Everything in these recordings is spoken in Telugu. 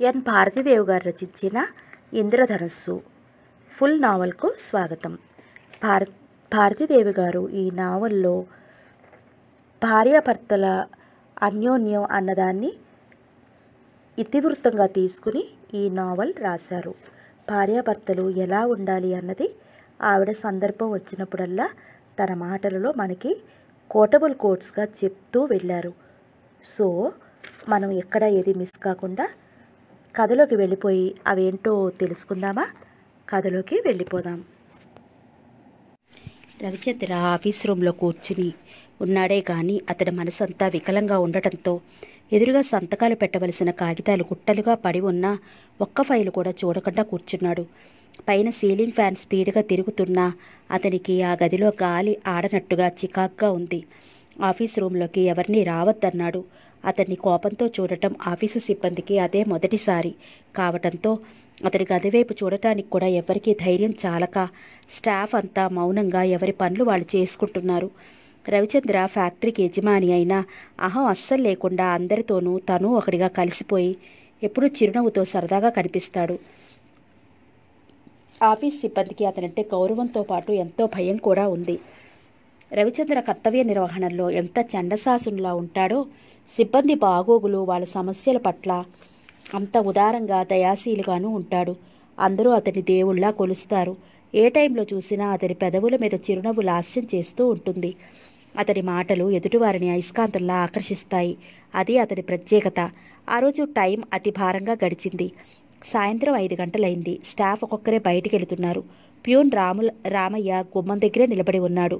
ఎన్ భారతీదేవి గారు రచించిన ఇంద్రధనస్సు ఫుల్ నావల్కు స్వాగతం భార భారతీదేవి గారు ఈ నావల్లో భార్యాభర్తల అన్యోన్యం అన్నదాన్ని ఇతివృత్తంగా తీసుకుని ఈ నావల్ రాశారు భార్యాభర్తలు ఎలా ఉండాలి అన్నది ఆవిడ సందర్భం వచ్చినప్పుడల్లా తన మాటలలో మనకి కోటబుల్ కోట్స్గా చెప్తూ వెళ్ళారు సో మనం ఎక్కడ ఏది మిస్ కాకుండా కథలోకి వెళ్ళిపోయి అవేంటో తెలుసుకుందామా కథలోకి వెళ్ళిపోదాం రవిచంద్ర ఆఫీస్ రూమ్లో కూర్చుని ఉన్నాడే కానీ అతడి మనసంతా వికలంగా ఉండటంతో ఎదురుగా సంతకాలు పెట్టవలసిన కాగితాలు గుట్టలుగా పడి ఉన్నా ఒక్క ఫైలు కూడా చూడకుండా కూర్చున్నాడు పైన సీలింగ్ ఫ్యాన్ స్పీడ్గా తిరుగుతున్నా అతనికి ఆ గదిలో గాలి ఆడనట్టుగా చికాగ్గా ఉంది ఆఫీస్ రూమ్లోకి ఎవరిని రావద్దన్నాడు అతన్ని కోపంతో చూడటం ఆఫీసు సిబ్బందికి అదే మొదటిసారి కావటంతో అతని గది వైపు చూడటానికి కూడా ఎవరికీ ధైర్యం చాలక స్టాఫ్ అంతా మౌనంగా ఎవరి పనులు వాళ్ళు చేసుకుంటున్నారు రవిచంద్ర ఫ్యాక్టరీకి యజమాని అయినా అహం అస్సలు లేకుండా అందరితోనూ తను ఒకడిగా కలిసిపోయి ఎప్పుడూ చిరునవ్వుతో సరదాగా కనిపిస్తాడు ఆఫీస్ సిబ్బందికి అతనంటే గౌరవంతో పాటు ఎంతో భయం కూడా ఉంది రవిచంద్ర కర్తవ్య నిర్వహణలో ఎంత చండశాసునిలా ఉంటాడో సిబ్బంది బాగోగులు వాళ్ళ సమస్యల పట్ల అంత ఉదారంగా దయాశీలుగాను ఉంటాడు అందరూ అతని దేవుళ్ళా కొలుస్తారు ఏ టైంలో చూసినా అతని పెదవుల మీద చిరునవ్వు లాస్యం చేస్తూ ఉంటుంది అతని మాటలు ఎదుటివారిని అయస్కాంతంలా ఆకర్షిస్తాయి అది అతని ప్రత్యేకత ఆ రోజు టైం అతి భారంగా గడిచింది సాయంత్రం ఐదు గంటలైంది స్టాఫ్ ఒక్కొక్కరే బయటికి వెళుతున్నారు ప్యూన్ రాముల రామయ్య గుమ్మం దగ్గరే నిలబడి ఉన్నాడు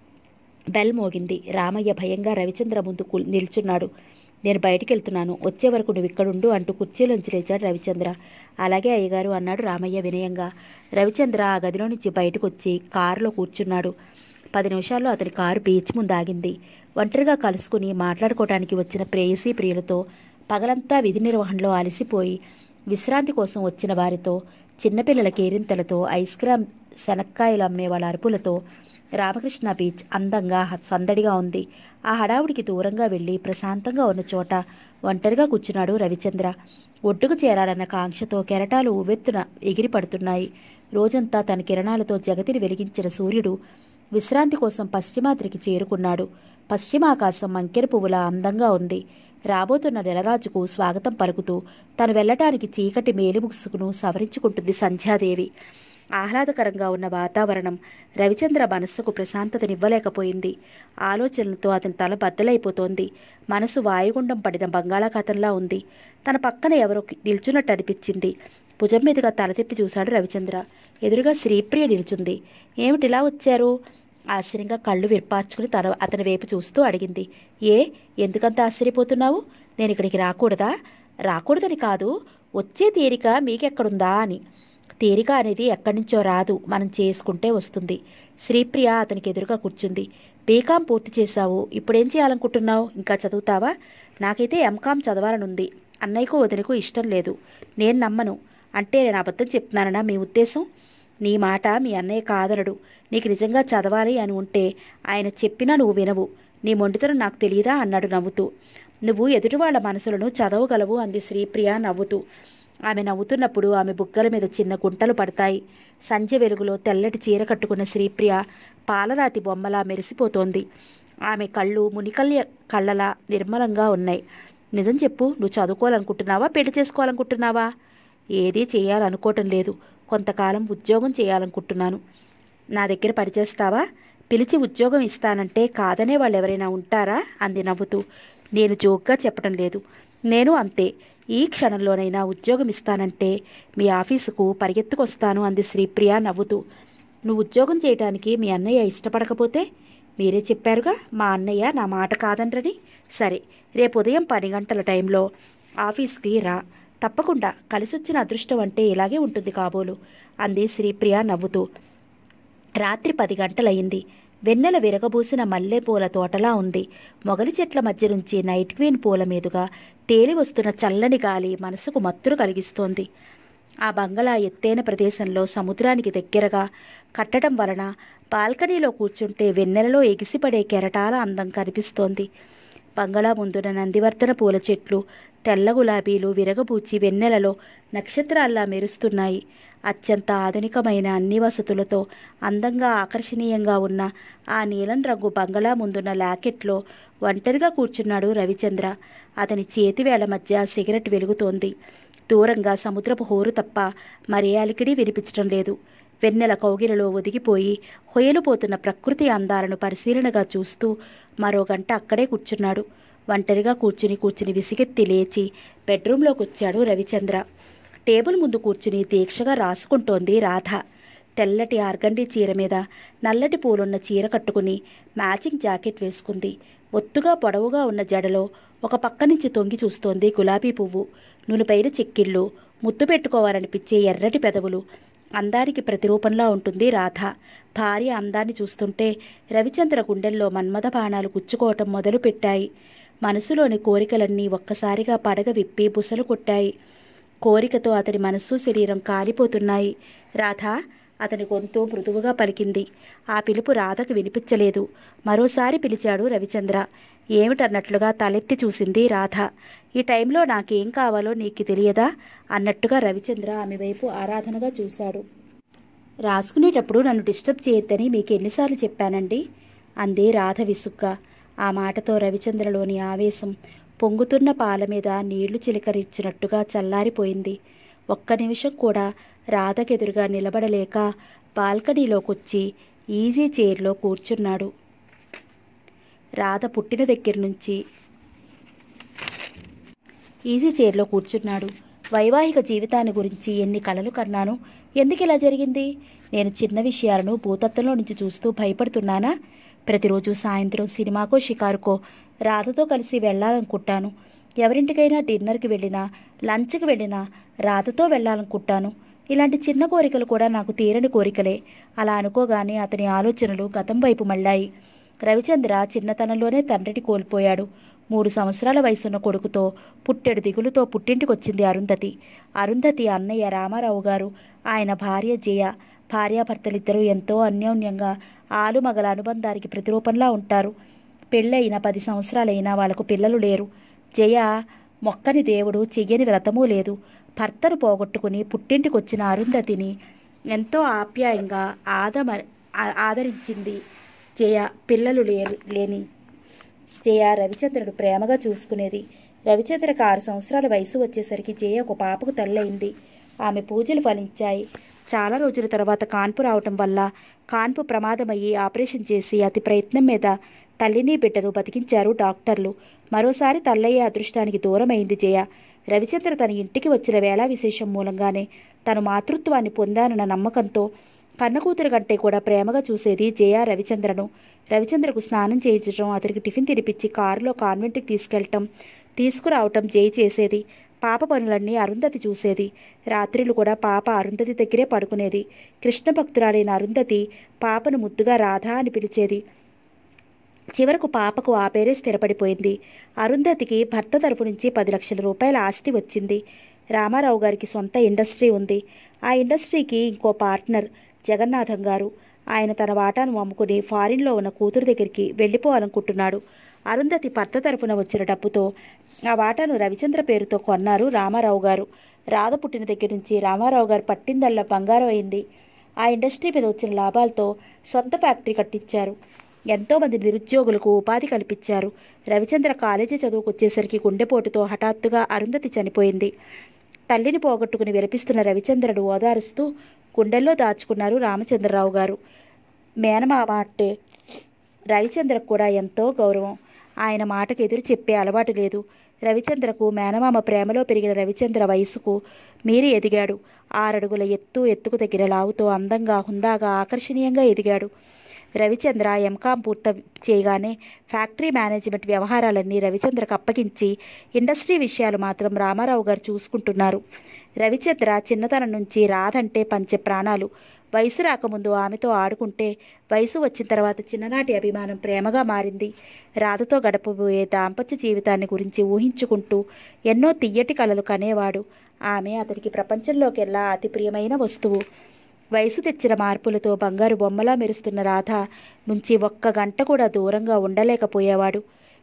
బెల్ మోగింది రామయ్య భయంగా రవిచంద్ర ముందు కు- నిల్చున్నాడు నేను బయటికి వెళ్తున్నాను వచ్చే వరకు నువ్వు ఇక్కడుండు అంటూ కుర్చీలోంచి లేచాడు రవిచంద్ర అలాగే అయ్యగారు అన్నాడు రామయ్య వినయంగా రవిచంద్ర ఆ గదిలో నుంచి బయటకు వచ్చి కారులో కూర్చున్నాడు పది నిమిషాల్లో అతని కారు బీచ్ ముందు ఆగింది ఒంటరిగా కలుసుకుని మాట్లాడుకోవడానికి వచ్చిన ప్రేయసీ ప్రియులతో పగలంతా విధి నిర్వహణలో అలసిపోయి విశ్రాంతి కోసం వచ్చిన వారితో చిన్నపిల్లల కేరింతలతో ఐస్ క్రీమ్ శనక్కాయలు అమ్మే వాళ్ళ అరుపులతో రామకృష్ణ బీచ్ అందంగా హ- సందడిగా ఉంది ఆ హడావుడికి దూరంగా వెళ్ళి ప్రశాంతంగా ఉన్న చోట ఒంటరిగా కూర్చున్నాడు రవిచంద్ర ఒడ్డుకు చేరాలన్న కాంక్షతో కెరటాలు ఉవ్వెత్తున ఎగిరి పడుతున్నాయి రోజంతా తన కిరణాలతో జగతిని వెలిగించిన సూర్యుడు విశ్రాంతి కోసం పశ్చిమాద్రికి చేరుకున్నాడు పశ్చిమాకాశం మంకెర పువ్వులా అందంగా ఉంది రాబోతున్న నెలరాజుకు స్వాగతం పలుకుతూ తను వెళ్ళటానికి చీకటి మేలుముసుకును సవరించుకుంటుంది సంధ్యాదేవి ఆహ్లాదకరంగా ఉన్న వాతావరణం రవిచంద్ర మనస్సుకు ప్రశాంతతనివ్వలేకపోయింది ఆలోచనలతో అతని తల బద్దలైపోతోంది మనసు వాయుగుండం పడిన బంగాళాఖాతంలా ఉంది తన పక్కన ఎవరో నిల్చున్నట్టు అనిపించింది భుజం మీదుగా తల తిప్పి చూశాడు రవిచంద్ర ఎదురుగా శ్రీప్రియ నిల్చుంది ఏమిటిలా వచ్చారు ఆశ్చర్యంగా కళ్ళు విర్పార్చుకుని తన అతని వైపు చూస్తూ అడిగింది ఏ ఎందుకంత ఆశ్చర్యపోతున్నావు నేను ఇక్కడికి రాకూడదా రాకూడదని కాదు వచ్చే తీరిక మీకెక్కడుందా అని తీరిక అనేది ఎక్కడి నుంచో రాదు మనం చేసుకుంటే వస్తుంది శ్రీప్రియ అతనికి ఎదురుగా కూర్చుంది బీకాం పూర్తి చేశావు ఇప్పుడేం చేయాలనుకుంటున్నావు ఇంకా చదువుతావా నాకైతే ఎంకాం చదవాలనుంది అన్నయ్యకు వదినకు ఇష్టం లేదు నేను నమ్మను అంటే నేను అబద్ధం చెప్తున్నానన్నా మీ ఉద్దేశం నీ మాట మీ అన్నయ్య కాదనడు నీకు నిజంగా చదవాలి అని ఉంటే ఆయన చెప్పినా నువ్వు వినవు నీ మొండితనం నాకు తెలియదా అన్నాడు నవ్వుతూ నువ్వు ఎదుటి వాళ్ళ మనసులను చదవగలవు అంది శ్రీప్రియ నవ్వుతూ ఆమె నవ్వుతున్నప్పుడు ఆమె బుగ్గల మీద చిన్న గుంటలు పడతాయి సంధ్య వెలుగులో తెల్లటి చీర కట్టుకున్న శ్రీప్రియ పాలరాతి బొమ్మలా మెరిసిపోతోంది ఆమె కళ్ళు మునికల్య కళ్ళలా నిర్మలంగా ఉన్నాయి నిజం చెప్పు నువ్వు చదువుకోవాలనుకుంటున్నావా పెళ్లి చేసుకోవాలనుకుంటున్నావా ఏదీ చేయాలనుకోవటం లేదు కొంతకాలం ఉద్యోగం చేయాలనుకుంటున్నాను నా దగ్గర పనిచేస్తావా పిలిచి ఉద్యోగం ఇస్తానంటే కాదనే వాళ్ళు ఎవరైనా ఉంటారా అంది నవ్వుతూ నేను జోక్గా చెప్పటం లేదు నేను అంతే ఈ క్షణంలోనైనా ఉద్యోగం ఇస్తానంటే మీ ఆఫీసుకు పరిగెత్తుకొస్తాను అంది శ్రీప్రియ నవ్వుతూ నువ్వు ఉద్యోగం చేయడానికి మీ అన్నయ్య ఇష్టపడకపోతే మీరే చెప్పారుగా మా అన్నయ్య నా మాట కాదనరని సరే రేపు ఉదయం పది గంటల టైంలో ఆఫీస్కి రా తప్పకుండా కలిసొచ్చిన అదృష్టం అంటే ఇలాగే ఉంటుంది కాబోలు అంది శ్రీప్రియ నవ్వుతూ రాత్రి పది గంటలయింది వెన్నెల విరగబూసిన మల్లెపూల తోటలా ఉంది మొగలి చెట్ల మధ్య నుంచి నైట్ క్వీన్ పూల మీదుగా తేలి వస్తున్న చల్లని గాలి మనసుకు మత్తురు కలిగిస్తోంది ఆ బంగళా ఎత్తైన ప్రదేశంలో సముద్రానికి దగ్గరగా కట్టడం వలన బాల్కనీలో కూర్చుంటే వెన్నెలలో ఎగిసిపడే కెరటాల అందం కనిపిస్తోంది బంగళా ముందున నందివర్ధన పూల చెట్లు తెల్ల గులాబీలు విరగబూచి వెన్నెలలో నక్షత్రాల్లా మెరుస్తున్నాయి అత్యంత ఆధునికమైన అన్ని వసతులతో అందంగా ఆకర్షణీయంగా ఉన్న ఆ నీలం రంగు బంగళా ముందున్న లాకెట్లో ఒంటరిగా కూర్చున్నాడు రవిచంద్ర అతని చేతి వేళ్ల మధ్య సిగరెట్ వెలుగుతోంది దూరంగా సముద్రపు హోరు తప్ప మరే అలికిడి వినిపించడం లేదు వెన్నెల కౌగిలలో ఒదిగిపోయి హొయలుపోతున్న ప్రకృతి అందాలను పరిశీలనగా చూస్తూ మరో గంట అక్కడే కూర్చున్నాడు ఒంటరిగా కూర్చుని కూర్చుని విసిగెత్తి లేచి బెడ్రూంలోకి వచ్చాడు రవిచంద్ర టేబుల్ ముందు కూర్చుని దీక్షగా రాసుకుంటోంది రాధ తెల్లటి ఆర్గండి చీర మీద నల్లటి పూలున్న చీర కట్టుకుని మ్యాచింగ్ జాకెట్ వేసుకుంది ఒత్తుగా పొడవుగా ఉన్న జడలో ఒక పక్క నుంచి తొంగి చూస్తోంది గులాబీ పువ్వు నునుపైన చెక్కిళ్ళు ముద్దు పెట్టుకోవాలనిపించే ఎర్రటి పెదవులు అందానికి ప్రతిరూపంలా ఉంటుంది రాధ భార్య అందాన్ని చూస్తుంటే రవిచంద్ర గుండెల్లో మన్మథ బాణాలు గుచ్చుకోవటం మొదలుపెట్టాయి మనసులోని కోరికలన్నీ ఒక్కసారిగా పడగ విప్పి బుసలు కొట్టాయి కోరికతో అతని మనస్సు శరీరం కాలిపోతున్నాయి రాధ అతని గొంతు మృదువుగా పలికింది ఆ పిలుపు రాధకు వినిపించలేదు మరోసారి పిలిచాడు రవిచంద్ర ఏమిటన్నట్లుగా తలెత్తి చూసింది రాధ ఈ టైంలో నాకేం కావాలో నీకు తెలియదా అన్నట్టుగా రవిచంద్ర ఆమె వైపు ఆరాధనగా చూశాడు రాసుకునేటప్పుడు నన్ను డిస్టర్బ్ చేయొద్దని మీకు ఎన్నిసార్లు చెప్పానండి అంది రాధ విసుగ్గా ఆ మాటతో రవిచంద్రలోని ఆవేశం పొంగుతున్న పాల మీద నీళ్లు చిలకరించినట్టుగా చల్లారిపోయింది ఒక్క నిమిషం కూడా రాధకెదురుగా నిలబడలేక బాల్కనీలోకొచ్చి ఈజీ చైర్లో కూర్చున్నాడు రాధ పుట్టిన దగ్గర నుంచి ఈజీ చైర్లో కూర్చున్నాడు వైవాహిక జీవితాన్ని గురించి ఎన్ని కలలు కన్నాను ఎందుకు ఇలా జరిగింది నేను చిన్న విషయాలను భూతత్వంలో నుంచి చూస్తూ భయపడుతున్నానా ప్రతిరోజు సాయంత్రం సినిమాకో షికారుకో రాధతో కలిసి వెళ్ళాలనుకుంటాను ఎవరింటికైనా డిన్నర్కి వెళ్ళినా లంచ్కి వెళ్ళినా రాధతో వెళ్ళాలనుకుంటాను ఇలాంటి చిన్న కోరికలు కూడా నాకు తీరని కోరికలే అలా అనుకోగానే అతని ఆలోచనలు గతం వైపు మళ్ళాయి రవిచంద్ర చిన్నతనంలోనే తండ్రిని కోల్పోయాడు మూడు సంవత్సరాల వయసున్న కొడుకుతో పుట్టెడు దిగులుతో పుట్టింటికొచ్చింది అరుంధతి అరుంధతి అన్నయ్య రామారావు గారు ఆయన భార్య జయ భార్యాభర్తలిద్దరూ ఎంతో అన్యోన్యంగా ఆలుమగల అనుబంధానికి ప్రతిరూపంలా ఉంటారు పెళ్ళయిన పది సంవత్సరాలైనా వాళ్లకు పిల్లలు లేరు జయ మొక్కని దేవుడు చెయ్యని వ్రతమూ లేదు భర్తను పోగొట్టుకుని పుట్టింటికొచ్చిన అరుంధతిని ఎంతో ఆప్యాయంగా ఆదమ ఆ- ఆదరించింది జయ పిల్లలు లేరు లేని జయ రవిచంద్రుడు ప్రేమగా చూసుకునేది రవిచంద్రకు ఆరు సంవత్సరాల వయసు వచ్చేసరికి జయ ఒక పాపకు తల్లయింది ఆమె పూజలు ఫలించాయి చాలా రోజుల తర్వాత కాన్పు రావటం వల్ల కాన్పు ప్రమాదమయ్యి ఆపరేషన్ చేసి అతి ప్రయత్నం మీద తల్లిని బిడ్డను బతికించారు డాక్టర్లు మరోసారి తల్లయ్యే అదృష్టానికి దూరమైంది జయ రవిచంద్ర తన ఇంటికి వచ్చిన వేళా విశేషం మూలంగానే తను మాతృత్వాన్ని పొందానన్న నమ్మకంతో కన్నకూతురు కంటే కూడా ప్రేమగా చూసేది జయ రవిచంద్రను రవిచంద్రకు స్నానం చేయించడం అతనికి టిఫిన్ తినిపించి కారులో కాన్వెంట్కి తీసుకెళ్ళటం తీసుకురావటం జయ చేసేది పాప పనులన్నీ అరుంధతి చూసేది రాత్రిళ్ళు కూడా పాప అరుంధతి దగ్గరే పడుకునేది కృష్ణ భక్తురాలైన అరుంధతి పాపను ముద్దుగా రాధా అని పిలిచేది చివరకు పాపకు ఆ పేరే స్థిరపడిపోయింది అరుంధతికి భర్త తరపు నుంచి పది లక్షల రూపాయల ఆస్తి వచ్చింది రామారావు గారికి సొంత ఇండస్ట్రీ ఉంది ఆ ఇండస్ట్రీకి ఇంకో పార్ట్నర్ జగన్నాథం గారు ఆయన తన వాటాను అమ్ముకుని ఫారిన్లో ఉన్న కూతురు దగ్గరికి వెళ్ళిపోవాలనుకుంటున్నాడు అరుంధతి భర్త తరపున వచ్చిన డబ్బుతో ఆ వాటాను రవిచంద్ర పేరుతో కొన్నారు రామారావు గారు రాధ పుట్టిన దగ్గర నుంచి రామారావు గారు పట్టిందల్లా బంగారం అయింది ఆ ఇండస్ట్రీ మీద వచ్చిన లాభాలతో సొంత ఫ్యాక్టరీ కట్టించారు ఎంతోమంది నిరుద్యోగులకు ఉపాధి కల్పించారు రవిచంద్ర కాలేజీ చదువుకు వచ్చేసరికి గుండెపోటుతో హఠాత్తుగా అరుంధతి చనిపోయింది తల్లిని పోగొట్టుకుని విలపిస్తున్న రవిచంద్రుడు ఓదారుస్తూ గుండెల్లో దాచుకున్నారు రామచంద్రరావు గారు మేనమామ అంటే రవిచంద్రకు కూడా ఎంతో గౌరవం ఆయన మాటకు ఎదురు చెప్పే అలవాటు లేదు రవిచంద్రకు మేనమామ ప్రేమలో పెరిగిన రవిచంద్ర వయసుకు మీరి ఎదిగాడు ఆరడుగుల ఎత్తు ఎత్తుకు తగిన లావుతో అందంగా హుందాగా ఆకర్షణీయంగా ఎదిగాడు రవిచంద్ర ఎంకాం పూర్త చేయగానే ఫ్యాక్టరీ మేనేజ్మెంట్ వ్యవహారాలన్నీ రవిచంద్రకు అప్పగించి ఇండస్ట్రీ విషయాలు మాత్రం రామారావు గారు చూసుకుంటున్నారు రవిచంద్ర చిన్నతనం నుంచి రాధంటే పంచే ప్రాణాలు వయసు రాకముందు ఆమెతో ఆడుకుంటే వయసు వచ్చిన తర్వాత చిన్ననాటి అభిమానం ప్రేమగా మారింది రాధతో గడపబోయే దాంపత్య జీవితాన్ని గురించి ఊహించుకుంటూ ఎన్నో తియ్యటి కలలు కనేవాడు ఆమె అతనికి ప్రపంచంలోకెల్లా అతి ప్రియమైన వస్తువు వయసు తెచ్చిన మార్పులతో బంగారు బొమ్మలా మెరుస్తున్న రాధ నుంచి ఒక్క గంట కూడా దూరంగా ఉండలేకపోయేవాడు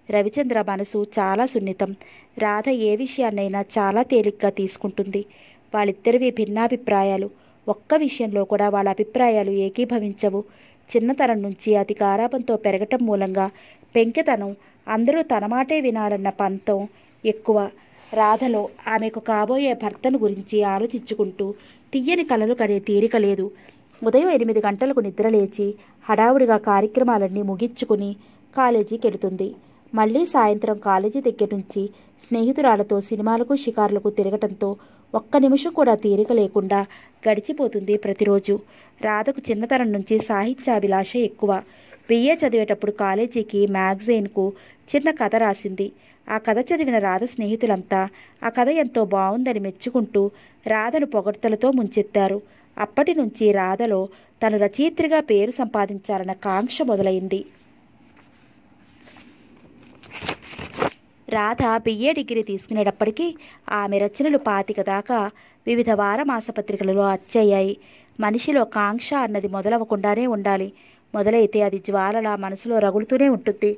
రవిచంద్ర మనసు చాలా సున్నితం రాధ ఏ విషయాన్నైనా చాలా తేలిగ్గా తీసుకుంటుంది వాళ్ళిద్దరివి భిన్నాభిప్రాయాలు ఒక్క విషయంలో కూడా వాళ్ళ అభిప్రాయాలు ఏకీభవించవు చిన్నతనం నుంచి అతి గారాబంతో పెరగటం మూలంగా పెంకెతనం అందరూ తన మాటే వినాలన్న పంతం ఎక్కువ రాధలో ఆమెకు కాబోయే భర్తను గురించి ఆలోచించుకుంటూ తీయని కలలు కనే తీరిక లేదు ఉదయం ఎనిమిది గంటలకు నిద్రలేచి హడావుడిగా కార్యక్రమాలన్నీ ముగించుకుని కాలేజీకి వెళుతుంది మళ్ళీ సాయంత్రం కాలేజీ దగ్గర నుంచి స్నేహితురాలతో సినిమాలకు షికారులకు తిరగటంతో ఒక్క నిమిషం కూడా తీరిక లేకుండా గడిచిపోతుంది ప్రతిరోజు రాధకు చిన్నతనం నుంచి సాహిత్యాభిలాష ఎక్కువ బిఏ చదివేటప్పుడు కాలేజీకి మ్యాగజైన్కు చిన్న కథ రాసింది ఆ కథ చదివిన రాధ స్నేహితులంతా ఆ కథ ఎంతో బాగుందని మెచ్చుకుంటూ రాధను పొగడ్తలతో ముంచెత్తారు అప్పటి నుంచి రాధలో తను రచయిత్రిగా పేరు సంపాదించాలన్న కాంక్ష మొదలైంది రాధ బిఏ డిగ్రీ తీసుకునేటప్పటికీ ఆమె రచనలు పాతిక దాకా వివిధ వార మాసపత్రికలలో అచ్చయ్యాయి మనిషిలో కాంక్ష అన్నది మొదలవ్వకుండానే ఉండాలి మొదలైతే అది జ్వాలలా మనసులో రగులుతూనే ఉంటుంది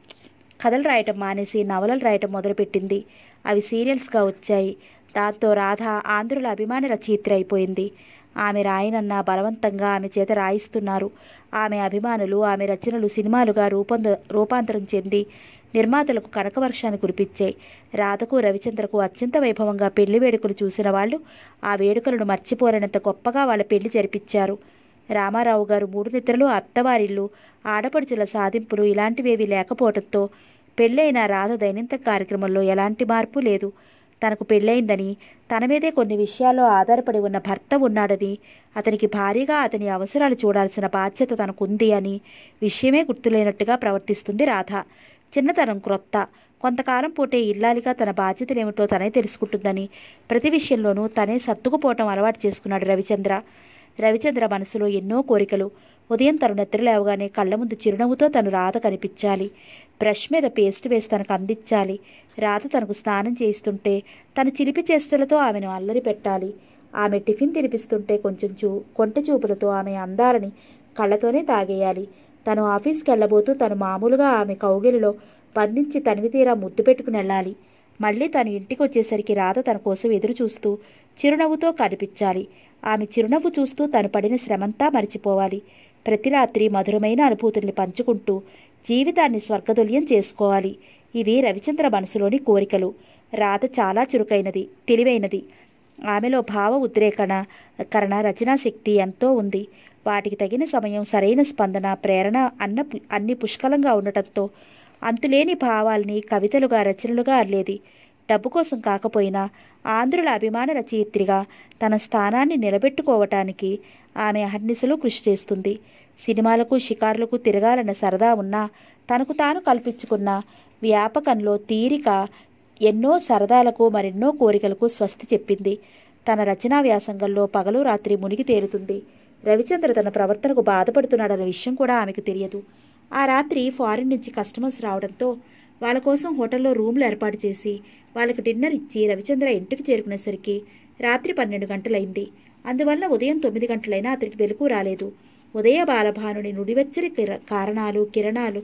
కథలు రాయటం మానేసి నవలలు రాయటం మొదలుపెట్టింది అవి సీరియల్స్గా వచ్చాయి దాంతో రాధ ఆంధ్రుల అభిమాన రచయిత్రి అయిపోయింది ఆమె రాయనన్న బలవంతంగా ఆమె చేత రాయిస్తున్నారు ఆమె అభిమానులు ఆమె రచనలు సినిమాలుగా రూపొంద రూపాంతరం చెంది నిర్మాతలకు కనకవర్షాన్ని కురిపించాయి రాధకు రవిచంద్రకు అత్యంత వైభవంగా పెళ్లి వేడుకలు చూసిన వాళ్ళు ఆ వేడుకలను మర్చిపోలేనంత గొప్పగా వాళ్ళ పెళ్లి జరిపించారు రామారావు గారు మూడు నిద్రలు అత్తవారిల్లు ఆడపడుచుల సాధింపులు ఇలాంటివేవి లేకపోవడంతో పెళ్ళైన రాధ దైనందిన కార్యక్రమంలో ఎలాంటి మార్పు లేదు తనకు పెళ్ళయిందని తన మీదే కొన్ని విషయాల్లో ఆధారపడి ఉన్న భర్త ఉన్నాడని అతనికి భారీగా అతని అవసరాలు చూడాల్సిన బాధ్యత తనకుంది అని విషయమే గుర్తులేనట్టుగా ప్రవర్తిస్తుంది రాధ చిన్నతనం క్రొత్త కొంతకాలం పూటే ఇల్లాలిగా తన బాధ్యతలేమిటో తనే తెలుసుకుంటుందని ప్రతి విషయంలోనూ తనే సర్దుకుపోవటం అలవాటు చేసుకున్నాడు రవిచంద్ర రవిచంద్ర మనసులో ఎన్నో కోరికలు ఉదయం తను నిద్ర లేవగానే కళ్ళ ముందు చిరునవ్వుతో తను రాధ కనిపించాలి బ్రష్ మీద పేస్ట్ వేసి తనకు అందించాలి రాధ తనకు స్నానం చేయిస్తుంటే తను చిలిపి చేష్టలతో ఆమెను అల్లరి పెట్టాలి ఆమె టిఫిన్ తినిపిస్తుంటే కొంచెం చూ కొంటె చూపులతో ఆమె అందాలని కళ్ళతోనే తాగేయాలి తను ఆఫీస్కి వెళ్ళబోతూ తను మామూలుగా ఆమె కౌగిలిలో బంధించి తనివి తీరా ముద్దు పెట్టుకుని వెళ్ళాలి మళ్ళీ తను ఇంటికి వచ్చేసరికి రాధ తన కోసం ఎదురు చూస్తూ చిరునవ్వుతో కనిపించాలి ఆమె చిరునవ్వు చూస్తూ తను పడిన శ్రమంతా మరిచిపోవాలి ప్రతి రాత్రి మధురమైన అనుభూతుల్ని పంచుకుంటూ జీవితాన్ని స్వర్గతుల్యం చేసుకోవాలి ఇవి రవిచంద్ర మనసులోని కోరికలు రాధ చాలా చురుకైనది తెలివైనది ఆమెలో భావ ఉద్రేకణ కరణ రచనా శక్తి ఎంతో ఉంది వాటికి తగిన సమయం సరైన స్పందన ప్రేరణ అన్న పు- అన్ని పుష్కలంగా ఉండటంతో అంతులేని భావాల్ని కవితలుగా రచనలుగా అల్లేది డబ్బు కోసం కాకపోయినా ఆంధ్రుల అభిమాన రచయిత్రిగా తన స్థానాన్ని నిలబెట్టుకోవటానికి ఆమె అహర్నిశలు కృషి చేస్తుంది సినిమాలకు షికారులకు తిరగాలన్న సరదా ఉన్నా తనకు తాను కల్పించుకున్న వ్యాపకంలో తీరిక ఎన్నో సరదాలకు మరెన్నో కోరికలకు స్వస్తి చెప్పింది తన రచనా వ్యాసంగంలో పగలు రాత్రి మునిగి తేలుతుంది రవిచంద్ర తన ప్రవర్తనకు బాధపడుతున్నాడన్న విషయం కూడా ఆమెకు తెలియదు ఆ రాత్రి ఫారిన్ నుంచి కస్టమర్స్ రావడంతో వాళ్ళ కోసం హోటల్లో రూమ్లు ఏర్పాటు చేసి వాళ్ళకి డిన్నర్ ఇచ్చి రవిచంద్ర ఇంటికి చేరుకునేసరికి రాత్రి పన్నెండు గంటలైంది అందువల్ల ఉదయం తొమ్మిది గంటలైనా అతనికి వెలుగు రాలేదు ఉదయ బాలభానుని నుడివెచ్చని కిర- కారణాలు కిరణాలు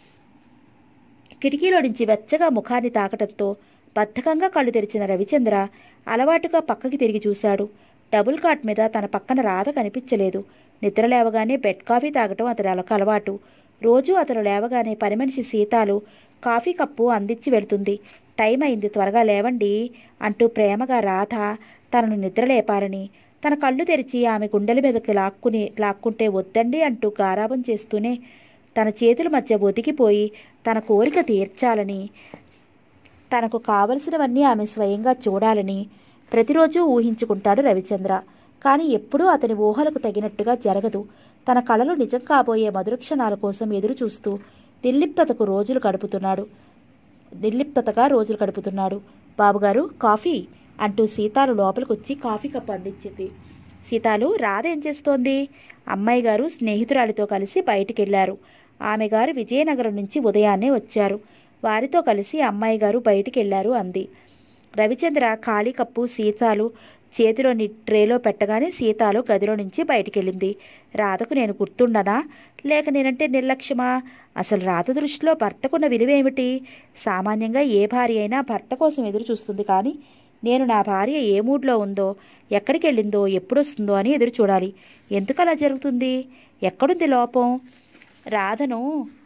కిటికీలో నుంచి వెచ్చగా ముఖాన్ని తాకటంతో బద్ధకంగా కళ్ళు తెరిచిన రవిచంద్ర అలవాటుగా పక్కకి తిరిగి చూశాడు డబుల్ కాట్ మీద తన పక్కన రాధ కనిపించలేదు నిద్ర లేవగానే బెడ్ కాఫీ తాగటం అతని అలక అలవాటు రోజు అతను లేవగానే పని మనిషి సీతాలు కాఫీ కప్పు అందించి వెళ్తుంది టైం అయింది త్వరగా లేవండి అంటూ ప్రేమగా రాధ తనను నిద్రలేపారని తన కళ్ళు తెరిచి ఆమె గుండెల మీదకి లాక్కుని లాక్కుంటే వద్దండి అంటూ గారాబం చేస్తూనే తన చేతుల మధ్య ఒదిగిపోయి తన కోరిక తీర్చాలని తనకు కావలసినవన్నీ ఆమె స్వయంగా చూడాలని ప్రతిరోజు ఊహించుకుంటాడు రవిచంద్ర కానీ ఎప్పుడూ అతని ఊహలకు తగినట్టుగా జరగదు తన కళలు నిజం కాబోయే మధురక్షణాల కోసం ఎదురు చూస్తూ నిర్లిప్తతకు రోజులు గడుపుతున్నాడు నిర్లిప్తతగా రోజులు గడుపుతున్నాడు బాబుగారు కాఫీ అంటూ సీతాలు లోపలికొచ్చి కాఫీ కప్పు అందించింది సీతాలు రాధ ఏం చేస్తోంది అమ్మాయి గారు స్నేహితురాలితో కలిసి బయటికి వెళ్ళారు ఆమె గారు విజయనగరం నుంచి ఉదయాన్నే వచ్చారు వారితో కలిసి అమ్మాయి గారు బయటికి వెళ్ళారు అంది రవిచంద్ర ఖాళీ కప్పు సీతాలు చేతిలోని ట్రేలో పెట్టగానే సీతాలు గదిలో నుంచి బయటికెళ్ళింది రాధకు నేను గుర్తుండనా లేక నేనంటే నిర్లక్ష్యమా అసలు రాధ దృష్టిలో భర్తకున్న విలువేమిటి సామాన్యంగా ఏ భార్య అయినా భర్త కోసం ఎదురు చూస్తుంది కానీ నేను నా భార్య ఏ మూడ్లో ఉందో ఎక్కడికి వెళ్ళిందో ఎప్పుడు వస్తుందో అని ఎదురు చూడాలి ఎందుకు అలా జరుగుతుంది ఎక్కడుంది లోపం రాధను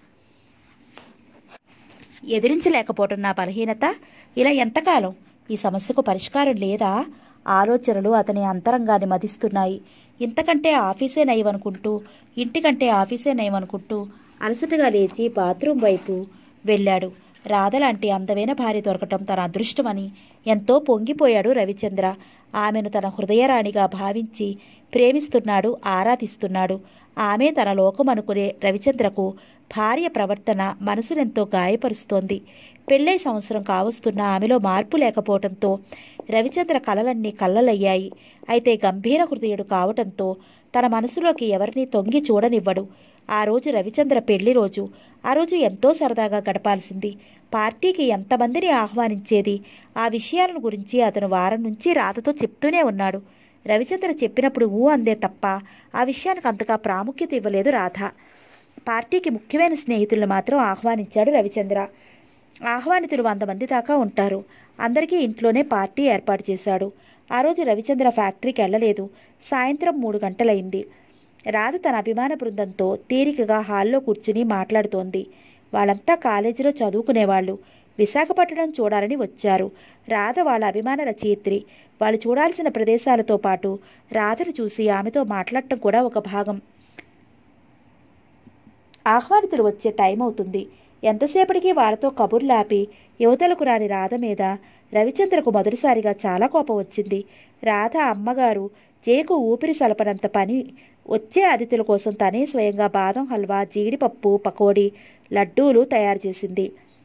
ఎదిరించలేకపోవటం నా బలహీనత ఇలా ఎంతకాలం ఈ సమస్యకు పరిష్కారం లేదా ఆలోచనలు అతని అంతరంగాన్ని మదిస్తున్నాయి ఇంతకంటే ఆఫీసే నయమనుకుంటూ ఇంటికంటే ఆఫీసే నయమనుకుంటూ అలసటగా లేచి బాత్రూం వైపు వెళ్ళాడు రాధ లాంటి అందమైన భార్య దొరకటం తన అదృష్టమని ఎంతో పొంగిపోయాడు రవిచంద్ర ఆమెను తన హృదయరాణిగా భావించి ప్రేమిస్తున్నాడు ఆరాధిస్తున్నాడు ఆమె తన లోకం అనుకునే రవిచంద్రకు భార్య ప్రవర్తన మనసునెంతో గాయపరుస్తోంది పెళ్ళై సంవత్సరం కావస్తున్న ఆమెలో మార్పు లేకపోవడంతో రవిచంద్ర కలలన్నీ కళ్ళలయ్యాయి అయితే గంభీర హృదయుడు కావటంతో తన మనసులోకి ఎవరిని తొంగి చూడనివ్వడు ఆ రోజు రవిచంద్ర పెళ్లి రోజు ఆ రోజు ఎంతో సరదాగా గడపాల్సింది పార్టీకి ఎంతమందిని ఆహ్వానించేది ఆ విషయాలను గురించి అతను వారం నుంచి రాధతో చెప్తూనే ఉన్నాడు రవిచంద్ర చెప్పినప్పుడు ఊ అందే తప్ప ఆ విషయానికి అంతగా ప్రాముఖ్యత ఇవ్వలేదు రాధ పార్టీకి ముఖ్యమైన స్నేహితులను మాత్రం ఆహ్వానించాడు రవిచంద్ర ఆహ్వానితులు వంద మంది దాకా ఉంటారు అందరికీ ఇంట్లోనే పార్టీ ఏర్పాటు చేశాడు ఆ రోజు రవిచంద్ర ఫ్యాక్టరీకి వెళ్ళలేదు సాయంత్రం మూడు గంటలైంది రాధ తన అభిమాన బృందంతో తీరికగా హాల్లో కూర్చుని మాట్లాడుతోంది వాళ్ళంతా కాలేజీలో చదువుకునేవాళ్ళు విశాఖపట్నం చూడాలని వచ్చారు రాధ వాళ్ళ అభిమాన రచయిత్రి వాళ్ళు చూడాల్సిన ప్రదేశాలతో పాటు రాధను చూసి ఆమెతో మాట్లాడటం కూడా ఒక భాగం ఆహ్వానితులు వచ్చే టైం అవుతుంది ఎంతసేపటికి వాళ్ళతో కబుర్లాపి యువతలకు రాని రాధ మీద రవిచంద్రకు మొదటిసారిగా చాలా కోపం వచ్చింది రాధ అమ్మగారు జేకు ఊపిరి సలపనంత పని వచ్చే అతిథుల కోసం తనే స్వయంగా బాదం హల్వా జీడిపప్పు పకోడీ లడ్డూలు తయారు చేసింది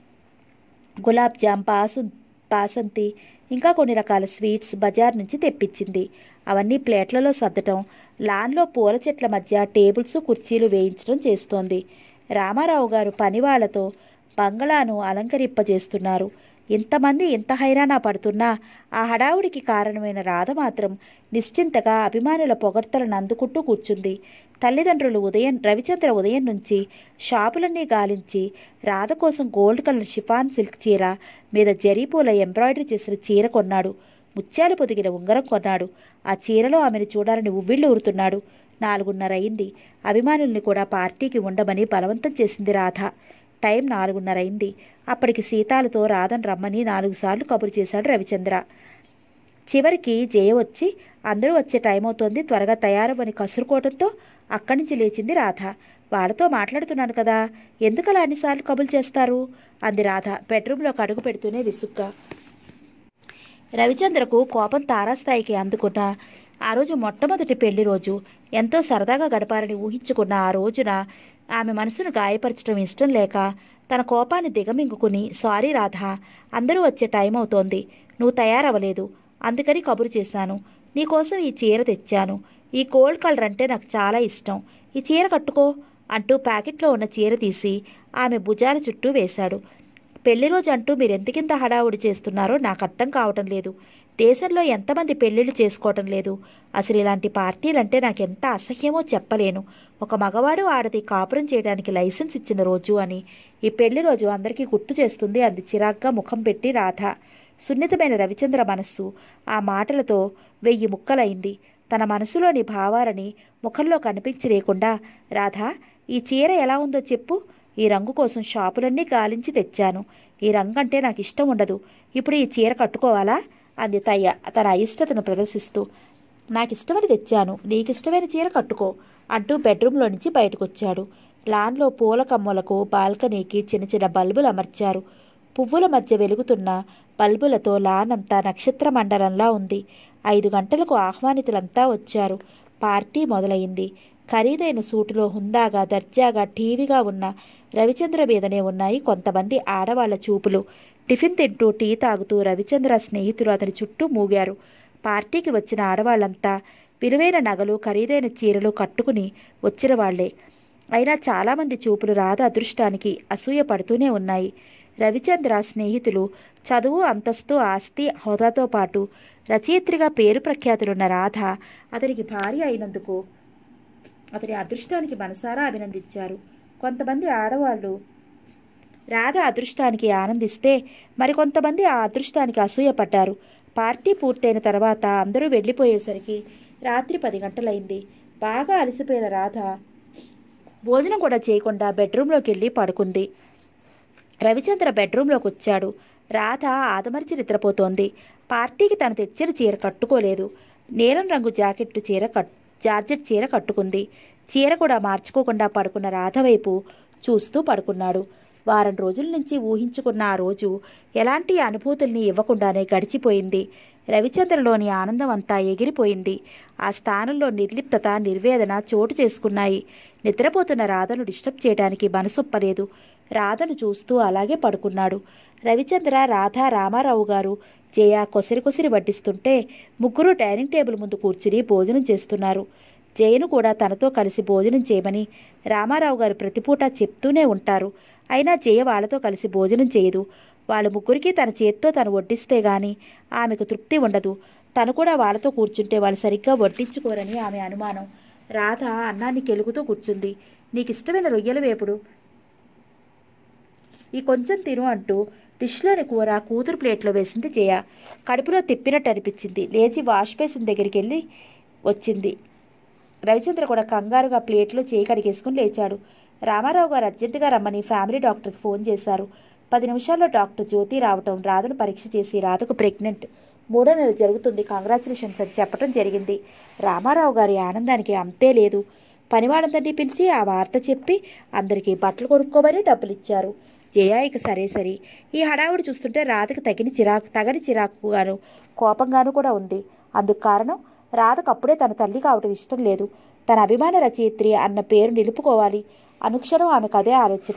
గులాబ్ జామ్ పాసు పాసంతి ఇంకా కొన్ని రకాల స్వీట్స్ బజార్ నుంచి తెప్పించింది అవన్నీ ప్లేట్లలో సర్దటం లాన్లో పూల చెట్ల మధ్య టేబుల్స్ కుర్చీలు వేయించడం చేస్తోంది రామారావు గారు పనివాళ్లతో బంగళాను అలంకరింపజేస్తున్నారు ఇంతమంది ఇంత హైరానా పడుతున్నా ఆ హడావుడికి కారణమైన రాధ మాత్రం నిశ్చింతగా అభిమానుల పొగడ్తలను అందుకుంటూ కూర్చుంది తల్లిదండ్రులు ఉదయం రవిచంద్ర ఉదయం నుంచి షాపులన్నీ గాలించి రాధ కోసం గోల్డ్ కలర్ షిఫాన్ సిల్క్ చీర మీద జరీపూల ఎంబ్రాయిడరీ చేసిన చీర కొన్నాడు ముత్యాలు పొదిగిన ఉంగరం కొన్నాడు ఆ చీరలో ఆమెను చూడాలని ఉవ్విళ్ళు ఊరుతున్నాడు నాలుగున్నర అయింది అభిమానుల్ని కూడా పార్టీకి ఉండమని బలవంతం చేసింది రాధ టైం నాలుగున్నర అయింది అప్పటికి సీతాలతో రాధను రమ్మని నాలుగు సార్లు కబురు చేశాడు రవిచంద్ర చివరికి జయ వచ్చి అందరూ వచ్చే టైం అవుతోంది త్వరగా తయారవ్వని కసురుకోవడంతో అక్కడి నుంచి లేచింది రాధ వాళ్ళతో మాట్లాడుతున్నాను కదా ఎందుకు అలా అన్నిసార్లు కబులు చేస్తారు అంది రాధ బెడ్రూమ్లోకి అడుగు పెడుతూనే విసుగ్గా రవిచంద్రకు కోపం తారాస్థాయికి అందుకున్న ఆ రోజు మొట్టమొదటి పెళ్లి రోజు ఎంతో సరదాగా గడపాలని ఊహించుకున్న ఆ రోజున ఆమె మనసును గాయపరచడం ఇష్టం లేక తన కోపాన్ని దిగమింగుకుని సారీ రాధ అందరూ వచ్చే టైం అవుతోంది నువ్వు తయారవ్వలేదు అందుకని కబురు చేశాను నీకోసం ఈ చీర తెచ్చాను ఈ గోల్డ్ కలర్ అంటే నాకు చాలా ఇష్టం ఈ చీర కట్టుకో అంటూ ప్యాకెట్లో ఉన్న చీర తీసి ఆమె భుజాల చుట్టూ వేశాడు పెళ్లి రోజు అంటూ మీరెందుకింత హడావుడి చేస్తున్నారో నాకు అర్థం కావటం లేదు దేశంలో ఎంతమంది పెళ్లిళ్ళు చేసుకోవటం లేదు అసలు ఇలాంటి పార్టీలంటే నాకెంత అసహ్యమో చెప్పలేను ఒక మగవాడు ఆడది కాపురం చేయడానికి లైసెన్స్ ఇచ్చిన రోజు అని ఈ పెళ్లి రోజు అందరికీ గుర్తు చేస్తుంది అంది చిరాగ్గా ముఖం పెట్టి రాధ సున్నితమైన రవిచంద్ర మనస్సు ఆ మాటలతో వెయ్యి ముక్కలైంది తన మనసులోని భావాలని ముఖంలో కనిపించలేకుండా రాధా ఈ చీర ఎలా ఉందో చెప్పు ఈ రంగు కోసం షాపులన్నీ గాలించి తెచ్చాను ఈ రంగు అంటే నాకు ఇష్టం ఉండదు ఇప్పుడు ఈ చీర కట్టుకోవాలా అంది తయ్య తన అయిష్టతను ప్రదర్శిస్తూ నాకు ఇష్టమని తెచ్చాను నీకు ఇష్టమైన చీర కట్టుకో అంటూ బెడ్రూమ్లో నుంచి బయటకొచ్చాడు లాన్లో పూల కమ్మలకు బాల్కనీకి చిన్న చిన్న బల్బులు అమర్చారు పువ్వుల మధ్య వెలుగుతున్న బల్బులతో లాన్ అంతా నక్షత్ర మండలంలా ఉంది ఐదు గంటలకు ఆహ్వానితులంతా వచ్చారు పార్టీ మొదలైంది ఖరీదైన సూటులో హుందాగా దర్జాగా టీవీగా ఉన్న రవిచంద్ర మీదనే ఉన్నాయి కొంతమంది ఆడవాళ్ల చూపులు టిఫిన్ తింటూ టీ తాగుతూ రవిచంద్ర స్నేహితులు అతని చుట్టూ మూగారు పార్టీకి వచ్చిన ఆడవాళ్లంతా విలువైన నగలు ఖరీదైన చీరలు కట్టుకుని వచ్చిన వాళ్లే అయినా చాలామంది చూపులు రాధ అదృష్టానికి అసూయ పడుతూనే ఉన్నాయి రవిచంద్ర స్నేహితులు చదువు అంతస్తు ఆస్తి హోదాతో పాటు రచయిత్రిగా పేరు ప్రఖ్యాతులున్న రాధ అతనికి భార్య అయినందుకు అతని అదృష్టానికి మనసారా అభినందించారు కొంతమంది ఆడవాళ్ళు రాధ అదృష్టానికి ఆనందిస్తే మరికొంతమంది ఆ అదృష్టానికి అసూయపడ్డారు పార్టీ పూర్తయిన తర్వాత అందరూ వెళ్ళిపోయేసరికి రాత్రి పది గంటలైంది బాగా అలసిపోయిన రాధ భోజనం కూడా చేయకుండా బెడ్రూమ్లోకి వెళ్ళి పడుకుంది రవిచంద్ర బెడ్రూమ్లోకి వచ్చాడు రాధ ఆదమరిచి నిద్రపోతోంది పార్టీకి తను తెచ్చిన చీర కట్టుకోలేదు నీలం రంగు జాకెట్టు చీర కట్ జార్జెట్ చీర కట్టుకుంది చీర కూడా మార్చుకోకుండా పడుకున్న రాధ వైపు చూస్తూ పడుకున్నాడు వారం రోజుల నుంచి ఊహించుకున్న ఆ రోజు ఎలాంటి అనుభూతుల్ని ఇవ్వకుండానే గడిచిపోయింది రవిచంద్రలోని ఆనందం అంతా ఎగిరిపోయింది ఆ స్థానంలో నిర్లిప్తత నిర్వేదన చోటు చేసుకున్నాయి నిద్రపోతున్న రాధను డిస్టర్బ్ చేయడానికి మనసొప్పలేదు రాధను చూస్తూ అలాగే పడుకున్నాడు రవిచంద్ర రాధ రామారావు గారు జయ కొసరి కొసరి వడ్డిస్తుంటే ముగ్గురు డైనింగ్ టేబుల్ ముందు కూర్చుని భోజనం చేస్తున్నారు జయను కూడా తనతో కలిసి భోజనం చేయమని రామారావు గారు ప్రతిపూట చెప్తూనే ఉంటారు అయినా జయ వాళ్ళతో కలిసి భోజనం చేయదు వాళ్ళ ముగ్గురికి తన చేత్తో తను వడ్డిస్తే గాని ఆమెకు తృప్తి ఉండదు తను కూడా వాళ్ళతో కూర్చుంటే వాళ్ళు సరిగ్గా వడ్డించుకోరని ఆమె అనుమానం రాధ అన్నాన్ని కెలుగుతూ కూర్చుంది నీకు ఇష్టమైన రొయ్యల వేపుడు ఈ కొంచెం తిను అంటూ డిష్లోని కూర కూతురు ప్లేట్లో వేసింది జయ కడుపులో తిప్పినట్టు అనిపించింది లేచి వాష్ బేసిన్ దగ్గరికి వెళ్ళి వచ్చింది రవిచంద్ర కూడా కంగారుగా ప్లేట్లో చేయి కడిగేసుకుని లేచాడు రామారావు గారు అర్జెంటుగా రమ్మని ఫ్యామిలీ డాక్టర్కి ఫోన్ చేశారు పది నిమిషాల్లో డాక్టర్ జ్యోతి రావటం రాధను పరీక్ష చేసి రాధకు ప్రెగ్నెంట్ మూడో నెల జరుగుతుంది కంగ్రాచులేషన్స్ అని చెప్పడం జరిగింది రామారావు గారి ఆనందానికి అంతే లేదు పనివాళ్ళందరినీ పిలిచి ఆ వార్త చెప్పి అందరికీ బట్టలు కొనుక్కోమని డబ్బులు ఇచ్చారు జయ ఇక సరే సరి ఈ హడావుడి చూస్తుంటే రాధకు తగిన చిరాకు తగని చిరాకుగాను కోపంగాను కూడా ఉంది అందుకు కారణం రాధకు అప్పుడే తన తల్లి కావటం ఇష్టం లేదు తన అభిమాన రచయిత్రి అన్న పేరు నిలుపుకోవాలి అనుక్షణం ఆమెకు అదే ఆలోచన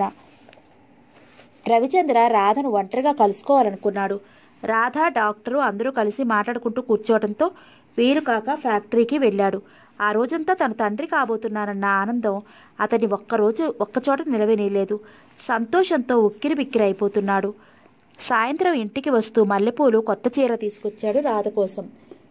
రవిచంద్ర రాధను ఒంటరిగా కలుసుకోవాలనుకున్నాడు రాధ డాక్టరు అందరూ కలిసి మాట్లాడుకుంటూ కూర్చోవడంతో వీలు కాక ఫ్యాక్టరీకి వెళ్ళాడు ఆ రోజంతా తన తండ్రి కాబోతున్నానన్న ఆనందం అతన్ని ఒక్కరోజు ఒక్కచోట నిలవనీయలేదు సంతోషంతో ఉక్కిరి బిక్కిరి అయిపోతున్నాడు సాయంత్రం ఇంటికి వస్తూ మల్లెపూలు కొత్త చీర తీసుకొచ్చాడు రాధ కోసం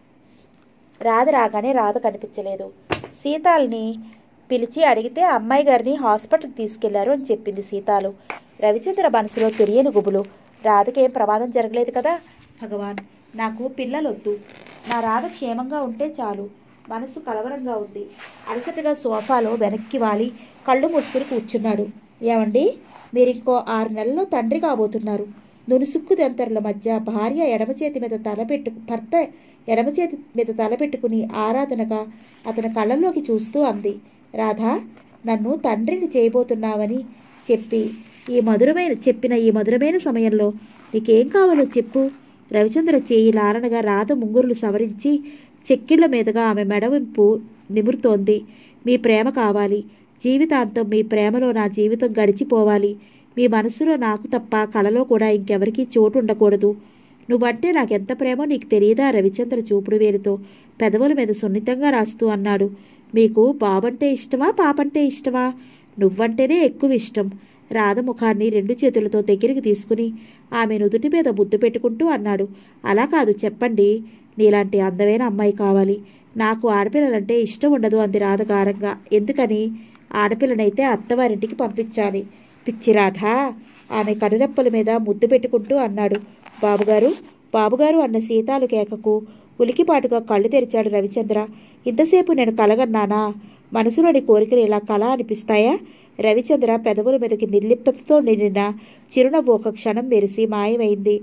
రాధ రాగానే రాధ కనిపించలేదు సీతాల్ని పిలిచి అడిగితే అమ్మాయి గారిని హాస్పిటల్కి తీసుకెళ్లారు అని చెప్పింది సీతాలు రవిచంద్ర మనసులో తెలియని గుబులు రాధకేం ప్రమాదం జరగలేదు కదా భగవాన్ నాకు పిల్లలొద్దు నా రాధ క్షేమంగా ఉంటే చాలు మనసు కలవరంగా ఉంది అలసటగా సోఫాలో వెనక్కి వాలి కళ్ళు మూసుకుని కూర్చున్నాడు ఏమండి మీరు ఇంకో ఆరు నెలల్లో తండ్రి కాబోతున్నారు నునుసుక్కు దెంతరుల మధ్య భార్య ఎడమ చేతి మీద తలపెట్టు భర్త ఎడమ చేతి మీద తలపెట్టుకుని ఆరాధనగా అతని కళ్ళల్లోకి చూస్తూ అంది రాధా నన్ను తండ్రిని చేయబోతున్నావని చెప్పి ఈ మధురమైన చెప్పిన ఈ మధురమైన సమయంలో నీకేం కావాలో చెప్పు రవిచంద్ర చేయి లాలనగా రాధ ముంగురులు సవరించి చెక్కిళ్ల మీదుగా ఆమె మెడవింపు నిమురుతోంది మీ ప్రేమ కావాలి జీవితాంతం మీ ప్రేమలో నా జీవితం గడిచిపోవాలి మీ మనసులో నాకు తప్ప కళలో కూడా ఇంకెవరికీ చోటు ఉండకూడదు నువ్వంటే నాకెంత ప్రేమో నీకు తెలియదా రవిచంద్ర చూపుడు వేలుతో పెదవుల మీద సున్నితంగా రాస్తూ అన్నాడు మీకు బాబంటే ఇష్టమా పాపంటే ఇష్టమా నువ్వంటేనే ఎక్కువ ఇష్టం రాధ ముఖాన్ని రెండు చేతులతో దగ్గరికి తీసుకుని ఆమె నుదుటి మీద ముద్దు పెట్టుకుంటూ అన్నాడు అలా కాదు చెప్పండి నీలాంటి అందమైన అమ్మాయి కావాలి నాకు ఆడపిల్లలంటే ఇష్టం ఉండదు అంది రాధ గారంగా ఎందుకని ఆడపిల్లనైతే అత్తవారింటికి పంపించాలి పిచ్చి రాధ ఆమె కనురెప్పల మీద ముద్దు పెట్టుకుంటూ అన్నాడు బాబుగారు బాబుగారు అన్న సీతాలు కేకకు ఉలికిపాటుగా కళ్ళు తెరిచాడు రవిచంద్ర ఇంతసేపు నేను కలగన్నానా మనసులోని కోరికలు ఇలా కళ అనిపిస్తాయా రవిచంద్ర పెదవుల మీదకి నిర్లిప్తతో నిండిన చిరునవ్వు ఒక క్షణం మెరిసి మాయమైంది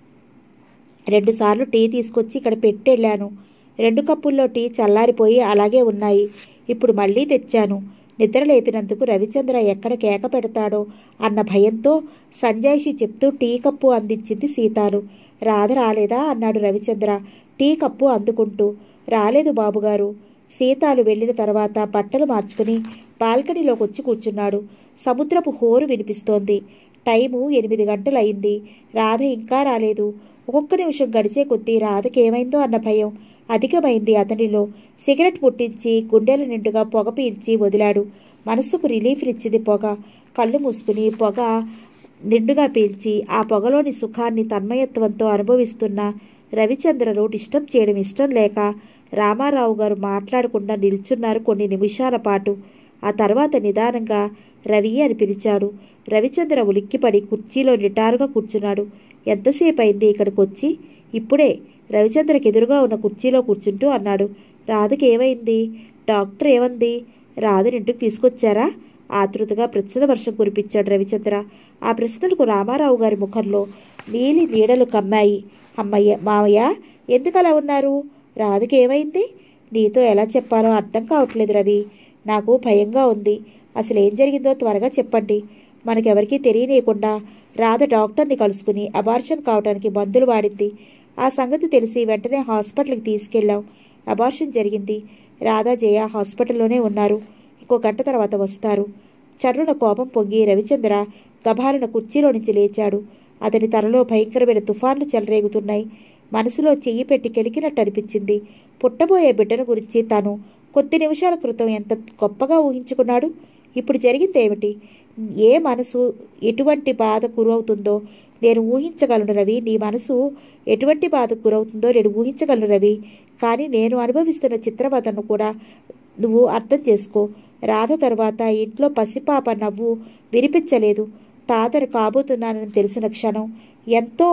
రెండుసార్లు టీ తీసుకొచ్చి ఇక్కడ పెట్టెళ్ళాను రెండు కప్పుల్లో టీ చల్లారిపోయి అలాగే ఉన్నాయి ఇప్పుడు మళ్ళీ తెచ్చాను నిద్ర లేపినందుకు రవిచంద్ర ఎక్కడ కేక పెడతాడో అన్న భయంతో సంజాయిషి చెప్తూ టీ కప్పు అందించింది సీతాలు రాధ రాలేదా అన్నాడు రవిచంద్ర టీ కప్పు అందుకుంటూ రాలేదు బాబుగారు సీతాలు వెళ్ళిన తర్వాత బట్టలు మార్చుకుని బాల్కనీలోకి వచ్చి కూర్చున్నాడు సముద్రపు హోరు వినిపిస్తోంది టైము ఎనిమిది గంటలయింది రాధ ఇంకా రాలేదు ఒక్కొక్క నిమిషం గడిచే కొద్దీ రాధకేమైందో అన్న భయం అధికమైంది అతనిలో సిగరెట్ పుట్టించి గుండెల నిండుగా పొగ పీల్చి వదిలాడు మనస్సుకు రిలీఫ్ ఇచ్చింది పొగ కళ్ళు మూసుకుని పొగ నిండుగా పీల్చి ఆ పొగలోని సుఖాన్ని తన్మయత్వంతో అనుభవిస్తున్న రవిచంద్రను డిస్టర్బ్ చేయడం ఇష్టం లేక రామారావు గారు మాట్లాడకుండా నిల్చున్నారు కొన్ని నిమిషాల పాటు ఆ తర్వాత నిదానంగా రవి అని పిలిచాడు రవిచంద్ర ఉలిక్కిపడి కుర్చీలో నిటారుగా కూర్చున్నాడు ఎంతసేపు అయింది ఇక్కడికి వచ్చి ఇప్పుడే రవిచంద్రకి ఎదురుగా ఉన్న కుర్చీలో కూర్చుంటూ అన్నాడు రాధకి ఏమైంది డాక్టర్ ఏమంది రాధని ఇంటికి తీసుకొచ్చారా ఆతృతగా ప్రశ్నల వర్షం కురిపించాడు రవిచంద్ర ఆ ప్రశ్నలకు రామారావు గారి ముఖంలో నీలి నీడలు కమ్మాయి అమ్మయ్య మావయ్య ఎందుకు అలా ఉన్నారు రాధకి ఏమైంది నీతో ఎలా చెప్పాలో అర్థం కావట్లేదు రవి నాకు భయంగా ఉంది అసలు ఏం జరిగిందో త్వరగా చెప్పండి మనకెవరికీ తెలియనీయకుండా రాధ డాక్టర్ని కలుసుకుని అబార్షన్ కావడానికి మందులు వాడింది ఆ సంగతి తెలిసి వెంటనే హాస్పిటల్కి తీసుకెళ్ళాం అబార్షన్ జరిగింది రాధా జయ హాస్పిటల్లోనే ఉన్నారు ఇంకో గంట తర్వాత వస్తారు చర్రున కోపం పొంగి రవిచంద్ర గభాలన కుర్చీలో నుంచి లేచాడు అతని తలలో భయంకరమైన తుఫాన్లు చెలరేగుతున్నాయి మనసులో చెయ్యి పెట్టి కెలికినట్టు అనిపించింది పుట్టబోయే బిడ్డను గురించి తాను కొద్ది నిమిషాల క్రితం ఎంత గొప్పగా ఊహించుకున్నాడు ఇప్పుడు జరిగింది ఏమిటి ఏ మనసు ఎటువంటి బాధ గురవుతుందో నేను ఊహించగలను రవి నీ మనసు ఎటువంటి బాధకు గురవుతుందో నేను ఊహించగలను రవి కానీ నేను అనుభవిస్తున్న చిత్రవదను కూడా నువ్వు అర్థం చేసుకో రాధ తర్వాత ఇంట్లో పసిపాప నవ్వు వినిపించలేదు తాతను కాబోతున్నానని తెలిసిన క్షణం ఎంతో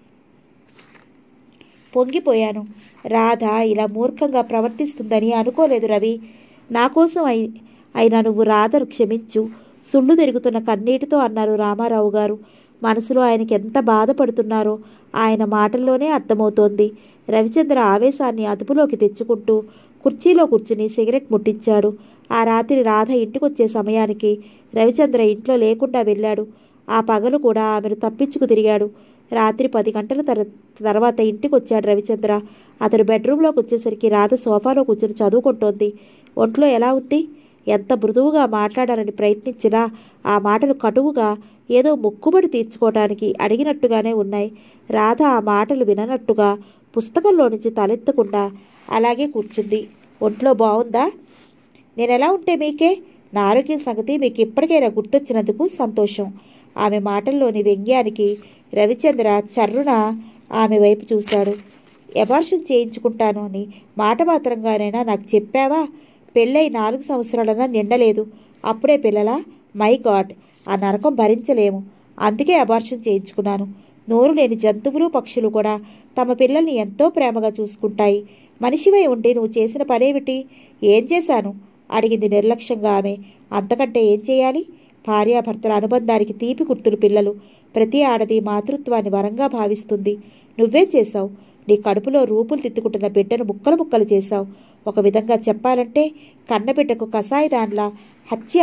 పొంగిపోయాను రాధ ఇలా మూర్ఖంగా ప్రవర్తిస్తుందని అనుకోలేదు రవి నా కోసం అయి అయినా నువ్వు రాధను క్షమించు సుళ్ళు తిరుగుతున్న కన్నీటితో అన్నారు రామారావు గారు మనసులో ఆయనకి ఎంత బాధపడుతున్నారో ఆయన మాటల్లోనే అర్థమవుతోంది రవిచంద్ర ఆవేశాన్ని అదుపులోకి తెచ్చుకుంటూ కుర్చీలో కూర్చుని సిగరెట్ ముట్టించాడు ఆ రాత్రి రాధ ఇంటికొచ్చే సమయానికి రవిచంద్ర ఇంట్లో లేకుండా వెళ్ళాడు ఆ పగలు కూడా ఆమెను తప్పించుకు తిరిగాడు రాత్రి పది గంటల తర తర్వాత ఇంటికి వచ్చాడు రవిచంద్ర అతడు బెడ్రూమ్లోకి వచ్చేసరికి రాధ సోఫాలో కూర్చుని చదువుకుంటోంది ఒంట్లో ఎలా ఉంది ఎంత మృదువుగా మాట్లాడాలని ప్రయత్నించినా ఆ మాటలు కటువుగా ఏదో మొక్కుబడి తీర్చుకోవటానికి అడిగినట్టుగానే ఉన్నాయి రాధ ఆ మాటలు విననట్టుగా పుస్తకంలో నుంచి తలెత్తకుండా అలాగే కూర్చుంది ఒంట్లో బాగుందా నేను ఎలా ఉంటే మీకే నా ఆరోగ్యం సంగతి మీకు ఇప్పటికైనా గుర్తొచ్చినందుకు సంతోషం ఆమె మాటల్లోని వ్యంగ్యానికి రవిచంద్ర చర్రున ఆమె వైపు చూశాడు ఎబార్షన్ చేయించుకుంటాను అని మాట మాత్రంగానైనా నాకు చెప్పావా పెళ్ళై నాలుగు సంవత్సరాలన్నా నిండలేదు అప్పుడే పిల్లలా మై గాడ్ ఆ నరకం భరించలేము అందుకే అబార్షన్ చేయించుకున్నాను నోరు లేని జంతువులు పక్షులు కూడా తమ పిల్లల్ని ఎంతో ప్రేమగా చూసుకుంటాయి మనిషివై ఉండి నువ్వు చేసిన పనేమిటి ఏం చేశాను అడిగింది నిర్లక్ష్యంగా ఆమె అంతకంటే ఏం చేయాలి భార్యాభర్తల అనుబంధానికి తీపి గుర్తులు పిల్లలు ప్రతి ఆడది మాతృత్వాన్ని వరంగా భావిస్తుంది నువ్వేం చేశావు నీ కడుపులో రూపులు తిత్తుకుంటున్న బిడ్డను ముక్కలు ముక్కలు చేశావు ఒక విధంగా చెప్పాలంటే కన్నబిడ్డకు కసాయి దానిలా హత్య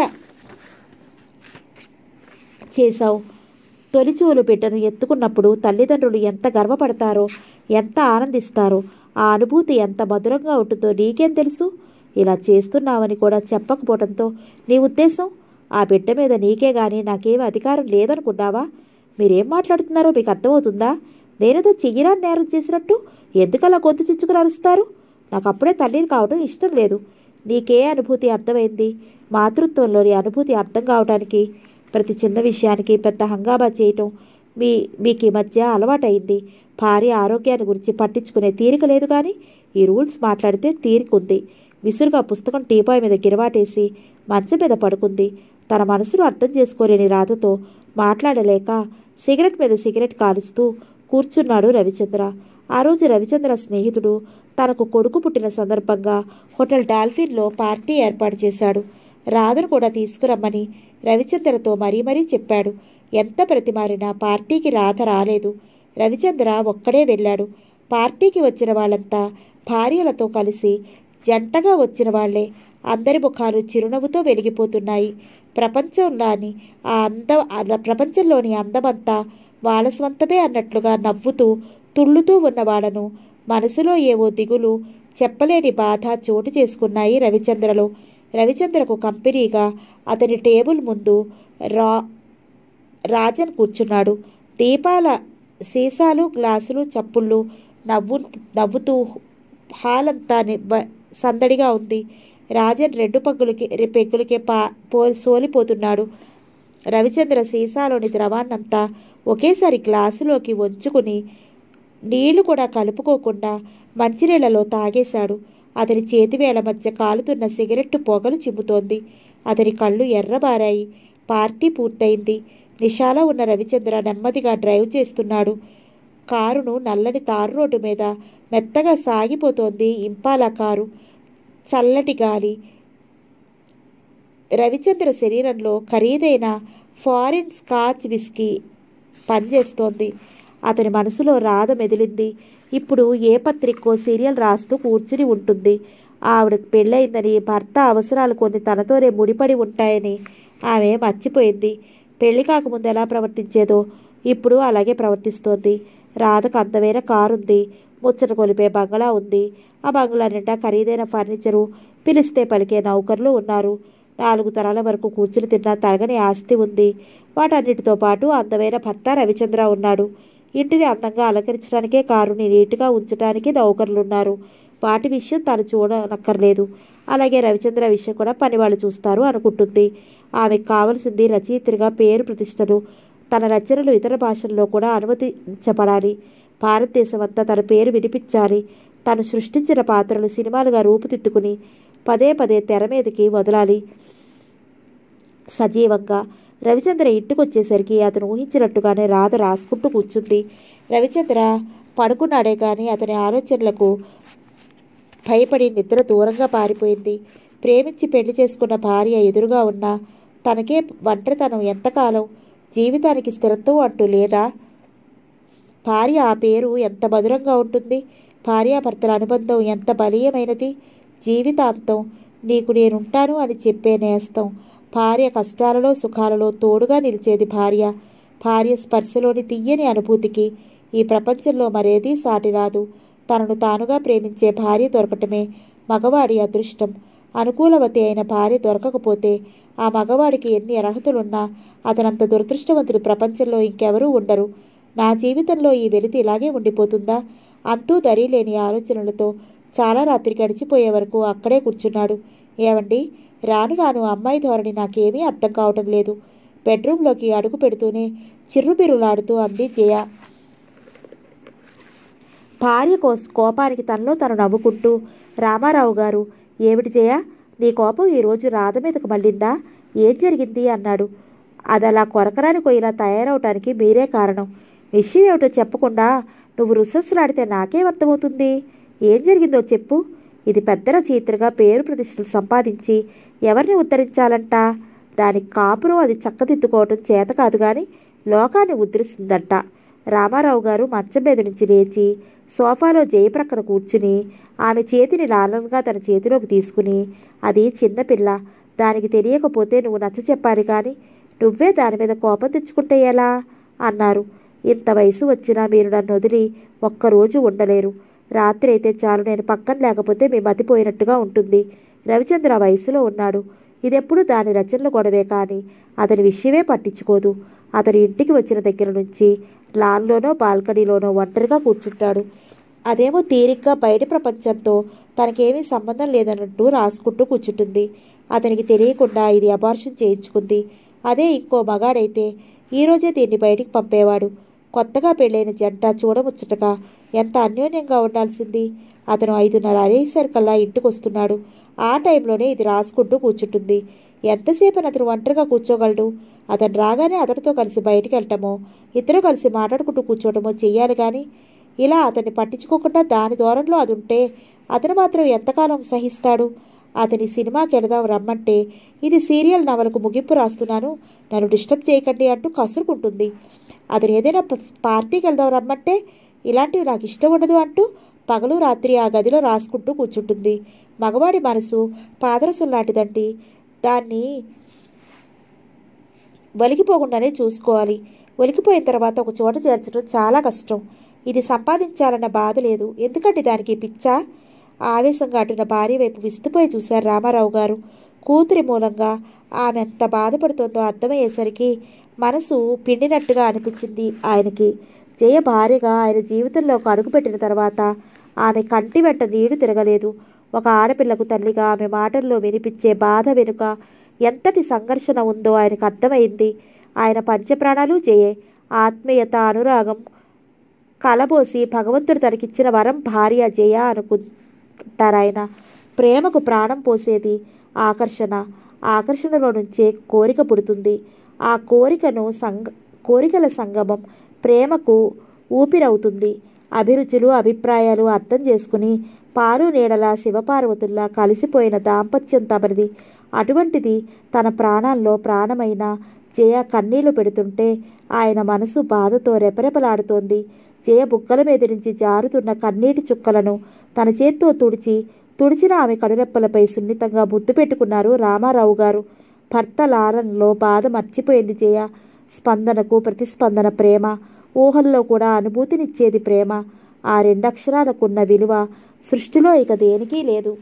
చేశావు తొలిచూలు బిడ్డను ఎత్తుకున్నప్పుడు తల్లిదండ్రులు ఎంత గర్వపడతారో ఎంత ఆనందిస్తారో ఆ అనుభూతి ఎంత మధురంగా ఉంటుందో నీకేం తెలుసు ఇలా చేస్తున్నావని కూడా చెప్పకపోవడంతో నీ ఉద్దేశం ఆ బిడ్డ మీద నీకే గాని నాకేం అధికారం లేదనుకున్నావా మీరేం మాట్లాడుతున్నారో మీకు అర్థమవుతుందా నేనేదో చెయ్యరా నేరం చేసినట్టు ఎందుకలా గొంతు చిచ్చుకుని అరుస్తారు నాకు అప్పుడే తల్లిని కావడం ఇష్టం లేదు నీకే అనుభూతి అర్థమైంది మాతృత్వంలోని అనుభూతి అర్థం కావడానికి ప్రతి చిన్న విషయానికి పెద్ద హంగామా చేయటం మీ మీకు ఈ మధ్య అలవాటైంది భార్య ఆరోగ్యాన్ని గురించి పట్టించుకునే తీరిక లేదు కానీ ఈ రూల్స్ మాట్లాడితే తీరిక ఉంది విసురుగా పుస్తకం టీపాయ్ మీద గిరవాటేసి మంచం మీద పడుకుంది తన మనసును అర్థం చేసుకోలేని రాధతో మాట్లాడలేక సిగరెట్ మీద సిగరెట్ కాలుస్తూ కూర్చున్నాడు రవిచంద్ర ఆ రోజు రవిచంద్ర స్నేహితుడు తనకు కొడుకు పుట్టిన సందర్భంగా హోటల్ డాల్ఫిన్లో పార్టీ ఏర్పాటు చేశాడు రాధను కూడా తీసుకురమ్మని రవిచంద్రతో మరీ మరీ చెప్పాడు ఎంత ప్రతిమారినా పార్టీకి రాధ రాలేదు రవిచంద్ర ఒక్కడే వెళ్ళాడు పార్టీకి వచ్చిన వాళ్ళంతా భార్యలతో కలిసి జంటగా వచ్చిన వాళ్లే అందరి ముఖాలు చిరునవ్వుతో వెలిగిపోతున్నాయి ప్రపంచంలోని ఆ అంద ఆ ప్రపంచంలోని అందమంతా వాళ్ళ స్వంతమే అన్నట్లుగా నవ్వుతూ తుళ్ళుతూ ఉన్న వాళ్ళను మనసులో ఏవో దిగులు చెప్పలేని బాధ చోటు చేసుకున్నాయి రవిచంద్రలో రవిచంద్రకు కంపెనీగా అతని టేబుల్ ముందు రా రాజన్ కూర్చున్నాడు దీపాల సీసాలు గ్లాసులు చప్పుళ్ళు నవ్వు నవ్వుతూ హాలంతా నిబ్బ- సందడిగా ఉంది రాజన్ రెండు పగ్గులకి రె- పెగ్గులకే పా పో సోలిపోతున్నాడు రవిచంద్ర సీసాలోని ద్రవాన్నంతా ఒకేసారి గ్లాసులోకి వంచుకుని నీళ్లు కూడా కలుపుకోకుండా మంచినీళ్లలో తాగేశాడు అతని చేతివేళ్ల మధ్య కాలుతున్న సిగరెట్టు పొగలు చిమ్ముతోంది అతని కళ్ళు ఎర్రబారాయి పార్టీ పూర్తయింది నిషాలో ఉన్న రవిచంద్ర నెమ్మదిగా డ్రైవ్ చేస్తున్నాడు కారును నల్లని తారు రోడ్డు మీద మెత్తగా సాగిపోతోంది ఇంపాలా కారు చల్లటి గాలి రవిచంద్ర శరీరంలో ఖరీదైన ఫారిన్ స్కాచ్ విస్కీ పనిచేస్తోంది అతని మనసులో రాధ మెదిలింది ఇప్పుడు ఏ పత్రికో సీరియల్ రాస్తూ కూర్చుని ఉంటుంది ఆవిడకు పెళ్ళయిందని భర్త అవసరాలు కొన్ని తనతోనే ముడిపడి ఉంటాయని ఆమె మర్చిపోయింది పెళ్లి కాకముందు ఎలా ప్రవర్తించేదో ఇప్పుడు అలాగే ప్రవర్తిస్తోంది రాధకు అందమైన కారు ఉంది ముచ్చట కొలిపే బంగళా ఉంది ఆ బంగ్లా నిండా ఖరీదైన ఫర్నిచరు పిలిస్తే పలికే నౌకర్లు ఉన్నారు నాలుగు తరాల వరకు కూర్చుని తిన్న తరగని ఆస్తి ఉంది వాటన్నిటితో పాటు అందమైన భర్త రవిచంద్ర ఉన్నాడు ఇంటిని అందంగా అలంకరించడానికే కారుని నీట్గా ఉంచడానికి నౌకర్లున్నారు వాటి విషయం తను చూడనక్కర్లేదు అలాగే రవిచంద్ర విషయం కూడా పని వాళ్ళు చూస్తారు అనుకుంటుంది ఆమెకు కావలసింది రచయిత్రిగా పేరు ప్రతిష్టలు తన రచనలు ఇతర భాషల్లో కూడా అనుమతించబడాలి భారతదేశం అంతా తన పేరు వినిపించాలి తను సృష్టించిన పాత్రలు సినిమాలుగా రూపుదిద్దుకుని పదే పదే తెర మీదకి వదలాలి సజీవంగా రవిచంద్ర ఇంటికి వచ్చేసరికి అతను ఊహించినట్టుగానే రాధ రాసుకుంటూ కూర్చుంది రవిచంద్ర పడుకున్నాడే కానీ అతని ఆలోచనలకు భయపడి నిద్ర దూరంగా పారిపోయింది ప్రేమించి పెళ్లి చేసుకున్న భార్య ఎదురుగా ఉన్న తనకే ఒంటరితనం ఎంతకాలం జీవితానికి స్థిరత్వం అంటూ లేదా భార్య ఆ పేరు ఎంత మధురంగా ఉంటుంది భార్యాభర్తల అనుబంధం ఎంత బలీయమైనది జీవితాంతం నీకు నేనుంటాను అని చెప్పే నేస్తం భార్య కష్టాలలో సుఖాలలో తోడుగా నిలిచేది భార్య భార్య స్పర్శలోని తీయని అనుభూతికి ఈ ప్రపంచంలో మరేదీ సాటిరాదు తనను తానుగా ప్రేమించే భార్య దొరకటమే మగవాడి అదృష్టం అనుకూలవతి అయిన భార్య దొరకకపోతే ఆ మగవాడికి ఎన్ని అర్హతలున్నా అతనంత దురదృష్టవంతుడు ప్రపంచంలో ఇంకెవరూ ఉండరు నా జీవితంలో ఈ వెలితి ఇలాగే ఉండిపోతుందా అంతూ దరి లేని ఆలోచనలతో చాలా రాత్రి గడిచిపోయే వరకు అక్కడే కూర్చున్నాడు ఏమండి రాను రాను అమ్మాయి ధోరణి నాకేమీ అర్థం కావటం లేదు బెడ్రూమ్లోకి అడుగు పెడుతూనే చిర్రుబిరులాడుతూ అంది జయ భార్య కోస్ కోపానికి తనలో తను నవ్వుకుంటూ రామారావు గారు ఏమిటి జయ నీ కోపం ఈరోజు రాధ మీదకు మళ్ళిందా ఏం జరిగింది అన్నాడు అది అలా కొరకరాని కొయ్యిలా తయారవటానికి మీరే కారణం విషయం ఏమిటో చెప్పకుండా నువ్వు రుసరుసలాడితే నాకేం అర్థమవుతుంది ఏం జరిగిందో చెప్పు ఇది పెద్ద రచయిత్రిగా పేరు ప్రతిష్టలు సంపాదించి ఎవరిని ఉద్ధరించాలంట దానికి కాపురం అది చక్కదిద్దుకోవటం చేత కాదు కానీ లోకాన్ని ఉద్ధరిస్తుందంట రామారావు గారు మంచం మీద నుంచి లేచి సోఫాలో జయ ప్రక్కన కూర్చుని ఆమె చేతిని లాలనగా తన చేతిలోకి తీసుకుని అది చిన్నపిల్ల దానికి తెలియకపోతే నువ్వు నచ్చ చెప్పాలి కానీ నువ్వే దాని మీద కోపం తెచ్చుకుంటే ఎలా అన్నారు ఇంత వయసు వచ్చినా మీరు నన్ను వదిలి ఒక్కరోజు ఉండలేరు రాత్రి అయితే చాలు నేను పక్కన లేకపోతే మీ మతిపోయినట్టుగా ఉంటుంది రవిచంద్ర ఆ వయసులో ఉన్నాడు ఇదెప్పుడు దాని రచనల గొడవే కానీ అతని విషయమే పట్టించుకోదు అతను ఇంటికి వచ్చిన దగ్గర నుంచి లాన్లోనో బాల్కనీలోనో ఒంటరిగా కూర్చుంటాడు అదేమో తీరిగ్గా బయట ప్రపంచంతో తనకేమీ సంబంధం లేదన్నట్టు రాసుకుంటూ కూర్చుంటుంది అతనికి తెలియకుండా ఇది అబార్షన్ చేయించుకుంది అదే ఇంకో మగాడైతే ఈరోజే దీన్ని బయటికి పంపేవాడు కొత్తగా పెళ్ళైన జంట చూడముచ్చటగా ఎంత అన్యోన్యంగా ఉండాల్సింది అతను ఐదున్నర అరేసరికల్లా ఇంటికి వస్తున్నాడు ఆ టైంలోనే ఇది రాసుకుంటూ కూర్చుంటుంది ఎంతసేపు అతను ఒంటరిగా కూర్చోగలడు అతను రాగానే అతనితో కలిసి బయటికి వెళ్ళటమో ఇద్దరు కలిసి మాట్లాడుకుంటూ కూర్చోవటమో చెయ్యాలి కానీ ఇలా అతన్ని పట్టించుకోకుండా దాని దూరంలో అది ఉంటే అతను మాత్రం ఎంతకాలం సహిస్తాడు అతని సినిమాకి వెళదాం రమ్మంటే ఇది సీరియల్ నవలకు ముగింపు రాస్తున్నాను నన్ను డిస్టర్బ్ చేయకండి అంటూ కసురుకుంటుంది అతను ఏదైనా ప- పార్టీకి వెళ్దాం రమ్మంటే ఇలాంటివి నాకు ఇష్టం ఉండదు అంటూ పగలు రాత్రి ఆ గదిలో రాసుకుంటూ కూర్చుంటుంది మగవాడి మనసు పాదరసం లాంటిదండి దాన్ని వలిగిపోకుండానే చూసుకోవాలి ఒలికిపోయిన తర్వాత ఒక చోట చేర్చడం చాలా కష్టం ఇది సంపాదించాలన్న బాధ లేదు ఎందుకంటే దానికి పిచ్చా ఆవేశంగా అటున్న భార్య వైపు విస్తుపోయి చూశారు రామారావు గారు కూతురి మూలంగా ఆమె ఎంత బాధపడుతోందో అర్థమయ్యేసరికి మనసు పిండినట్టుగా అనిపించింది ఆయనకి జయ భార్యగా ఆయన జీవితంలోకి అడుగుపెట్టిన తర్వాత ఆమె కంటి వెంట నీడు తిరగలేదు ఒక ఆడపిల్లకు తల్లిగా ఆమె మాటల్లో వినిపించే బాధ వెనుక ఎంతటి సంఘర్షణ ఉందో ఆయనకు అర్థమైంది ఆయన పంచప్రాణాలు జయే ఆత్మీయత అనురాగం కలబోసి భగవంతుడు తనకిచ్చిన వరం భార్య జయ అనుకుంటారాయన ప్రేమకు ప్రాణం పోసేది ఆకర్షణ ఆకర్షణలో నుంచే కోరిక పుడుతుంది ఆ కోరికను సంగ కోరికల సంగమం ప్రేమకు ఊపిరవుతుంది అభిరుచులు అభిప్రాయాలు అర్థం చేసుకుని పాలు నీడల శివపార్వతుల్లా కలిసిపోయిన దాంపత్యం తమరిది అటువంటిది తన ప్రాణాల్లో ప్రాణమైన జయ కన్నీళ్లు పెడుతుంటే ఆయన మనసు బాధతో రెపరెపలాడుతోంది జయ బుగ్గల మీద నుంచి జారుతున్న కన్నీటి చుక్కలను తన చేత్తో తుడిచి తుడిచిన ఆమె కడురెప్పలపై సున్నితంగా ముద్దు పెట్టుకున్నారు రామారావు గారు భర్త లాలనలో బాధ మర్చిపోయింది జయ స్పందనకు ప్రతిస్పందన ప్రేమ ఊహల్లో కూడా అనుభూతినిచ్చేది ప్రేమ ఆ రెండక్షరాలకున్న విలువ సృష్టిలో ఇక దేనికి లేదు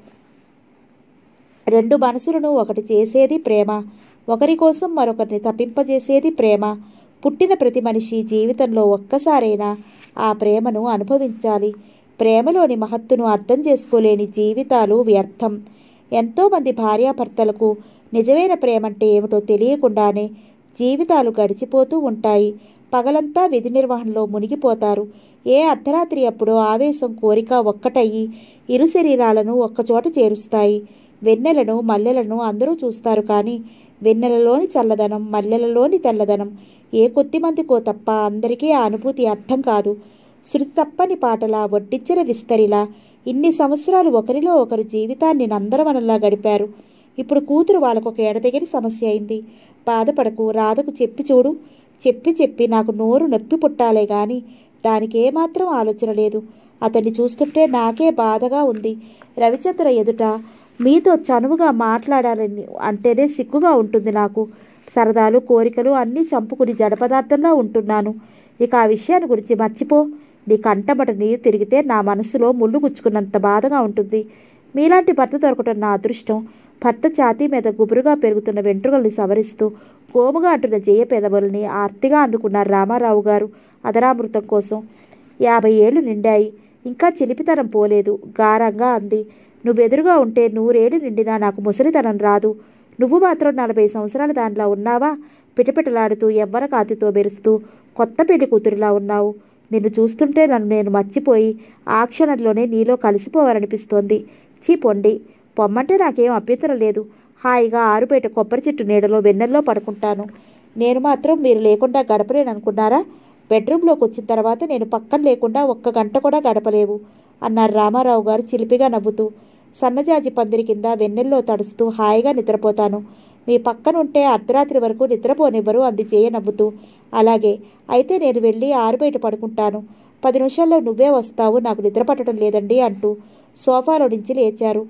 రెండు మనసులను ఒకటి చేసేది ప్రేమ ఒకరి కోసం మరొకరిని తప్పింపజేసేది ప్రేమ పుట్టిన ప్రతి మనిషి జీవితంలో ఒక్కసారైనా ఆ ప్రేమను అనుభవించాలి ప్రేమలోని మహత్తును అర్థం చేసుకోలేని జీవితాలు వ్యర్థం ఎంతోమంది భార్యాభర్తలకు నిజమైన ప్రేమంటే ఏమిటో తెలియకుండానే జీవితాలు గడిచిపోతూ ఉంటాయి పగలంతా విధి నిర్వహణలో మునిగిపోతారు ఏ అర్ధరాత్రి అప్పుడో ఆవేశం కోరిక ఒక్కటయ్యి ఇరు శరీరాలను ఒక్కచోట చేరుస్తాయి వెన్నెలను మల్లెలను అందరూ చూస్తారు కానీ వెన్నెలలోని చల్లదనం మల్లెలలోని తెల్లదనం ఏ కొద్ది మందికో తప్ప అందరికీ ఆ అనుభూతి అర్థం కాదు శృతి తప్పని పాటలా వడ్డిచ్చిన విస్తరిలా ఇన్ని సంవత్సరాలు ఒకరిలో ఒకరు జీవితాన్ని నందరవనంలా గడిపారు ఇప్పుడు కూతురు వాళ్ళకొక ఎడతెగని సమస్య అయింది బాధపడకు రాధకు చెప్పి చూడు చెప్పి చెప్పి నాకు నోరు నొప్పి పుట్టాలే గాని దానికి ఏమాత్రం ఆలోచన లేదు అతన్ని చూస్తుంటే నాకే బాధగా ఉంది రవిచంద్ర ఎదుట మీతో చనువుగా మాట్లాడాలని అంటేనే సిగ్గుగా ఉంటుంది నాకు సరదాలు కోరికలు అన్నీ చంపుకుని జడపదార్థంలో ఉంటున్నాను ఇక ఆ విషయాన్ని గురించి మర్చిపో నీ కంటమట నీరు తిరిగితే నా మనసులో ముళ్ళు గుచ్చుకున్నంత బాధగా ఉంటుంది మీలాంటి భర్త దొరకటం నా అదృష్టం భర్త ఛాతీ మీద గుబురుగా పెరుగుతున్న వెంట్రుకల్ని సవరిస్తూ గోముగా అంటున్న జయ పెదవుల్ని ఆర్తిగా అందుకున్నారు రామారావు గారు అదరామృతం కోసం యాభై ఏళ్ళు నిండాయి ఇంకా చిలిపితనం పోలేదు గారంగా అంది నువ్వెదురుగా ఉంటే నూరేళ్ళు నిండినా నాకు ముసలితనం రాదు నువ్వు మాత్రం నలభై సంవత్సరాల దానిలా ఉన్నావా పిటపిటలాడుతూ ఎవ్వర కాతితో మెరుస్తూ కొత్త పెళ్లి కూతురిలా ఉన్నావు నిన్ను చూస్తుంటే నన్ను నేను మర్చిపోయి ఆ క్షణంలోనే నీలో కలిసిపోవాలనిపిస్తోంది చీ పొండి పొమ్మంటే నాకేం అభ్యంతరం లేదు హాయిగా ఆరుబయట కొబ్బరి చెట్టు నీడలో వెన్నెల్లో పడుకుంటాను నేను మాత్రం మీరు లేకుండా గడపలేననుకున్నారా బెడ్రూమ్లోకి వచ్చిన తర్వాత నేను పక్కన లేకుండా ఒక్క గంట కూడా గడపలేవు అన్నారు రామారావు గారు చిలిపిగా నవ్వుతూ సన్నజాజి పందిరి కింద వెన్నెల్లో తడుస్తూ హాయిగా నిద్రపోతాను మీ పక్కన ఉంటే అర్ధరాత్రి వరకు నిద్రపోనివ్వరు అంది జయ నవ్వుతూ అలాగే అయితే నేను వెళ్ళి ఆరుబయట పడుకుంటాను పది నిమిషాల్లో నువ్వే వస్తావు నాకు నిద్ర పట్టడం లేదండి అంటూ సోఫాలో నుంచి లేచారు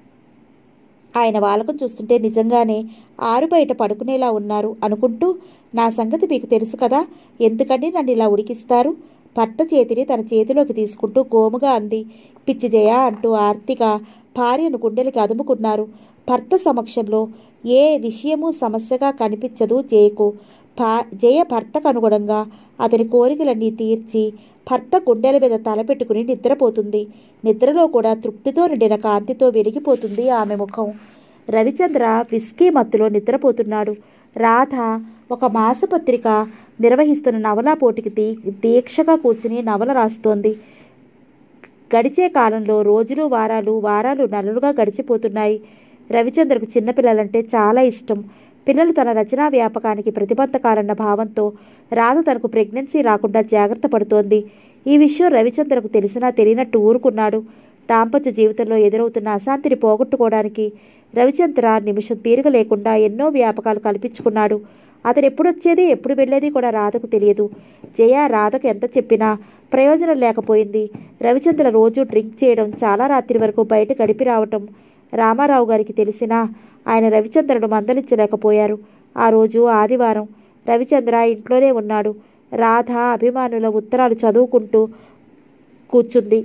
ఆయన వాళ్ళకం చూస్తుంటే నిజంగానే ఆరు బయట పడుకునేలా ఉన్నారు అనుకుంటూ నా సంగతి మీకు తెలుసు కదా ఎందుకండి నన్ను ఇలా ఉడికిస్తారు భర్త చేతిని తన చేతిలోకి తీసుకుంటూ గోముగా అంది పిచ్చి జయ అంటూ ఆర్తిగా భార్యను గుండెలకి అదుముకున్నారు భర్త సమక్షంలో ఏ విషయము సమస్యగా కనిపించదు జయకు భా జయ భర్తకు అనుగుణంగా అతని కోరికలన్నీ తీర్చి భర్త గుండెల మీద తలపెట్టుకుని నిద్రపోతుంది నిద్రలో కూడా తృప్తితో నిండిన కాంతితో వెలిగిపోతుంది ఆమె ముఖం రవిచంద్ర విస్కీ మత్తులో నిద్రపోతున్నాడు రాధ ఒక మాసపత్రిక నిర్వహిస్తున్న నవలా పోటీకి దీ దీక్షగా కూర్చుని నవల రాస్తోంది గడిచే కాలంలో రోజులు వారాలు వారాలు నెలలుగా గడిచిపోతున్నాయి రవిచంద్రకు చిన్నపిల్లలంటే చాలా ఇష్టం పిల్లలు తన రచనా వ్యాపకానికి ప్రతిబంధకాలన్న భావంతో రాధ తనకు ప్రెగ్నెన్సీ రాకుండా జాగ్రత్త పడుతోంది ఈ విషయం రవిచంద్రకు తెలిసినా తెలియనట్టు ఊరుకున్నాడు దాంపత్య జీవితంలో ఎదురవుతున్న అశాంతిని పోగొట్టుకోవడానికి రవిచంద్ర నిమిషం తీరిక లేకుండా ఎన్నో వ్యాపకాలు కల్పించుకున్నాడు అతను ఎప్పుడు వచ్చేది ఎప్పుడు వెళ్ళేది కూడా రాధకు తెలియదు జయ రాధకు ఎంత చెప్పినా ప్రయోజనం లేకపోయింది రవిచంద్ర రోజు డ్రింక్ చేయడం చాలా రాత్రి వరకు బయట గడిపి రావటం రామారావు గారికి తెలిసినా ఆయన రవిచంద్రను మందలించలేకపోయారు ఆ రోజు ఆదివారం రవిచంద్ర ఇంట్లోనే ఉన్నాడు రాధ అభిమానుల ఉత్తరాలు చదువుకుంటూ కూర్చుంది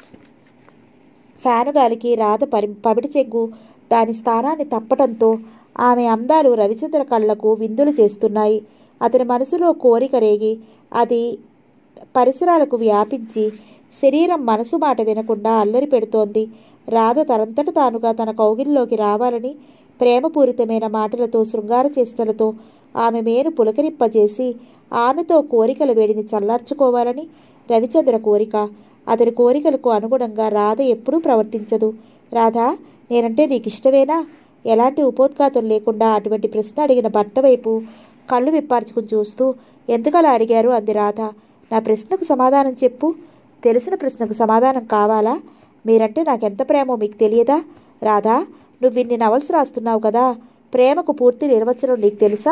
ఫ్యాను గాలికి రాధ పరి పమిడి చెంగు దాని స్థానాన్ని తప్పటంతో ఆమె అందాలు రవిచంద్ర కళ్ళకు విందులు చేస్తున్నాయి అతని మనసులో కోరిక రేగి అది పరిసరాలకు వ్యాపించి శరీరం మనసు మాట వినకుండా అల్లరి పెడుతోంది రాధ తనంతట తానుగా తన కౌగిలిలోకి రావాలని ప్రేమపూరితమైన మాటలతో శృంగార చేష్టలతో ఆమె మేను పులకరింపజేసి ఆమెతో కోరికల వేడిని చల్లార్చుకోవాలని రవిచంద్ర కోరిక అతని కోరికలకు అనుగుణంగా రాధ ఎప్పుడూ ప్రవర్తించదు రాధా నేనంటే నీకు ఇష్టమేనా ఎలాంటి ఉపోద్ఘాతం లేకుండా అటువంటి ప్రశ్న అడిగిన భర్త వైపు కళ్ళు విప్పార్చుకుని చూస్తూ ఎందుకలా అడిగారు అంది రాధ నా ప్రశ్నకు సమాధానం చెప్పు తెలిసిన ప్రశ్నకు సమాధానం కావాలా మీరంటే నాకెంత ప్రేమో మీకు తెలియదా రాధా నువ్వు ఇన్ని నవల్స్ రాస్తున్నావు కదా ప్రేమకు పూర్తి నిర్వచనం నీకు తెలుసా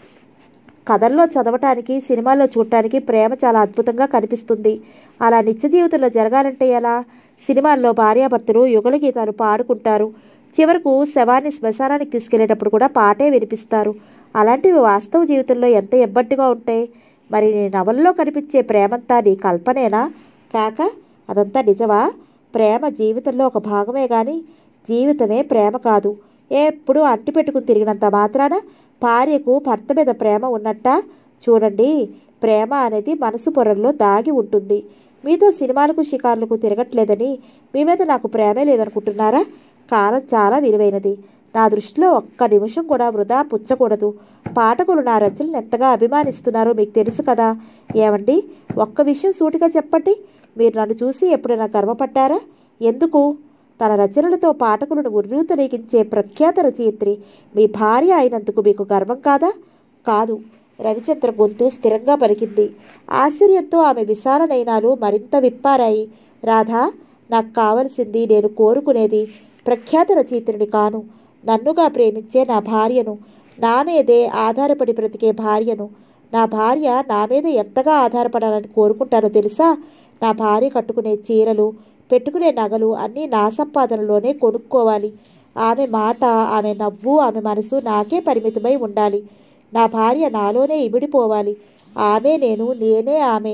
కథల్లో చదవటానికి సినిమాల్లో చూడటానికి ప్రేమ చాలా అద్భుతంగా కనిపిస్తుంది అలా నిత్య జీవితంలో జరగాలంటే ఎలా సినిమాల్లో భార్యాభర్తలు యుగల గీతాలు పాడుకుంటారు చివరకు శవాన్ని శ్మశానానికి తీసుకెళ్లేటప్పుడు కూడా పాటే వినిపిస్తారు అలాంటివి వాస్తవ జీవితంలో ఎంత ఎబ్బట్టిగా ఉంటాయి మరి నీ నవల్లో కనిపించే ప్రేమంతా నీ కల్పనేనా కాక అదంతా నిజమా ప్రేమ జీవితంలో ఒక భాగమే కానీ జీవితమే ప్రేమ కాదు ఎప్పుడూ అట్టి పెట్టుకుని తిరిగినంత మాత్రాన భార్యకు భర్త మీద ప్రేమ ఉన్నట్టా చూడండి ప్రేమ అనేది మనసు పొరల్లో దాగి ఉంటుంది మీతో సినిమాలకు షికార్లకు తిరగట్లేదని మీ మీద నాకు ప్రేమే లేదనుకుంటున్నారా కాలం చాలా విలువైనది నా దృష్టిలో ఒక్క నిమిషం కూడా వృధా పుచ్చకూడదు పాఠకులు నా రచనలు ఎంతగా అభిమానిస్తున్నారో మీకు తెలుసు కదా ఏమండి ఒక్క విషయం సూటిగా చెప్పండి మీరు నన్ను చూసి ఎప్పుడైనా గర్వపడ్డారా ఎందుకు తన రచనలతో పాఠకులను ఉర్రూతనీగించే ప్రఖ్యాత రచయిత్రి మీ భార్య అయినందుకు మీకు గర్వం కాదా కాదు రవిచంద్ర గొంతు స్థిరంగా పలికింది ఆశ్చర్యంతో ఆమె విశాల నయనాలు మరింత విప్పారాయి రాధా నాకు కావలసింది నేను కోరుకునేది ప్రఖ్యాత రచయిత్రిని కాను నన్నుగా ప్రేమించే నా భార్యను నా మీదే ఆధారపడి బ్రతికే భార్యను నా భార్య నా మీద ఎంతగా ఆధారపడాలని కోరుకుంటానో తెలుసా నా భార్య కట్టుకునే చీరలు పెట్టుకునే నగలు అన్నీ నా సంపాదనలోనే కొనుక్కోవాలి ఆమె మాట ఆమె నవ్వు ఆమె మనసు నాకే పరిమితమై ఉండాలి నా భార్య నాలోనే ఇమిడిపోవాలి ఆమె నేను నేనే ఆమె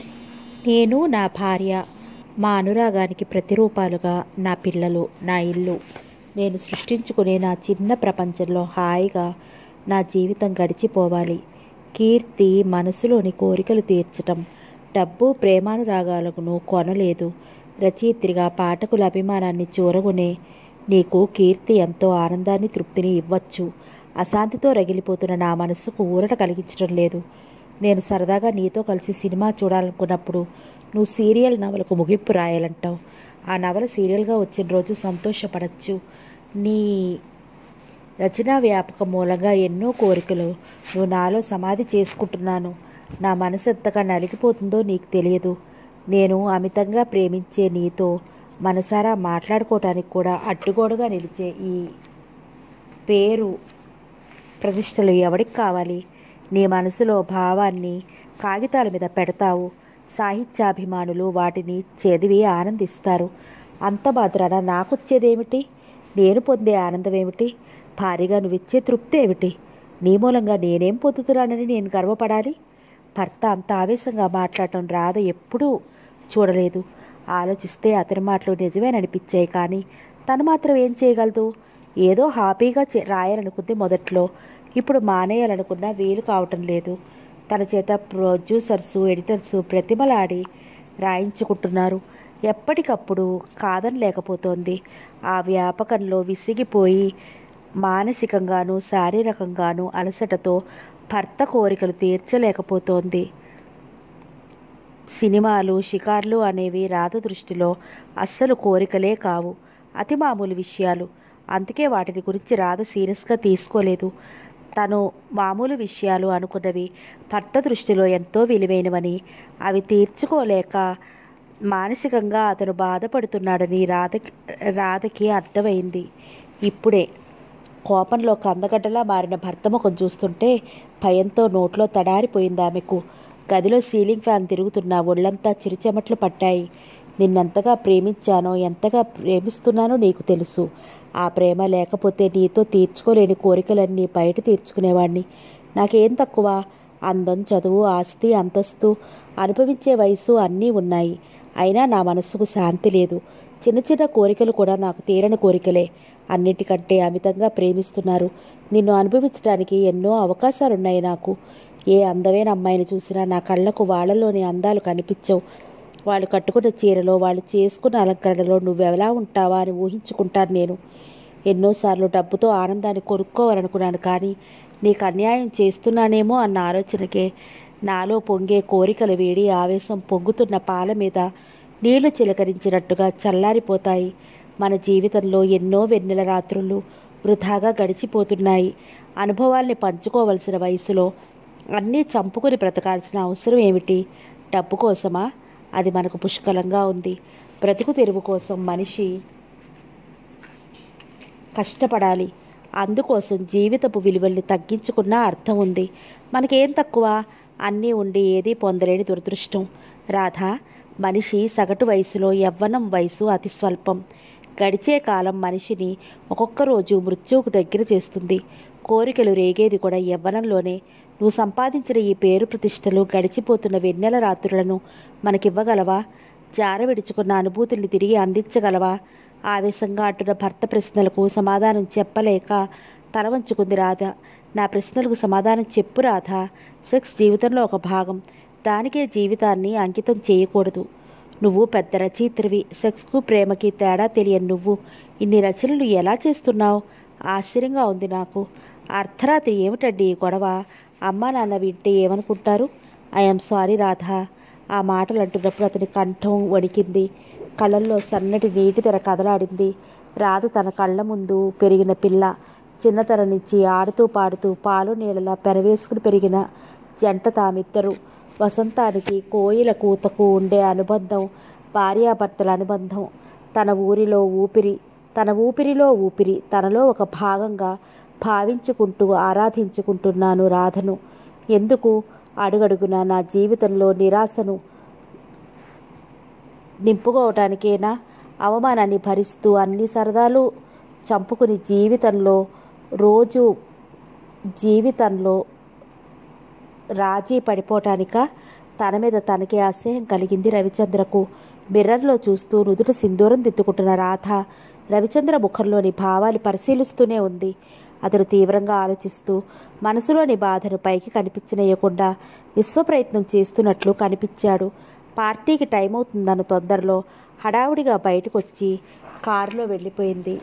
నేను నా భార్య మా అనురాగానికి ప్రతిరూపాలుగా నా పిల్లలు నా ఇల్లు నేను సృష్టించుకునే నా చిన్న ప్రపంచంలో హాయిగా నా జీవితం గడిచిపోవాలి కీర్తి మనసులోని కోరికలు తీర్చటం డబ్బు ప్రేమానురాగాలను కొనలేదు రచయిత్రిగా పాఠకుల అభిమానాన్ని చూరగొనే నీకు కీర్తి ఎంతో ఆనందాన్ని తృప్తిని ఇవ్వచ్చు అశాంతితో రగిలిపోతున్న నా మనస్సుకు ఊరట కలిగించడం లేదు నేను సరదాగా నీతో కలిసి సినిమా చూడాలనుకున్నప్పుడు నువ్వు సీరియల్ నవలకు ముగింపు రాయాలంటావు ఆ నవల సీరియల్గా వచ్చిన రోజు సంతోషపడచ్చు నీ రచనా వ్యాపకం మూలంగా ఎన్నో కోరికలు నువ్వు నాలో సమాధి చేసుకుంటున్నాను నా మనసు ఎంతగా నలిగిపోతుందో నీకు తెలియదు నేను అమితంగా ప్రేమించే నీతో మనసారా మాట్లాడుకోవటానికి కూడా అడ్డుగోడుగా నిలిచే ఈ పేరు ప్రతిష్టలు ఎవడికి కావాలి నీ మనసులో భావాన్ని కాగితాల మీద పెడతావు సాహిత్యాభిమానులు వాటిని చదివి ఆనందిస్తారు అంత మాత్రాన నాకొచ్చేదేమిటి నేను పొందే ఆనందం ఏమిటి భారీగా నువ్విచ్చే తృప్తి ఏమిటి నీ మూలంగా నేనేం పొందుతున్నానని నేను గర్వపడాలి భర్త అంత ఆవేశంగా మాట్లాడటం రాధ ఎప్పుడూ చూడలేదు ఆలోచిస్తే అతని మాటలు నిజమేననిపించాయి కానీ తను మాత్రం ఏం చేయగలదు ఏదో హ్యాపీగా చే రాయాలనుకుంది మొదట్లో ఇప్పుడు మానేయాలనుకున్నా వీలు కావటం లేదు తన చేత ప్రొడ్యూసర్సు ఎడిటర్సు ప్రతిమలాడి రాయించుకుంటున్నారు ఎప్పటికప్పుడు కాదని లేకపోతోంది ఆ వ్యాపకంలో విసిగిపోయి మానసికంగాను శారీరకంగాను అలసటతో భర్త కోరికలు తీర్చలేకపోతోంది సినిమాలు షికార్లు అనేవి రాధ దృష్టిలో అస్సలు కోరికలే కావు అతి మామూలు విషయాలు అందుకే వాటిని గురించి రాధ సీరియస్గా తీసుకోలేదు తను మామూలు విషయాలు అనుకున్నవి భర్త దృష్టిలో ఎంతో విలువైనవని అవి తీర్చుకోలేక మానసికంగా అతను బాధపడుతున్నాడని రాధకి రాధకి అర్థమైంది ఇప్పుడే కోపంలో కందగడ్డలా మారిన భర్త ముఖం చూస్తుంటే భయంతో నోట్లో తడారిపోయింది ఆమెకు గదిలో సీలింగ్ ఫ్యాన్ తిరుగుతున్న ఒళ్ళంతా చిరుచెమట్లు పట్టాయి నిన్నెంతగా ప్రేమించానో ఎంతగా ప్రేమిస్తున్నానో నీకు తెలుసు ఆ ప్రేమ లేకపోతే నీతో తీర్చుకోలేని కోరికలన్నీ బయట తీర్చుకునేవాణ్ణి నాకేం తక్కువ అందం చదువు ఆస్తి అంతస్తు అనుభవించే వయసు అన్నీ ఉన్నాయి అయినా నా మనస్సుకు శాంతి లేదు చిన్న చిన్న కోరికలు కూడా నాకు తీరని కోరికలే అన్నిటికంటే అమితంగా ప్రేమిస్తున్నారు నిన్ను అనుభవించడానికి ఎన్నో అవకాశాలున్నాయి నాకు ఏ అందమైన అమ్మాయిని చూసినా నా కళ్ళకు వాళ్ళలోని అందాలు కనిపించవు వాళ్ళు కట్టుకున్న చీరలో వాళ్ళు చేసుకున్న అలంకరణలో నువ్వెలా ఉంటావా అని ఊహించుకుంటాను నేను ఎన్నోసార్లు డబ్బుతో ఆనందాన్ని కొనుక్కోవాలనుకున్నాను కానీ నీకు అన్యాయం చేస్తున్నానేమో అన్న ఆలోచనకే నాలో పొంగే కోరికల వేడి ఆవేశం పొంగుతున్న పాల మీద నీళ్లు చిలకరించినట్టుగా చల్లారిపోతాయి మన జీవితంలో ఎన్నో వెన్నెల రాత్రులు వృధాగా గడిచిపోతున్నాయి అనుభవాల్ని పంచుకోవలసిన వయసులో అన్నీ చంపుకుని బ్రతకాల్సిన అవసరం ఏమిటి డబ్బు కోసమా అది మనకు పుష్కలంగా ఉంది బ్రతుకు తెరువు కోసం మనిషి కష్టపడాలి అందుకోసం జీవితపు విలువల్ని తగ్గించుకున్న అర్థం ఉంది మనకేం తక్కువ అన్నీ ఉండి ఏదీ పొందలేని దురదృష్టం రాధ మనిషి సగటు వయసులో యవ్వనం వయసు అతి స్వల్పం గడిచే కాలం మనిషిని ఒక్కొక్క రోజు మృత్యువుకు దగ్గర చేస్తుంది కోరికలు రేగేది కూడా యవ్వనంలోనే నువ్వు సంపాదించిన ఈ పేరు ప్రతిష్టలు గడిచిపోతున్న వెన్నెల రాత్రులను మనకివ్వగలవా జార విడుచుకున్న అనుభూతుల్ని తిరిగి అందించగలవా ఆవేశంగా అంటున్న భర్త ప్రశ్నలకు సమాధానం చెప్పలేక తల వంచుకుంది రాధ నా ప్రశ్నలకు సమాధానం చెప్పు రాధ సెక్స్ జీవితంలో ఒక భాగం దానికే జీవితాన్ని అంకితం చేయకూడదు నువ్వు పెద్ద రచయిత్రివి సెక్స్కు ప్రేమకి తేడా తెలియని నువ్వు ఇన్ని రచనలు ఎలా చేస్తున్నావు ఆశ్చర్యంగా ఉంది నాకు అర్ధరాత్రి ఏమిటండి ఈ గొడవ అమ్మా నాన్న వింటే ఏమనుకుంటారు ఐఎమ్ సారీ రాధ ఆ మాటలు అంటున్నప్పుడు అతని కంఠం వణికింది కళ్ళల్లో సన్నటి నీటి తెర కదలాడింది రాధ తన కళ్ళ ముందు పెరిగిన పిల్ల చిన్నతనం నుంచి ఆడుతూ పాడుతూ పాలు నీళ్ళలా పెరవేసుకుని పెరిగిన జంట తామిద్దరు వసంతానికి కోయిల కూతకు ఉండే అనుబంధం భార్యాభర్తల అనుబంధం తన ఊరిలో ఊపిరి తన ఊపిరిలో ఊపిరి తనలో ఒక భాగంగా భావించుకుంటూ ఆరాధించుకుంటున్నాను రాధను ఎందుకు అడుగడుగునా నా జీవితంలో నిరాశను నింపుకోవటానికేనా అవమానాన్ని భరిస్తూ అన్ని సరదాలు చంపుకుని జీవితంలో రోజు జీవితంలో రాజీ పడిపోవటానిక తన మీద తనకే అసహ్యం కలిగింది రవిచంద్రకు మిర్రర్లో చూస్తూ నుదుట సింధూరం దిద్దుకుంటున్న రాధ రవిచంద్ర ముఖంలోని భావాలు పరిశీలిస్తూనే ఉంది అతడు తీవ్రంగా ఆలోచిస్తూ మనసులోని బాధను పైకి కనిపించనీయకుండా విశ్వప్రయత్నం చేస్తున్నట్లు కనిపించాడు పార్టీకి టైం అవుతుందన్న తొందరలో హడావుడిగా బయటకు వచ్చి కారులో వెళ్ళిపోయింది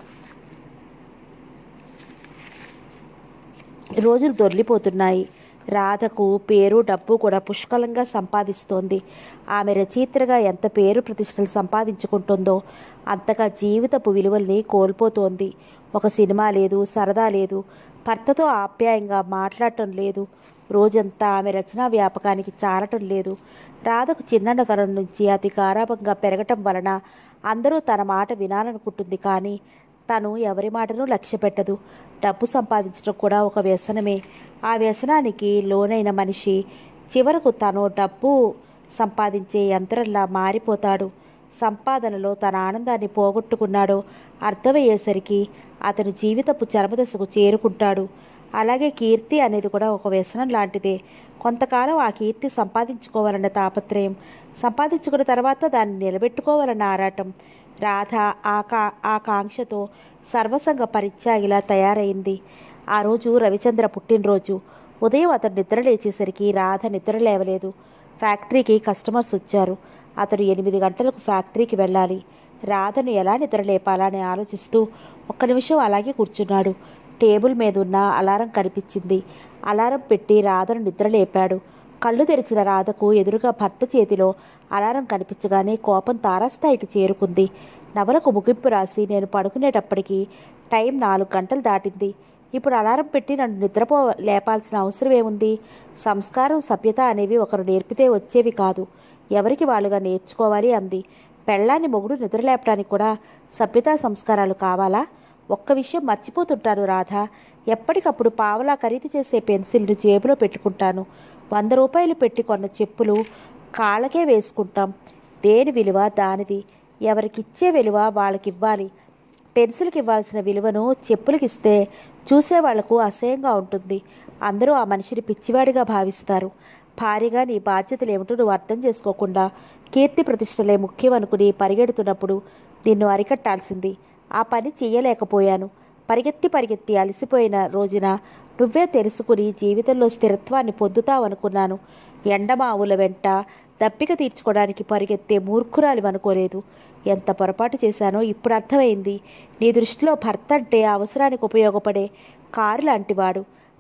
రోజులు దొర్లిపోతున్నాయి రాధకు పేరు డబ్బు కూడా పుష్కలంగా సంపాదిస్తోంది ఆమె రచయిత్రగా ఎంత పేరు ప్రతిష్టలు సంపాదించుకుంటుందో అంతగా జీవితపు విలువల్ని కోల్పోతోంది ఒక సినిమా లేదు సరదా లేదు భర్తతో ఆప్యాయంగా మాట్లాడటం లేదు రోజంతా ఆమె రచనా వ్యాపకానికి చాలటం లేదు రాధకు చిన్నతనం నుంచి అతి గారాభంగా పెరగటం వలన అందరూ తన మాట వినాలనుకుంటుంది కానీ తను ఎవరి మాటను లక్ష్య పెట్టదు డబ్బు సంపాదించడం కూడా ఒక వ్యసనమే ఆ వ్యసనానికి లోనైన మనిషి చివరకు తను డబ్బు సంపాదించే యంత్రంలా మారిపోతాడు సంపాదనలో తన ఆనందాన్ని పోగొట్టుకున్నాడో అర్థమయ్యేసరికి అతను జీవితపు చరమదశకు చేరుకుంటాడు అలాగే కీర్తి అనేది కూడా ఒక వ్యసనం లాంటిదే కొంతకాలం ఆ కీర్తి సంపాదించుకోవాలన్న తాపత్రయం సంపాదించుకున్న తర్వాత దాన్ని నిలబెట్టుకోవాలన్న ఆరాటం రాధ ఆ కా ఆ కాంక్షతో సర్వసంగ పరిత్యాగిలా తయారైంది ఆ రోజు రవిచంద్ర పుట్టినరోజు ఉదయం అతను నిద్ర లేచేసరికి రాధ నిద్ర లేవలేదు ఫ్యాక్టరీకి కస్టమర్స్ వచ్చారు అతడు ఎనిమిది గంటలకు ఫ్యాక్టరీకి వెళ్ళాలి రాధను ఎలా నిద్ర లేపాలా అని ఆలోచిస్తూ ఒక్క నిమిషం అలాగే కూర్చున్నాడు టేబుల్ మీద ఉన్న అలారం కనిపించింది అలారం పెట్టి రాధను నిద్ర లేపాడు కళ్ళు తెరిచిన రాధకు ఎదురుగా భర్త చేతిలో అలారం కనిపించగానే కోపం తారాస్థాయికి చేరుకుంది నవలకు ముగింపు రాసి నేను పడుకునేటప్పటికి టైం నాలుగు గంటలు దాటింది ఇప్పుడు అలారం పెట్టి నన్ను నిద్రపో లేపాల్సిన అవసరం ఏముంది సంస్కారం సభ్యత అనేవి ఒకరు నేర్పితే వచ్చేవి కాదు ఎవరికి వాళ్ళుగా నేర్చుకోవాలి అంది పెళ్ళాన్ని మొగుడు నిద్రలేపడానికి కూడా సభ్యతా సంస్కారాలు కావాలా ఒక్క విషయం మర్చిపోతుంటాను రాధ ఎప్పటికప్పుడు పావలా ఖరీదు చేసే పెన్సిల్ను జేబులో పెట్టుకుంటాను వంద రూపాయలు పెట్టి కొన్న చెప్పులు కాళ్ళకే వేసుకుంటాం దేని విలువ దానిది ఎవరికిచ్చే విలువ వాళ్ళకి ఇవ్వాలి పెన్సిల్కి ఇవ్వాల్సిన విలువను చెప్పులకి ఇస్తే చూసేవాళ్లకు అసహ్యంగా ఉంటుంది అందరూ ఆ మనిషిని పిచ్చివాడిగా భావిస్తారు భారీగా నీ బాధ్యతలు ఏమిటో నువ్వు అర్థం చేసుకోకుండా కీర్తి ప్రతిష్టలే ముఖ్యం అనుకుని పరిగెడుతున్నప్పుడు నిన్ను అరికట్టాల్సింది ఆ పని చెయ్యలేకపోయాను పరిగెత్తి పరిగెత్తి అలసిపోయిన రోజున నువ్వే తెలుసుకుని జీవితంలో స్థిరత్వాన్ని పొందుతావనుకున్నాను ఎండమావుల వెంట దప్పిక తీర్చుకోవడానికి పరిగెత్తే మూర్ఖురాలి అనుకోలేదు ఎంత పొరపాటు చేశానో ఇప్పుడు అర్థమైంది నీ దృష్టిలో భర్త అంటే అవసరానికి ఉపయోగపడే కారు లాంటివాడు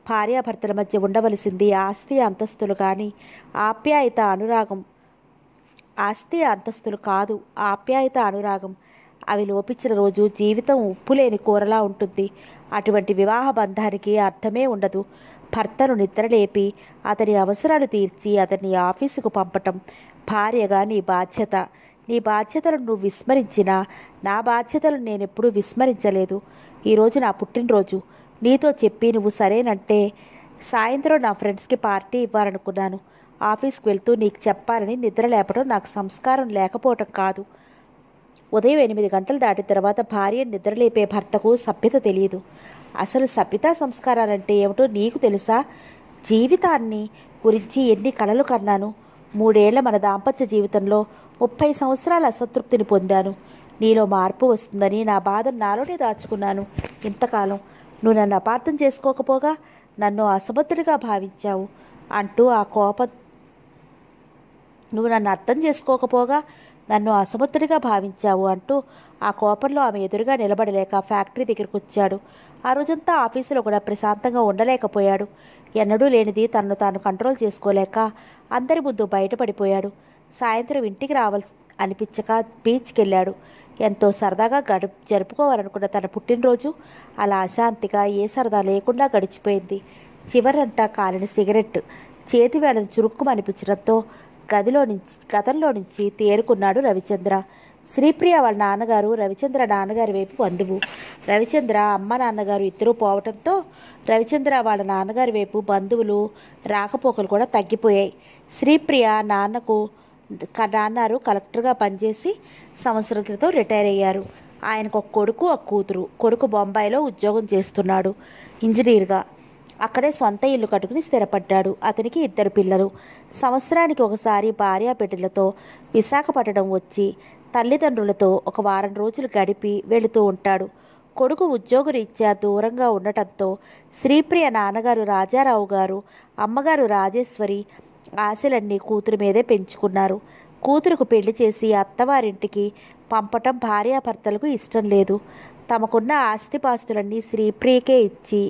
భార్యాభర్తల మధ్య ఉండవలసింది ఆస్తి అంతస్తులు కానీ ఆప్యాయత అనురాగం ఆస్తి అంతస్తులు కాదు ఆప్యాయత అనురాగం అవి లోపించిన రోజు జీవితం ఉప్పులేని కూరలా ఉంటుంది అటువంటి వివాహ బంధానికి అర్థమే ఉండదు భర్తను నిద్రలేపి అతని అవసరాలు తీర్చి అతన్ని ఆఫీసుకు పంపటం భార్యగా నీ బాధ్యత నీ బాధ్యతలను నువ్వు విస్మరించినా నా బాధ్యతలను నేను ఎప్పుడూ విస్మరించలేదు ఈరోజు నా పుట్టినరోజు నీతో చెప్పి నువ్వు సరేనంటే సాయంత్రం నా ఫ్రెండ్స్కి పార్టీ ఇవ్వాలనుకున్నాను ఆఫీస్కి వెళ్తూ నీకు చెప్పాలని నిద్ర లేపడం నాకు సంస్కారం లేకపోవటం కాదు ఉదయం ఎనిమిది గంటలు దాటిన తర్వాత భార్య నిద్రలేపే భర్తకు సభ్యత తెలియదు అసలు సభ్యతా సంస్కారాలంటే ఏమిటో నీకు తెలుసా జీవితాన్ని గురించి ఎన్ని కలలు కన్నాను మూడేళ్ల మన దాంపత్య జీవితంలో ముప్పై సంవత్సరాల అసంతృప్తిని పొందాను నీలో మార్పు వస్తుందని నా బాధను నాలోనే దాచుకున్నాను ఇంతకాలం నువ్వు నన్ను అపార్థం చేసుకోకపోగా నన్ను అసమర్థుడిగా భావించావు అంటూ ఆ కోపం నువ్వు నన్ను అర్థం చేసుకోకపోగా నన్ను అసమర్థుడిగా భావించావు అంటూ ఆ కోపంలో ఆమె ఎదురుగా నిలబడలేక ఫ్యాక్టరీ దగ్గరికి వచ్చాడు ఆ రోజంతా ఆఫీసులో కూడా ప్రశాంతంగా ఉండలేకపోయాడు ఎన్నడూ లేనిది తనను తాను కంట్రోల్ చేసుకోలేక అందరి ముందు బయటపడిపోయాడు సాయంత్రం ఇంటికి రావాల్సి అనిపించక బీచ్కి వెళ్ళాడు ఎంతో సరదాగా గడు జరుపుకోవాలనుకున్న తన పుట్టినరోజు అలా అశాంతిగా ఏ సరదా లేకుండా గడిచిపోయింది చివరంతా కాలిన సిగరెట్ చేతి వేళను చురుక్కుమనిపించడంతో గదిలో నుంచి గతంలో నుంచి తేరుకున్నాడు రవిచంద్ర శ్రీప్రియ వాళ్ళ నాన్నగారు రవిచంద్ర నాన్నగారి వైపు బంధువు రవిచంద్ర అమ్మ నాన్నగారు ఇద్దరూ పోవటంతో రవిచంద్ర వాళ్ళ నాన్నగారి వైపు బంధువులు రాకపోకలు కూడా తగ్గిపోయాయి శ్రీప్రియ నాన్నకు క- నాన్నారు కలెక్టర్గా పనిచేసి సంవత్సరం క్రితం రిటైర్ అయ్యారు ఆయనకు ఒక కొడుకు ఒక కూతురు కొడుకు బొంబాయిలో ఉద్యోగం చేస్తున్నాడు ఇంజనీర్గా అక్కడే సొంత ఇల్లు కట్టుకుని స్థిరపడ్డాడు అతనికి ఇద్దరు పిల్లలు సంవత్సరానికి ఒకసారి భార్యా బిడ్డలతో విశాఖపట్నం వచ్చి తల్లిదండ్రులతో ఒక వారం రోజులు గడిపి వెళుతూ ఉంటాడు కొడుకు ఉద్యోగరీత్యా దూరంగా ఉండటంతో శ్రీప్రియ నాన్నగారు రాజారావు గారు అమ్మగారు రాజేశ్వరి ఆశలన్నీ కూతురు మీదే పెంచుకున్నారు కూతురుకు పెళ్లి చేసి అత్తవారింటికి పంపటం భార్యాభర్తలకు ఇష్టం లేదు తమకున్న ఆస్తిపాస్తులన్నీ శ్రీప్రియకే ఇచ్చి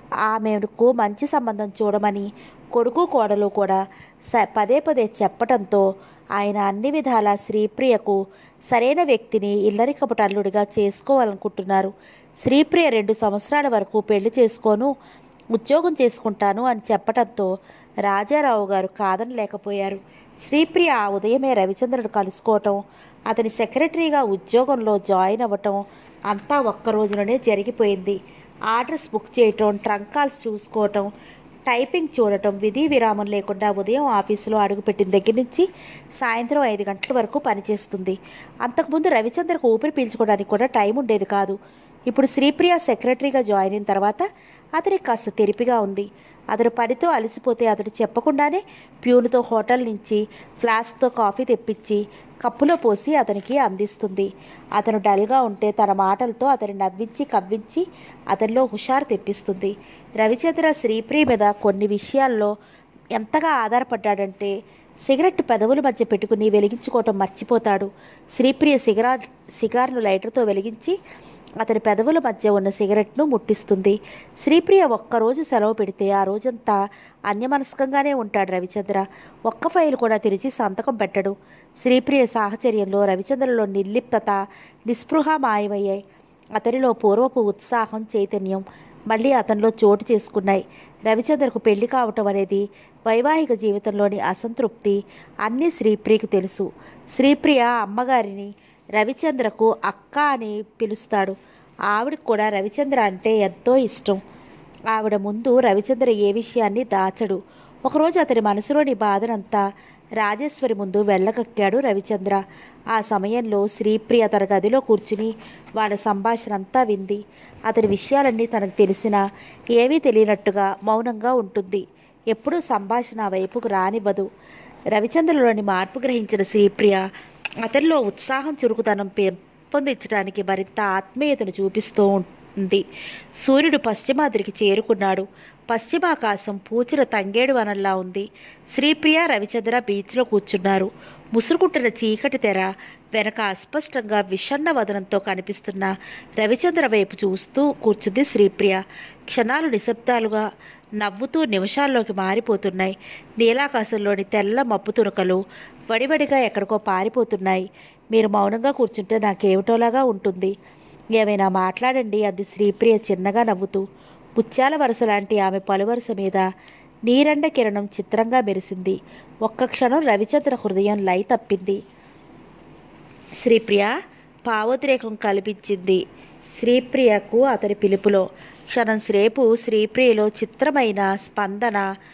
ఆమెకు మంచి సంబంధం చూడమని కొడుకు కోడలు కూడా స పదే పదే చెప్పటంతో ఆయన అన్ని విధాల శ్రీప్రియకు సరైన వ్యక్తిని ఇల్లరికపు అల్లుడిగా చేసుకోవాలనుకుంటున్నారు శ్రీప్రియ రెండు సంవత్సరాల వరకు పెళ్లి చేసుకోను ఉద్యోగం చేసుకుంటాను అని చెప్పటంతో రాజారావు గారు కాదనలేకపోయారు శ్రీప్రియ ఆ ఉదయమే రవిచంద్రుడు కలుసుకోవటం అతని సెక్రటరీగా ఉద్యోగంలో జాయిన్ అవ్వటం అంతా ఒక్క రోజులోనే జరిగిపోయింది ఆర్డర్స్ బుక్ చేయటం ట్రంక్ కాల్స్ చూసుకోవటం టైపింగ్ చూడటం విధి విరామం లేకుండా ఉదయం ఆఫీసులో అడుగుపెట్టిన దగ్గర నుంచి సాయంత్రం ఐదు గంటల వరకు పనిచేస్తుంది అంతకుముందు రవిచంద్రకు ఊపిరి పీల్చుకోవడానికి కూడా టైం ఉండేది కాదు ఇప్పుడు శ్రీప్రియ సెక్రటరీగా జాయిన్ అయిన తర్వాత అతనికి కాస్త తెరిపిగా ఉంది అతడు పనితో అలసిపోతే అతడు చెప్పకుండానే ప్యూన్తో హోటల్ నుంచి ఫ్లాస్క్తో కాఫీ తెప్పించి కప్పులో పోసి అతనికి అందిస్తుంది అతను డల్గా ఉంటే తన మాటలతో అతని నవ్వించి కవ్వించి అతనిలో హుషారు తెప్పిస్తుంది రవిచంద్ర శ్రీప్రియ మీద కొన్ని విషయాల్లో ఎంతగా ఆధారపడ్డాడంటే సిగరెట్ పెదవుల మధ్య పెట్టుకుని వెలిగించుకోవటం మర్చిపోతాడు శ్రీప్రియ సిగరా సిగార్ను లైటర్తో వెలిగించి అతని పెదవుల మధ్య ఉన్న సిగరెట్ను ముట్టిస్తుంది శ్రీప్రియ ఒక్కరోజు సెలవు పెడితే ఆ రోజంతా అన్యమనస్కంగానే ఉంటాడు రవిచంద్ర ఒక్క ఫైల్ కూడా తెరిచి సంతకం పెట్టడు శ్రీప్రియ సాహచర్యంలో రవిచంద్రలో నిర్లిప్తత నిస్పృహ మాయమయ్యాయి అతనిలో పూర్వపు ఉత్సాహం చైతన్యం మళ్ళీ అతనిలో చోటు చేసుకున్నాయి రవిచంద్రకు పెళ్లి కావటం అనేది వైవాహిక జీవితంలోని అసంతృప్తి అన్నీ శ్రీప్రియకు తెలుసు శ్రీప్రియ అమ్మగారిని రవిచంద్రకు అక్క అని పిలుస్తాడు ఆవిడకు కూడా రవిచంద్ర అంటే ఎంతో ఇష్టం ఆవిడ ముందు రవిచంద్ర ఏ విషయాన్ని దాచడు ఒకరోజు అతని మనసులోని బాధనంతా రాజేశ్వరి ముందు వెళ్ళగక్కాడు రవిచంద్ర ఆ సమయంలో శ్రీప్రియ తన గదిలో కూర్చుని వాళ్ళ సంభాషణ అంతా వింది అతని విషయాలన్నీ తనకు తెలిసినా ఏమీ తెలియనట్టుగా మౌనంగా ఉంటుంది ఎప్పుడూ సంభాషణ ఆ వైపుకు రానివ్వదు రవిచంద్రలోని మార్పు గ్రహించిన శ్రీప్రియ అతనిలో ఉత్సాహం చురుకుతనం పెంపొందించడానికి మరింత ఆత్మీయతను చూపిస్తూ ఉంది సూర్యుడు పశ్చిమాద్రికి చేరుకున్నాడు పశ్చిమాకాశం పూచిన తంగేడు వనంలా ఉంది శ్రీప్రియ రవిచంద్ర బీచ్లో కూర్చున్నారు ముసురుకుంటున్న చీకటి తెర వెనక అస్పష్టంగా విషన్న వదనంతో కనిపిస్తున్న రవిచంద్ర వైపు చూస్తూ కూర్చుంది శ్రీప్రియ క్షణాలు నిశ్శబ్దాలుగా నవ్వుతూ నిమిషాల్లోకి మారిపోతున్నాయి నీలాకాశంలోని తెల్ల మబ్బు తునకలు వడివడిగా ఎక్కడికో పారిపోతున్నాయి మీరు మౌనంగా కూర్చుంటే నాకేమిటోలాగా ఉంటుంది ఏమైనా మాట్లాడండి అంది శ్రీప్రియ చిన్నగా నవ్వుతూ ముత్యాల వరుస లాంటి ఆమె పలువరుస మీద నీరండ కిరణం చిత్రంగా మెరిసింది ఒక్క క్షణం రవిచంద్ర హృదయం లై తప్పింది శ్రీప్రియ భావోద్రేకం కల్పించింది శ్రీప్రియకు అతని పిలుపులో క్షణం సేపు శ్రీప్రియలో చిత్రమైన స్పందన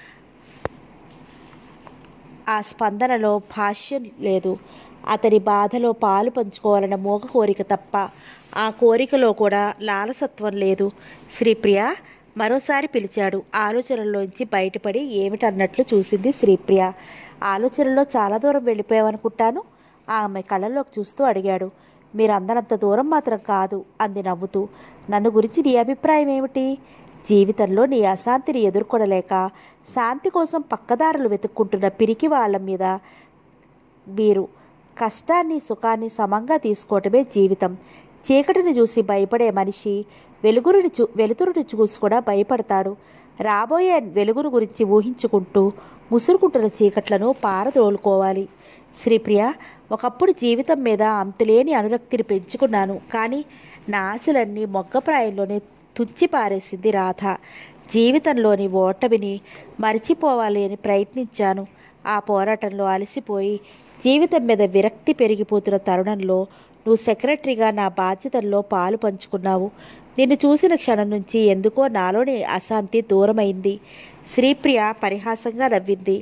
ఆ స్పందనలో భాష్యం లేదు అతని బాధలో పాలు పంచుకోవాలన్న మోగ కోరిక తప్ప ఆ కోరికలో కూడా లాలసత్వం లేదు శ్రీప్రియ మరోసారి పిలిచాడు ఆలోచనల్లోంచి బయటపడి ఏమిటన్నట్లు చూసింది శ్రీప్రియ ఆలోచనలో చాలా దూరం వెళ్ళిపోయావనుకుంటాను ఆమె కళ్ళల్లోకి చూస్తూ అడిగాడు మీరు అందనంత దూరం మాత్రం కాదు అంది నవ్వుతూ నన్ను గురించి నీ అభిప్రాయం ఏమిటి జీవితంలో నీ అశాంతిని ఎదుర్కొనలేక శాంతి కోసం పక్కదారులు వెతుక్కుంటున్న పిరికి వాళ్ళ మీద మీరు కష్టాన్ని సుఖాన్ని సమంగా తీసుకోవటమే జీవితం చీకటిని చూసి భయపడే మనిషి వెలుగురుని చూ వెలుతురుని చూసి కూడా భయపడతాడు రాబోయే వెలుగురు గురించి ఊహించుకుంటూ ముసురుకుంటున్న చీకట్లను పారదోలుకోవాలి శ్రీప్రియ ఒకప్పుడు జీవితం మీద అంతులేని అనురక్తిని పెంచుకున్నాను కానీ నా ఆశలన్నీ మొగ్గప్రాయంలోనే తుచ్చి పారేసింది రాధ జీవితంలోని ఓటమిని మరిచిపోవాలి అని ప్రయత్నించాను ఆ పోరాటంలో అలసిపోయి జీవితం మీద విరక్తి పెరిగిపోతున్న తరుణంలో నువ్వు సెక్రటరీగా నా బాధ్యతల్లో పాలు పంచుకున్నావు నిన్ను చూసిన క్షణం నుంచి ఎందుకో నాలోని అశాంతి దూరమైంది శ్రీప్రియ పరిహాసంగా నవ్వింది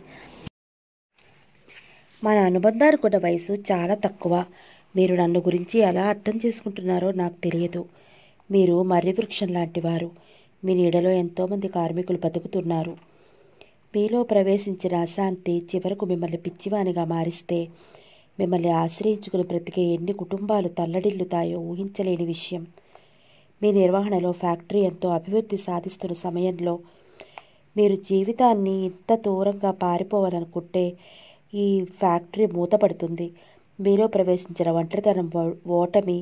మన అనుబంధానికి ఉన్న వయసు చాలా తక్కువ మీరు నన్ను గురించి ఎలా అర్థం చేసుకుంటున్నారో నాకు తెలియదు మీరు మర్రి వృక్షం లాంటి వారు మీ నీడలో ఎంతోమంది కార్మికులు బతుకుతున్నారు మీలో ప్రవేశించిన అశాంతి చివరకు మిమ్మల్ని పిచ్చివానిగా మారిస్తే మిమ్మల్ని ఆశ్రయించుకుని బ్రతికే ఎన్ని కుటుంబాలు తల్లడిల్లుతాయో ఊహించలేని విషయం మీ నిర్వహణలో ఫ్యాక్టరీ ఎంతో అభివృద్ధి సాధిస్తున్న సమయంలో మీరు జీవితాన్ని ఇంత దూరంగా పారిపోవాలనుకుంటే ఈ ఫ్యాక్టరీ మూతపడుతుంది మీలో ప్రవేశించిన ఒంటరితనం ఓ- ఓటమి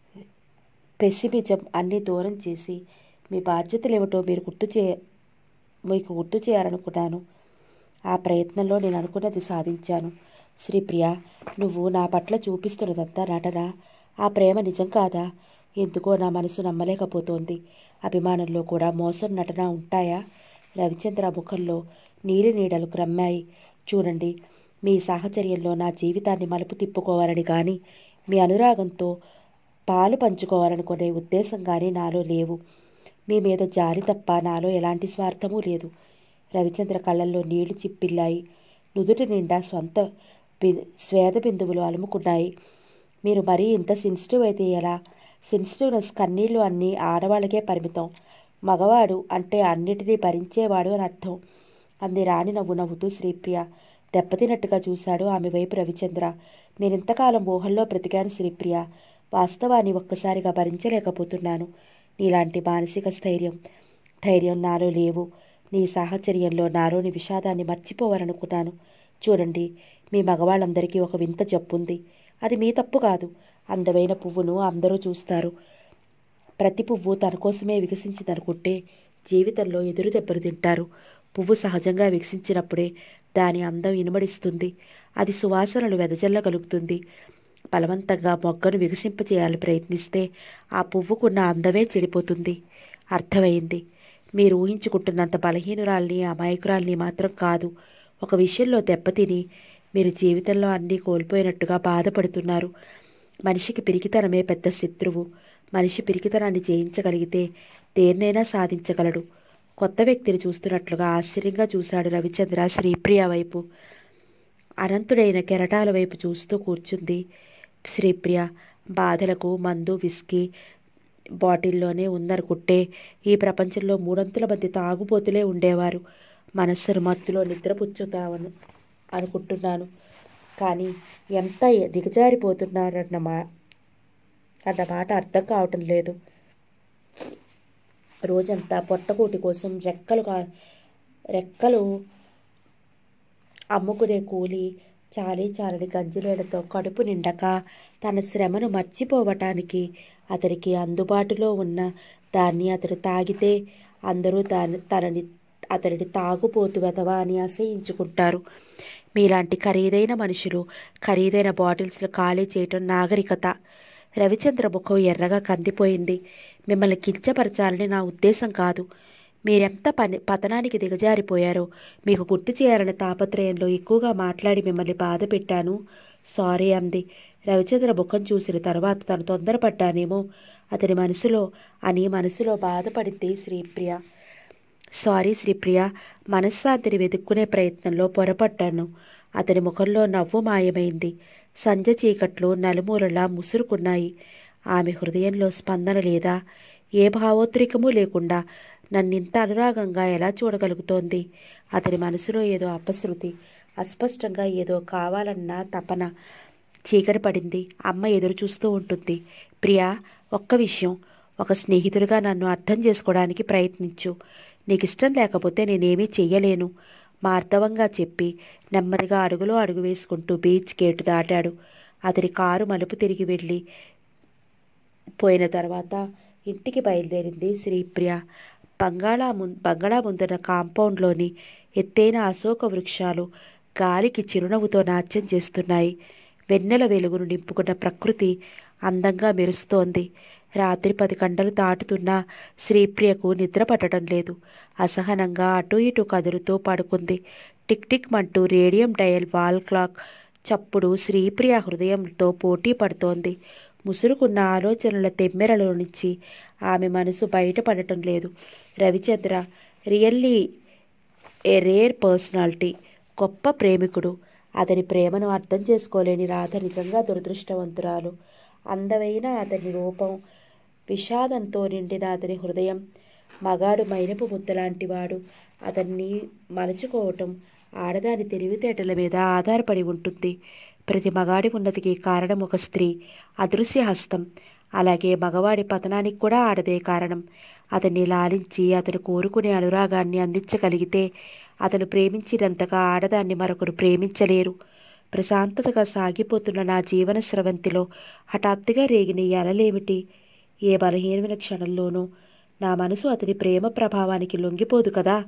పెసిమిజం అన్నీ దూరం చేసి మీ బాధ్యతలు ఏమిటో మీరు గుర్తు చే మీకు గుర్తు చేయాలనుకున్నాను ఆ ప్రయత్నంలో నేను అనుకున్నది సాధించాను శ్రీప్రియ నువ్వు నా పట్ల చూపిస్తున్నదంతా నటన ఆ ప్రేమ నిజం కాదా ఎందుకో నా మనసు నమ్మలేకపోతోంది అభిమానంలో కూడా మోసం నటన ఉంటాయా రవిచంద్ర ముఖంలో నీలి నీడలు క్రమ్మాయి చూడండి మీ సాహచర్యంలో నా జీవితాన్ని మలుపు తిప్పుకోవాలని కానీ మీ అనురాగంతో పాలు పంచుకోవాలనుకునే ఉద్దేశం కానీ నాలో లేవు మీ మీద జాలి తప్ప నాలో ఎలాంటి స్వార్థమూ లేదు రవిచంద్ర కళ్ళల్లో నీళ్లు చిప్పిల్లాయి నుదుటి నిండా స్వంత బి- స్వేద బిందువులు అలుముకున్నాయి మీరు మరీ ఇంత సెన్సిటివ్ అయితే ఎలా సెన్సిటివ్నెస్ కన్నీళ్లు అన్నీ ఆడవాళ్ళకే పరిమితం మగవాడు అంటే అన్నిటినీ భరించేవాడు అని అర్థం అంది రాణి నవ్వు నవ్వుతూ శ్రీప్రియ దెబ్బతిన్నట్టుగా చూశాడు ఆమె వైపు రవిచంద్ర నేనింతకాలం ఊహల్లో బ్రతికాను శ్రీప్రియ వాస్తవాన్ని ఒక్కసారిగా భరించలేకపోతున్నాను నీలాంటి మానసిక స్థైర్యం ధైర్యం నాలో లేవు నీ సాహచర్యంలో నాలోని విషాదాన్ని మర్చిపోవాలనుకున్నాను చూడండి మీ మగవాళ్ళందరికీ ఒక వింత జబ్బుంది అది మీ తప్పు కాదు అందమైన పువ్వును అందరూ చూస్తారు ప్రతి పువ్వు తన కోసమే వికసించిందనుకుంటే జీవితంలో ఎదురు దెబ్బలు తింటారు పువ్వు సహజంగా వికసించినప్పుడే దాని అందం ఇనుమడిస్తుంది అది సువాసనలు వెదజల్లగలుగుతుంది బలవంతంగా మొగ్గను వికసింపచేయాలని ప్రయత్నిస్తే ఆ పువ్వుకున్న అందమే చెడిపోతుంది అర్థమైంది మీరు ఊహించుకుంటున్నంత బలహీనురాల్ని అమాయకురాల్ని మాత్రం కాదు ఒక విషయంలో దెబ్బతిని మీరు జీవితంలో అన్నీ కోల్పోయినట్టుగా బాధపడుతున్నారు మనిషికి పిరికితనమే పెద్ద శత్రువు మనిషి పిరికితనాన్ని జయించగలిగితే దేన్నైనా సాధించగలడు కొత్త వ్యక్తిని చూస్తున్నట్లుగా ఆశ్చర్యంగా చూశాడు రవిచంద్ర శ్రీప్రియ వైపు అనంతుడైన కెరటాల వైపు చూస్తూ కూర్చుంది శ్రీప్రియ బాధలకు మందు విస్కీ బాటిల్లోనే ఉందనుకుంటే ఈ ప్రపంచంలో మూడొంతుల మంది తాగుబోతులే ఉండేవారు మనస్సును మత్తులో నిద్రపుచ్చుతామని అనుకుంటున్నాను కానీ ఎంత దిగజారిపోతున్నారన్న మా అన్న మాట అర్థం కావటం లేదు రోజంతా పొట్టకూటి కోసం రెక్కలు కా- రెక్కలు అమ్ముకునే కూలి చాలీ చాలని గంజిలేలతో కడుపు నిండక తన శ్రమను మర్చిపోవటానికి అతనికి అందుబాటులో ఉన్న దాన్ని అతడు తాగితే అందరూ దాని తనని అతడిని తాగుపోతు వెతవా అని అసహించుకుంటారు మీలాంటి ఖరీదైన మనుషులు ఖరీదైన బాటిల్స్ను ఖాళీ చేయటం నాగరికత రవిచంద్ర ముఖం ఎర్రగా కందిపోయింది మిమ్మల్ని కించపరచాలని నా ఉద్దేశం కాదు మీరెంత పని పతనానికి దిగజారిపోయారో మీకు గుర్తు చేయాలనే తాపత్రయంలో ఎక్కువగా మాట్లాడి మిమ్మల్ని బాధ పెట్టాను సారీ అంది రవిచంద్ర ముఖం చూసిన తర్వాత తను తొందరపడ్డానేమో అతని మనసులో అని మనసులో బాధపడింది శ్రీప్రియ సారీ శ్రీప్రియ మనశ్శాంతిని వెతుక్కునే ప్రయత్నంలో పొరపడ్డాను అతని ముఖంలో నవ్వు మాయమైంది సంజ చీకట్లు నలుమూలలా ముసురుకున్నాయి ఆమె హృదయంలో స్పందన లేదా ఏ భావోద్రికమూ లేకుండా నన్నింత అనురాగంగా ఎలా చూడగలుగుతోంది అతని మనసులో ఏదో అపశృతి అస్పష్టంగా ఏదో కావాలన్న తపన చీకటి పడింది అమ్మ ఎదురు చూస్తూ ఉంటుంది ప్రియా ఒక్క విషయం ఒక స్నేహితుడిగా నన్ను అర్థం చేసుకోవడానికి ప్రయత్నించు నీకు ఇష్టం లేకపోతే నేనేమీ చెయ్యలేను మార్దవంగా చెప్పి నెమ్మదిగా అడుగులో అడుగు వేసుకుంటూ బీచ్ గేటు దాటాడు అతని కారు మలుపు తిరిగి వెళ్ళి పోయిన తర్వాత ఇంటికి బయలుదేరింది శ్రీప్రియ బంగాళా ము బంగాళా ముందున్న కాంపౌండ్లోని ఎత్తైన అశోక వృక్షాలు గాలికి చిరునవ్వుతో నాట్యం చేస్తున్నాయి వెన్నెల వెలుగును నింపుకున్న ప్రకృతి అందంగా మెరుస్తోంది రాత్రి పది గంటలు దాటుతున్నా శ్రీప్రియకు నిద్ర పట్టడం లేదు అసహనంగా అటు ఇటు కదులుతూ పడుకుంది టిక్ టిక్ మంటూ రేడియం డయల్ వాల్ క్లాక్ చప్పుడు శ్రీప్రియ హృదయంతో పోటీ పడుతోంది ముసురుకున్న ఆలోచనల తెమ్మెరలో నుంచి ఆమె మనసు బయటపడటం లేదు Ravichandra really a rare personality గొప్ప ప్రేమికుడు అతని ప్రేమను అర్థం చేసుకోలేని రాధ నిజంగా దురదృష్టవంతురాలు అందమైన అతని రూపం విషాదంతో నిండిన అతని హృదయం మగాడు మైనపు ముద్దలాంటి వాడు అతన్ని మలుచుకోవటం ఆడదాని తెలివితేటల మీద ఆధారపడి ఉంటుంది ప్రతి మగాడి ఉన్నతికి కారణం ఒక స్త్రీ అదృశ్య హస్తం అలాగే మగవాడి పతనానికి కూడా ఆడదే కారణం అతన్ని లాలించి అతను కోరుకునే అనురాగాన్ని అందించగలిగితే అతను ప్రేమించినంతగా ఆడదాన్ని మరొకరు ప్రేమించలేరు ప్రశాంతతగా సాగిపోతున్న నా జీవన స్రవంతిలో హఠాత్తుగా రేగిన ఈ అలలేమిటి ఏ బలహీనమైన క్షణంలోనూ నా మనసు అతని ప్రేమ ప్రభావానికి లొంగిపోదు కదా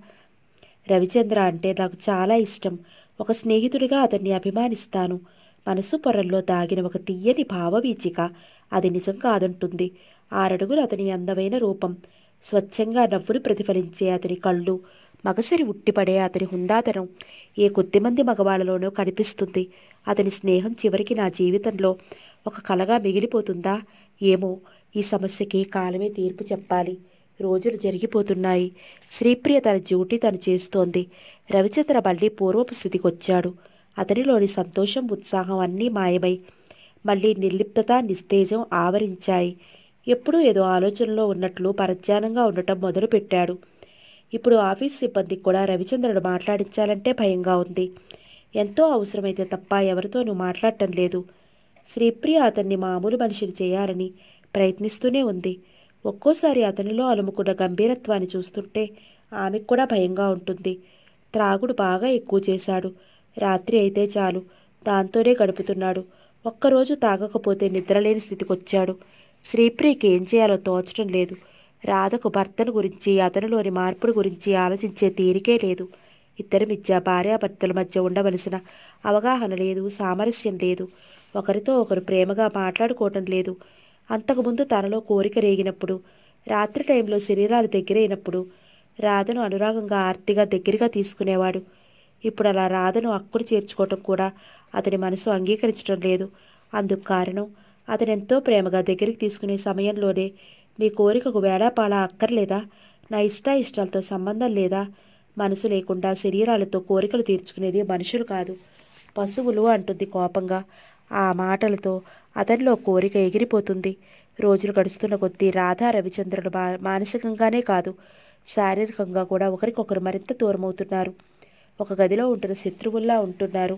రవిచంద్ర అంటే నాకు చాలా ఇష్టం ఒక స్నేహితుడిగా అతన్ని అభిమానిస్తాను మనసు పొరల్లో దాగిన ఒక తీయని భావవీచిక అది నిజం కాదంటుంది ఆరడుగులు అతని అందమైన రూపం స్వచ్ఛంగా నవ్వును ప్రతిఫలించే అతని కళ్ళు మగసరి ఉట్టిపడే అతని హుందాతనం ఏ కొద్దిమంది మగవాళ్ళలోనూ కనిపిస్తుంది అతని స్నేహం చివరికి నా జీవితంలో ఒక కలగా మిగిలిపోతుందా ఏమో ఈ సమస్యకి కాలమే తీర్పు చెప్పాలి రోజులు జరిగిపోతున్నాయి శ్రీప్రియ తన డ్యూటీ తను చేస్తోంది రవిచంద్ర మళ్ళీ పూర్వపు స్థితికి వచ్చాడు అతనిలోని సంతోషం ఉత్సాహం అన్నీ మాయమై మళ్ళీ నిర్లిప్తత నిస్తేజం ఆవరించాయి ఎప్పుడూ ఏదో ఆలోచనలో ఉన్నట్లు పరధ్యానంగా ఉండటం మొదలుపెట్టాడు ఇప్పుడు ఆఫీస్ సిబ్బందికి కూడా రవిచంద్రను మాట్లాడించాలంటే భయంగా ఉంది ఎంతో అవసరమైతే తప్ప ఎవరితోనూ మాట్లాడటం లేదు శ్రీప్రియ అతన్ని మామూలు మనిషిని చేయాలని ప్రయత్నిస్తూనే ఉంది ఒక్కోసారి అతనిలో అలుముకున్న గంభీరత్వాన్ని చూస్తుంటే ఆమెకు కూడా భయంగా ఉంటుంది త్రాగుడు బాగా ఎక్కువ చేశాడు రాత్రి అయితే చాలు దాంతోనే గడుపుతున్నాడు ఒక్కరోజు తాగకపోతే నిద్రలేని స్థితికొచ్చాడు శ్రీప్రియకి ఏం చేయాలో తోచడం లేదు రాధకు భర్తను గురించి అతనిలోని మార్పుడు గురించి ఆలోచించే తీరికే లేదు ఇద్దరి మధ్య భార్యాభర్తల మధ్య ఉండవలసిన అవగాహన లేదు సామరస్యం లేదు ఒకరితో ఒకరు ప్రేమగా మాట్లాడుకోవటం లేదు అంతకుముందు తనలో కోరిక రేగినప్పుడు రాత్రి టైంలో శరీరాలు దగ్గరైనప్పుడు రాధను అనురాగంగా ఆర్తిగా దగ్గరగా తీసుకునేవాడు ఇప్పుడు అలా రాధను అక్కుడు చేర్చుకోవటం కూడా అతని మనసు అంగీకరించడం లేదు అందుకు కారణం అతను ఎంతో ప్రేమగా దగ్గరికి తీసుకునే సమయంలోనే మీ కోరికకు వేళాపాళా అక్కర్లేదా నా ఇష్ట ఇష్టాలతో సంబంధం లేదా మనసు లేకుండా శరీరాలతో కోరికలు తీర్చుకునేది మనుషులు కాదు పశువులు అంటుంది కోపంగా ఆ మాటలతో అతనిలో కోరిక ఎగిరిపోతుంది రోజులు గడుస్తున్న కొద్దీ రాధా రవిచంద్రులు మా మానసికంగానే కాదు శారీరకంగా కూడా ఒకరికొకరు మరింత దూరమవుతున్నారు ఒక గదిలో ఉంటున్న శత్రువుల్లా ఉంటున్నారు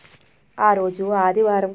ఆ రోజు ఆదివారం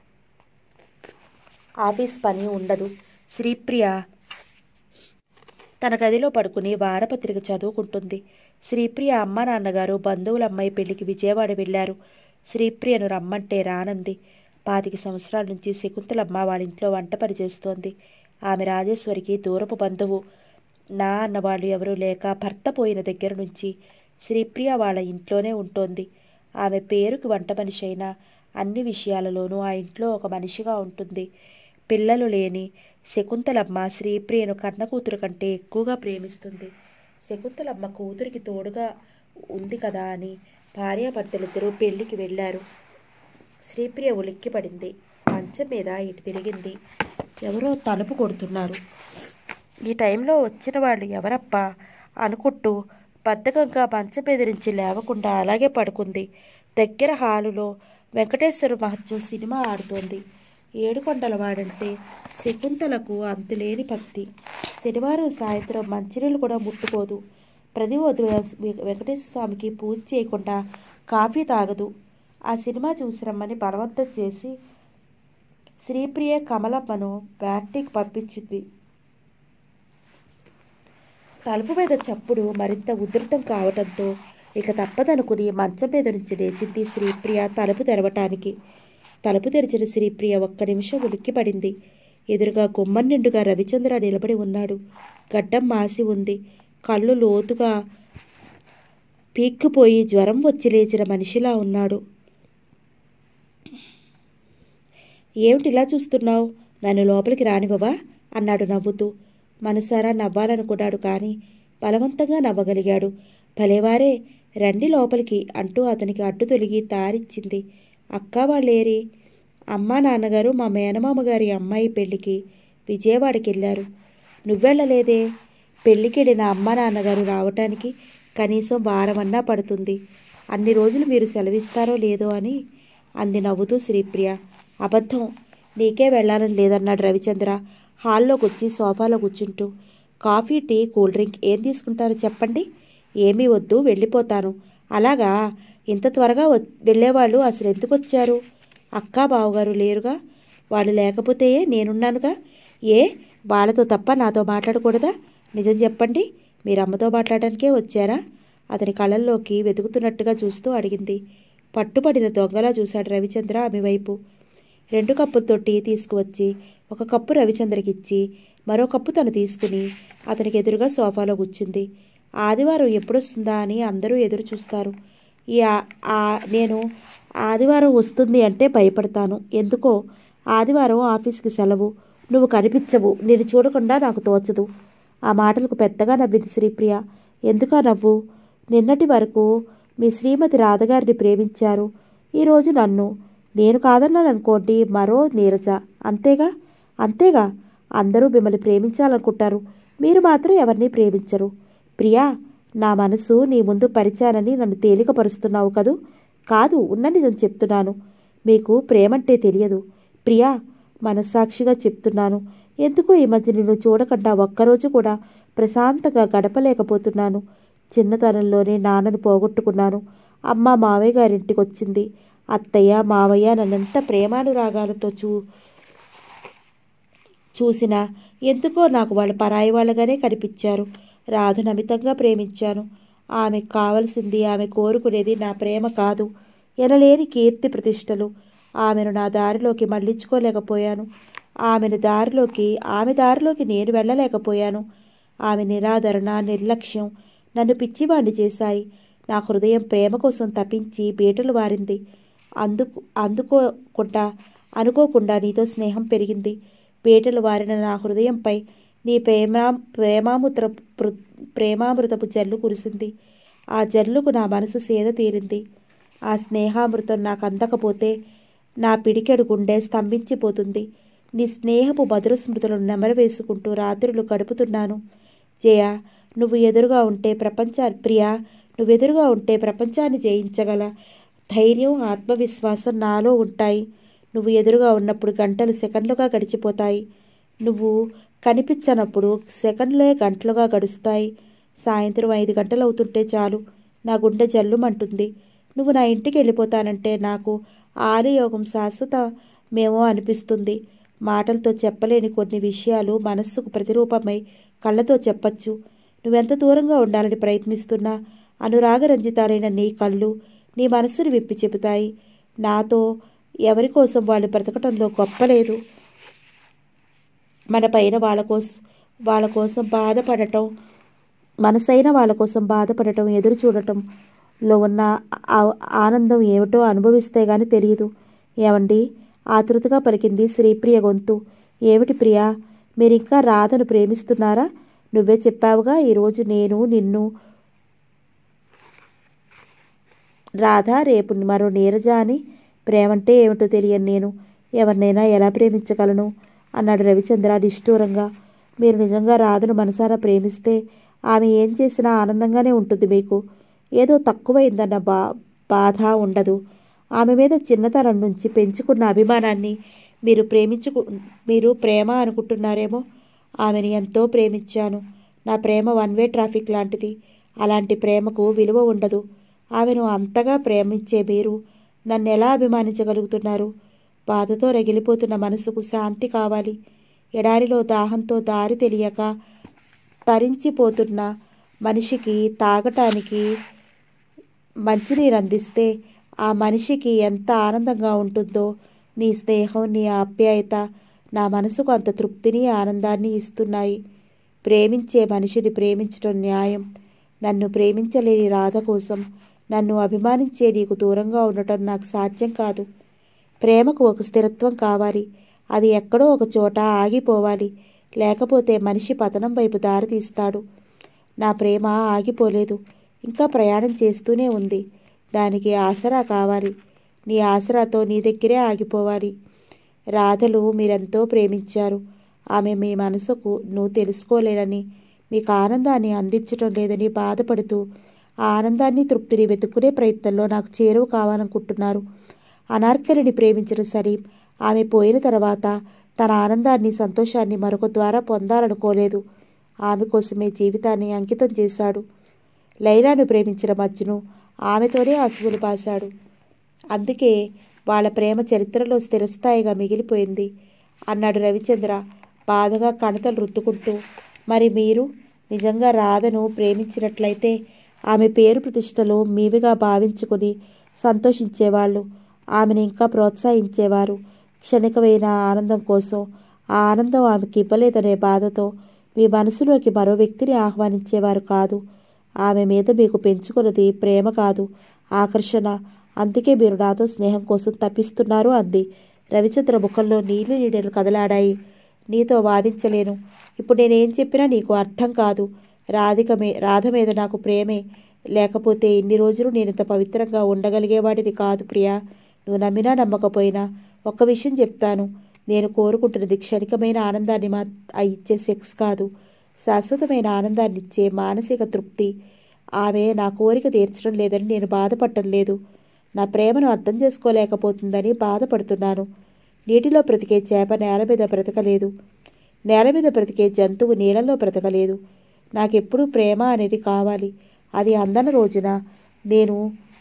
ఆఫీస్ పని ఉండదు శ్రీప్రియ తన గదిలో పడుకుని వారపత్రిక చదువుకుంటుంది శ్రీప్రియ అమ్మ నాన్నగారు బంధువుల అమ్మాయి పెళ్లికి విజయవాడ వెళ్ళారు శ్రీప్రియను రమ్మంటే రానంది పాతిక సంవత్సరాల నుంచి శకుంతలమ్మ వాళ్ళ ఇంట్లో వంట పని చేస్తోంది ఆమె రాజేశ్వరికి దూరపు బంధువు నా అన్నవాళ్ళు ఎవరూ లేక భర్త పోయిన దగ్గర నుంచి శ్రీప్రియ వాళ్ళ ఇంట్లోనే ఉంటోంది ఆమె పేరుకి వంట మనిషి అయినా అన్ని విషయాలలోనూ ఆ ఇంట్లో ఒక మనిషిగా ఉంటుంది పిల్లలు లేని శకుంతలమ్మ శ్రీప్రియను కన్న కూతురు కంటే ఎక్కువగా ప్రేమిస్తుంది శకుంతలమ్మ కూతురికి తోడుగా ఉంది కదా అని భార్యాభర్తలిద్దరూ పెళ్లికి వెళ్ళారు శ్రీప్రియ ఉలిక్కి పడింది మంచం మీద ఇటు తిరిగింది ఎవరో తలుపు కొడుతున్నారు ఈ టైంలో వచ్చిన వాళ్ళు ఎవరప్పా అనుకుంటూ బద్ధకంగా మంచం బెదిరించి లేవకుండా అలాగే పడుకుంది దగ్గర హాలులో వెంకటేశ్వర మహత్యం సినిమా ఆడుతోంది ఏడుకొండల వాడంటే శకుంతలకు అంతులేని భక్తి శనివారం సాయంత్రం మంచినీళ్ళు కూడా ముట్టుకోదు ప్రతి ఉదయం వెంకటేశ్వర స్వామికి పూజ చేయకుండా కాఫీ తాగదు ఆ సినిమా చూసి రమ్మని బలవంతం చేసి శ్రీప్రియ కమలమ్మను బ్యాటికి పంపించింది తలుపు మీద చప్పుడు మరింత ఉధృతం కావటంతో ఇక తప్పదనుకుని మంచం మీద నుంచి లేచింది శ్రీప్రియ తలుపు తెరవటానికి తలుపు తెరిచిన శ్రీప్రియ ఒక్క నిమిషం ఉలిక్కిపడింది ఎదురుగా గుమ్మం నిండుగా రవిచంద్ర నిలబడి ఉన్నాడు గడ్డం మాసి ఉంది కళ్ళు లోతుగా పీక్కుపోయి జ్వరం వచ్చి లేచిన మనిషిలా ఉన్నాడు ఏమిటి ఇలా చూస్తున్నావు నన్ను లోపలికి రానివ్వవా అన్నాడు నవ్వుతూ మనసారా నవ్వాలనుకున్నాడు కానీ బలవంతంగా నవ్వగలిగాడు భలేవారే రండి లోపలికి అంటూ అతనికి అడ్డు తొలిగి తారిచ్చింది అక్క వాళ్ళేరి అమ్మా నాన్నగారు మా మేనమామ గారి అమ్మాయి పెళ్లికి విజయవాడకి వెళ్ళారు నువ్వెళ్ళలేదే పెళ్ళికెళ్ళిన అమ్మా నాన్నగారు రావటానికి కనీసం వారమన్నా పడుతుంది అన్ని రోజులు మీరు సెలవిస్తారో లేదో అని అంది నవ్వుతూ శ్రీప్రియ అబద్ధం నీకే వెళ్ళాలని లేదన్నాడు రవిచంద్ర హాల్లోకి వచ్చి సోఫాలో కూర్చుంటూ కాఫీ టీ కూల్ డ్రింక్ ఏం తీసుకుంటారో చెప్పండి ఏమీ వద్దు వెళ్ళిపోతాను అలాగా ఇంత త్వరగా వ- వెళ్ళేవాళ్ళు అసలు ఎందుకు వచ్చారు అక్కా బావగారు లేరుగా వాళ్ళు లేకపోతే నేనున్నానుగా ఏ వాళ్ళతో తప్ప నాతో మాట్లాడకూడదా నిజం చెప్పండి మీరు అమ్మతో మాట్లాడడానికే వచ్చారా అతని కళ్ళల్లోకి వెతుకుతున్నట్టుగా చూస్తూ అడిగింది పట్టుపడిన దొంగలా చూశాడు రవిచంద్ర ఆమె వైపు రెండు కప్పులతో టీ తీసుకువచ్చి ఒక కప్పు రవిచంద్రకి ఇచ్చి మరో కప్పు తను తీసుకుని అతనికి ఎదురుగా సోఫాలో కూర్చుంది ఆదివారం ఎప్పుడొస్తుందా అని అందరూ ఎదురు చూస్తారు ఈ ఆ- ఆ- నేను ఆదివారం వస్తుంది అంటే భయపడతాను ఎందుకో ఆదివారం ఆఫీస్కి సెలవు నువ్వు కనిపించవు నేను చూడకుండా నాకు తోచదు ఆ మాటలకు పెద్దగా నవ్వింది శ్రీప్రియ ఎందుకా నవ్వు నిన్నటి వరకు మీ శ్రీమతి రాధగారిని ప్రేమించారు ఈరోజు నన్ను నేను కాదన్నాననుకోండి మరో నీరజ అంతేగా అంతేగా అందరూ మిమ్మల్ని ప్రేమించాలనుకుంటారు మీరు మాత్రం ఎవరిని ప్రేమించరు ప్రియా నా మనసు నీ ముందు పరిచానని నన్ను తేలికపరుస్తున్నావు కదూ కాదు ఉన్న నిజం చెప్తున్నాను మీకు ప్రేమంటే తెలియదు ప్రియా మనస్సాక్షిగా చెప్తున్నాను ఎందుకో ఈ మధ్య నిన్ను చూడకుండా ఒక్కరోజు కూడా ప్రశాంతంగా గడపలేకపోతున్నాను చిన్నతనంలోనే నాన్నను పోగొట్టుకున్నాను అమ్మ మావయ్య గారింటికి వచ్చింది అత్తయ్య మావయ్య నన్నెంత ప్రేమానురాగాలతో చూ చూసినా ఎందుకో నాకు వాళ్ళు పరాయి వాళ్ళగానే కనిపించారు రాధను అమితంగా ప్రేమించాను ఆమెకు కావలసింది ఆమె కోరుకునేది నా ప్రేమ కాదు ఎనలేని కీర్తి ప్రతిష్టలు ఆమెను నా దారిలోకి మళ్ళించుకోలేకపోయాను ఆమెను దారిలోకి ఆమె దారిలోకి నేను వెళ్ళలేకపోయాను ఆమె నిరాదరణ నిర్లక్ష్యం నన్ను పిచ్చివాణ్ణి చేశాయి నా హృదయం ప్రేమ కోసం తప్పించి బీటలు వారింది అందుకు అందుకోకుండా అనుకోకుండా నీతో స్నేహం పెరిగింది బీటలు వారిన నా హృదయంపై నీ ప్రేమా ప్రేమామృత పృ- ప్రేమామృతపు జల్లు కురిసింది ఆ జల్లుకు నా మనసు సేద తీరింది ఆ స్నేహామృతం నాకు అందకపోతే నా పిడికెడు గుండె స్తంభించిపోతుంది నీ స్నేహపు మధుర స్మృతులను నెమరవేసుకుంటూ రాత్రులు గడుపుతున్నాను జయ నువ్వు ఎదురుగా ఉంటే ప్రపంచా ప్రియా నువ్వు ఎదురుగా ఉంటే ప్రపంచాన్ని జయించగల ధైర్యం ఆత్మవిశ్వాసం నాలో ఉంటాయి నువ్వు ఎదురుగా ఉన్నప్పుడు గంటలు సెకండ్లుగా గడిచిపోతాయి నువ్వు కనిపించనప్పుడు సెకండ్లే గంటలుగా గడుస్తాయి సాయంత్రం ఐదు గంటలు అవుతుంటే చాలు నా గుండె జల్లుమంటుంది నువ్వు నా ఇంటికి వెళ్ళిపోతానంటే నాకు ఆలయోగం శాశ్వత మేమో అనిపిస్తుంది మాటలతో చెప్పలేని కొన్ని విషయాలు మనస్సుకు ప్రతిరూపమై కళ్ళతో చెప్పచ్చు నువ్వెంత దూరంగా ఉండాలని ప్రయత్నిస్తున్నా అనురాగరంజితాలైన నీ కళ్ళు నీ మనస్సును విప్పి చెబుతాయి నాతో ఎవరి కోసం వాళ్ళు బ్రతకటంలో గొప్ప లేదు మన పైన వాళ్ళ కోసం వాళ్ళ కోసం బాధపడటం మనసైన వాళ్ళ కోసం బాధపడటం ఎదురు చూడటంలో ఉన్న ఆ- ఆనందం ఏమిటో అనుభవిస్తే గాని తెలియదు ఏమండి ఆతృతగా పలికింది శ్రీప్రియ గొంతు ఏమిటి ప్రియా మీరింకా రాధను ప్రేమిస్తున్నారా నువ్వే చెప్పావుగా ఈరోజు నేను నిన్ను రాధ రేపు మరో నీరజ అని ప్రేమంటే ఏమిటో తెలియని నేను ఎవరినైనా ఎలా ప్రేమించగలను అన్నాడు రవిచంద్ర నిష్ఠూరంగా మీరు నిజంగా రాధను మనసారా ప్రేమిస్తే ఆమె ఏం చేసినా ఆనందంగానే ఉంటుంది మీకు ఏదో తక్కువైందన్న బా బాధ ఉండదు ఆమె మీద చిన్నతనం నుంచి పెంచుకున్న అభిమానాన్ని మీరు ప్రేమించుకు మీరు ప్రేమ అనుకుంటున్నారేమో ఆమెను ఎంతో ప్రేమించాను నా ప్రేమ వన్ వే ట్రాఫిక్ లాంటిది అలాంటి ప్రేమకు విలువ ఉండదు ఆమెను అంతగా ప్రేమించే మీరు నన్ను ఎలా అభిమానించగలుగుతున్నారు బాధతో రగిలిపోతున్న మనసుకు శాంతి కావాలి ఎడారిలో దాహంతో దారి తెలియక తరించిపోతున్న మనిషికి తాగటానికి మంచినీరు అందిస్తే ఆ మనిషికి ఎంత ఆనందంగా ఉంటుందో నీ స్నేహం నీ ఆప్యాయత నా మనసుకు అంత తృప్తిని ఆనందాన్ని ఇస్తున్నాయి ప్రేమించే మనిషిని ప్రేమించడం న్యాయం నన్ను ప్రేమించలేని రాధ కోసం నన్ను అభిమానించే నీకు దూరంగా ఉండటం నాకు సాధ్యం కాదు ప్రేమకు ఒక స్థిరత్వం కావాలి అది ఎక్కడో ఒక చోట ఆగిపోవాలి లేకపోతే మనిషి పతనం వైపు దారితీస్తాడు నా ప్రేమ ఆగిపోలేదు ఇంకా ప్రయాణం చేస్తూనే ఉంది దానికి ఆసరా కావాలి నీ ఆసరాతో నీ దగ్గరే ఆగిపోవాలి రాధలు మీరెంతో ప్రేమించారు ఆమె మీ మనసుకు నువ్వు తెలుసుకోలేనని మీకు ఆనందాన్ని అందించడం లేదని బాధపడుతూ ఆ ఆనందాన్ని తృప్తిని వెతుక్కునే ప్రయత్నంలో నాకు చేరువ కావాలనుకుంటున్నారు అనార్కలిని ప్రేమించిన సలీం ఆమె పోయిన తర్వాత తన ఆనందాన్ని సంతోషాన్ని మరొక ద్వారా పొందాలనుకోలేదు ఆమె కోసమే జీవితాన్ని అంకితం చేశాడు లైలాను ప్రేమించిన మజ్ను ఆమెతోనే అసువులు పాశాడు అందుకే వాళ్ళ ప్రేమ చరిత్రలో స్థిరస్థాయిగా మిగిలిపోయింది అన్నాడు రవిచంద్ర బాధగా కణతలు రుద్దుకుంటూ మరి మీరు నిజంగా రాధను ప్రేమించినట్లయితే ఆమె పేరు ప్రతిష్టలు మీవిగా భావించుకుని సంతోషించేవాళ్ళు ఆమెను ఇంకా ప్రోత్సహించేవారు క్షణికమైన ఆనందం కోసం ఆ ఆనందం ఆమెకి ఇవ్వలేదనే బాధతో మీ మనసులోకి మరో వ్యక్తిని ఆహ్వానించేవారు కాదు ఆమె మీద మీకు పెంచుకున్నది ప్రేమ కాదు ఆకర్షణ అందుకే మీరు నాతో స్నేహం కోసం తప్పిస్తున్నారు అంది రవిచంద్ర ముఖంలో నీలి నీడలు కదలాడాయి నీతో వాదించలేను ఇప్పుడు నేనేం చెప్పినా నీకు అర్థం కాదు రాధిక మీ రాధ మీద నాకు ప్రేమే లేకపోతే ఇన్ని రోజులు నేను ఇంత పవిత్రంగా ఉండగలిగేవాడిని కాదు ప్రియా నువ్వు నమ్మినా నమ్మకపోయినా ఒక్క విషయం చెప్తాను నేను కోరుకుంటున్నది క్షణికమైన ఆనందాన్ని మా ఆ ఇచ్చే సెక్స్ కాదు శాశ్వతమైన ఆనందాన్ని ఇచ్చే మానసిక తృప్తి ఆమె నా కోరిక తీర్చడం లేదని నేను బాధపడటం లేదు నా ప్రేమను అర్థం చేసుకోలేకపోతుందని బాధపడుతున్నాను నీటిలో బ్రతికే చేప నేల మీద బ్రతకలేదు నేల మీద బ్రతికే జంతువు నీళ్ళలో బ్రతకలేదు నాకెప్పుడు ప్రేమ అనేది కావాలి అది అందని రోజున నేను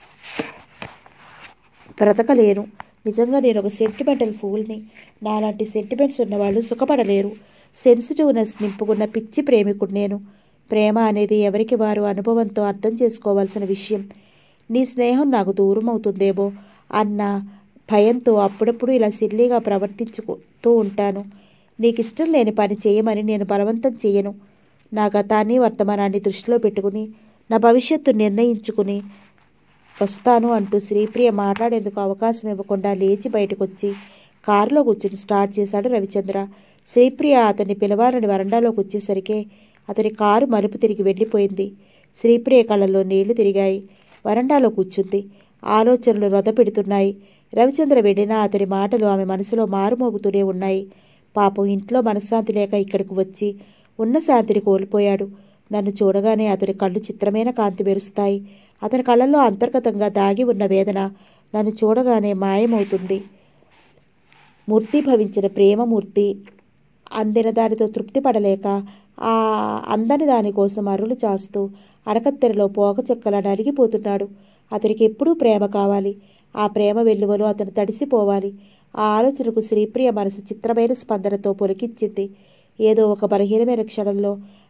బ్రతకలేను నిజంగా నేను ఒక సెంటిమెంటల్ ఫూల్ని నాలాంటి సెంటిమెంట్స్ ఉన్నవాళ్ళు సుఖపడలేరు సెన్సిటివ్నెస్ నింపుకున్న పిచ్చి ప్రేమికుడు నేను ప్రేమ అనేది ఎవరికి వారు అనుభవంతో అర్థం చేసుకోవాల్సిన విషయం నీ స్నేహం నాకు దూరం అవుతుందేమో అన్న భయంతో అప్పుడప్పుడు ఇలా సిల్లీగా ప్రవర్తించుతూ ఉంటాను నీకు ఇష్టం లేని పని చేయమని నేను బలవంతం చేయను నా గతాన్ని వర్తమానాన్ని దృష్టిలో పెట్టుకుని నా భవిష్యత్తు నిర్ణయించుకుని వస్తాను అంటూ శ్రీప్రియ మాట్లాడేందుకు అవకాశం ఇవ్వకుండా లేచి బయటకొచ్చి కారులో కూర్చుని స్టార్ట్ చేశాడు రవిచంద్ర శ్రీప్రియ అతన్ని పిలవాలని వరండాలోకి వచ్చేసరికి అతని కారు మలుపు తిరిగి వెళ్ళిపోయింది శ్రీప్రియ కళ్ళల్లో నీళ్లు తిరిగాయి వరండాలో కూర్చుంది ఆలోచనలు రొద పెడుతున్నాయి రవిచంద్ర వెళ్ళినా అతని మాటలు ఆమె మనసులో మారుమోగుతూనే ఉన్నాయి పాపం ఇంట్లో మనశ్శాంతి లేక ఇక్కడికి వచ్చి ఉన్న శాంతిని కోల్పోయాడు నన్ను చూడగానే అతని కళ్ళు చిత్రమైన కాంతి మెరుస్తాయి అతని కళ్ళల్లో అంతర్గతంగా దాగి ఉన్న వేదన నన్ను చూడగానే మాయమవుతుంది మూర్తి భవించిన ప్రేమమూర్తి అందిన దానితో తృప్తి పడలేక ఆ అందని దాని కోసం అరులు చాస్తూ అడకత్తెరలో పోక చెక్కలా నలిగిపోతున్నాడు అతనికి ఎప్పుడూ ప్రేమ కావాలి ఆ ప్రేమ వెల్లువలో అతను తడిసిపోవాలి ఆ ఆలోచనకు శ్రీప్రియ మనసు చిత్రమైన స్పందనతో పొలికించింది ఏదో ఒక బలహీనమైన క్షణంలో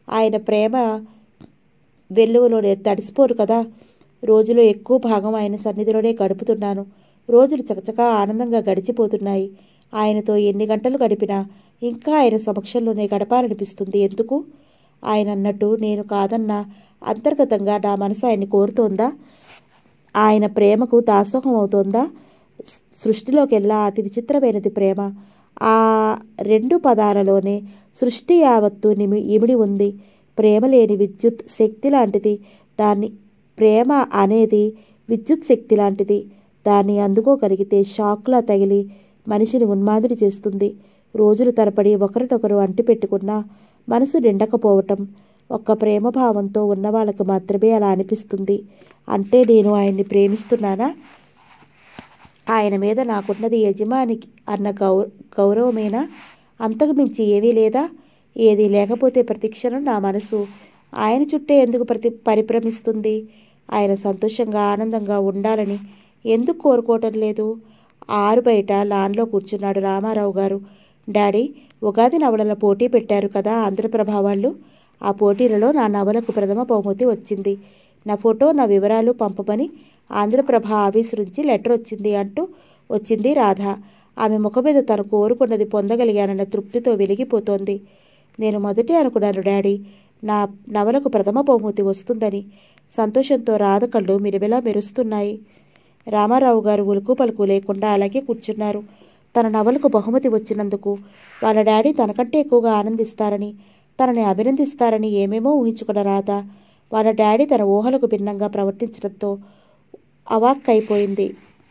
ఆయన ప్రేమ వెల్లువలో నేను తడిసిపోరు కదా రోజులో ఎక్కువ భాగం ఆయన సన్నిధిలోనే గడుపుతున్నాను రోజులు చకచకా ఆనందంగా గడిచిపోతున్నాయి ఆయనతో ఎన్ని గంటలు గడిపినా ఇంకా ఆయన సమక్షంలోనే గడపాలనిపిస్తుంది ఎందుకు ఆయన అన్నట్టు నేను కాదన్నా అంతర్గతంగా నా మనసు ఆయన్ని కోరుతోందా ఆయన ప్రేమకు దాసోహం అవుతోందా సృష్టిలోకెల్లా అతి విచిత్రమైనది ప్రేమ ఆ రెండు పదాలలోనే సృష్టి యావత్తు నిమి ఇమిడి ఉంది ప్రేమ లేని విద్యుత్ శక్తి లాంటిది దాన్ని ప్రేమ అనేది విద్యుత్ శక్తి లాంటిది దాన్ని అందుకోగలిగితే షాక్లా తగిలి మనిషిని ఉన్మాదిని చేస్తుంది రోజులు తరబడి ఒకరినొకరు అంటిపెట్టుకున్నా మనసు నిండకపోవటం ఒక్క ప్రేమ భావంతో ఉన్న వాళ్ళకు మాత్రమే అలా అనిపిస్తుంది అంటే నేను ఆయన్ని ప్రేమిస్తున్నానా ఆయన మీద నాకున్నది యజమానికి అన్న గౌ గౌరవమేనా అంతకు మించి ఏమీ లేదా ఏది లేకపోతే ప్రతిక్షణం నా మనసు ఆయన చుట్టే ఎందుకు ప్రతి పరిభ్రమిస్తుంది ఆయన సంతోషంగా ఆనందంగా ఉండాలని ఎందుకు కోరుకోవటం లేదు ఆరు బయట లాన్లో కూర్చున్నాడు రామారావు గారు డాడీ ఉగాది నవలల పోటీ పెట్టారు కదా ఆంధ్రప్రభ వాళ్ళు ఆ పోటీలలో నా నవలకు ప్రథమ బహుమతి వచ్చింది నా ఫోటో నా వివరాలు పంపమని ఆంధ్రప్రభ ఆఫీసు నుంచి లెటర్ వచ్చింది అంటూ వచ్చింది రాధ ఆమె ముఖం మీద తను కోరుకున్నది పొందగలిగానన్న తృప్తితో వెలిగిపోతోంది నేను మొదటే అనుకున్నాను డాడీ నా నవలకు ప్రథమ బహుమతి వస్తుందని సంతోషంతో రాధ కళ్ళు మిరిమిలా మెరుస్తున్నాయి రామారావు గారు ఉలుకు పలుకు లేకుండా అలాగే కూర్చున్నారు తన నవలకు బహుమతి వచ్చినందుకు వాళ్ళ డాడీ తనకంటే ఎక్కువగా ఆనందిస్తారని తనని అభినందిస్తారని ఏమేమో ఊహించుకున్న రాధ వాళ్ళ డాడీ తన ఊహలకు భిన్నంగా ప్రవర్తించడంతో అవాక్కైపోయింది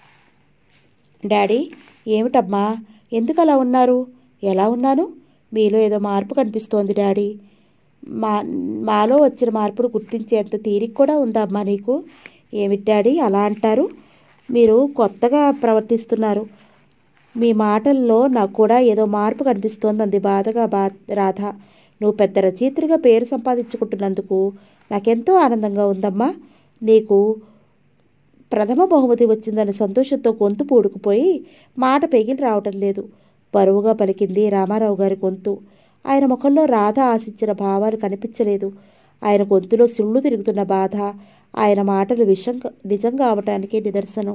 డాడీ ఏమిటమ్మా ఎందుకు అలా ఉన్నారు ఎలా ఉన్నాను మీలో ఏదో మార్పు కనిపిస్తోంది డాడీ మా మాలో వచ్చిన మార్పును గుర్తించేంత తీరిక కూడా ఉందా అమ్మా నీకు ఏమిటి డాడీ అలా అంటారు మీరు కొత్తగా ప్రవర్తిస్తున్నారు మీ మాటల్లో నాకు కూడా ఏదో మార్పు కనిపిస్తోంది అంది బాధగా బా రాధ నువ్వు పెద్ద రచయిత్రిగా పేరు సంపాదించుకుంటున్నందుకు నాకెంతో ఆనందంగా ఉందమ్మా నీకు ప్రథమ బహుమతి వచ్చిందన్న సంతోషంతో గొంతు పూడుకుపోయి మాట పెగిలి రావటం లేదు బరువుగా పలికింది రామారావు గారి గొంతు ఆయన ముఖంలో రాధ ఆశించిన భావాలు కనిపించలేదు ఆయన గొంతులో సుళ్ళు తిరుగుతున్న బాధ ఆయన మాటలు విషం నిజంగా అవటానికి నిదర్శనం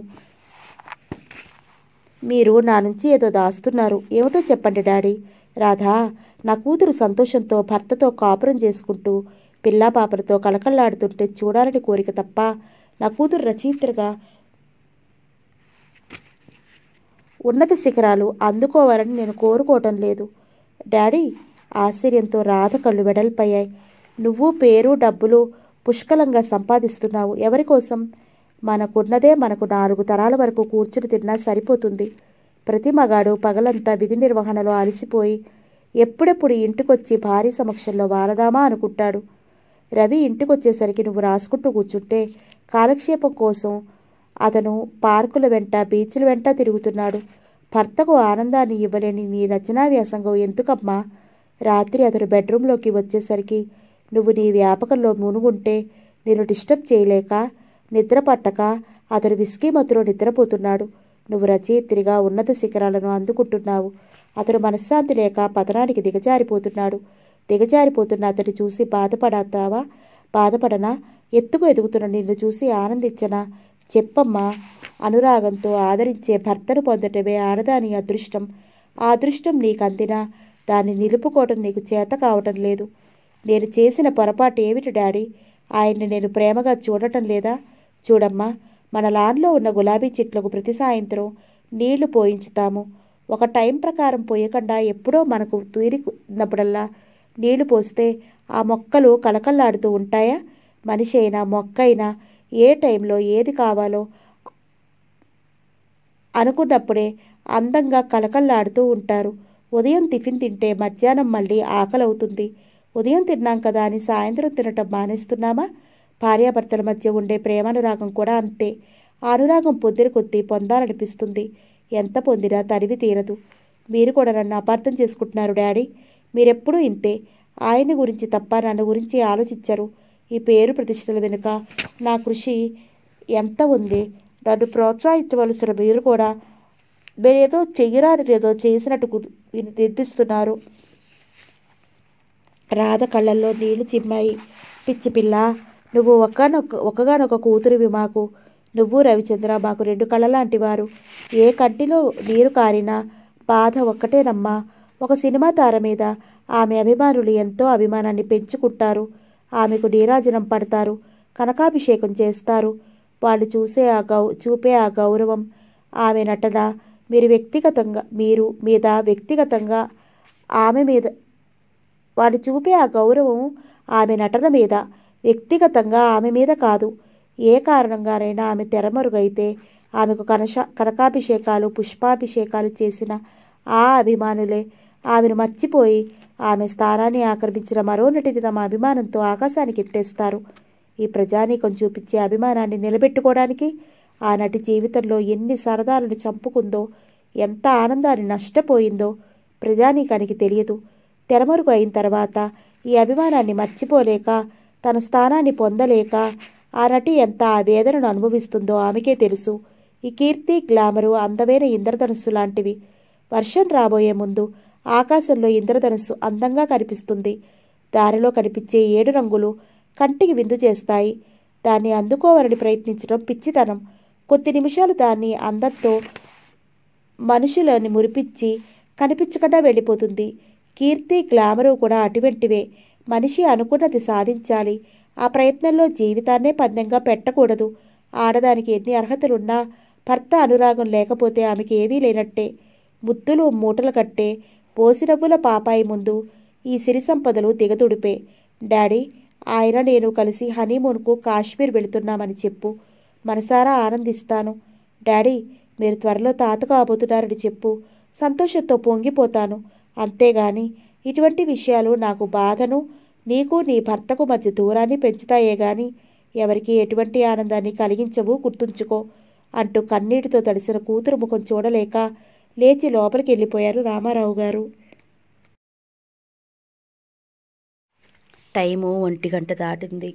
మీరు నా నుంచి ఏదో దాస్తున్నారు ఏమిటో చెప్పండి డాడీ రాధా నా కూతురు సంతోషంతో భర్తతో కాపురం చేసుకుంటూ పిల్లా పాపలతో కళకళలాడుతుంటే చూడాలని కోరిక తప్ప నా కూతురు రచయిత్రగా ఉన్నత శిఖరాలు అందుకోవాలని నేను కోరుకోవటం లేదు డాడీ ఆశ్చర్యంతో రాధ కళ్ళు వెడల్పయ్యాయి నువ్వు పేరు డబ్బులు పుష్కలంగా సంపాదిస్తున్నావు ఎవరి కోసం మనకున్నదే మనకు నాలుగు తరాల వరకు కూర్చుని తిన్నా సరిపోతుంది ప్రతి మగాడు పగలంతా విధి నిర్వహణలో అలసిపోయి ఎప్పుడెప్పుడు ఇంటికొచ్చి భార్య సమక్షంలో వారదామా అనుకుంటాడు రవి ఇంటికొచ్చేసరికి నువ్వు రాసుకుంటూ కూర్చుంటే కాలక్షేపం కోసం అతను పార్కుల వెంట బీచ్ల వెంట తిరుగుతున్నాడు భర్తకు ఆనందాన్ని ఇవ్వలేని నీ రచనా వ్యాసంగం ఎందుకమ్మా రాత్రి అతను బెడ్రూమ్లోకి వచ్చేసరికి నువ్వు నీ వ్యాపకంలో మునుగుంటే నేను డిస్టర్బ్ చేయలేక నిద్ర పట్టక అతను విస్కీ మత్తులో నిద్రపోతున్నాడు నువ్వు రచయిత్రిగా ఉన్నత శిఖరాలను అందుకుంటున్నావు అతను మనశ్శాంతి లేక పతనానికి దిగజారిపోతున్నాడు దిగజారిపోతున్న అతన్ని చూసి బాధపడతావా బాధపడనా ఎత్తుకు ఎదుగుతున్న నిన్ను చూసి ఆనందించనా చెప్పమ్మా అనురాగంతో ఆదరించే భర్తను పొందటమే ఆడదాని అదృష్టం ఆ అదృష్టం నీకు అందినా దాన్ని నిలుపుకోవటం నీకు చేత కావటం లేదు నేను చేసిన పొరపాటు ఏమిటి డాడీ ఆయన్ని నేను ప్రేమగా చూడటం లేదా చూడమ్మా మన లాన్లో ఉన్న గులాబీ చెట్లకు ప్రతి సాయంత్రం నీళ్లు పోయించుతాము ఒక టైం ప్రకారం పోయకుండా ఎప్పుడో మనకు తీరికున్నప్పుడల్లా నీళ్లు పోస్తే ఆ మొక్కలు కళకళలాడుతూ ఉంటాయా మనిషి అయినా మొక్క అయినా ఏ టైంలో ఏది కావాలో అనుకున్నప్పుడే అందంగా కళకళలాడుతూ ఉంటారు ఉదయం టిఫిన్ తింటే మధ్యాహ్నం మళ్ళీ ఆకలి అవుతుంది ఉదయం తిన్నాం కదా అని సాయంత్రం తినటం మానేస్తున్నామా భార్యాభర్తల మధ్య ఉండే ప్రేమానురాగం కూడా అంతే ఆ అనురాగం పొద్దున కొద్దీ పొందాలనిపిస్తుంది ఎంత పొందినా తరివి తీరదు మీరు కూడా నన్ను అపార్థం చేసుకుంటున్నారు డాడీ మీరెప్పుడూ ఇంతే ఆయన గురించి తప్ప నన్ను గురించి ఆలోచించరు ఈ పేరు ప్రతిష్టల వెనుక నా కృషి ఎంత ఉంది నన్ను ప్రోత్సహించవలసిన మీరు కూడా మీరేదో చెయ్యరాని ఏదో చేసినట్టు గు- నిర్దిస్తున్నారు రాధ కళ్ళల్లో నీళ్లు చిమ్మాయి పిచ్చి పిల్ల నువ్వు ఒక్కనొక్క ఒక్కగానొక కూతురివి మాకు నువ్వు రవిచంద్ర మాకు రెండు కళ్ళ లాంటివారు ఏ కంటిలో నీరు కారినా బాధ ఒక్కటేనమ్మా ఒక సినిమా తార మీద ఆమె అభిమానులు ఎంతో అభిమానాన్ని పెంచుకుంటారు ఆమెకు నీరాజనం పడతారు కనకాభిషేకం చేస్తారు వాళ్ళు చూసే ఆ గౌ చూపే ఆ గౌరవం ఆమె నటన మీరు వ్యక్తిగతంగా మీరు మీద వ్యక్తిగతంగా ఆమె మీద వాడు చూపే ఆ గౌరవం ఆమె నటన మీద వ్యక్తిగతంగా ఆమె మీద కాదు ఏ కారణంగానైనా ఆమె తెరమరుగైతే ఆమెకు కనశ కనకాభిషేకాలు పుష్పాభిషేకాలు చేసిన ఆ అభిమానులే ఆమెను మర్చిపోయి ఆమె స్థానాన్ని ఆక్రమించిన మరో నటిని తమ అభిమానంతో ఆకాశానికి ఎత్తేస్తారు ఈ ప్రజానీకం చూపించే అభిమానాన్ని నిలబెట్టుకోవడానికి ఆ నటి జీవితంలో ఎన్ని సరదాలను చంపుకుందో ఎంత ఆనందాన్ని నష్టపోయిందో ప్రజానీకానికి తెలియదు తెరమరుగు అయిన తర్వాత ఈ అభిమానాన్ని మర్చిపోలేక తన స్థానాన్ని పొందలేక ఆ నటి ఎంత ఆ వేదనను అనుభవిస్తుందో ఆమెకే తెలుసు ఈ కీర్తి గ్లామరు అందమైన ఇంద్రధనుస్సు లాంటివి వర్షం రాబోయే ముందు ఆకాశంలో ఇంద్రధనుస్సు అందంగా కనిపిస్తుంది దారిలో కనిపించే ఏడు రంగులు కంటికి విందు చేస్తాయి దాన్ని అందుకోవాలని ప్రయత్నించడం పిచ్చితనం కొద్ది నిమిషాలు దాన్ని అందంతో మనుషులని మురిపించి కనిపించకుండా వెళ్ళిపోతుంది కీర్తి గ్లామరు కూడా అటువంటివే మనిషి అనుకున్నది సాధించాలి ఆ ప్రయత్నంలో జీవితాన్నే పందెంగా పెట్టకూడదు ఆడదానికి ఎన్ని అర్హతలున్నా భర్త అనురాగం లేకపోతే ఆమెకి ఏమీ లేనట్టే ముద్దులు మూటలు కట్టే పోసినవ్వుల పాపాయి ముందు ఈ సిరి సంపదలు దిగతుడిపే డాడీ ఆయన నేను కలిసి హనీమూన్కు కాశ్మీర్ వెళుతున్నామని చెప్పు మనసారా ఆనందిస్తాను డాడీ మీరు త్వరలో తాత కాబోతున్నారని చెప్పు సంతోషంతో పొంగిపోతాను అంతేగాని ఇటువంటి విషయాలు నాకు బాధను నీకు నీ భర్తకు మధ్య దూరాన్ని పెంచుతాయే గాని ఎవరికి ఎటువంటి ఆనందాన్ని కలిగించవు గుర్తుంచుకో అంటూ కన్నీటితో తడిసిన కూతురు ముఖం చూడలేక లేచి లోపలికి వెళ్ళిపోయారు రామారావు గారు టైము ఒంటి గంట దాటింది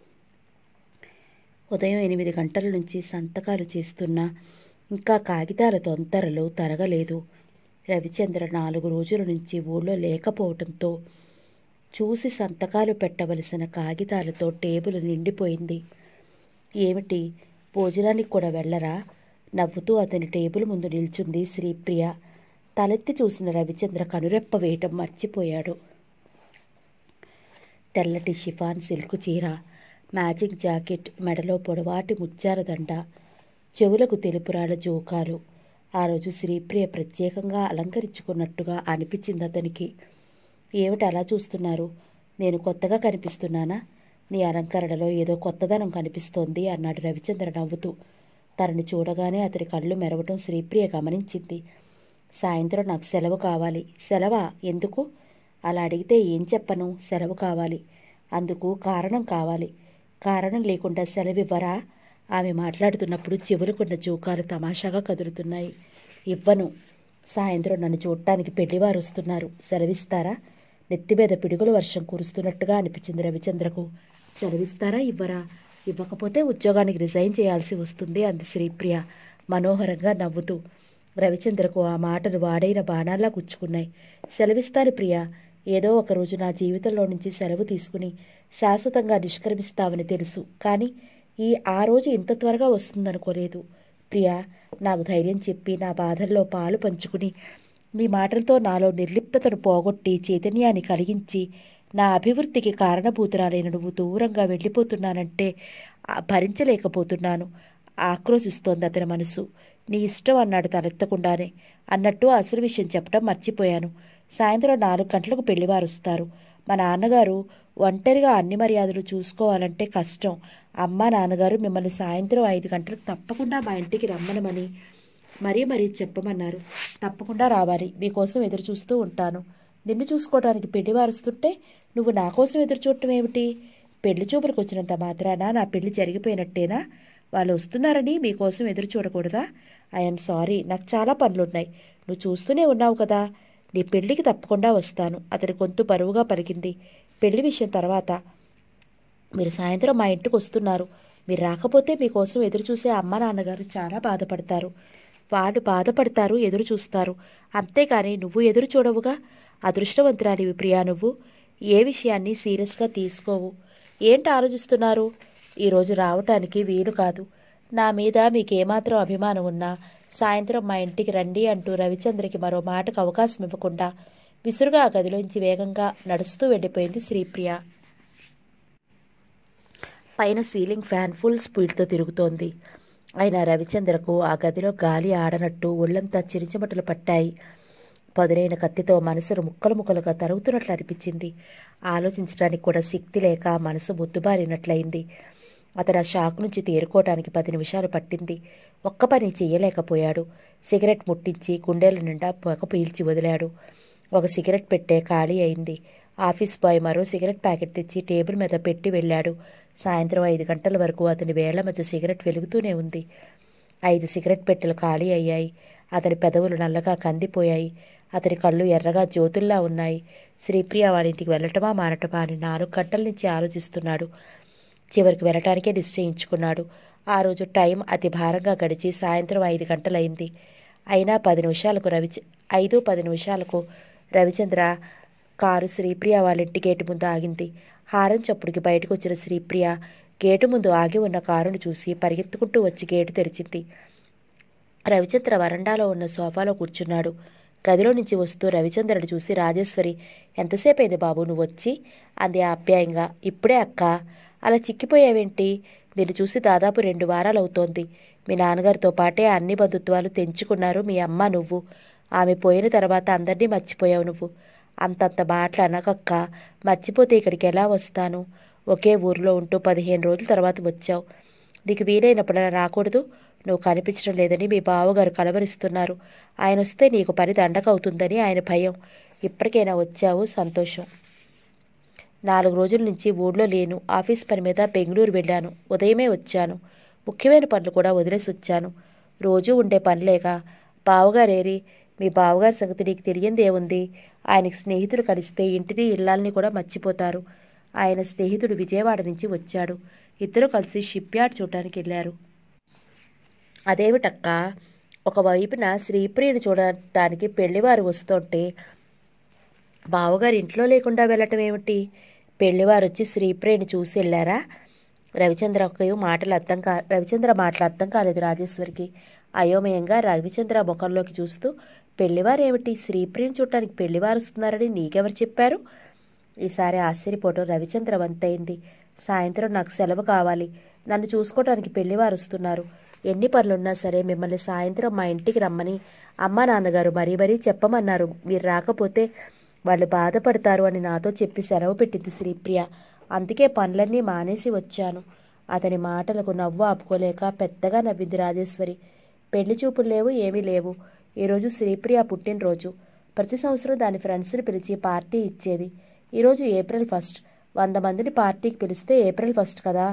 ఉదయం ఎనిమిది గంటల నుంచి సంతకాలు చేస్తున్నా ఇంకా కాగితాల తొంతరలు తరగలేదు రవిచంద్ర నాలుగు రోజుల నుంచి ఊళ్ళో లేకపోవడంతో చూసి సంతకాలు పెట్టవలసిన కాగితాలతో టేబుల్ నిండిపోయింది ఏమిటి భోజనానికి కూడా వెళ్ళరా నవ్వుతూ అతని టేబుల్ ముందు నిల్చుంది శ్రీప్రియ తలెత్తి చూసిన రవిచంద్ర కనురెప్ప వేయటం మర్చిపోయాడు తెల్లటి షిఫాన్ సిల్క్ చీర మ్యాచింగ్ జాకెట్ మెడలో పొడవాటి ముత్యాల దండ చెవులకు తెలుపురాల జోకాలు ఆ రోజు శ్రీప్రియ ప్రత్యేకంగా అలంకరించుకున్నట్టుగా అనిపించింది అతనికి ఏమిటి అలా చూస్తున్నారు నేను కొత్తగా కనిపిస్తున్నానా నీ అలంకరణలో ఏదో కొత్తదనం కనిపిస్తోంది అన్నాడు రవిచంద్ర నవ్వుతూ తనని చూడగానే అతని కళ్ళు మెరవటం శ్రీప్రియ గమనించింది సాయంత్రం నాకు సెలవు కావాలి సెలవా ఎందుకు అలా అడిగితే ఏం చెప్పను సెలవు కావాలి అందుకు కారణం కావాలి కారణం లేకుండా సెలవివ్వరా ఆమె మాట్లాడుతున్నప్పుడు చెవులకున్న జోకాలు తమాషాగా కదులుతున్నాయి ఇవ్వను సాయంత్రం నన్ను చూడటానికి పెళ్లివారు వస్తున్నారు సెలవిస్తారా నెత్తి మీద పిడుగుల వర్షం కురుస్తున్నట్టుగా అనిపించింది రవిచంద్రకు సెలవిస్తారా ఇవ్వరా ఇవ్వకపోతే ఉద్యోగానికి రిజైన్ చేయాల్సి వస్తుంది అంది శ్రీప్రియ మనోహరంగా నవ్వుతూ రవిచంద్రకు ఆ మాటలు వాడైన బాణాల్లా గుచ్చుకున్నాయి సెలవిస్తాను ప్రియా ఏదో ఒక రోజు నా జీవితంలో నుంచి సెలవు తీసుకుని శాశ్వతంగా నిష్క్రమిస్తావని తెలుసు కానీ ఈ ఆ రోజు ఇంత త్వరగా వస్తుందనుకోలేదు ప్రియా నాకు ధైర్యం చెప్పి నా బాధల్లో పాలు పంచుకుని మీ మాటలతో నాలో నిర్లిప్తతను పోగొట్టి చైతన్యాన్ని కలిగించి నా అభివృద్ధికి కారణభూతురాలైన నువ్వు దూరంగా వెళ్ళిపోతున్నానంటే ఆ భరించలేకపోతున్నాను ఆక్రోశిస్తోంది అతని మనసు నీ ఇష్టం అన్నాడు తలెత్తకుండానే అన్నట్టు అసలు విషయం చెప్పడం మర్చిపోయాను సాయంత్రం నాలుగు గంటలకు పెళ్లివారు వస్తారు మా నాన్నగారు ఒంటరిగా అన్ని మర్యాదలు చూసుకోవాలంటే కష్టం అమ్మ నాన్నగారు మిమ్మల్ని సాయంత్రం ఐదు గంటలకు తప్పకుండా మా ఇంటికి రమ్మనమని మరీ మరీ చెప్పమన్నారు తప్పకుండా రావాలి మీకోసం ఎదురు చూస్తూ ఉంటాను నిన్ను చూసుకోవడానికి పెళ్లివారు వస్తుంటే నువ్వు నా కోసం ఎదురు చూడటం ఏమిటి పెళ్లి చూపులకు వచ్చినంత మాత్రాన నా పెళ్లి జరిగిపోయినట్టేనా వాళ్ళు వస్తున్నారని మీకోసం ఎదురు చూడకూడదా ఐఎమ్ సారీ నాకు చాలా పనులున్నాయి నువ్వు చూస్తూనే ఉన్నావు కదా నీ పెళ్లికి తప్పకుండా వస్తాను అతని గొంతు బరువుగా పలికింది పెళ్లి విషయం తర్వాత మీరు సాయంత్రం మా ఇంటికి వస్తున్నారు మీరు రాకపోతే మీకోసం ఎదురు చూసే అమ్మ నాన్నగారు చాలా బాధపడతారు వాళ్ళు బాధపడతారు ఎదురు చూస్తారు అంతేగాని నువ్వు ఎదురు చూడవుగా అదృష్టవంతురాలివి ప్రియా నువ్వు ఏ విషయాన్ని సీరియస్గా తీసుకోవు ఏంటి ఆలోచిస్తున్నారు ఈరోజు రావటానికి వీలు కాదు నా మీద మీకేమాత్రం అభిమానం ఉన్నా సాయంత్రం మా ఇంటికి రండి అంటూ రవిచంద్రకి మరో మాటకు అవకాశం ఇవ్వకుండా విసురుగా ఆ గదిలోంచి వేగంగా నడుస్తూ వెళ్ళిపోయింది శ్రీప్రియ పైన సీలింగ్ ఫ్యాన్ ఫుల్ స్పీడ్తో తిరుగుతోంది అయినా రవిచంద్రకు ఆ గదిలో గాలి ఆడనట్టు ఒళ్ళంతా చిరుచెమటలు పట్టాయి పదునైన కత్తితో మనసును ముక్కలు ముక్కలుగా తరుగుతున్నట్లు అనిపించింది ఆలోచించడానికి కూడా శక్తి లేక మనసు ముద్దుబారినట్లయింది అతను ఆ షాక్ నుంచి తేరుకోవటానికి పది నిమిషాలు పట్టింది ఒక్క పని చెయ్యలేకపోయాడు సిగరెట్ ముట్టించి గుండెల నిండా పొగ పీల్చి వదిలాడు ఒక సిగరెట్ పెట్టే ఖాళీ అయింది ఆఫీస్ బాయ్ మరో సిగరెట్ ప్యాకెట్ తెచ్చి టేబుల్ మీద పెట్టి వెళ్ళాడు సాయంత్రం ఐదు గంటల వరకు అతని వేళ్ల మధ్య సిగరెట్ వెలుగుతూనే ఉంది ఐదు సిగరెట్ పెట్టెలు ఖాళీ అయ్యాయి అతని పెదవులు నల్లగా కందిపోయాయి అతని కళ్ళు ఎర్రగా జ్యోతుల్లా ఉన్నాయి శ్రీప్రియ వారింటికి వెళ్ళటమా మారటమా అని నాలుగు గంటల నుంచి ఆలోచిస్తున్నాడు చివరికి వెళ్ళటానికే నిశ్చయించుకున్నాడు ఆ రోజు టైం అతి భారంగా గడిచి సాయంత్రం ఐదు గంటలైంది అయినా పది నిమిషాలకు రవి ఐదు పది నిమిషాలకు రవిచంద్ర కారు శ్రీప్రియ వాళ్ళ ఇంటి గేటు ముందు ఆగింది హారం చప్పుడుకి బయటకు వచ్చిన శ్రీప్రియ గేటు ముందు ఆగి ఉన్న కారును చూసి పరిగెత్తుకుంటూ వచ్చి గేటు తెరిచింది రవిచంద్ర వరండాలో ఉన్న సోఫాలో కూర్చున్నాడు గదిలో నుంచి వస్తూ రవిచంద్రను చూసి రాజేశ్వరి ఎంతసేపు అయింది బాబు నువ్వు వచ్చి అంది ఆప్యాయంగా ఇప్పుడే అక్క అలా చిక్కిపోయావేంటి నిన్ను చూసి దాదాపు రెండు వారాలు అవుతోంది మీ నాన్నగారితో పాటే అన్ని బంధుత్వాలు తెంచుకున్నారు మీ అమ్మ నువ్వు ఆమె పోయిన తర్వాత అందరినీ మర్చిపోయావు నువ్వు అంతంత మాటలు అనకక్క మర్చిపోతే ఇక్కడికి ఎలా వస్తాను ఒకే ఊరిలో ఉంటూ పదిహేను రోజుల తర్వాత వచ్చావు నీకు వీలైనప్పుడలా రాకూడదు నువ్వు కనిపించడం లేదని మీ బావగారు కలవరిస్తున్నారు ఆయన వస్తే నీకు పని దండకవుతుందని ఆయన భయం ఇప్పటికైనా వచ్చావు సంతోషం నాలుగు రోజుల నుంచి ఊళ్ళో లేను ఆఫీస్ పని మీద బెంగళూరు వెళ్ళాను ఉదయమే వచ్చాను ముఖ్యమైన పనులు కూడా వదిలేసి వచ్చాను రోజూ ఉండే పనిలేగా బావగారేరి మీ బావగారి సంగతి నీకు తెలియంది ఏముంది ఆయనకి స్నేహితులు కలిస్తే ఇంటిని ఇల్లాలని కూడా మర్చిపోతారు ఆయన స్నేహితుడు విజయవాడ నుంచి వచ్చాడు ఇద్దరు కలిసి షిప్ యార్డ్ చూడటానికి వెళ్ళారు అదేమిటక్క ఒకవైపున శ్రీప్రియని చూడటానికి పెళ్లివారు వస్తుంటే బావగారు ఇంట్లో లేకుండా వెళ్ళటం ఏమిటి పెళ్లివారు వచ్చి శ్రీప్రియని చూసి వెళ్ళారా రవిచంద్రకు మాటలు అర్థం కా రవిచంద్ర మాటలు అర్థం కాలేదు రాజేశ్వరికి అయోమయంగా రవిచంద్ర ముఖంలోకి చూస్తూ పెళ్లివారు ఏమిటి శ్రీప్రియని చూడటానికి పెళ్లివారు వస్తున్నారని నీకెవరు చెప్పారు ఈసారి ఆశ్చర్యపోవటం రవిచంద్ర వంతైంది సాయంత్రం నాకు సెలవు కావాలి నన్ను చూసుకోవటానికి పెళ్లివారు వస్తున్నారు ఎన్ని పనులున్నా సరే మిమ్మల్ని సాయంత్రం మా ఇంటికి రమ్మని అమ్మ నాన్నగారు మరీ మరీ చెప్పమన్నారు మీరు రాకపోతే వాళ్ళు బాధపడతారు అని నాతో చెప్పి సెలవు పెట్టింది శ్రీప్రియ అందుకే పనులన్నీ మానేసి వచ్చాను అతని మాటలకు నవ్వు ఆపుకోలేక పెద్దగా నవ్వింది రాజేశ్వరి పెళ్లి చూపులు లేవు ఏమీ లేవు ఈరోజు శ్రీప్రియ పుట్టినరోజు ప్రతి సంవత్సరం దాని ఫ్రెండ్స్ని పిలిచి పార్టీ ఇచ్చేది ఈరోజు ఏప్రిల్ ఫస్ట్ వంద మందిని పార్టీకి పిలిస్తే ఏప్రిల్ ఫస్ట్ కదా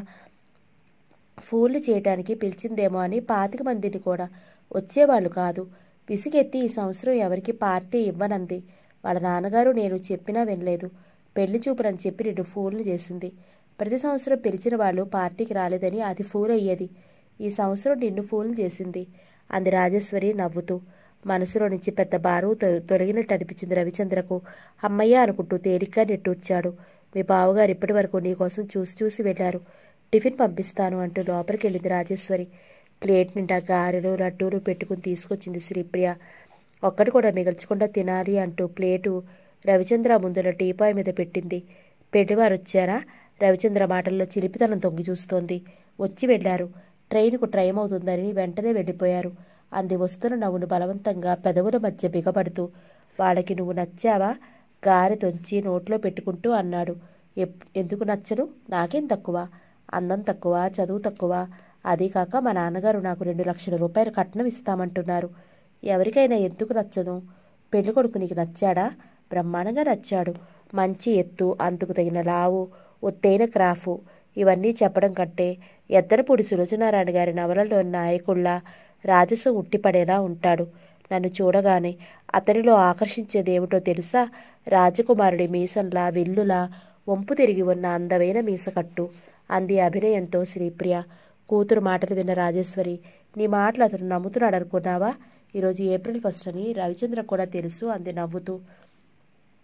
ఫూళ్ళు చేయటానికి పిలిచిందేమో అని పాతిక మందిని కూడా వచ్చేవాళ్ళు కాదు విసుగెత్తి ఈ సంవత్సరం ఎవరికి పార్టీ ఇవ్వనంది వాళ్ళ నాన్నగారు నేను చెప్పినా వినలేదు పెళ్లి చూపులని చెప్పి రెండు ఫూల్ని చేసింది ప్రతి సంవత్సరం పిలిచిన వాళ్ళు పార్టీకి రాలేదని అది ఫూల్ అయ్యేది ఈ సంవత్సరం నిన్ను ఫూల్ చేసింది అంది రాజేశ్వరి నవ్వుతూ మనసులో నుంచి పెద్ద బారువు తొ- తొలగినట్టు అనిపించింది రవిచంద్రకు అమ్మయ్య అనుకుంటూ తేలిగ్గా నెట్టూర్చాడు మీ బావగారు ఇప్పటి వరకు నీకోసం చూసి చూసి వెళ్ళారు టిఫిన్ పంపిస్తాను అంటూ లోపలికి వెళ్ళింది రాజేశ్వరి ప్లేట్ నిండా గారెలు లడ్డూలు పెట్టుకుని తీసుకొచ్చింది శ్రీప్రియ ఒక్కటి కూడా మిగల్చకుండా తినాలి అంటూ ప్లేటు రవిచంద్ర ముందుల టీపాయ్ మీద పెట్టింది పెళ్లివారు వచ్చారా రవిచంద్ర మాటల్లో చిలిపితనం తొంగి చూస్తోంది వచ్చి వెళ్ళారు ట్రైన్కు ట్రైమ్ అవుతుందని వెంటనే వెళ్ళిపోయారు అంది వస్తున్న నవ్వును బలవంతంగా పెదవుల మధ్య బిగపడుతూ వాళ్ళకి నువ్వు నచ్చావా గారె తొంచి నోట్లో పెట్టుకుంటూ అన్నాడు "ఎప్- ఎందుకు నచ్చను నాకేం తక్కువ అందం తక్కువ చదువు తక్కువ అదీ కాక మా నాన్నగారు నాకు రెండు లక్షల రూపాయలు కట్నం ఇస్తామంటున్నారు ఎవరికైనా ఎందుకు నచ్చను పెళ్లి కొడుకు నీకు నచ్చాడా బ్రహ్మాండంగా నచ్చాడు మంచి ఎత్తు అందుకు తగిన లావు ఒత్తైన క్రాఫు ఇవన్నీ చెప్పడం కంటే ఎద్దరపూడి సులోచనారాయణ గారి నవలలో నాయకుళ్ళ రాజసం ఉట్టిపడేలా ఉంటాడు నన్ను చూడగానే అతనిలో ఆకర్షించేదేమిటో తెలుసా రాజకుమారుడి మీసంలా విల్లులా వంపు తిరిగి ఉన్న అందమైన మీసకట్టు అంది అభినయంతో శ్రీప్రియ కూతురు మాటలు విన్న రాజేశ్వరి నీ మాటలు అతను నమ్ముతున్నాడు అనుకున్నావా ఈరోజు ఏప్రిల్ ఫస్ట్ అని రవిచంద్ర కూడా తెలుసు అంది నవ్వుతూ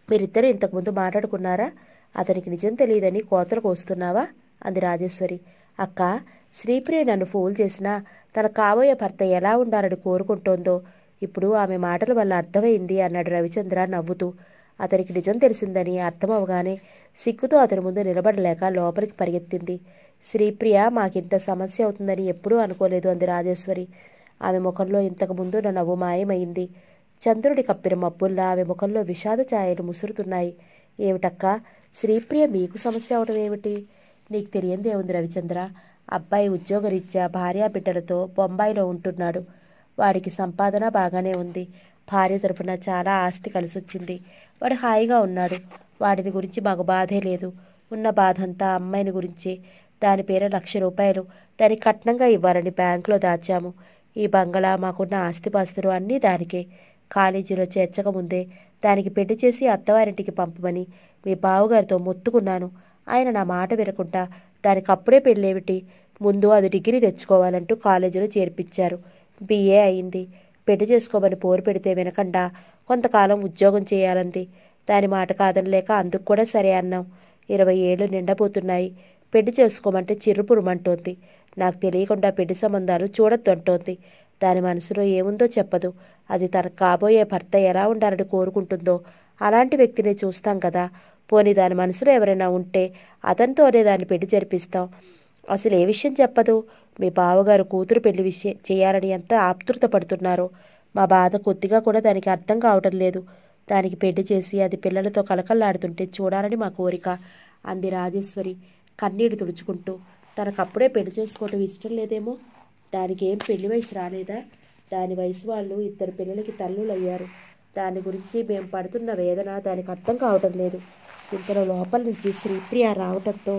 మీరిద్దరూ ఇంతకుముందు మాట్లాడుకున్నారా అతనికి నిజం తెలియదని కోతలకు వస్తున్నావా అంది రాజేశ్వరి అక్క శ్రీప్రియ నన్ను ఫోన్ చేసినా తన కాబోయే భర్త ఎలా ఉండాలని కోరుకుంటోందో ఇప్పుడు ఆమె మాటల వల్ల అర్థమైంది అన్నాడు రవిచంద్ర నవ్వుతూ అతనికి నిజం తెలిసిందని అర్థమవగానే సిగ్గుతో అతని ముందు నిలబడలేక లోపలికి పరిగెత్తింది శ్రీప్రియ మాకింత సమస్య అవుతుందని ఎప్పుడూ అనుకోలేదు అంది రాజేశ్వరి ఆమె ముఖంలో ఇంతకు ముందు నా నవ్వు మాయమైంది చంద్రుడి కప్పిన మబ్బుల్లా ఆమె ముఖంలో విషాద ఛాయలు ముసురుతున్నాయి ఏమిటక్కా శ్రీప్రియ మీకు సమస్య అవడం ఏమిటి నీకు తెలియందే ఉంది రవిచంద్ర అబ్బాయి ఉద్యోగరీత్యా భార్యా బిడ్డలతో బొంబాయిలో ఉంటున్నాడు వాడికి సంపాదన బాగానే ఉంది భార్య తరపున చాలా ఆస్తి కలిసొచ్చింది వాడు హాయిగా ఉన్నాడు వాడిని గురించి మాకు బాధే లేదు ఉన్న బాధ అంతా అమ్మాయిని గురించి దాని పేరు లక్ష రూపాయలు దాని కట్నంగా ఇవ్వాలని బ్యాంకులో దాచాము ఈ బంగళా మాకున్న ఆస్తిపాస్తులు అన్నీ దానికే కాలేజీలో చేర్చక ముందే దానికి పెళ్లి చేసి అత్తవారింటికి పంపమని మీ బావగారితో మొత్తుకున్నాను ఆయన నా మాట వినకుండా దానికి అప్పుడే పెళ్ళేమిటి ముందు అది డిగ్రీ తెచ్చుకోవాలంటూ కాలేజీలో చేర్పించారు బిఏ అయింది పెళ్లి చేసుకోమని పోరు పెడితే వినకుండా కొంతకాలం ఉద్యోగం చేయాలంది దాని మాట కాదనలేక అందుకు కూడా సరే అన్నాం ఇరవై ఏళ్ళు నిండబోతున్నాయి పెళ్లి చేసుకోమంటే చిర్రుపురుమంటోంది నాకు తెలియకుండా పెళ్లి సంబంధాలు చూడొద్దంటోంది దాని మనసులో ఏముందో చెప్పదు అది తన కాబోయే భర్త ఎలా ఉండాలని కోరుకుంటుందో అలాంటి వ్యక్తిని చూస్తాం కదా పోనీ దాని మనసులో ఎవరైనా ఉంటే అతనితోనే దాన్ని పెళ్లి జరిపిస్తాం అసలు ఏ విషయం చెప్పదు మీ బావగారు కూతురు పెళ్లి విషయం చేయాలని ఎంత ఆప్తుత పడుతున్నారో మా బాధ కొద్దిగా కూడా దానికి అర్థం కావటం లేదు దానికి పెళ్లి చేసి అది పిల్లలతో కలకల్లాడుతుంటే చూడాలని మా కోరిక అంది రాజేశ్వరి కన్నీడు తుడుచుకుంటూ తనకప్పుడే పెళ్లి చేసుకోవటం ఇష్టం లేదేమో దానికి ఏం పెళ్లి వయసు రాలేదా దాని వయసు వాళ్ళు ఇద్దరు పిల్లలకి తల్లులు అయ్యారు దాని గురించి మేము పడుతున్న వేదన దానికి అర్థం కావటం లేదు ఇంతలో లోపల నుంచి శ్రీప్రియ రావటంతో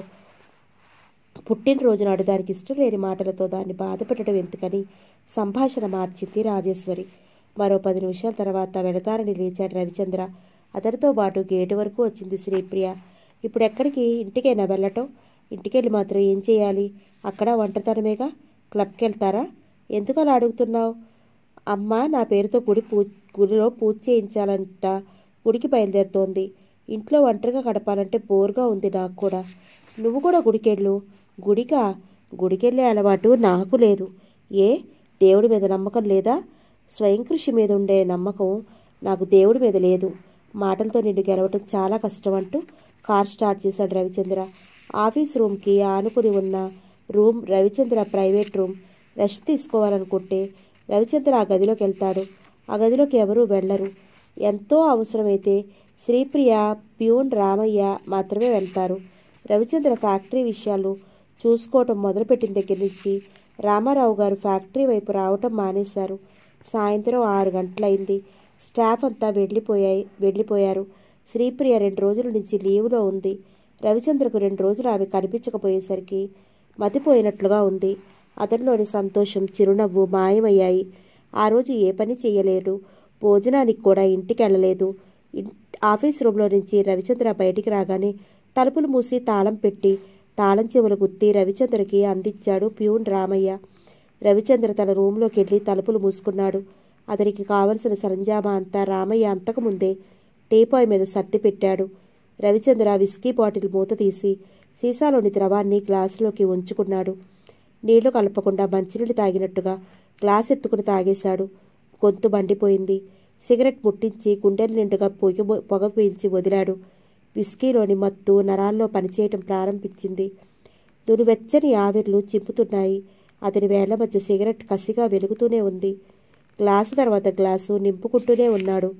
పుట్టినరోజు నాడు దానికి ఇష్టం లేని మాటలతో దాన్ని బాధపెట్టడం ఎందుకని సంభాషణ మార్చింది రాజేశ్వరి మరో పది నిమిషాల తర్వాత వెళతారని లేచాడు రవిచంద్ర అతనితో పాటు గేటు వరకు వచ్చింది శ్రీప్రియ ఇప్పుడు ఎక్కడికి ఇంటికైనా వెళ్ళటం ఇంటికెళ్ళి మాత్రం ఏం చేయాలి అక్కడ ఒంటరితనమేగా క్లబ్కి వెళ్తారా ఎందుకు అలా అడుగుతున్నావు అమ్మ నా పేరుతో గుడి పూ గుడిలో పూజ చేయించాలంట గుడికి బయలుదేరుతోంది ఇంట్లో ఒంటరిగా గడపాలంటే బోర్గా ఉంది నాకు కూడా నువ్వు కూడా గుడికెళ్ళు గుడికా గుడికెళ్ళే అలవాటు నాకు లేదు ఏ దేవుడి మీద నమ్మకం లేదా స్వయం కృషి మీద ఉండే నమ్మకం నాకు దేవుడి మీద లేదు మాటలతో నిన్ను గెలవటం చాలా కష్టం అంటూ కార్ స్టార్ట్ చేశాడు రవిచంద్ర ఆఫీస్ రూమ్కి ఆనుకుని ఉన్న room Ravichandra private room rest తీసుకోవాలనుకుంటే రవిచంద్ర ఆ గదిలోకి వెళ్తాడు ఆ గదిలోకి ఎవరూ వెళ్ళరు ఎంతో అవసరమైతే శ్రీప్రియ ప్యూన్ రామయ్య మాత్రమే వెళ్తారు రవిచంద్ర ఫ్యాక్టరీ విషయాలు చూసుకోవటం మొదలుపెట్టిన దగ్గర నుంచి రామారావు గారు ఫ్యాక్టరీ వైపు రావటం మానేశారు సాయంత్రం ఆరు గంటలైంది స్టాఫ్ అంతా వెళ్ళిపోయాయి వెళ్ళిపోయారు శ్రీప్రియ రెండు రోజుల నుంచి లీవ్లో ఉంది రవిచంద్రకు రెండు రోజులు ఆమె కనిపించకపోయేసరికి మతిపోయినట్లుగా ఉంది అతనిలోని సంతోషం చిరునవ్వు మాయమయ్యాయి ఆ రోజు ఏ పని చేయలేరు భోజనానికి కూడా ఇంటికి వెళ్ళలేదు ఇన్- ఆఫీస్ రూమ్లో నుంచి రవిచంద్ర బయటికి రాగానే తలుపులు మూసి తాళం పెట్టి తాళం చెవులు గుత్తి రవిచంద్రకి అందించాడు ప్యూన్ రామయ్య రవిచంద్ర తన రూమ్లోకి వెళ్ళి తలుపులు మూసుకున్నాడు అతనికి కావలసిన సరంజామా అంతా రామయ్య అంతకుముందే టీపాయ్ మీద సర్ది పెట్టాడు రవిచంద్ర విస్కీ బాటిల్ మూత తీసి సీసాలోని ద్రవాన్ని గ్లాసులోకి ఉంచుకున్నాడు నీళ్లు కలపకుండా మంచినీళ్ళు తాగినట్టుగా గ్లాస్ ఎత్తుకుని తాగేశాడు గొంతు మండిపోయింది సిగరెట్ ముట్టించి గుండెల నిండుగా పొగ పొగ పీల్చి వదిలాడు విస్కీలోని మత్తు నరాల్లో పనిచేయటం ప్రారంభించింది నునువెచ్చని ఆవిర్లు చింపుతున్నాయి అతని వేళ్ల మధ్య సిగరెట్ కసిగా వెలుగుతూనే ఉంది గ్లాసు తర్వాత గ్లాసు నింపుకుంటూనే ఉన్నాడు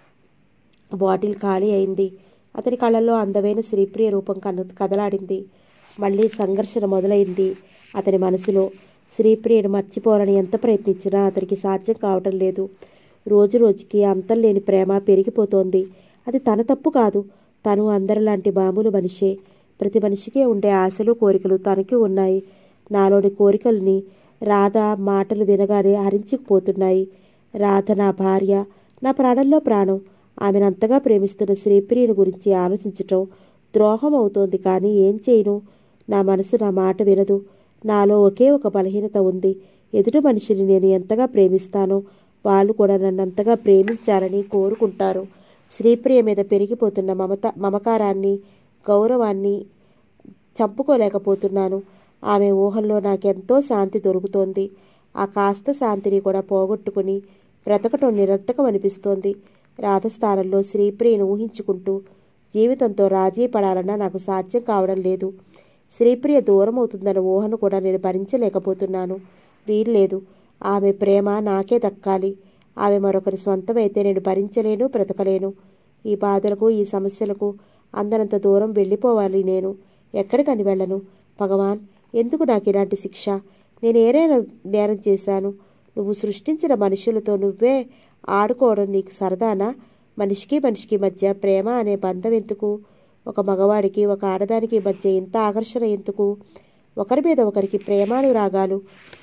బాటిల్ ఖాళీ అయింది అతని కళ్ళల్లో అందమైన శ్రీప్రియ రూపం కన కదలాడింది మళ్ళీ సంఘర్షణ మొదలైంది అతని మనసులో శ్రీప్రియను మర్చిపోవాలని ఎంత ప్రయత్నించినా అతనికి సాధ్యం కావటం లేదు రోజు రోజుకి అంతం లేని ప్రేమ పెరిగిపోతోంది అది తన తప్పు కాదు తను అందరిలాంటి మామూలు మనిషే ప్రతి మనిషికి ఉండే ఆశలు కోరికలు తనకి ఉన్నాయి నాలోని కోరికల్ని రాధ మాటలు వినగానే హరించుకుపోతున్నాయి రాధ నా భార్య నా ప్రాణంలో ప్రాణం ఆమెను అంతగా ప్రేమిస్తున్న శ్రీప్రియుని గురించి ఆలోచించటం ద్రోహం అవుతోంది కానీ ఏం చేయను నా మనసు నా మాట వినదు నాలో ఒకే ఒక బలహీనత ఉంది ఎదుటి మనిషిని నేను ఎంతగా ప్రేమిస్తానో వాళ్ళు కూడా నన్ను అంతగా ప్రేమించాలని కోరుకుంటారు శ్రీప్రియ మీద పెరిగిపోతున్న మమత మమకారాన్ని గౌరవాన్ని చంపుకోలేకపోతున్నాను ఆమె ఊహల్లో నాకెంతో శాంతి దొరుకుతోంది ఆ కాస్త శాంతిని కూడా పోగొట్టుకుని బ్రతకటం నిరర్థకం అనిపిస్తోంది రాధస్థానంలో శ్రీప్రియను ఊహించుకుంటూ జీవితంతో రాజీ పడాలన్నా నాకు సాధ్యం కావడం లేదు శ్రీప్రియ దూరం అవుతుందన్న ఊహను కూడా నేను భరించలేకపోతున్నాను వీల్లేదు ఆమె ప్రేమ నాకే దక్కాలి ఆమె మరొకరి సొంతమైతే నేను భరించలేను బ్రతకలేను ఈ బాధలకు ఈ సమస్యలకు అందనంత దూరం వెళ్ళిపోవాలి నేను ఎక్కడికని వెళ్ళను భగవాన్ ఎందుకు నాకు ఇలాంటి శిక్ష నేను ఏదైనా నేరం చేశాను నువ్వు సృష్టించిన మనుషులతో నువ్వే ఆడుకోవడం నీకు సరదానా మనిషికి మనిషికి మధ్య ప్రేమ అనే బంధం ఎందుకు ఒక మగవాడికి ఒక ఆడదానికి మధ్య ఇంత ఆకర్షణ ఎందుకు ఒకరి మీద ఒకరికి ప్రేమానురాగాలు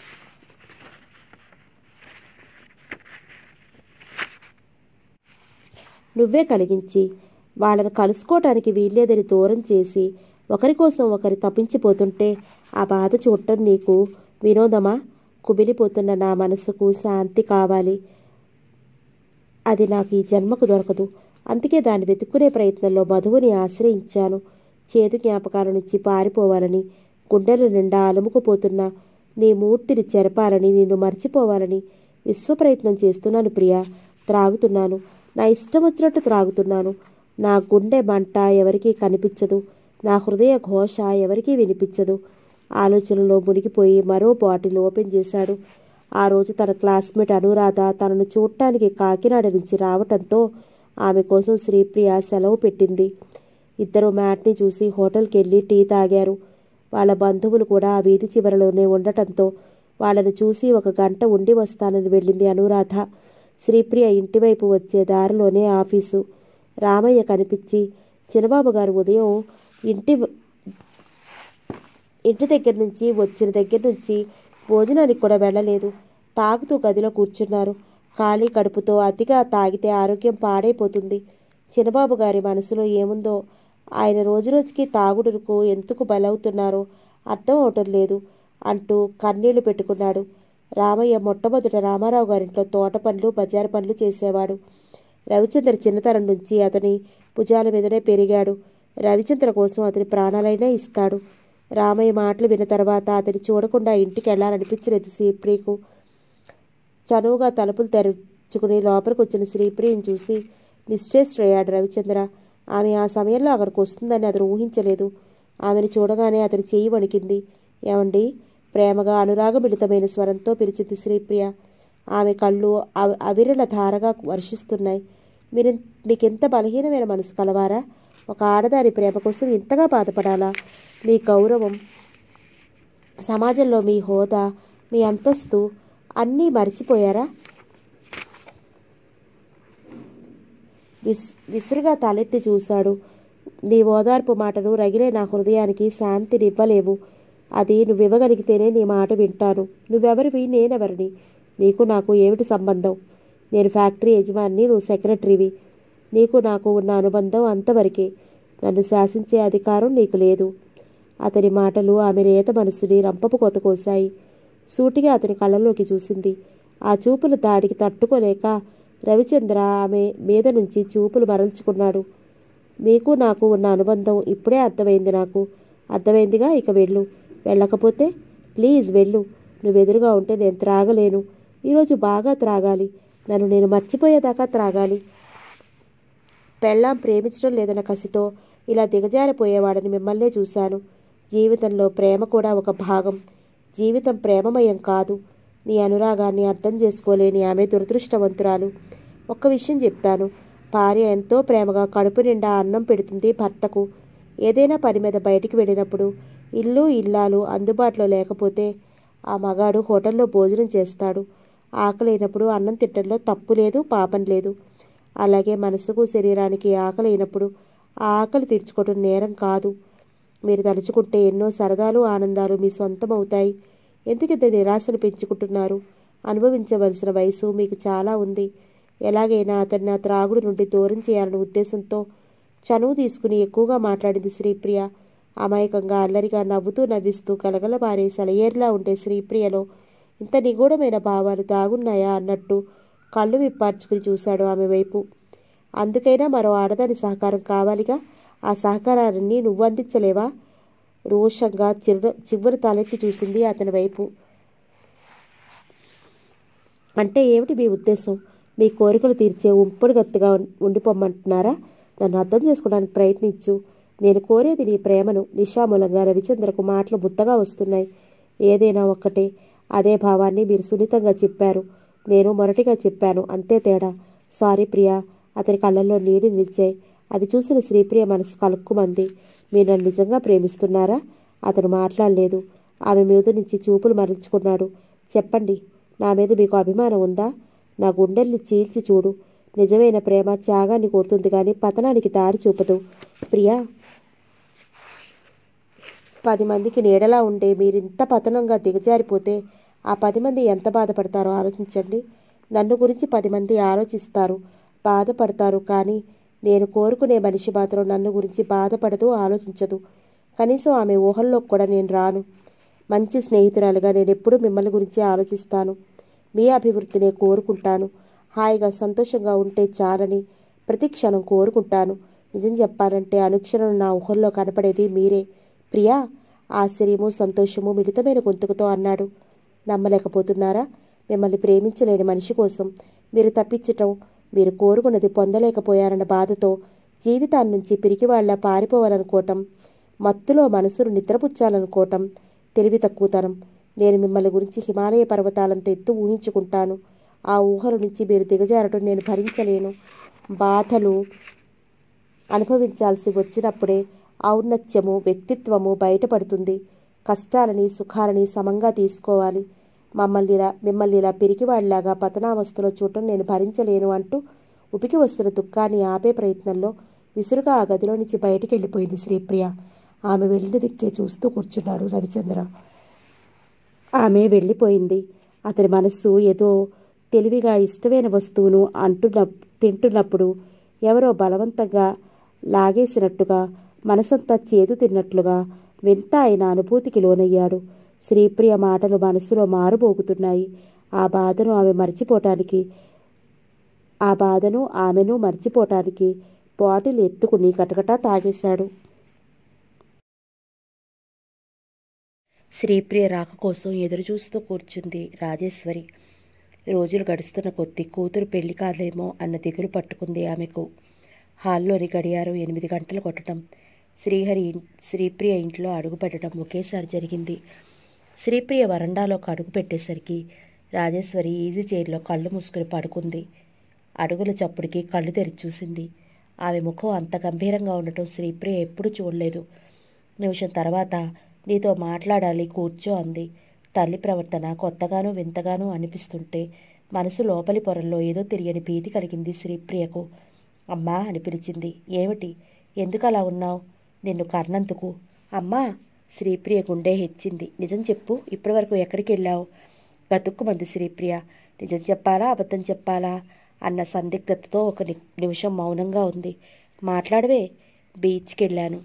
నువ్వే కలిగించి వాళ్ళను కలుసుకోవటానికి వీల్లేదని దూరం చేసి ఒకరి కోసం ఒకరు తప్పించిపోతుంటే ఆ బాధ చూడటం నీకు వినోదమా కుమిలిపోతున్న నా మనసుకు శాంతి కావాలి అది నాకు ఈ జన్మకు దొరకదు అందుకే దాన్ని వెతుక్కునే ప్రయత్నంలో మధువుని ఆశ్రయించాను చేదు జ్ఞాపకాల నుంచి పారిపోవాలని గుండెల నిండా అలుముకుపోతున్న నీ మూర్తిని చెరపాలని నిన్ను మర్చిపోవాలని విశ్వ ప్రయత్నం చేస్తున్నాను ప్రియా త్రాగుతున్నాను నా ఇష్టం వచ్చినట్టు త్రాగుతున్నాను నా గుండె మంట ఎవరికీ కనిపించదు నా హృదయ ఘోష ఎవరికీ వినిపించదు ఆలోచనలో మునిగిపోయి మరో బాటిల్ ఓపెన్ చేశాడు ఆ రోజు తన క్లాస్మేట్ అనురాధ తనను చూడటానికి కాకినాడ నుంచి రావటంతో ఆమె కోసం శ్రీప్రియ సెలవు పెట్టింది ఇద్దరు మ్యాట్ని చూసి హోటల్కి వెళ్ళి టీ తాగారు వాళ్ళ బంధువులు కూడా ఆ వీధి చివరలోనే ఉండటంతో వాళ్ళని చూసి ఒక గంట ఉండి వస్తానని వెళ్ళింది అనురాధ శ్రీప్రియ ఇంటివైపు వచ్చే దారిలోనే ఆఫీసు రామయ్య కనిపించి చిన్నబాబు గారు ఉదయం ఇంటి ఇంటి దగ్గర నుంచి వచ్చిన దగ్గర నుంచి భోజనానికి కూడా వెళ్ళలేదు తాగుతూ గదిలో కూర్చున్నారు ఖాళీ కడుపుతో అతిగా తాగితే ఆరోగ్యం పాడైపోతుంది చిన్నబాబు గారి మనసులో ఏముందో ఆయన రోజురోజుకి తాగుడుకు ఎందుకు బలవుతున్నారో అర్థం అవటం లేదు అంటూ కన్నీళ్లు పెట్టుకున్నాడు రామయ్య మొట్టమొదట రామారావు గారింట్లో తోట పనులు బజారు పనులు చేసేవాడు రవిచంద్ర చిన్నతనం నుంచి అతని భుజాల మీదనే పెరిగాడు రవిచంద్ర కోసం అతని ప్రాణాలైనా ఇస్తాడు రామయ్య మాటలు విన్న తర్వాత అతని చూడకుండా ఇంటికి వెళ్ళాలనిపించలేదు శ్రీప్రియకు చనువుగా తలుపులు తెరుచుకుని లోపలికి వచ్చిన శ్రీప్రియని చూసి నిశ్చేష్టుడయ్యాడు రవిచంద్ర ఆమె ఆ సమయంలో అక్కడికి వస్తుందని అతను ఊహించలేదు ఆమెను చూడగానే అతని చెయ్యి వణికింది ఏమండి ప్రేమగా అనురాగమిళితమైన స్వరంతో పిలిచింది శ్రీప్రియ ఆమె కళ్ళు అవి అవిరల ధారగా వర్షిస్తున్నాయి మీరు మీకెంత బలహీనమైన మనసు కలవారా ఒక ఆడదాని ప్రేమ కోసం ఇంతగా బాధపడాలా మీ గౌరవం సమాజంలో మీ హోదా మీ అంతస్తు అన్నీ మర్చిపోయారా విస్ విసురుగా తలెత్తి చూశాడు నీ ఓదార్పు మాటలు రగిలే నా హృదయానికి శాంతినివ్వలేవు అది నువ్వివ్వగలిగితేనే నీ మాట వింటాను నువ్వెవరివి నేనెవరిని నీకు నాకు ఏమిటి సంబంధం నేను ఫ్యాక్టరీ యజమాని నువ్వు సెక్రటరీవి నీకు నాకు ఉన్న అనుబంధం అంతవరకే నన్ను శాసించే అధికారం నీకు లేదు అతని మాటలు ఆమె లేత మనసుని రంపపు కొత కోశాయి సూటిగా అతని కళ్ళలోకి చూసింది ఆ చూపుల దాడికి తట్టుకోలేక రవిచంద్ర ఆమె మీద నుంచి చూపులు మరల్చుకున్నాడు మీకు నాకు ఉన్న అనుబంధం ఇప్పుడే అర్థమైంది నాకు అర్థమైందిగా ఇక వెళ్ళు వెళ్ళకపోతే ప్లీజ్ వెళ్ళు నువ్వెదురుగా ఉంటే నేను త్రాగలేను ఈరోజు బాగా త్రాగాలి నన్ను నేను మర్చిపోయేదాకా త్రాగాలి పెళ్ళాం ప్రేమించడం లేదన్న కసితో ఇలా దిగజారిపోయేవాడని మిమ్మల్నే చూశాను జీవితంలో ప్రేమ కూడా ఒక భాగం జీవితం ప్రేమమయం కాదు నీ అనురాగాన్ని అర్థం చేసుకోలేని ఆమె దురదృష్టవంతురాలు ఒక్క విషయం చెప్తాను భార్య ఎంతో ప్రేమగా కడుపు నిండా అన్నం పెడుతుంది భర్తకు ఏదైనా పని మీద బయటికి వెళ్ళినప్పుడు ఇల్లు ఇల్లాలు అందుబాటులో లేకపోతే ఆ మగాడు హోటల్లో భోజనం చేస్తాడు ఆకలైనప్పుడు అన్నం తిట్టడంలో తప్పు లేదు పాపం లేదు అలాగే మనసుకు శరీరానికి ఆకలి అయినప్పుడు ఆ ఆకలి తీర్చుకోవడం నేరం కాదు మీరు తలుచుకుంటే ఎన్నో సరదాలు ఆనందాలు మీ సొంతం అవుతాయి ఎందుకంత నిరాశను పెంచుకుంటున్నారు అనుభవించవలసిన వయసు మీకు చాలా ఉంది ఎలాగైనా అతన్ని నా త్రాగుడు నుండి దూరం చేయాలనే ఉద్దేశంతో చనువు తీసుకుని ఎక్కువగా మాట్లాడింది శ్రీప్రియ అమాయకంగా అల్లరిగా నవ్వుతూ నవ్విస్తూ కలగలబారే సెలయేర్లా ఉండే శ్రీప్రియలో ఇంత నిగూఢమైన భావాలు దాగున్నాయా అన్నట్టు కళ్ళు విప్పార్చుకుని చూశాడు ఆమె వైపు అందుకైనా మరో ఆడదాని సహకారం కావాలిగా ఆ సహకారాన్ని నువ్వు అందించలేవా రోషంగా చిరు చివరి తలెత్తి చూసింది అతని వైపు అంటే ఏమిటి మీ ఉద్దేశం మీ కోరికలు తీర్చే ఉంపుడు గత్తుగా ఉండిపోమ్మంటున్నారా నన్ను అర్థం చేసుకోవడానికి ప్రయత్నించు నేను కోరేది నీ ప్రేమను నిషామూలంగా రవిచంద్రకు మాటలు ముద్దగా వస్తున్నాయి ఏదైనా ఒక్కటే అదే భావాన్ని మీరు సున్నితంగా చెప్పారు నేను మొరటిగా చెప్పాను అంతే తేడా సారీ ప్రియా అతని కళ్ళల్లో నీడు నిలిచాయి అది చూసిన శ్రీప్రియ మనసు కలుక్కుమంది మీరు నన్ను నిజంగా ప్రేమిస్తున్నారా అతను మాట్లాడలేదు ఆమె మీద నుంచి చూపులు మరల్చుకున్నాడు చెప్పండి నా మీద మీకు అభిమానం ఉందా నా గుండెల్ని చీల్చి చూడు నిజమైన ప్రేమ త్యాగాన్ని కోరుతుంది కానీ పతనానికి దారి చూపదు ప్రియా పది మందికి నీడలా ఉండే మీరింత పతనంగా దిగజారిపోతే ఆ పది మంది ఎంత బాధపడతారో ఆలోచించండి నన్ను గురించి పది మంది ఆలోచిస్తారు బాధపడతారు కానీ నేను కోరుకునే మనిషి మాత్రం నన్ను గురించి బాధపడదు ఆలోచించదు కనీసం ఆమె ఊహల్లో కూడా నేను రాను మంచి స్నేహితురాలుగా నేను ఎప్పుడూ మిమ్మల్ని గురించి ఆలోచిస్తాను మీ అభివృద్ధినే కోరుకుంటాను హాయిగా సంతోషంగా ఉంటే చాలని ప్రతి క్షణం కోరుకుంటాను నిజం చెప్పాలంటే అనుక్షణం నా ఊహల్లో కనపడేది మీరే ప్రియా ఆశ్చర్యము సంతోషము మిళితమైన గొంతుకుతో అన్నాడు నమ్మలేకపోతున్నారా మిమ్మల్ని ప్రేమించలేని మనిషి కోసం మీరు తప్పించటం మీరు కోరుకున్నది పొందలేకపోయారన్న బాధతో జీవితాన్ని నుంచి పిరికివాళ్ల పారిపోవాలనుకోవటం మత్తులో మనసును నిద్రపుచ్చాలనుకోవటం తెలివి తక్కువతనం నేను మిమ్మల్ని గురించి హిమాలయ పర్వతాలంత ఎత్తు ఊహించుకుంటాను ఆ ఊహల నుంచి మీరు దిగజారటం నేను భరించలేను బాధలు అనుభవించాల్సి వచ్చినప్పుడే ఔన్నత్యము వ్యక్తిత్వము బయటపడుతుంది కష్టాలని సుఖాలని సమంగా తీసుకోవాలి మమ్మల్ని ఇలా మిమ్మల్ని ఇలా పిరికివాళ్లాగా పతనావస్థలో చూడటం నేను భరించలేను అంటూ ఉపికి వస్తున్న దుఃఖాన్ని ఆపే ప్రయత్నంలో విసురుగా ఆ గదిలో నుంచి బయటికి వెళ్ళిపోయింది శ్రీప్రియ ఆమె వెళ్ళిన దిక్కే చూస్తూ కూర్చున్నాడు రవిచంద్ర ఆమె వెళ్ళిపోయింది అతని మనస్సు ఏదో తెలివిగా ఇష్టమైన వస్తువును అంటున్న తింటున్నప్పుడు ఎవరో బలవంతంగా లాగేసినట్టుగా మనసంతా చేదు తిన్నట్లుగా వింత అయిన అనుభూతికి లోనయ్యాడు శ్రీప్రియ మాటలు మనసులో మారుబోగుతున్నాయి ఆ బాధను ఆమె మర్చిపోవటానికి ఆ బాధను ఆమెను మర్చిపోవటానికి బాటిల్ ఎత్తుకుని కటకటా తాగేశాడు శ్రీప్రియ రాక కోసం ఎదురుచూస్తూ కూర్చుంది రాజేశ్వరి రోజులు గడుస్తున్న కొద్దీ కూతురు పెళ్లి కాదేమో అన్న దిగులు పట్టుకుంది ఆమెకు హాల్లోని గడియారం ఎనిమిది గంటలు కొట్టడం శ్రీహరి ఇన్- శ్రీప్రియ ఇంట్లో అడుగుపెట్టడం ఒకేసారి జరిగింది శ్రీప్రియ వరండాలోకి అడుగు పెట్టేసరికి రాజేశ్వరి ఈజీ చైర్లో కళ్ళు మూసుకుని పడుకుంది అడుగుల చప్పుడికి కళ్ళు తెరిచి చూసింది ఆమె ముఖం అంత గంభీరంగా ఉండటం శ్రీప్రియ ఎప్పుడూ చూడలేదు నిమిషం తర్వాత నీతో మాట్లాడాలి కూర్చో అంది తల్లి ప్రవర్తన కొత్తగానూ వింతగానూ అనిపిస్తుంటే మనసు లోపలి పొరల్లో ఏదో తెలియని భీతి కలిగింది శ్రీప్రియకు అమ్మా అని పిలిచింది ఏమిటి ఎందుకు అలా ఉన్నావు నిన్ను కర్నందుకు అమ్మా శ్రీప్రియ గుండె హెచ్చింది నిజం చెప్పు ఇప్పటివరకు ఎక్కడికి వెళ్ళావు బతుక్కుమంది శ్రీప్రియ నిజం చెప్పాలా అబద్ధం చెప్పాలా అన్న సందిగ్ధతతో ఒక ని- నిమిషం మౌనంగా ఉంది మాట్లాడవే బీచ్కి వెళ్ళాను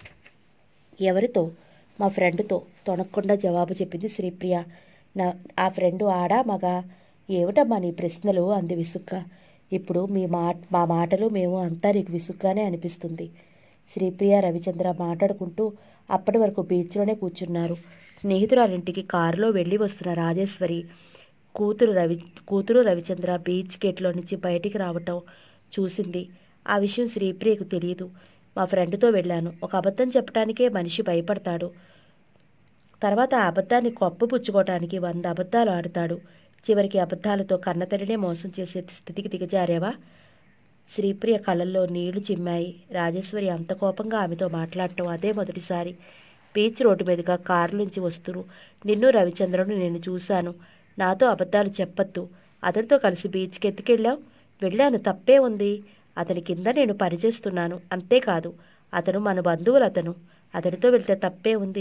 ఎవరితో మా ఫ్రెండ్తో తొనక్కుండా జవాబు చెప్పింది శ్రీప్రియ నా ఆ ఫ్రెండ్ ఆడా మగా ఏమిటమ్మా నీ ప్రశ్నలు అంది విసుగ్గా ఇప్పుడు మీ మా మా మాటలు మేము అంతా నీకు విసుగ్గానే అనిపిస్తుంది శ్రీప్రియ రవిచంద్ర మాట్లాడుకుంటూ అప్పటి వరకు బీచ్లోనే కూర్చున్నారు స్నేహితురాలింటికి కారులో వెళ్ళి వస్తున్న రాజేశ్వరి కూతురు రవి కూతురు రవిచంద్ర బీచ్ గేట్లో నుంచి బయటికి రావటం చూసింది ఆ విషయం శ్రీప్రియకు తెలియదు మా ఫ్రెండ్తో వెళ్ళాను ఒక అబద్ధం చెప్పడానికే మనిషి భయపడతాడు తర్వాత ఆ అబద్ధాన్ని పుచ్చుకోవటానికి వంద అబద్ధాలు ఆడతాడు చివరికి అబద్ధాలతో కన్నతల్లినే మోసం చేసే స్థితికి దిగజారావా శ్రీప్రియ కళ్ళల్లో నీళ్లు చిమ్మాయి రాజేశ్వరి అంత కోపంగా ఆమెతో మాట్లాడటం అదే మొదటిసారి బీచ్ రోడ్డు మీదుగా కారులోంచి వస్తురు నిన్ను రవిచంద్రను నేను చూశాను నాతో అబద్ధాలు చెప్పొద్దు అతనితో కలిసి బీచ్కి ఎత్తుకెళ్ళావు వెళ్ళాను తప్పే ఉంది అతని కింద నేను పనిచేస్తున్నాను అంతేకాదు అతను మన బంధువులు అతను అతనితో వెళ్తే తప్పే ఉంది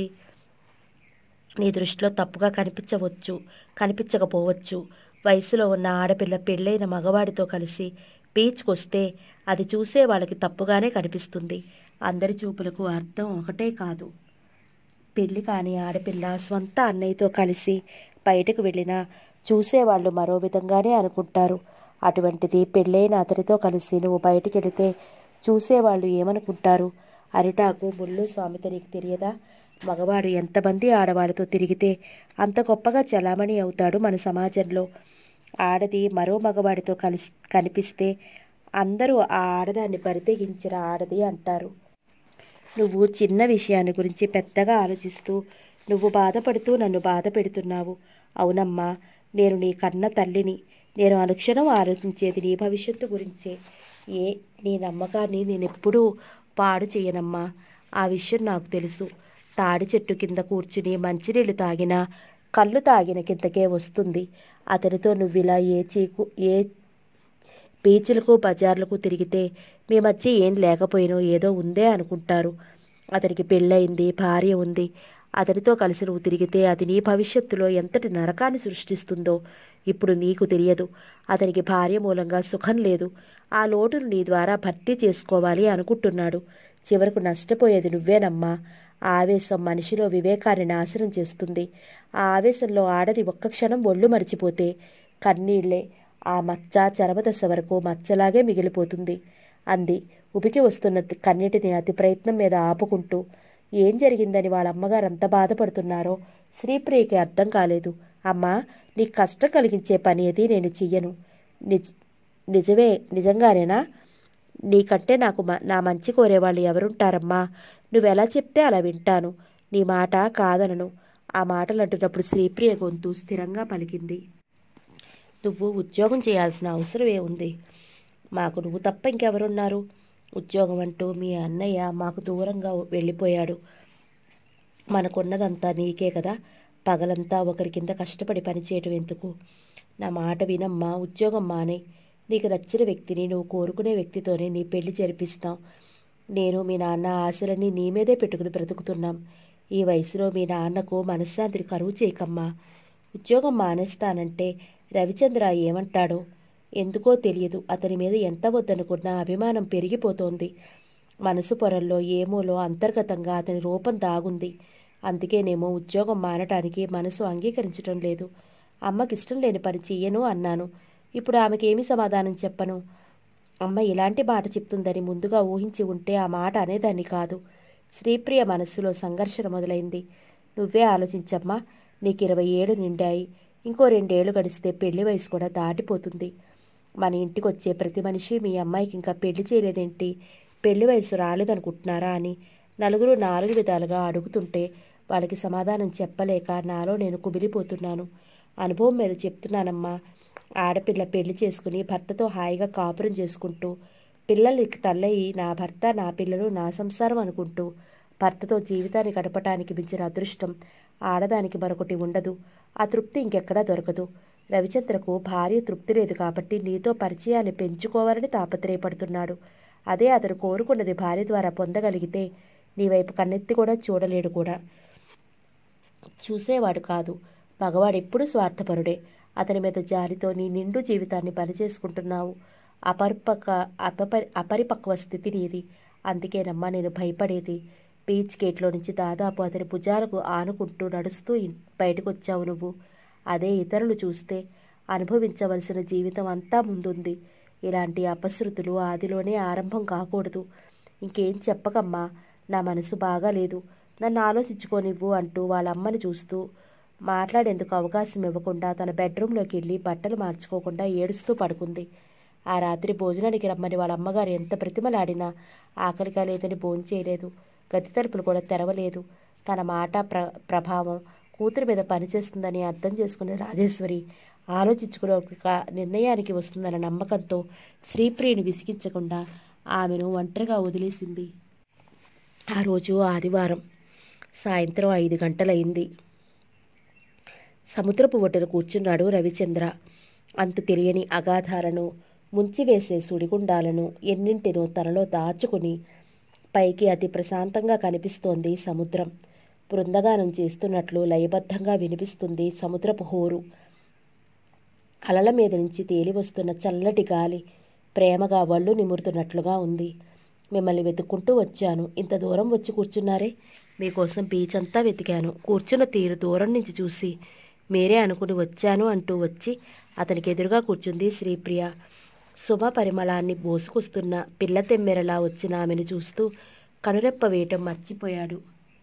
నీ దృష్టిలో తప్పుగా కనిపించవచ్చు కనిపించకపోవచ్చు వయసులో ఉన్న ఆడపిల్ల పెళ్ళైన మగవాడితో కలిసి బీచ్కి వస్తే అది చూసే వాళ్ళకి తప్పుగానే కనిపిస్తుంది అందరి చూపులకు అర్థం ఒకటే కాదు పెళ్లి కాని ఆడపిల్ల స్వంత అన్నయ్యతో కలిసి బయటకు వెళ్ళినా చూసేవాళ్ళు మరో విధంగానే అనుకుంటారు అటువంటిది పెళ్ళైన అతనితో కలిసి నువ్వు బయటికి వెళితే చూసేవాళ్ళు ఏమనుకుంటారు అరిటాకు ముళ్ళు సామెత నీకు తెలియదా మగవాడు ఎంతమంది ఆడవాళ్ళతో తిరిగితే అంత గొప్పగా చలామణి అవుతాడు మన సమాజంలో ఆడది మరో మగవాడితో కలిసి కనిపిస్తే అందరూ ఆ ఆడదాన్ని బరితెగించిన ఆడది అంటారు నువ్వు చిన్న విషయాన్ని గురించి పెద్దగా ఆలోచిస్తూ నువ్వు బాధపడుతూ నన్ను బాధ పెడుతున్నావు అవునమ్మా నేను నీ కన్న తల్లిని నేను అనుక్షణం ఆలోచించేది నీ భవిష్యత్తు గురించే ఏ నీ నమ్మకాన్ని నేను ఎప్పుడూ పాడు చేయనమ్మా ఆ విషయం నాకు తెలుసు తాడి చెట్టు కింద కూర్చుని మంచినీళ్ళు తాగినా కళ్ళు తాగిన కిందకే వస్తుంది అతనితో నువ్విలా ఏ చీకు ఏ బీచ్లకు బజార్లకు తిరిగితే మీ మధ్య ఏం లేకపోయినో ఏదో ఉందే అనుకుంటారు అతనికి పెళ్ళయింది భార్య ఉంది అతనితో కలిసి నువ్వు తిరిగితే అది నీ భవిష్యత్తులో ఎంతటి నరకాన్ని సృష్టిస్తుందో ఇప్పుడు నీకు తెలియదు అతనికి భార్య మూలంగా సుఖం లేదు ఆ లోటును నీ ద్వారా భర్తీ చేసుకోవాలి అనుకుంటున్నాడు చివరకు నష్టపోయేది నువ్వేనమ్మా ఆ ఆవేశం మనిషిలో వివేకాన్ని నాశనం చేస్తుంది ఆ ఆవేశంలో ఆడది ఒక్క క్షణం ఒళ్ళు మరిచిపోతే కన్నీళ్లే ఆ మచ్చ చరమదశ వరకు మచ్చలాగే మిగిలిపోతుంది అంది ఉబికి వస్తున్న కన్నిటిని అతి ప్రయత్నం మీద ఆపుకుంటూ ఏం జరిగిందని వాళ్ళ అమ్మగారు అంత బాధపడుతున్నారో శ్రీప్రియకి అర్థం కాలేదు అమ్మా నీకు కష్టం కలిగించే పని అది నేను చెయ్యను నిజ నిజమే నిజంగానేనా నీకంటే నాకు మ- నా మంచి కోరేవాళ్ళు ఎవరుంటారమ్మా నువ్వెలా చెప్తే అలా వింటాను నీ మాట కాదనను ఆ మాటలు అంటున్నప్పుడు శ్రీప్రియ గొంతు స్థిరంగా పలికింది నువ్వు ఉద్యోగం చేయాల్సిన అవసరం ఏముంది మాకు నువ్వు తప్ప ఇంకెవరున్నారు ఉద్యోగం అంటూ మీ అన్నయ్య మాకు దూరంగా వెళ్ళిపోయాడు మనకున్నదంతా నీకే కదా పగలంతా ఒకరి కింద కష్టపడి పనిచేయటం ఎందుకు నా మాట వినమ్మా ఉద్యోగం మానే నీకు నచ్చిన వ్యక్తిని నువ్వు కోరుకునే వ్యక్తితోనే నీ పెళ్లి జరిపిస్తాం నేను మీ నాన్న ఆశలన్నీ నీ మీదే పెట్టుకుని బ్రతుకుతున్నాం ఈ వయసులో మీ నాన్నకు మనశ్శాంతిని కరువు చేయకమ్మా ఉద్యోగం మానేస్తానంటే రవిచంద్ర ఏమంటాడో ఎందుకో తెలియదు అతని మీద ఎంత వద్దనుకున్నా అభిమానం పెరిగిపోతోంది మనసు పొరల్లో ఏమోలో అంతర్గతంగా అతని రూపం దాగుంది అందుకేనేమో ఉద్యోగం మానటానికి మనసు అంగీకరించడం లేదు అమ్మకి ఇష్టం లేని పని చెయ్యను అన్నాను ఇప్పుడు ఆమెకి ఏమి సమాధానం చెప్పను అమ్మ ఇలాంటి మాట చెప్తుందని ముందుగా ఊహించి ఉంటే ఆ మాట అనేదాన్ని కాదు శ్రీప్రియ మనస్సులో సంఘర్షణ మొదలైంది నువ్వే ఆలోచించమ్మా నీకు ఇరవై ఏళ్ళు నిండాయి ఇంకో రెండేళ్లు గడిస్తే పెళ్లి వయసు కూడా దాటిపోతుంది మన ఇంటికి వచ్చే ప్రతి మనిషి మీ అమ్మాయికి ఇంకా పెళ్లి చేయలేదేంటి పెళ్లి వయసు రాలేదనుకుంటున్నారా అని నలుగురు నాలుగు విధాలుగా అడుగుతుంటే వాళ్ళకి సమాధానం చెప్పలేక నాలో నేను కుమిలిపోతున్నాను అనుభవం మీద చెప్తున్నానమ్మా ఆడపిల్ల పెళ్లి చేసుకుని భర్తతో హాయిగా కాపురం చేసుకుంటూ పిల్లలకి తల్లయి నా భర్త నా పిల్లలు నా సంసారం అనుకుంటూ భర్తతో జీవితాన్ని గడపటానికి మించిన అదృష్టం ఆడదానికి మరొకటి ఉండదు ఆ తృప్తి ఇంకెక్కడా దొరకదు రవిచంద్రకు భార్య తృప్తి లేదు కాబట్టి నీతో పరిచయాన్ని పెంచుకోవాలని తాపత్రయపడుతున్నాడు అదే అతను కోరుకున్నది భార్య ద్వారా పొందగలిగితే నీ వైపు కన్నెత్తి కూడా చూడలేడు కూడా చూసేవాడు కాదు మగవాడు ఎప్పుడూ స్వార్థపరుడే అతని మీద జాలితో నీ నిండు జీవితాన్ని బలి చేసుకుంటున్నావు అపరిపక అపపరి అపరిపక్వ స్థితి నీది అందుకేనమ్మా నేను భయపడేది బీచ్ గేట్లో నుంచి దాదాపు అతని భుజాలకు ఆనుకుంటూ నడుస్తూ ఇన్- బయటకు వచ్చావు నువ్వు అదే ఇతరులు చూస్తే అనుభవించవలసిన జీవితం అంతా ముందుంది ఇలాంటి అపశృతులు ఆదిలోనే ఆరంభం కాకూడదు ఇంకేం చెప్పకమ్మా నా మనసు బాగాలేదు నన్ను ఆలోచించుకోనివ్వు అంటూ వాళ్ళ అమ్మని చూస్తూ మాట్లాడేందుకు అవకాశం ఇవ్వకుండా తన బెడ్రూమ్లోకి వెళ్ళి బట్టలు మార్చుకోకుండా ఏడుస్తూ పడుకుంది ఆ రాత్రి భోజనానికి రమ్మని వాళ్ళ అమ్మగారు ఎంత ప్రతిమలాడినా ఆకలిగా లేదని భోంచేయలేదు గది తలుపులు కూడా తెరవలేదు తన మాట ప్ర ప్రభావం కూతురు మీద పనిచేస్తుందని అర్థం చేసుకున్న రాజేశ్వరి ఆలోచించుకునే ఒక నిర్ణయానికి వస్తుందన్న నమ్మకంతో శ్రీప్రియని విసిగించకుండా ఆమెను ఒంటరిగా వదిలేసింది ఆ రోజు ఆదివారం సాయంత్రం ఐదు గంటలయింది సముద్రపు ఒడ్డున కూర్చున్నాడు రవిచంద్ర అంతు తెలియని అగాధాలను ముంచివేసే సుడిగుండాలను ఎన్నింటినో తనలో దాచుకుని పైకి అతి ప్రశాంతంగా కనిపిస్తోంది సముద్రం బృందగానం చేస్తున్నట్లు లయబద్ధంగా వినిపిస్తుంది సముద్రపు హోరు అలల మీద నుంచి తేలి వస్తున్న చల్లటి గాలి ప్రేమగా వళ్ళు నిమురుతున్నట్లుగా ఉంది మిమ్మల్ని వెతుక్కుంటూ వచ్చాను ఇంత దూరం వచ్చి కూర్చున్నారే మీకోసం బీచ్ అంతా వెతికాను కూర్చున్న తీరు దూరం నుంచి చూసి మీరే అనుకుని వచ్చాను అంటూ వచ్చి అతనికి ఎదురుగా కూర్చుంది శ్రీప్రియ శుభ పరిమళాన్ని బోసుకొస్తున్న పిల్ల తెమ్మెరలా వచ్చిన ఆమెను చూస్తూ కనురెప్ప వేయటం మర్చిపోయాడు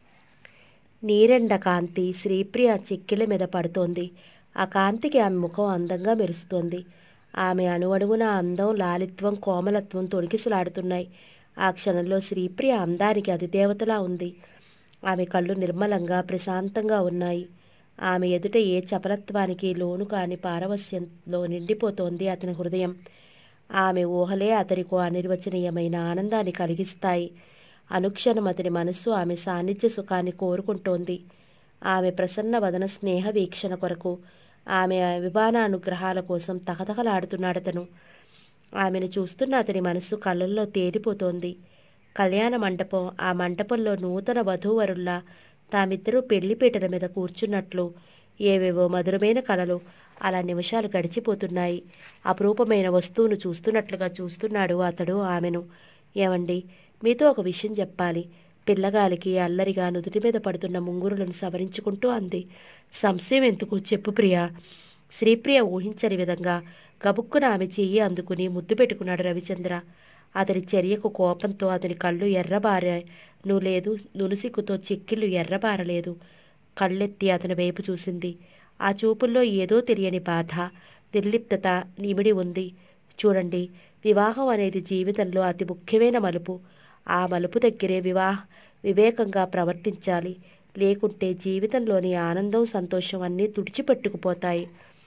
నీరెండ కాంతి శ్రీప్రియ చెక్కిళ్ళ మీద పడుతోంది ఆ కాంతికి ఆమె ముఖం అందంగా మెరుస్తోంది ఆమె అణువణువున అందం లాలిత్వం కోమలత్వం తొడికిసలాడుతున్నాయి ఆ క్షణంలో శ్రీప్రియ అందానికి అధిదేవతలా ఉంది ఆమె కళ్ళు నిర్మలంగా ప్రశాంతంగా ఉన్నాయి ఆమె ఎదుట ఏ చపలత్వానికి లోను కాని పారవస్యంలో నిండిపోతోంది అతని హృదయం ఆమె ఊహలే అతనికో అనిర్వచనీయమైన ఆనందాన్ని కలిగిస్తాయి అనుక్షణం అతని మనస్సు ఆమె సాన్నిధ్య సుఖాన్ని కోరుకుంటోంది ఆమె ప్రసన్న వదన స్నేహ వీక్షణ కొరకు ఆమె అభిమానానుగ్రహాల కోసం తహతహలాడుతున్నాడతను ఆమెను చూస్తున్న అతని మనస్సు కళ్ళల్లో తేలిపోతోంది కళ్యాణ మండపం ఆ మండపంలో నూతన వధూవరుల్లా తామిద్దరూ పెళ్లిపీటల మీద కూర్చున్నట్లు ఏవేవో మధురమైన కళలు అలా నిమిషాలు గడిచిపోతున్నాయి అపురూపమైన వస్తువును చూస్తున్నట్లుగా చూస్తున్నాడు అతడు ఆమెను ఏమండి మీతో ఒక విషయం చెప్పాలి పిల్లగాలికి అల్లరిగా నుదుటి మీద పడుతున్న ముంగురులను సవరించుకుంటూ అంది సంశయం ఎందుకు చెప్పు ప్రియా శ్రీప్రియ ఊహించని విధంగా గబుక్కున ఆమె చెయ్యి అందుకుని ముద్దు పెట్టుకున్నాడు రవిచంద్ర అతని చర్యకు కోపంతో అతని కళ్ళు ఎర్రబారను లేదు నునుసిక్కుతో చెక్కిళ్ళు ఎర్రబారలేదు కళ్ళెత్తి అతని వైపు చూసింది ఆ చూపుల్లో ఏదో తెలియని బాధ నిర్లిప్తత నిమిడి ఉంది చూడండి వివాహం అనేది జీవితంలో అతి ముఖ్యమైన మలుపు ఆ మలుపు దగ్గరే వివాహ వివేకంగా ప్రవర్తించాలి లేకుంటే జీవితంలోని ఆనందం సంతోషం అన్నీ తుడిచిపెట్టుకుపోతాయి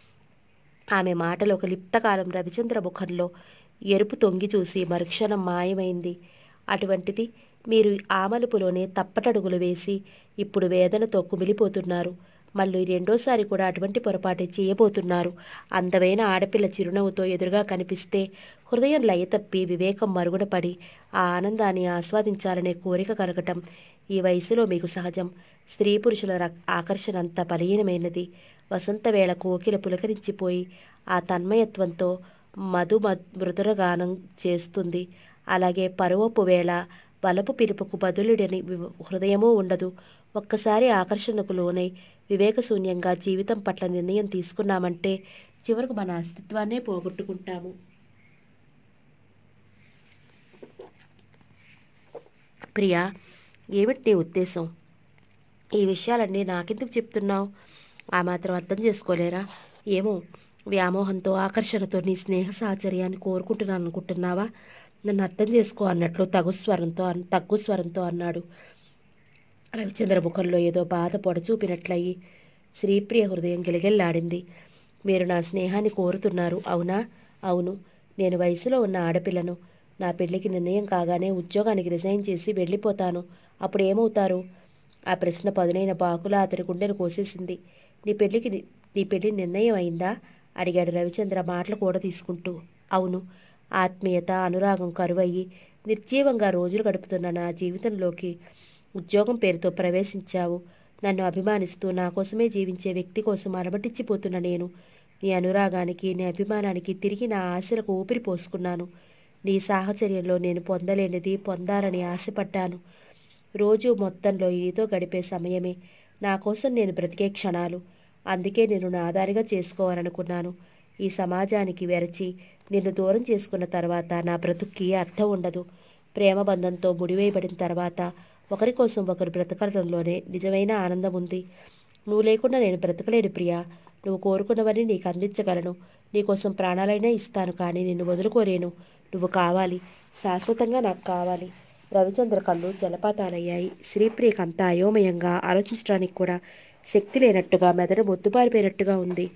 ఆమె మాటలు ఒక లిప్తకాలం రవిచంద్ర ముఖంలో ఎరుపు తొంగి చూసి మరుక్షణం మాయమైంది అటువంటిది మీరు ఆ మలుపులోనే తప్పటడుగులు వేసి ఇప్పుడు వేదనతో కుమిలిపోతున్నారు మళ్ళీ రెండోసారి కూడా అటువంటి పొరపాటే చేయబోతున్నారు అందమైన ఆడపిల్ల చిరునవ్వుతో ఎదురుగా కనిపిస్తే హృదయం లయ తప్పి వివేకం మరుగున పడి ఆ ఆనందాన్ని ఆస్వాదించాలనే కోరిక కలగటం ఈ వయసులో మీకు సహజం స్త్రీ పురుషుల రక్- ఆకర్షణ అంత బలహీనమైనది వసంత వేళ కోకిల పులకరించిపోయి ఆ తన్మయత్వంతో మధు మద్- మృదురగానం చేస్తుంది అలాగే పరువపు వేళ వలపు పిలుపుకు బదులుడని వి- హృదయమూ ఉండదు ఒక్కసారి ఆకర్షణకు లోనై వివేకశూన్యంగా జీవితం పట్ల నిర్ణయం తీసుకున్నామంటే చివరకు మన అస్తిత్వాన్నే పోగొట్టుకుంటాము ప్రియా ఏమిటి నీ ఉద్దేశం ఈ విషయాలన్నీ నాకెందుకు చెప్తున్నావు ఆ మాత్రం అర్థం చేసుకోలేరా ఏమో వ్యామోహంతో ఆకర్షణతో నీ స్నేహ సాహచర్యాన్ని కోరుకుంటున్నాను అనుకుంటున్నావా నన్ను అర్థం చేసుకో అన్నట్లు తగు స్వరంతో అన్- తగ్గు స్వరంతో అన్నాడు రవిచంద్ర ముఖంలో ఏదో బాధ పొడచూపినట్లయి శ్రీప్రియ హృదయం గిలగిల్లాడింది మీరు నా స్నేహాన్ని కోరుతున్నారు అవునా అవును నేను వయసులో ఉన్న ఆడపిల్లను నా పెళ్లికి నిర్ణయం కాగానే ఉద్యోగానికి రిజైన్ చేసి వెళ్ళిపోతాను అప్పుడు ఏమవుతారు ఆ ప్రశ్న పదునైన బాకులా అతని గుండెను కోసేసింది నీ పెళ్లికి ని- నీ పెళ్లి నిర్ణయం అయిందా అడిగాడు రవిచంద్ర మాటలు కూడా తీసుకుంటూ అవును ఆత్మీయత అనురాగం కరువయ్యి నిర్జీవంగా రోజులు గడుపుతున్న నా జీవితంలోకి ఉద్యోగం పేరుతో ప్రవేశించావు నన్ను అభిమానిస్తూ నా కోసమే జీవించే వ్యక్తి కోసం అలమటించిపోతున్న నేను నీ అనురాగానికి నీ అభిమానానికి తిరిగి నా ఆశలకు ఊపిరి పోసుకున్నాను నీ సాహచర్యంలో నేను పొందలేనిది పొందాలని ఆశపడ్డాను రోజు మొత్తంలో నీతో గడిపే సమయమే నా కోసం నేను బ్రతికే క్షణాలు అందుకే నేను నా ఆధారిగా చేసుకోవాలనుకున్నాను ఈ సమాజానికి వెరచి నిన్ను దూరం చేసుకున్న తర్వాత నా బ్రతుక్కి అర్థం ఉండదు ప్రేమ బంధంతో ముడివేయబడిన తర్వాత ఒకరి కోసం ఒకరు బ్రతకడంలోనే నిజమైన ఆనందం ఉంది నువ్వు లేకుండా నేను బ్రతకలేను ప్రియా నువ్వు కోరుకున్నవని నీకు అందించగలను నీకోసం ప్రాణాలైనా ఇస్తాను కానీ నిన్ను వదులుకోలేను నువ్వు కావాలి శాశ్వతంగా నాకు కావాలి రవిచంద్ర కళ్ళు జలపాతాలయ్యాయి శ్రీప్రియకు అంతా అయోమయంగా ఆలోచించడానికి కూడా శక్తి లేనట్టుగా మెదడు మొద్దుబారిపోయినట్టుగా ఉంది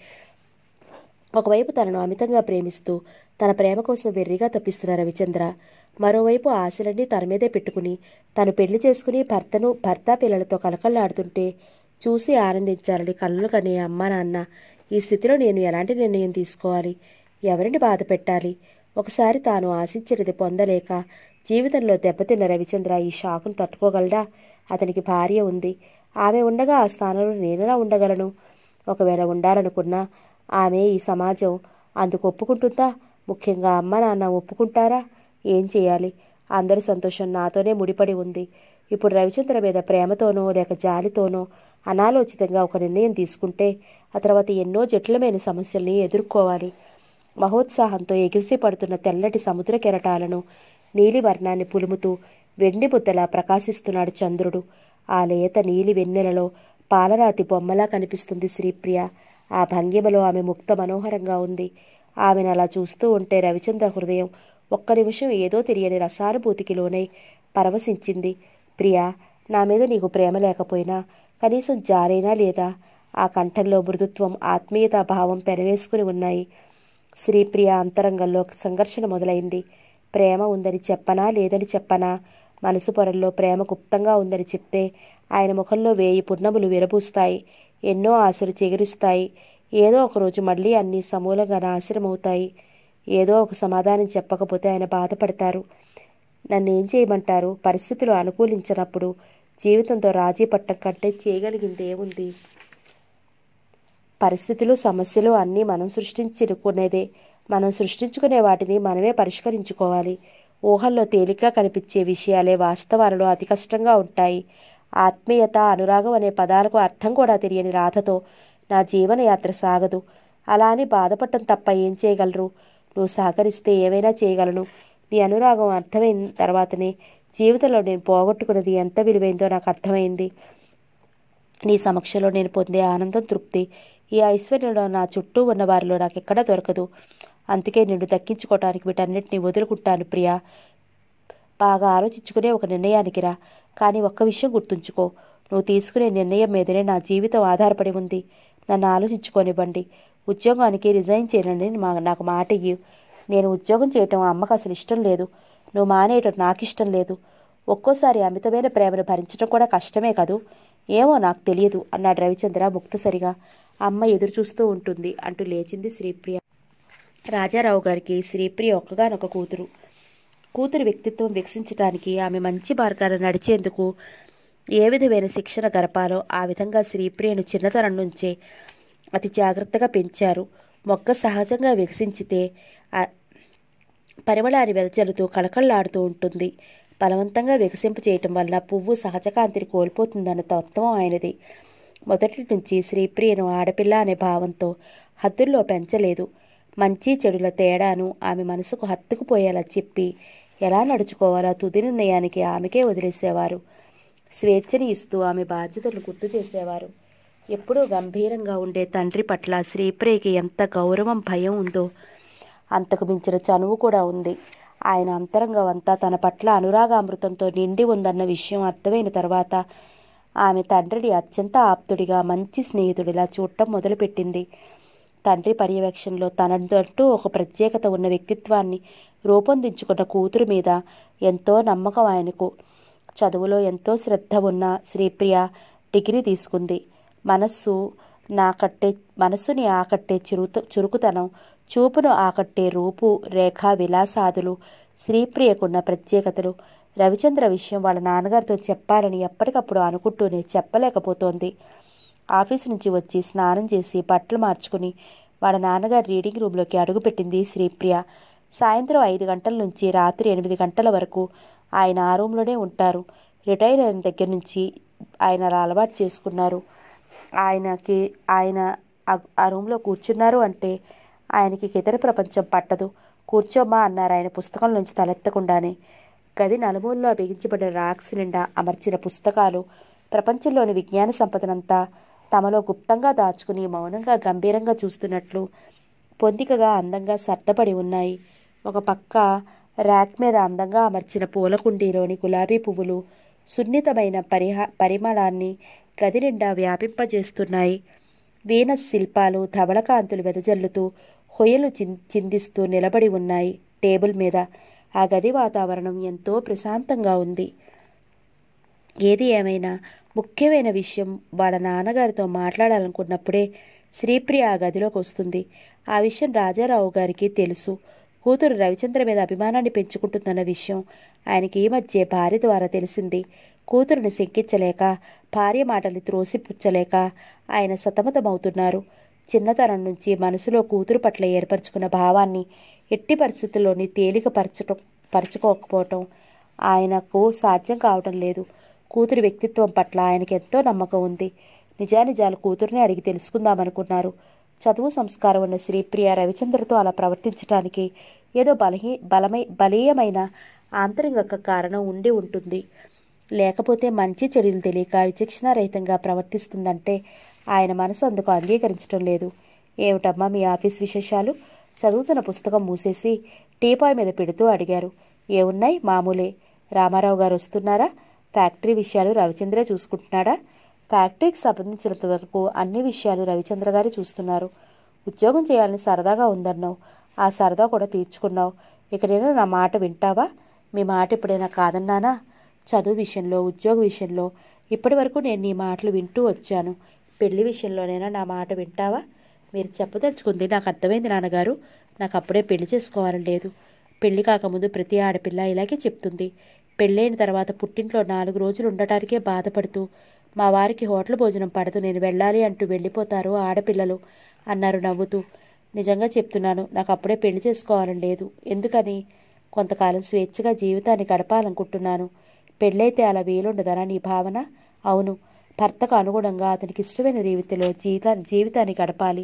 ఒకవైపు తనను అమితంగా ప్రేమిస్తూ తన ప్రేమ కోసం వెర్రిగా తప్పిస్తున్న రవిచంద్ర మరోవైపు ఆశలన్నీ తన మీదే పెట్టుకుని తను పెళ్లి చేసుకుని భర్తను భర్త పిల్లలతో కలకల్లాడుతుంటే చూసి ఆనందించాలని కళ్ళు కనే అమ్మ నాన్న ఈ స్థితిలో నేను ఎలాంటి నిర్ణయం తీసుకోవాలి ఎవరిని బాధ పెట్టాలి ఒకసారి తాను ఆశించినది పొందలేక జీవితంలో దెబ్బతిన్న రవిచంద్ర ఈ షాకును తట్టుకోగలడా అతనికి భార్య ఉంది ఆమె ఉండగా ఆ స్థానంలో నేనెలా ఉండగలను ఒకవేళ ఉండాలనుకున్నా ఆమె ఈ సమాజం అందుకు ఒప్పుకుంటుందా ముఖ్యంగా అమ్మ నాన్న ఒప్పుకుంటారా ఏం చేయాలి అందరి సంతోషం నాతోనే ముడిపడి ఉంది ఇప్పుడు రవిచంద్ర మీద ప్రేమతోనో లేక జాలితోనో అనాలోచితంగా ఒక నిర్ణయం తీసుకుంటే ఆ తర్వాత ఎన్నో జటిలమైన సమస్యల్ని ఎదుర్కోవాలి మహోత్సాహంతో ఎగిసి పడుతున్న తెల్లటి సముద్ర కెరటాలను నీలి వర్ణాన్ని పులుముతూ వెండి ముద్దలా ప్రకాశిస్తున్నాడు చంద్రుడు ఆ లేత నీలి వెన్నెలలో పాలరాతి బొమ్మలా కనిపిస్తుంది శ్రీప్రియ ఆ భంగిమలో ఆమె ముక్త మనోహరంగా ఉంది ఆమెను అలా చూస్తూ ఉంటే రవిచంద్ర హృదయం ఒక్క నిమిషం ఏదో తెలియని రసానుభూతికి లోనై పరవశించింది ప్రియా నా మీద నీకు ప్రేమ లేకపోయినా కనీసం జారైనా లేదా ఆ కంఠంలో మృదుత్వం ఆత్మీయత భావం పెనవేసుకుని ఉన్నాయి శ్రీప్రియ అంతరంగంలో సంఘర్షణ మొదలైంది ప్రేమ ఉందని చెప్పనా లేదని చెప్పనా మనసు పొరల్లో ప్రేమ గుప్తంగా ఉందని చెప్తే ఆయన ముఖంలో వేయి పున్నములు విరబూస్తాయి ఎన్నో ఆశలు చెగురుస్తాయి ఏదో ఒకరోజు మళ్ళీ అన్నీ సమూలంగా నాశనమవుతాయి ఏదో ఒక సమాధానం చెప్పకపోతే ఆయన బాధపడతారు నన్ను ఏం చేయమంటారు పరిస్థితులు అనుకూలించినప్పుడు జీవితంతో రాజీ పట్టం కంటే చేయగలిగింది ఏముంది పరిస్థితులు సమస్యలు అన్నీ మనం సృష్టించుకునేదే మనం సృష్టించుకునే వాటిని మనమే పరిష్కరించుకోవాలి ఊహల్లో తేలిగ్గా కనిపించే విషయాలే వాస్తవాలలో అతి కష్టంగా ఉంటాయి ఆత్మీయత అనురాగం అనే పదాలకు అర్థం కూడా తెలియని రాధతో నా జీవనయాత్ర సాగదు అలా అని బాధపడటం తప్ప ఏం చేయగలరు నువ్వు సహకరిస్తే ఏవైనా చేయగలను నీ అనురాగం అర్థమైన తర్వాతనే జీవితంలో నేను పోగొట్టుకున్నది ఎంత విలువైందో నాకు అర్థమైంది నీ సమక్షంలో నేను పొందే ఆనందం తృప్తి ఈ ఐశ్వర్యంలో నా చుట్టూ ఉన్న వారిలో నాకు ఎక్కడా దొరకదు అందుకే నిన్ను దక్కించుకోవటానికి వీటన్నిటిని వదులుకుంటాను ప్రియా బాగా ఆలోచించుకునే ఒక నిర్ణయానికి రా కానీ ఒక్క విషయం గుర్తుంచుకో నువ్వు తీసుకునే నిర్ణయం మీదనే నా జీవితం ఆధారపడి ఉంది నన్ను ఆలోచించుకోనివ్వండి ఉద్యోగానికి రిజైన్ చేయనని మా నాకు మాట ఇయ్యి నేను ఉద్యోగం చేయటం అమ్మకు అసలు ఇష్టం లేదు నువ్వు మానేయటం నాకు ఇష్టం లేదు ఒక్కోసారి అమితమైన ప్రేమను భరించడం కూడా కష్టమే కదూ ఏమో నాకు తెలియదు అన్నాడు రవిచంద్ర ముక్తసరిగా అమ్మ ఎదురు చూస్తూ ఉంటుంది అంటూ లేచింది శ్రీప్రియ రాజారావు గారికి శ్రీప్రియ ఒక్కగానొక కూతురు కూతురు వ్యక్తిత్వం వికసించడానికి ఆమె మంచి మార్గాన నడిచేందుకు ఏ విధమైన శిక్షణ గడపాలో ఆ విధంగా శ్రీప్రియను చిన్నతనం నుంచే అతి జాగ్రత్తగా పెంచారు మొక్క సహజంగా వికసించితే ఆ పరిమళాన్ని వెదజల్లుతూ కళకళలాడుతూ ఉంటుంది బలవంతంగా వికసింప చేయటం వల్ల పువ్వు సహజకాంతిని కోల్పోతుందన్న తత్వం ఆయనది మొదటి నుంచి శ్రీప్రియను ఆడపిల్ల అనే భావంతో హద్దుల్లో పెంచలేదు మంచి చెడుల తేడాను ఆమె మనసుకు హత్తుకుపోయేలా చెప్పి ఎలా నడుచుకోవాలో తుది నిర్ణయానికి ఆమెకే వదిలేసేవారు స్వేచ్ఛని ఇస్తూ ఆమె బాధ్యతలను గుర్తు చేసేవారు ఎప్పుడూ గంభీరంగా ఉండే తండ్రి పట్ల శ్రీప్రియకి ఎంత గౌరవం భయం ఉందో అంతకు మించిన చనువు కూడా ఉంది ఆయన అంతరంగం అంతా తన పట్ల అనురాగామృతంతో నిండి ఉందన్న విషయం అర్థమైన తర్వాత ఆమె తండ్రిని అత్యంత ఆప్తుడిగా మంచి స్నేహితుడిలా చూడటం మొదలుపెట్టింది తండ్రి పర్యవేక్షణలో తనదంటూ ఒక ప్రత్యేకత ఉన్న వ్యక్తిత్వాన్ని రూపొందించుకున్న కూతురు మీద ఎంతో నమ్మకం ఆయనకు చదువులో ఎంతో శ్రద్ధ ఉన్న శ్రీప్రియ డిగ్రీ తీసుకుంది మనస్సు నాకట్టే మనస్సుని ఆకట్టే చురుకు చురుకుతనం చూపును ఆకట్టే రూపు రేఖ విలాసాదులు శ్రీప్రియకున్న ప్రత్యేకతలు రవిచంద్ర విషయం వాళ్ళ నాన్నగారితో చెప్పాలని ఎప్పటికప్పుడు అనుకుంటూనే చెప్పలేకపోతోంది ఆఫీస్ నుంచి వచ్చి స్నానం చేసి బట్టలు మార్చుకుని వాళ్ళ నాన్నగారి రీడింగ్ రూమ్లోకి అడుగుపెట్టింది శ్రీప్రియ సాయంత్రం ఐదు గంటల నుంచి రాత్రి ఎనిమిది గంటల వరకు ఆయన ఆ రూమ్లోనే ఉంటారు రిటైర్ అయిన దగ్గర నుంచి ఆయన అలా అలవాటు చేసుకున్నారు ఆయనకి ఆయన ఆ- ఆ రూమ్లో కూర్చున్నారు అంటే ఆయనకి ఇతర ప్రపంచం పట్టదు కూర్చోమ్మా అన్నారు ఆయన పుస్తకం నుంచి తలెత్తకుండానే గది నలుమూలలో బిగించబడిన రాక్స్ నిండా అమర్చిన పుస్తకాలు ప్రపంచంలోని విజ్ఞాన సంపదనంతా తమలో గుప్తంగా దాచుకుని మౌనంగా గంభీరంగా చూస్తున్నట్లు పొందికగా అందంగా సర్దపడి ఉన్నాయి ఒక పక్క ర్యాక్ మీద అందంగా అమర్చిన పూల కుండీలోని గులాబీ పువ్వులు సున్నితమైన పరిహ పరిమళాన్ని గది నిండా వ్యాపింపజేస్తున్నాయి వీనస్ శిల్పాలు ధవళకాంతులు వెదజల్లుతూ హొయలు చిన్ చిందిస్తూ నిలబడి ఉన్నాయి టేబుల్ మీద ఆ గది వాతావరణం ఎంతో ప్రశాంతంగా ఉంది ఏది ఏమైనా ముఖ్యమైన విషయం వాళ్ళ నాన్నగారితో మాట్లాడాలనుకున్నప్పుడే శ్రీప్రియ ఆ గదిలోకి వస్తుంది ఆ విషయం రాజారావు గారికి తెలుసు కూతురు రవిచంద్ర మీద అభిమానాన్ని పెంచుకుంటుందన్న విషయం ఆయనకి ఈ మధ్య భార్య ద్వారా తెలిసింది కూతురుని శంకించలేక భార్య మాటల్ని త్రోసిపుచ్చలేక ఆయన సతమతమవుతున్నారు చిన్నతనం నుంచి మనసులో కూతురు పట్ల ఏర్పరచుకున్న భావాన్ని ఎట్టి పరిస్థితుల్లోని తేలిక పరచటం పరచుకోకపోవటం ఆయనకు సాధ్యం కావటం లేదు కూతురి వ్యక్తిత్వం పట్ల ఆయనకి ఎంతో నమ్మకం ఉంది నిజానిజాలు కూతుర్నే అడిగి తెలుసుకుందామనుకున్నారు చదువు సంస్కారం ఉన్న శ్రీప్రియ రవిచంద్రతో అలా ప్రవర్తించడానికి ఏదో బలహీ బలమై బలీయమైన ఆంతరిక కారణం ఉండి ఉంటుంది లేకపోతే మంచి చెడులు తెలియక విచక్షణారహితంగా ప్రవర్తిస్తుందంటే ఆయన మనసు అందుకు అంగీకరించడం లేదు ఏమిటమ్మా మీ ఆఫీస్ విశేషాలు చదువుతున్న పుస్తకం మూసేసి టీపాయ్ మీద పెడుతూ అడిగారు ఏమున్నాయి మామూలే రామారావు గారు వస్తున్నారా ఫ్యాక్టరీ విషయాలు రవిచంద్రే చూసుకుంటున్నాడా ఫ్యాక్టరీకి సంబంధించినంత వరకు అన్ని విషయాలు రవిచంద్ర గారు చూస్తున్నారు ఉద్యోగం చేయాలని సరదాగా ఉందన్నావు ఆ సరదా కూడా తీర్చుకున్నావు ఇకడైనా నా మాట వింటావా మీ మాట ఎప్పుడైనా కాదన్నానా చదువు విషయంలో ఉద్యోగ విషయంలో ఇప్పటి వరకు నేను నీ మాటలు వింటూ వచ్చాను పెళ్లి విషయంలోనైనా నా మాట వింటావా మీరు చెప్పదలుచుకుంది నాకు అర్థమైంది నాన్నగారు నాకు అప్పుడే పెళ్లి చేసుకోవాలని లేదు పెళ్లి కాకముందు ప్రతి ఆడపిల్ల ఇలాగే చెప్తుంది పెళ్ళైన తర్వాత పుట్టింట్లో నాలుగు రోజులు ఉండటానికే బాధపడుతూ మా వారికి హోటల్ భోజనం పడదు నేను వెళ్ళాలి అంటూ వెళ్ళిపోతారు ఆడపిల్లలు అన్నారు నవ్వుతూ నిజంగా చెప్తున్నాను నాకు అప్పుడే పెళ్లి చేసుకోవాలని లేదు ఎందుకని కొంతకాలం స్వేచ్ఛగా జీవితాన్ని గడపాలనుకుంటున్నాను పెళ్ళైతే అలా వీలుండదనా నీ భావన అవును భర్తకు అనుగుణంగా అతనికి ఇష్టమైన రీతిలో జీవితా జీవితాన్ని గడపాలి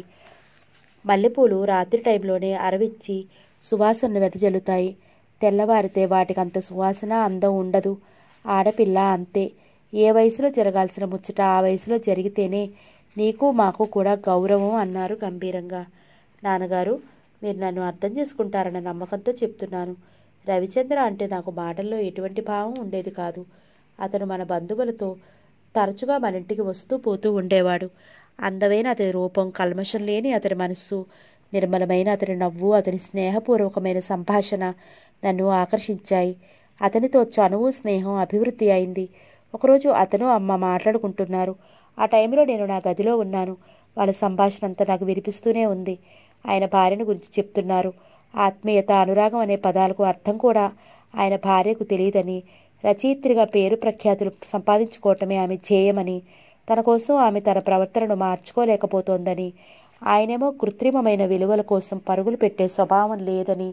మల్లెపూలు రాత్రి టైంలోనే అరవిచ్చి సువాసనను వెదజల్లుతాయి తెల్లవారితే వాటికి అంత సువాసన అందం ఉండదు ఆడపిల్ల అంతే ఏ వయసులో జరగాల్సిన ముచ్చట ఆ వయసులో జరిగితేనే నీకు మాకు కూడా గౌరవం అన్నారు గంభీరంగా నాన్నగారు మీరు నన్ను అర్థం చేసుకుంటారన్న నమ్మకంతో చెప్తున్నాను రవిచంద్ర అంటే నాకు మాటల్లో ఎటువంటి భావం ఉండేది కాదు అతను మన బంధువులతో తరచుగా మన ఇంటికి వస్తూ పోతూ ఉండేవాడు అందమైన అతని రూపం కల్మషం లేని అతని మనస్సు నిర్మలమైన అతని నవ్వు అతని స్నేహపూర్వకమైన సంభాషణ నన్ను ఆకర్షించాయి అతనితో చనువు స్నేహం అభివృద్ధి అయింది ఒకరోజు అతను అమ్మ మాట్లాడుకుంటున్నారు ఆ టైంలో నేను నా గదిలో ఉన్నాను వాళ్ళ సంభాషణ అంతా నాకు వినిపిస్తూనే ఉంది ఆయన భార్యను గురించి చెప్తున్నారు ఆత్మీయత అనురాగం అనే పదాలకు అర్థం కూడా ఆయన భార్యకు తెలియదని రచయిత్రిగా పేరు ప్రఖ్యాతులు సంపాదించుకోవటమే ఆమె ధ్యేయమని తన కోసం ఆమె తన ప్రవర్తనను మార్చుకోలేకపోతోందని ఆయనేమో కృత్రిమమైన విలువల కోసం పరుగులు పెట్టే స్వభావం లేదని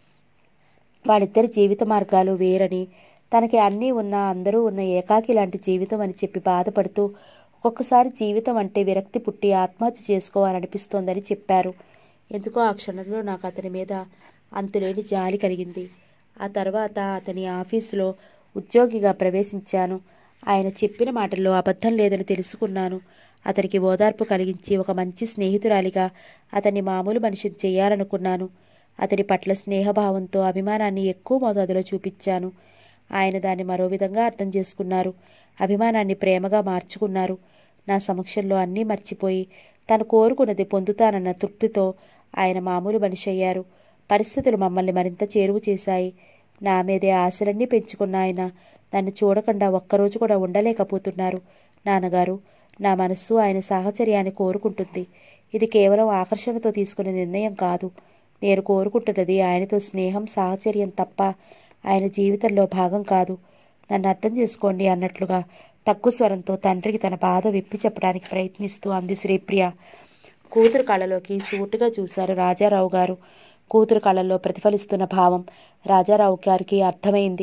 వాళ్ళిద్దరి జీవిత మార్గాలు వేరని తనకి అన్నీ ఉన్న అందరూ ఉన్న ఏకాకి లాంటి జీవితం అని చెప్పి బాధపడుతూ ఒక్కొక్కసారి జీవితం అంటే విరక్తి పుట్టి ఆత్మహత్య చేసుకోవాలనిపిస్తోందని చెప్పారు ఎందుకో ఆ క్షణంలో నాకు అతని మీద అంతులేని జాలి కలిగింది ఆ తర్వాత అతని ఆఫీసులో ఉద్యోగిగా ప్రవేశించాను ఆయన చెప్పిన మాటల్లో అబద్ధం లేదని తెలుసుకున్నాను అతనికి ఓదార్పు కలిగించి ఒక మంచి స్నేహితురాలిగా అతన్ని మామూలు మనిషిని చేయాలనుకున్నాను అతని పట్ల స్నేహభావంతో అభిమానాన్ని ఎక్కువ మోతాదులో చూపించాను ఆయన దాన్ని మరో విధంగా అర్థం చేసుకున్నారు అభిమానాన్ని ప్రేమగా మార్చుకున్నారు నా సమక్షంలో అన్నీ మర్చిపోయి తను కోరుకున్నది పొందుతానన్న తృప్తితో ఆయన మామూలు మనిషి అయ్యారు పరిస్థితులు మమ్మల్ని మరింత చేరువు చేశాయి నా మీదే ఆశలన్నీ పెంచుకున్న ఆయన నన్ను చూడకుండా ఒక్కరోజు కూడా ఉండలేకపోతున్నారు నాన్నగారు నా మనస్సు ఆయన సాహచర్యాన్ని కోరుకుంటుంది ఇది కేవలం ఆకర్షణతో తీసుకునే నిర్ణయం కాదు నేను కోరుకుంటున్నది ఆయనతో స్నేహం సాహచర్యం తప్ప ఆయన జీవితంలో భాగం కాదు నన్ను అర్థం చేసుకోండి అన్నట్లుగా తక్కువ స్వరంతో తండ్రికి తన బాధ విప్పి చెప్పడానికి ప్రయత్నిస్తూ అంది శ్రీప్రియ కూతురు కళ్ళలోకి సూటుగా చూశారు రాజారావు గారు కూతురు కళ్ళల్లో ప్రతిఫలిస్తున్న భావం రాజారావు గారికి అర్థమైంది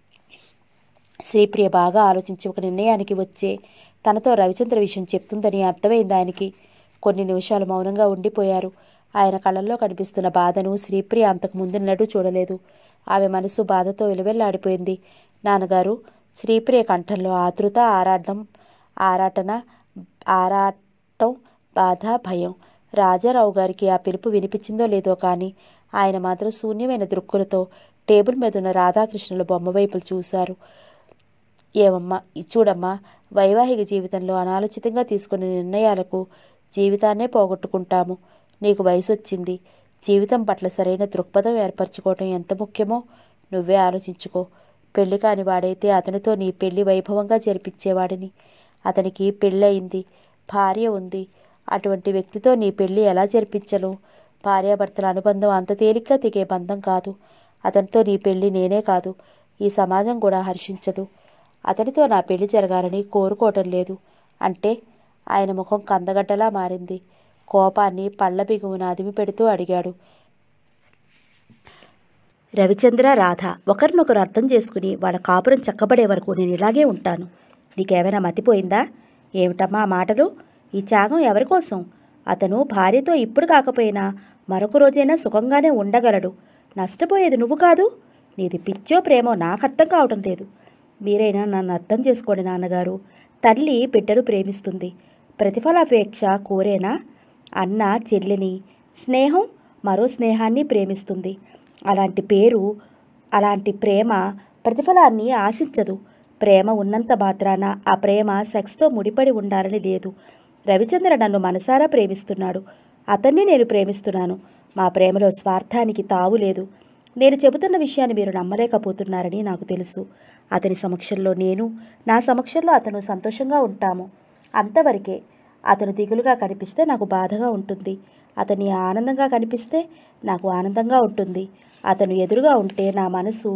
శ్రీప్రియ బాగా ఆలోచించి ఒక నిర్ణయానికి వచ్చే తనతో రవిచంద్ర విషయం చెప్తుందని అర్థమైంది ఆయనకి కొన్ని నిమిషాలు మౌనంగా ఉండిపోయారు ఆయన కళ్ళల్లో కనిపిస్తున్న బాధను శ్రీప్రియ అంతకు ముందున్నట్టు చూడలేదు ఆమె మనసు బాధతో విలువెల్లాడిపోయింది నాన్నగారు శ్రీప్రియ కంఠంలో ఆతృత ఆరాటం ఆరాటన ఆరాటం బాధ భయం రాజారావు గారికి ఆ పిలుపు వినిపించిందో లేదో కానీ ఆయన మాత్రం శూన్యమైన దృక్కులతో టేబుల్ మీద ఉన్న రాధాకృష్ణుల బొమ్మ వైపులు చూశారు ఏమమ్మా చూడమ్మా వైవాహిక జీవితంలో అనాలోచితంగా తీసుకునే నిర్ణయాలకు జీవితాన్నే పోగొట్టుకుంటాము నీకు వయసు వచ్చింది జీవితం పట్ల సరైన దృక్పథం ఏర్పరచుకోవటం ఎంత ముఖ్యమో నువ్వే ఆలోచించుకో పెళ్లి కాని వాడైతే అతనితో నీ పెళ్లి వైభవంగా జరిపించేవాడిని అతనికి పెళ్ళయింది భార్య ఉంది అటువంటి వ్యక్తితో నీ పెళ్లి ఎలా జరిపించను భార్యాభర్తల అనుబంధం అంత తేలిగ్గా తెగే బంధం కాదు అతనితో నీ పెళ్లి నేనే కాదు ఈ సమాజం కూడా హర్షించదు అతనితో నా పెళ్లి జరగాలని కోరుకోవటం లేదు అంటే ఆయన ముఖం కందగడ్డలా మారింది కోపాన్ని పళ్ళ బిగువున అదిమి పెడుతూ అడిగాడు రవిచంద్ర రాధ ఒకరినొకరు అర్థం చేసుకుని వాళ్ళ కాపురం చక్కబడే వరకు నేను ఇలాగే ఉంటాను నీకేమైనా మతిపోయిందా ఏమిటమ్మా ఆ మాటలు ఈ త్యాగం ఎవరి కోసం అతను భార్యతో ఇప్పుడు కాకపోయినా మరొక రోజైనా సుఖంగానే ఉండగలడు నష్టపోయేది నువ్వు కాదు నీది పిచ్చో ప్రేమో నాకు అర్థం కావటం లేదు మీరైనా నన్ను అర్థం చేసుకోండి నాన్నగారు తల్లి బిడ్డను ప్రేమిస్తుంది ప్రతిఫలాపేక్ష కోరేనా అన్న చెల్లిని స్నేహం మరో స్నేహాన్ని ప్రేమిస్తుంది అలాంటి పేరు అలాంటి ప్రేమ ప్రతిఫలాన్ని ఆశించదు ప్రేమ ఉన్నంత మాత్రాన ఆ ప్రేమ సెక్స్తో ముడిపడి ఉండాలని లేదు రవిచంద్ర నన్ను మనసారా ప్రేమిస్తున్నాడు అతన్ని నేను ప్రేమిస్తున్నాను మా ప్రేమలో స్వార్థానికి తావు లేదు నేను చెబుతున్న విషయాన్ని మీరు నమ్మలేకపోతున్నారని నాకు తెలుసు అతని సమక్షంలో నేను నా సమక్షంలో అతను సంతోషంగా ఉంటాము అంతవరకే అతను దిగులుగా కనిపిస్తే నాకు బాధగా ఉంటుంది అతని ఆనందంగా కనిపిస్తే నాకు ఆనందంగా ఉంటుంది అతను ఎదురుగా ఉంటే నా మనసు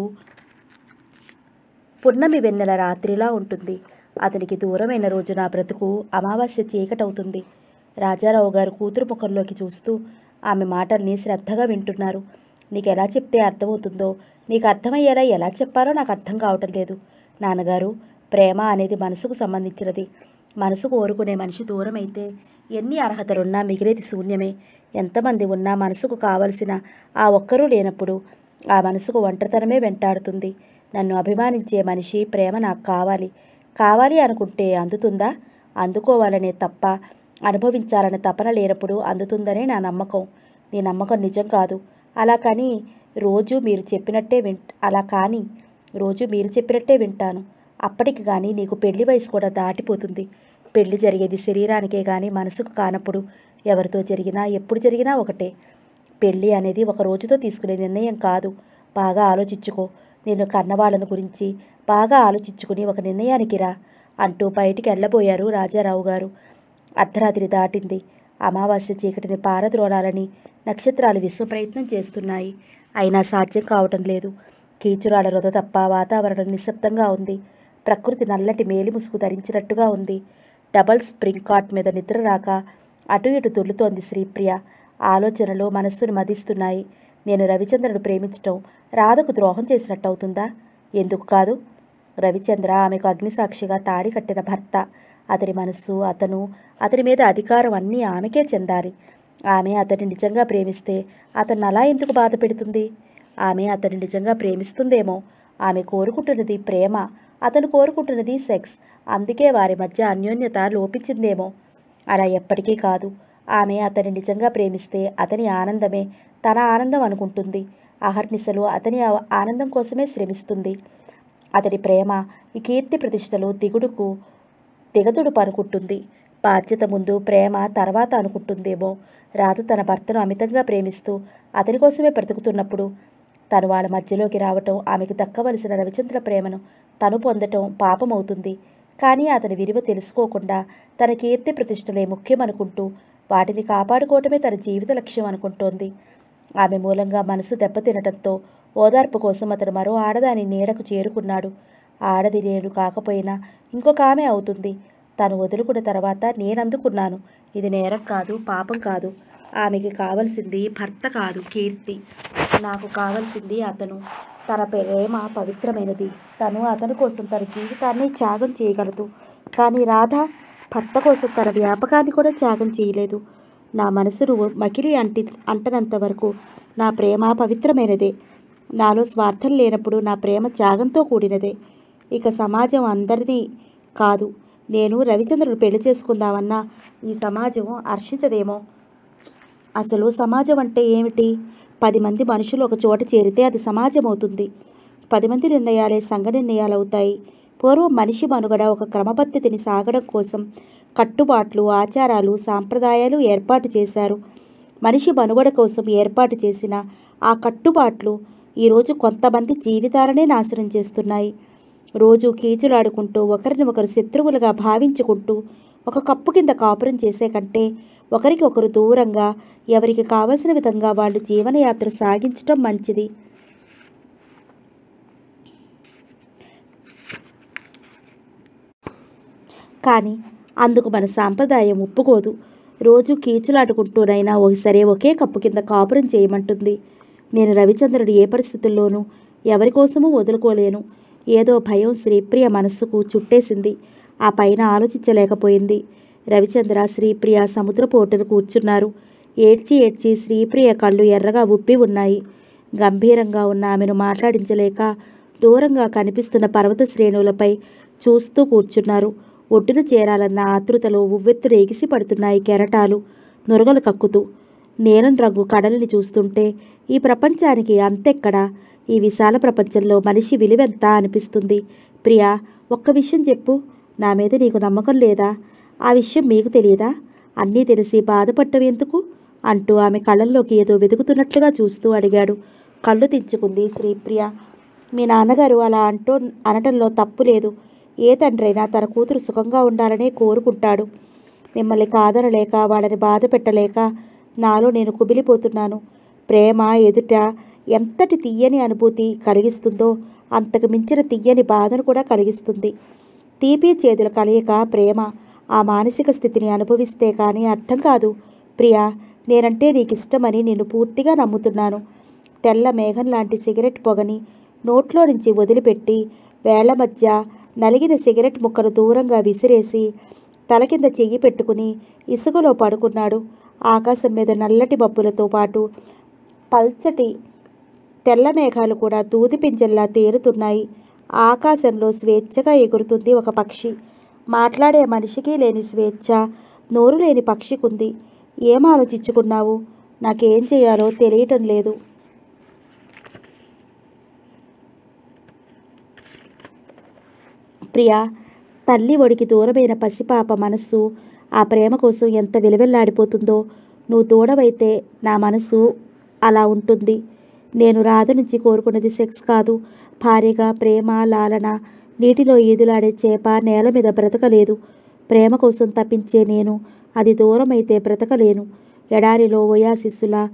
పున్నమి వెన్నెల రాత్రిలా ఉంటుంది అతనికి దూరమైన రోజు నా బ్రతుకు అమావాస్య చీకటవుతుంది రాజారావు గారు కూతురు ముఖంలోకి చూస్తూ ఆమె మాటల్ని శ్రద్ధగా వింటున్నారు నీకు ఎలా చెప్తే అర్థమవుతుందో నీకు అర్థమయ్యేలా ఎలా చెప్పాలో నాకు అర్థం కావటం లేదు నాన్నగారు ప్రేమ అనేది మనసుకు సంబంధించినది మనసు కోరుకునే మనిషి దూరమైతే ఎన్ని అర్హతలున్నా మిగిలేది శూన్యమే ఎంతమంది ఉన్నా మనసుకు కావలసిన ఆ ఒక్కరూ లేనప్పుడు ఆ మనసుకు ఒంటరితనమే వెంటాడుతుంది నన్ను అభిమానించే మనిషి ప్రేమ నాకు కావాలి కావాలి అనుకుంటే అందుతుందా అందుకోవాలనే తప్ప అనుభవించాలనే తపన లేనప్పుడు అందుతుందనే నా నమ్మకం నీ నమ్మకం నిజం కాదు అలా కానీ రోజు మీరు చెప్పినట్టే వింట అలా కానీ రోజు మీరు చెప్పినట్టే వింటాను అప్పటికి కానీ నీకు పెళ్లి వయసు కూడా దాటిపోతుంది పెళ్లి జరిగేది శరీరానికే కానీ మనసుకు కానప్పుడు ఎవరితో జరిగినా ఎప్పుడు జరిగినా ఒకటే పెళ్ళి అనేది ఒక రోజుతో తీసుకునే నిర్ణయం కాదు బాగా ఆలోచించుకో నేను కన్నవాళ్ళను గురించి బాగా ఆలోచించుకుని ఒక నిర్ణయానికి రా అంటూ బయటికి వెళ్ళబోయారు రాజారావు గారు అర్ధరాత్రి దాటింది అమావాస్య చీకటిని పారద్రోలాలని నక్షత్రాలు విశ్వప్రయత్నం చేస్తున్నాయి అయినా సాధ్యం కావటం లేదు కీచురాల రొద తప్ప వాతావరణం నిశ్శబ్దంగా ఉంది ప్రకృతి నల్లటి మేలి ముసుగు ధరించినట్టుగా ఉంది డబల్ స్ప్రింగ్ కాట్ మీద నిద్ర రాక అటు ఇటు తొల్లుతోంది శ్రీప్రియ ఆలోచనలు మనస్సును మదిస్తున్నాయి నేను రవిచంద్రను ప్రేమించటం రాధకు ద్రోహం చేసినట్టు అవుతుందా ఎందుకు కాదు రవిచంద్ర ఆమెకు అగ్నిసాక్షిగా తాడి కట్టిన భర్త అతని మనస్సు అతను అతని మీద అధికారం అన్నీ ఆమెకే చెందాలి ఆమె అతన్ని నిజంగా ప్రేమిస్తే అతన్ని అలా ఎందుకు బాధ పెడుతుంది ఆమె అతన్ని నిజంగా ప్రేమిస్తుందేమో ఆమె కోరుకుంటున్నది ప్రేమ అతను కోరుకుంటున్నది సెక్స్ అందుకే వారి మధ్య అన్యోన్యత లోపించిందేమో అలా ఎప్పటికీ కాదు ఆమె అతన్ని నిజంగా ప్రేమిస్తే అతని ఆనందమే తన ఆనందం అనుకుంటుంది అహర్నిశలు అతని ఆ- ఆనందం కోసమే శ్రమిస్తుంది అతడి ప్రేమ ఈ కీర్తి ప్రతిష్టలు దిగుడుకు దిగదుడు పనుకుంటుంది బాధ్యత ముందు ప్రేమ తర్వాత అనుకుంటుందేమో రాధ తన భర్తను అమితంగా ప్రేమిస్తూ అతని కోసమే బ్రతుకుతున్నప్పుడు తను వాళ్ళ మధ్యలోకి రావటం ఆమెకు దక్కవలసిన రవిచంద్ర ప్రేమను తను పొందటం పాపమవుతుంది కానీ అతని విలువ తెలుసుకోకుండా తన కీర్తి ప్రతిష్టలే ముఖ్యమనుకుంటూ వాటిని కాపాడుకోవటమే తన జీవిత లక్ష్యం అనుకుంటోంది ఆమె మూలంగా మనసు దెబ్బతినటంతో ఓదార్పు కోసం అతను మరో ఆడదాని నీడకు చేరుకున్నాడు ఆడది నేను కాకపోయినా ఇంకొక ఆమె అవుతుంది తను వదులుకున్న తర్వాత నేను అందుకున్నాను ఇది నేరం కాదు పాపం కాదు ఆమెకి కావలసింది భర్త కాదు కీర్తి నాకు కావలసింది అతను తన ప్రేమ పవిత్రమైనది తను అతని కోసం తన జీవితాన్ని త్యాగం చేయగలదు కానీ రాధ భర్త కోసం తన వ్యాపకాన్ని కూడా త్యాగం చేయలేదు నా మనసును మకిలి అంటి అంటనంత వరకు నా ప్రేమ పవిత్రమైనదే నాలో స్వార్థం లేనప్పుడు నా ప్రేమ త్యాగంతో కూడినదే ఇక సమాజం అందరినీ కాదు నేను రవిచంద్రుడు పెళ్లి చేసుకుందామన్నా ఈ సమాజం హర్షించదేమో అసలు సమాజం అంటే ఏమిటి పది మంది మనుషులు ఒక చోట చేరితే అది సమాజం అవుతుంది పది మంది నిర్ణయాలే సంఘ నిర్ణయాలు అవుతాయి పూర్వం మనిషి మనుగడ ఒక క్రమపద్ధతిని సాగడం కోసం కట్టుబాట్లు ఆచారాలు సాంప్రదాయాలు ఏర్పాటు చేశారు మనిషి మనుగడ కోసం ఏర్పాటు చేసిన ఆ కట్టుబాట్లు ఈరోజు కొంతమంది జీవితాలనే నాశనం చేస్తున్నాయి రోజు కీచులాడుకుంటూ ఒకరిని ఒకరు శత్రువులుగా భావించుకుంటూ ఒక కప్పు కింద కాపురం చేసే కంటే ఒకరికి ఒకరు దూరంగా ఎవరికి కావలసిన విధంగా వాళ్ళు జీవనయాత్ర సాగించటం మంచిది కానీ అందుకు మన సాంప్రదాయం ఒప్పుకోదు రోజు కీచులాడుకుంటూనైనా ఒకసారి ఒకే కప్పు కింద కాపురం చేయమంటుంది నేను రవిచంద్రుడు ఏ పరిస్థితుల్లోనూ ఎవరి కోసమూ వదులుకోలేను ఏదో భయం శ్రీప్రియ మనస్సుకు చుట్టేసింది ఆ పైన ఆలోచించలేకపోయింది రవిచంద్ర శ్రీప్రియ సముద్రపు ఒడ్డున కూర్చున్నారు ఏడ్చి ఏడ్చి శ్రీప్రియ కళ్ళు ఎర్రగా ఉప్పి ఉన్నాయి గంభీరంగా ఉన్న ఆమెను మాట్లాడించలేక దూరంగా కనిపిస్తున్న పర్వత శ్రేణులపై చూస్తూ కూర్చున్నారు ఒడ్డున చేరాలన్న ఆతృతలో ఉవ్వెత్తున ఎగిసి పడుతున్నాయి కెరటాలు నురగలు కక్కుతూ నీలం రంగు కడలిని చూస్తుంటే ఈ ప్రపంచానికి అంతెక్కడా ఈ విశాల ప్రపంచంలో మనిషి విలువెంత అనిపిస్తుంది ప్రియా ఒక్క విషయం చెప్పు నా మీద నీకు నమ్మకం లేదా ఆ విషయం మీకు తెలియదా అన్నీ తెలిసి బాధపడ్డం ఎందుకు అంటూ ఆమె కళ్ళల్లోకి ఏదో వెతుకుతున్నట్లుగా చూస్తూ అడిగాడు కళ్ళు తెచ్చుకుంది శ్రీప్రియ మీ నాన్నగారు అలా అంటూ అనటంలో తప్పు లేదు ఏ తండ్రైనా తన కూతురు సుఖంగా ఉండాలనే కోరుకుంటాడు మిమ్మల్ని కాదనలేక వాళ్ళని బాధ పెట్టలేక నాలో నేను కుమిలిపోతున్నాను ప్రేమ ఎదుట ఎంతటి తీయని అనుభూతి కలిగిస్తుందో అంతకు మించిన తీయని బాధను కూడా కలిగిస్తుంది తీపి చేదుల కలయిక ప్రేమ ఆ మానసిక స్థితిని అనుభవిస్తే కానీ అర్థం కాదు ప్రియా నేనంటే నీకు ఇష్టమని నేను పూర్తిగా నమ్ముతున్నాను తెల్ల మేఘం లాంటి సిగరెట్ పొగని నోట్లో నుంచి వదిలిపెట్టి వేళ్ల మధ్య నలిగిన సిగరెట్ ముక్కను దూరంగా విసిరేసి తల కింద చెయ్యి పెట్టుకుని ఇసుకలో పడుకున్నాడు ఆకాశం మీద నల్లటి మబ్బులతో పాటు పల్చటి తెల్ల మేఘాలు కూడా దూది పింజల్లా తేలుతున్నాయి ఆకాశంలో స్వేచ్ఛగా ఎగురుతుంది ఒక పక్షి మాట్లాడే మనిషికి లేని స్వేచ్ఛ నోరు లేని పక్షికుంది ఏం ఆలోచించుకున్నావు నాకేం చేయాలో తెలియటం లేదు ప్రియా తల్లి ఒడికి దూరమైన పసిపాప మనస్సు ఆ ప్రేమ కోసం ఎంత విలువెల్లాడిపోతుందో నువ్వు తోడవైతే నా మనసు అలా ఉంటుంది నేను రాధ నుంచి కోరుకున్నది సెక్స్ కాదు భార్యగా ప్రేమ లాలన నీటిలో ఈదులాడే చేప నేల మీద బ్రతకలేదు ప్రేమ కోసం తప్పించే నేను అది దూరమైతే బ్రతకలేను ఎడారిలో ఓయాసిస్సులా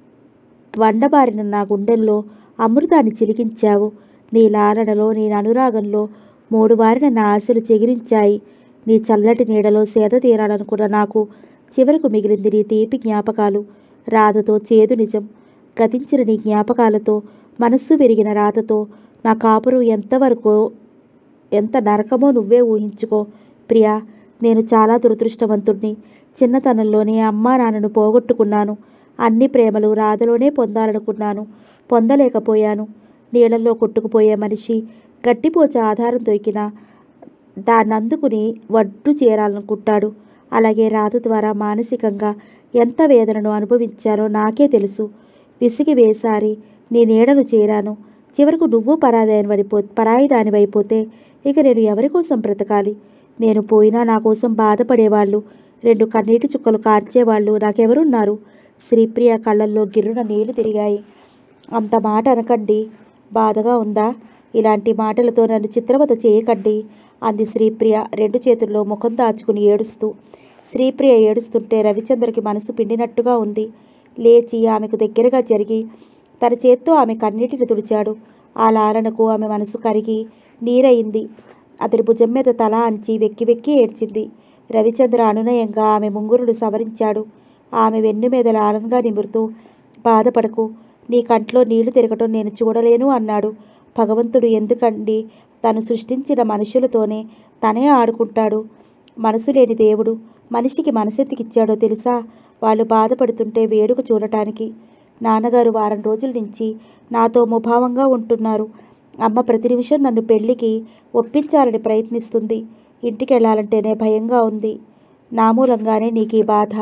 వండబారిన నా గుండెల్లో అమృతాన్ని చిలికించావు నీ లాలనలో నీ అనురాగంలో మూడు వారిన నా ఆశలు చెగిరించాయి నీ చల్లటి నీడలో సేద తీరాలనుకున్న నాకు చివరకు మిగిలింది నీ తీపి జ్ఞాపకాలు రాధతో చేదు నిజం గతించిన నీ జ్ఞాపకాలతో మనస్సు విరిగిన రాధతో నా కాపురం ఎంతవరకు ఎంత నరకమో నువ్వే ఊహించుకో ప్రియా నేను చాలా దురదృష్టవంతుణ్ణి చిన్నతనంలోనే అమ్మా నాన్నను పోగొట్టుకున్నాను అన్ని ప్రేమలు రాధలోనే పొందాలనుకున్నాను పొందలేకపోయాను నీళ్ళల్లో కొట్టుకుపోయే మనిషి గట్టిపోచ ఆధారం దొరికినా దాన్ని అందుకుని వడ్డు చేరాలనుకుంటాడు అలాగే రాధ ద్వారా మానసికంగా ఎంత వేదనను అనుభవించానో నాకే తెలుసు విసిగి వేసారి నీ నీడను చేరాను చివరకు నువ్వు పరాదానివైపో పరాయిదానివైపోతే ఇక నేను ఎవరి కోసం బ్రతకాలి నేను పోయినా నా కోసం బాధపడేవాళ్ళు రెండు కన్నీటి చుక్కలు కార్చేవాళ్ళు నాకెవరున్నారు శ్రీప్రియ కళ్ళల్లో గిర్రున నీళ్లు తిరిగాయి అంత మాట అనకండి బాధగా ఉందా ఇలాంటి మాటలతో నన్ను చిత్రవత చేయకండి అంది శ్రీప్రియ రెండు చేతుల్లో ముఖం దాచుకుని ఏడుస్తూ శ్రీప్రియ ఏడుస్తుంటే రవిచంద్రకి మనసు పిండినట్టుగా ఉంది లేచి ఆమెకు దగ్గరగా జరిగి తన చేత్తో ఆమె కన్నీటిని తుడిచాడు ఆ లాలనకు ఆమె మనసు కరిగి నీరయింది అతని భుజం మీద తల అంచి వెక్కి వెక్కి ఏడ్చింది రవిచంద్ర అనునయంగా ఆమె ముంగురులు సవరించాడు ఆమె వెన్ను మీద లాలనగా నిమురుతూ బాధపడకు నీ కంట్లో నీళ్లు తిరగటం నేను చూడలేను అన్నాడు భగవంతుడు ఎందుకండి తను సృష్టించిన మనుషులతోనే తనే ఆడుకుంటాడు మనసు లేని దేవుడు మనిషికి మనసెత్తికిచ్చాడో తెలుసా వాళ్ళు బాధపడుతుంటే వేడుక చూడటానికి నాన్నగారు వారం రోజుల నుంచి నాతో ముభావంగా ఉంటున్నారు అమ్మ ప్రతి నిమిషం నన్ను పెళ్లికి ఒప్పించాలని ప్రయత్నిస్తుంది ఇంటికి వెళ్ళాలంటేనే భయంగా ఉంది నా మూలంగానే నీకు ఈ బాధ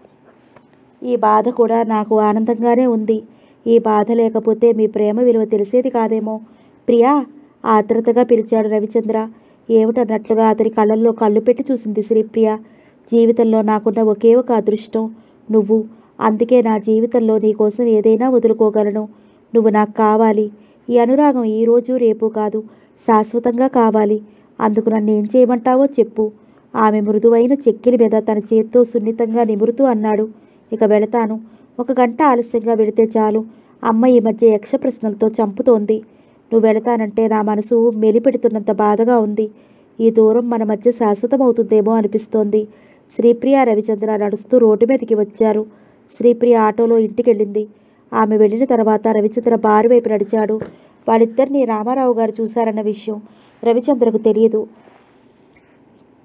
ఈ బాధ కూడా నాకు ఆనందంగానే ఉంది ఈ బాధ లేకపోతే మీ ప్రేమ విలువ తెలిసేది కాదేమో ప్రియా ఆత్రతగా పిలిచాడు రవిచంద్ర ఏమిటన్నట్లుగా అతని కళ్ళల్లో కళ్ళు పెట్టి చూసింది శ్రీప్రియ జీవితంలో నాకున్న ఒకే ఒక అదృష్టం నువ్వు అందుకే నా జీవితంలో నీ కోసం ఏదైనా వదులుకోగలను నువ్వు నాకు కావాలి ఈ అనురాగం ఈ రోజు రేపు కాదు శాశ్వతంగా కావాలి అందుకు నన్ను ఏం చేయమంటావో చెప్పు ఆమె మృదువైన చెక్కిలి మీద తన చేత్తో సున్నితంగా నిమురుతూ అన్నాడు ఇక వెళతాను ఒక గంట ఆలస్యంగా వెళితే చాలు అమ్మ ఈ మధ్య యక్ష ప్రశ్నలతో చంపుతోంది నువ్వు వెళతానంటే నా మనసు మెలిపెడుతున్నంత బాధగా ఉంది ఈ దూరం మన మధ్య శాశ్వతమవుతుందేమో అనిపిస్తోంది శ్రీప్రియ రవిచంద్ర నడుస్తూ రోడ్డు మీదకి వచ్చారు శ్రీప్రియ ఆటోలో ఇంటికెళ్ళింది ఆమె వెళ్ళిన తర్వాత రవిచంద్ర బారు వైపు నడిచాడు వాళ్ళిద్దరిని రామారావు గారు చూశారన్న విషయం రవిచంద్రకు తెలియదు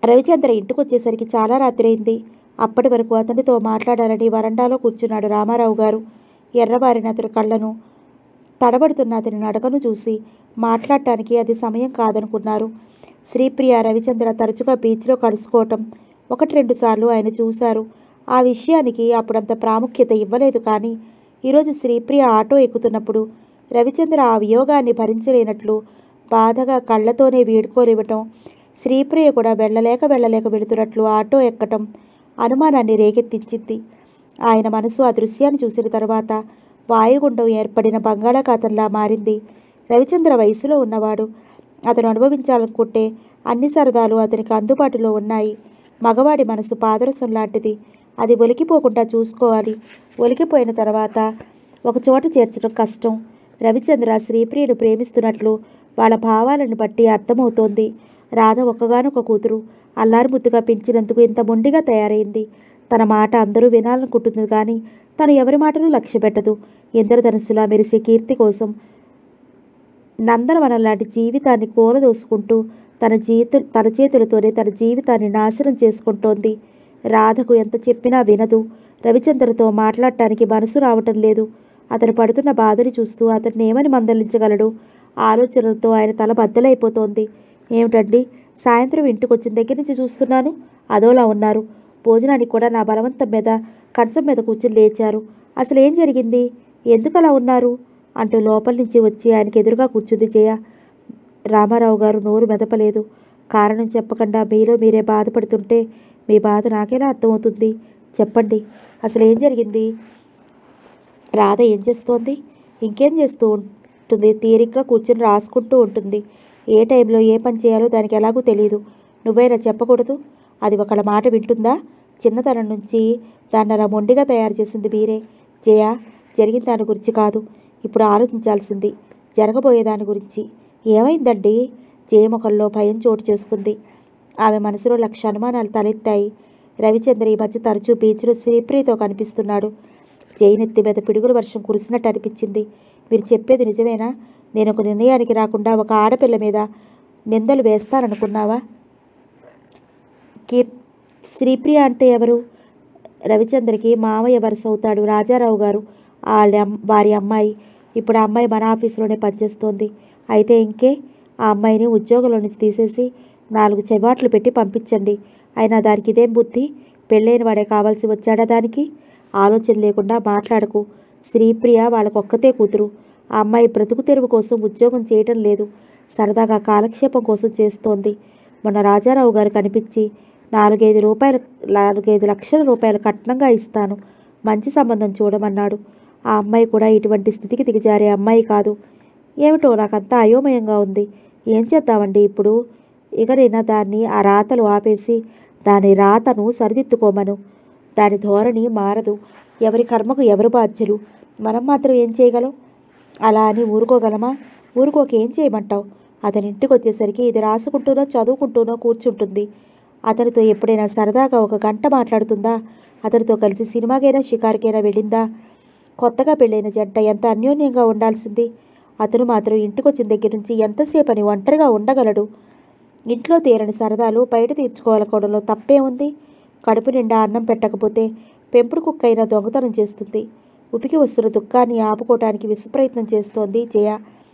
రవిచంద్ర ఇంటికి వచ్చేసరికి చాలా రాత్రి అయింది అప్పటి వరకు అతనితో మాట్లాడాలని వరండాలో కూర్చున్నాడు రామారావు గారు ఎర్రబారిన అతని కళ్ళను తడబడుతున్న అతని నడకను చూసి మాట్లాడటానికి అది సమయం కాదనుకున్నారు శ్రీప్రియ రవిచంద్ర తరచుగా బీచ్లో కలుసుకోవటం ఒకటి రెండు సార్లు ఆయన చూశారు ఆ విషయానికి అప్పుడంత ప్రాముఖ్యత ఇవ్వలేదు కానీ ఈరోజు శ్రీప్రియ ఆటో ఎక్కుతున్నప్పుడు రవిచంద్ర ఆ వియోగాన్ని భరించలేనట్లు బాధగా కళ్ళతోనే వీడుకోనివ్వటం శ్రీప్రియ కూడా వెళ్ళలేక వెళ్ళలేక వెళుతున్నట్లు ఆటో ఎక్కటం అనుమానాన్ని రేకెత్తించింది ఆయన మనసు ఆ దృశ్యాన్ని చూసిన తర్వాత వాయుగుండం ఏర్పడిన బంగాళాఖాతంలా మారింది రవిచంద్ర వయసులో ఉన్నవాడు అతను అనుభవించాలనుకుంటే అన్ని సరదాలు అతనికి అందుబాటులో ఉన్నాయి మగవాడి మనసు పాదరసం లాంటిది అది ఒలికిపోకుండా చూసుకోవాలి ఒలికిపోయిన తర్వాత ఒక చోట చేర్చడం కష్టం రవిచంద్ర శ్రీప్రియను ప్రేమిస్తున్నట్లు వాళ్ళ భావాలను బట్టి అర్థమవుతోంది రాధ ఒక్కగానొక కూతురు అల్లారు ముద్దుగా పెంచినందుకు ఇంత మొండిగా తయారైంది తన మాట అందరూ వినాలనుకుంటుంది కానీ తను ఎవరి మాటలు లక్ష్య పెట్టదు ఇంద్రధనుస్సులా మెరిసే కీర్తి కోసం నందనవనం లాంటి జీవితాన్ని కూలదోసుకుంటూ తన జీతు తన చేతులతోనే తన జీవితాన్ని నాశనం చేసుకుంటోంది రాధకు ఎంత చెప్పినా వినదు రవిచంద్రతో మాట్లాడటానికి మనసు రావటం లేదు అతను పడుతున్న బాధని చూస్తూ అతన్ని ఏమని మందలించగలడు ఆలోచనలతో ఆయన తల బద్దలైపోతోంది ఏమిటండి సాయంత్రం ఇంటికి వచ్చిన దగ్గర నుంచి చూస్తున్నాను అదోలా ఉన్నారు భోజనానికి కూడా నా బలవంతం మీద కంచం మీద కూర్చుని లేచారు అసలు ఏం జరిగింది ఎందుకు అలా ఉన్నారు అంటూ లోపల నుంచి వచ్చి ఆయనకి ఎదురుగా కూర్చుంది జయ రామారావు గారు నోరు మెదపలేదు కారణం చెప్పకుండా మీలో మీరే బాధపడుతుంటే మీ బాధ నాకెలా అర్థమవుతుంది చెప్పండి అసలు ఏం జరిగింది రాధ ఏం చేస్తోంది ఇంకేం చేస్తూ ఉంటుంది తీరిగ్గా కూర్చుని రాసుకుంటూ ఉంటుంది ఏ టైంలో ఏ పని చేయాలో దానికి ఎలాగూ తెలియదు నువ్వైనా చెప్పకూడదు అది ఒకళ్ళ మాట వింటుందా చిన్నతనం నుంచి దాన్ని అలా మొండిగా తయారు చేసింది మీరే జయ జరిగిన దాని గురించి కాదు ఇప్పుడు ఆలోచించాల్సింది జరగబోయే దాని గురించి ఏమైందండి జయముఖంలో భయం చోటు చేసుకుంది ఆమె మనసులో లక్ష అనుమానాలు తలెత్తాయి రవిచంద్ర ఈ మధ్య తరచూ బీచ్లో శ్రీప్రియతో కనిపిస్తున్నాడు జైనెత్తి మీద పిడుగుల వర్షం కురిసినట్టు అనిపించింది మీరు చెప్పేది నిజమేనా నేను ఒక నిర్ణయానికి రాకుండా ఒక ఆడపిల్ల మీద నిందలు వేస్తాననుకున్నావా కీర్ శ్రీప్రియ అంటే ఎవరు రవిచంద్రకి మామయ్య వరుస అవుతాడు రాజారావు గారు వాళ్ళ అమ్- వారి అమ్మాయి ఇప్పుడు ఆ అమ్మాయి మన ఆఫీసులోనే పనిచేస్తోంది అయితే ఇంకే ఆ అమ్మాయిని ఉద్యోగంలో నుంచి తీసేసి నాలుగు చెవాట్లు పెట్టి పంపించండి అయినా దానికి ఇదేం బుద్ధి పెళ్ళైన వాడే కావాల్సి వచ్చాడా దానికి ఆలోచన లేకుండా మాట్లాడకు శ్రీప్రియ వాళ్ళకొక్కతే కూతురు ఆ అమ్మాయి బ్రతుకు తెరువు కోసం ఉద్యోగం చేయటం లేదు సరదాగా కాలక్షేపం కోసం చేస్తోంది మొన్న రాజారావు గారు కనిపించి నాలుగైదు రూపాయలు నాలుగైదు లక్షల రూపాయలు కట్నంగా ఇస్తాను మంచి సంబంధం చూడమన్నాడు ఆ అమ్మాయి కూడా ఇటువంటి స్థితికి దిగజారే అమ్మాయి కాదు ఏమిటో నాకంతా అయోమయంగా ఉంది ఏం చేద్దామండి ఇప్పుడు ఇకనైనా దాన్ని ఆ రాతలు ఆపేసి దాని రాతను సరిదిద్దుకోమను దాని ధోరణి మారదు ఎవరి కర్మకు ఎవరు బాధ్యులు మనం మాత్రం ఏం చేయగలం అలా అని ఊరుకోగలమా ఊరుకోక ఏం చేయమంటావు అతని ఇంటికి వచ్చేసరికి ఇది రాసుకుంటూనో చదువుకుంటూనో కూర్చుంటుంది అతనితో ఎప్పుడైనా సరదాగా ఒక గంట మాట్లాడుతుందా అతనితో కలిసి సినిమాకైనా షికారుకైనా వెళ్ళిందా కొత్తగా పెళ్ళైన జంట ఎంత అన్యోన్యంగా ఉండాల్సింది అతను మాత్రం ఇంటికొచ్చిన దగ్గర నుంచి ఎంతసేపు అని ఒంటరిగా ఉండగలడు ఇంట్లో తీరని సరదాలు బయట తీర్చుకోవాలకోవడంలో తప్పే ఉంది కడుపు నిండా అన్నం పెట్టకపోతే పెంపుడు కుక్క అయినా దొంగతనం చేస్తుంది ఉపికి వస్తున్న దుఃఖాన్ని ఆపుకోవటానికి విశ్వప్రయత్నం చేస్తోంది జయ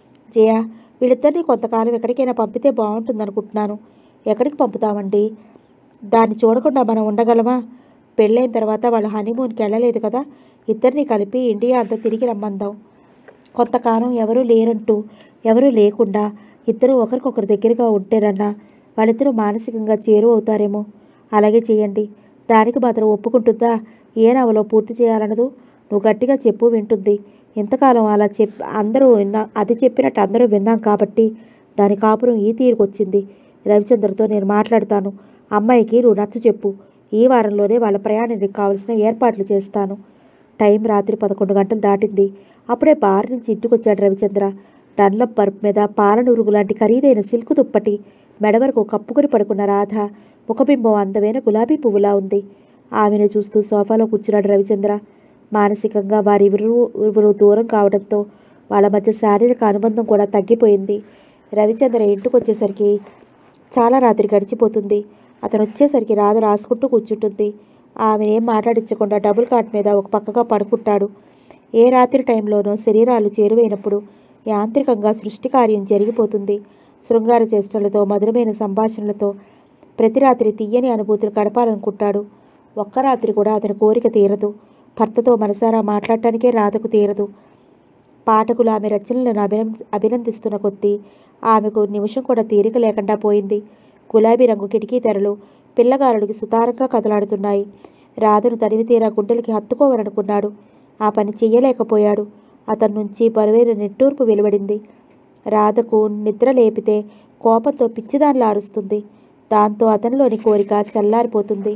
జయ వీళ్ళిద్దరినీ కొంతకాలం ఎక్కడికైనా పంపితే బాగుంటుందనుకుంటున్నాను ఎక్కడికి పంపుతామండి దాన్ని చూడకుండా మనం ఉండగలమా పెళ్ళైన తర్వాత వాళ్ళ హనీమూన్కి వెళ్ళలేదు కదా ఇద్దరిని కలిపి ఇండియా అంతా తిరిగి రమ్మందాం కొంతకాలం ఎవరూ లేరంటూ ఎవరూ లేకుండా ఇద్దరు ఒకరికొకరు దగ్గరగా ఉంటేనన్నా వాళ్ళిద్దరూ మానసికంగా చేరువ అవుతారేమో అలాగే చేయండి దానికి మాత్రం ఒప్పుకుంటుందా ఏ నవలో పూర్తి చేయాలనదు నువ్వు గట్టిగా చెప్పు వింటుంది ఇంతకాలం అలా చెప్ అందరూ విన్నా అది చెప్పినట్టు అందరూ విన్నాం కాబట్టి దాని కాపురం ఈ తీరుకొచ్చింది రవిచంద్రతో నేను మాట్లాడతాను అమ్మాయికి నువ్వు నచ్చ చెప్పు ఈ వారంలోనే వాళ్ళ ప్రయాణానికి కావలసిన ఏర్పాట్లు చేస్తాను టైం రాత్రి పదకొండు గంటలు దాటింది అప్పుడే బార్ నుంచి ఇంటికి వచ్చాడు రవిచంద్ర డన్లప్ పరుపు మీద పాలనురుగు లాంటి ఖరీదైన సిల్కు దుప్పటి మెడ వరకు కప్పుకొని పడుకున్న రాధ ముఖబింబం అందమైన గులాబీ పువ్వులా ఉంది ఆమెను చూస్తూ సోఫాలో కూర్చున్నాడు రవిచంద్ర మానసికంగా వారిరువురు ఇరువురు దూరం కావడంతో వాళ్ళ మధ్య శారీరక అనుబంధం కూడా తగ్గిపోయింది రవిచంద్ర ఇంటికి వచ్చేసరికి చాలా రాత్రి గడిచిపోతుంది అతను వచ్చేసరికి రాధ రాసుకుంటూ కూర్చుంటుంది ఆమె ఏం మాట్లాడించకుండా డబుల్ కాట్ మీద ఒక పక్కగా పడుకుంటాడు ఏ రాత్రి టైంలోనో శరీరాలు చేరువైనప్పుడు యాంత్రికంగా సృష్టి కార్యం జరిగిపోతుంది శృంగార చేష్టలతో మధురమైన సంభాషణలతో ప్రతి రాత్రి తీయని అనుభూతులు గడపాలనుకుంటాడు ఒక్క రాత్రి కూడా అతని కోరిక తీరదు భర్తతో మనసారా మాట్లాడటానికే రాధకు తీరదు పాఠకులు ఆమె రచనలను అభినం అభినందిస్తున్న కొద్దీ ఆమెకు నిమిషం కూడా తీరిక లేకుండా పోయింది గులాబీ రంగు కిటికీ తెరలు పిల్లగారుడికి సుతారంగా కదలాడుతున్నాయి రాధను తనివి తీరా గుండెలకి హత్తుకోవాలనుకున్నాడు ఆ పని చెయ్యలేకపోయాడు అతని నుంచి బరువైన నిట్టూర్పు వెలువడింది రాధకు నిద్ర లేపితే కోపంతో పిచ్చిదానిలా అరుస్తుంది దాంతో అతనిలోని కోరిక చల్లారిపోతుంది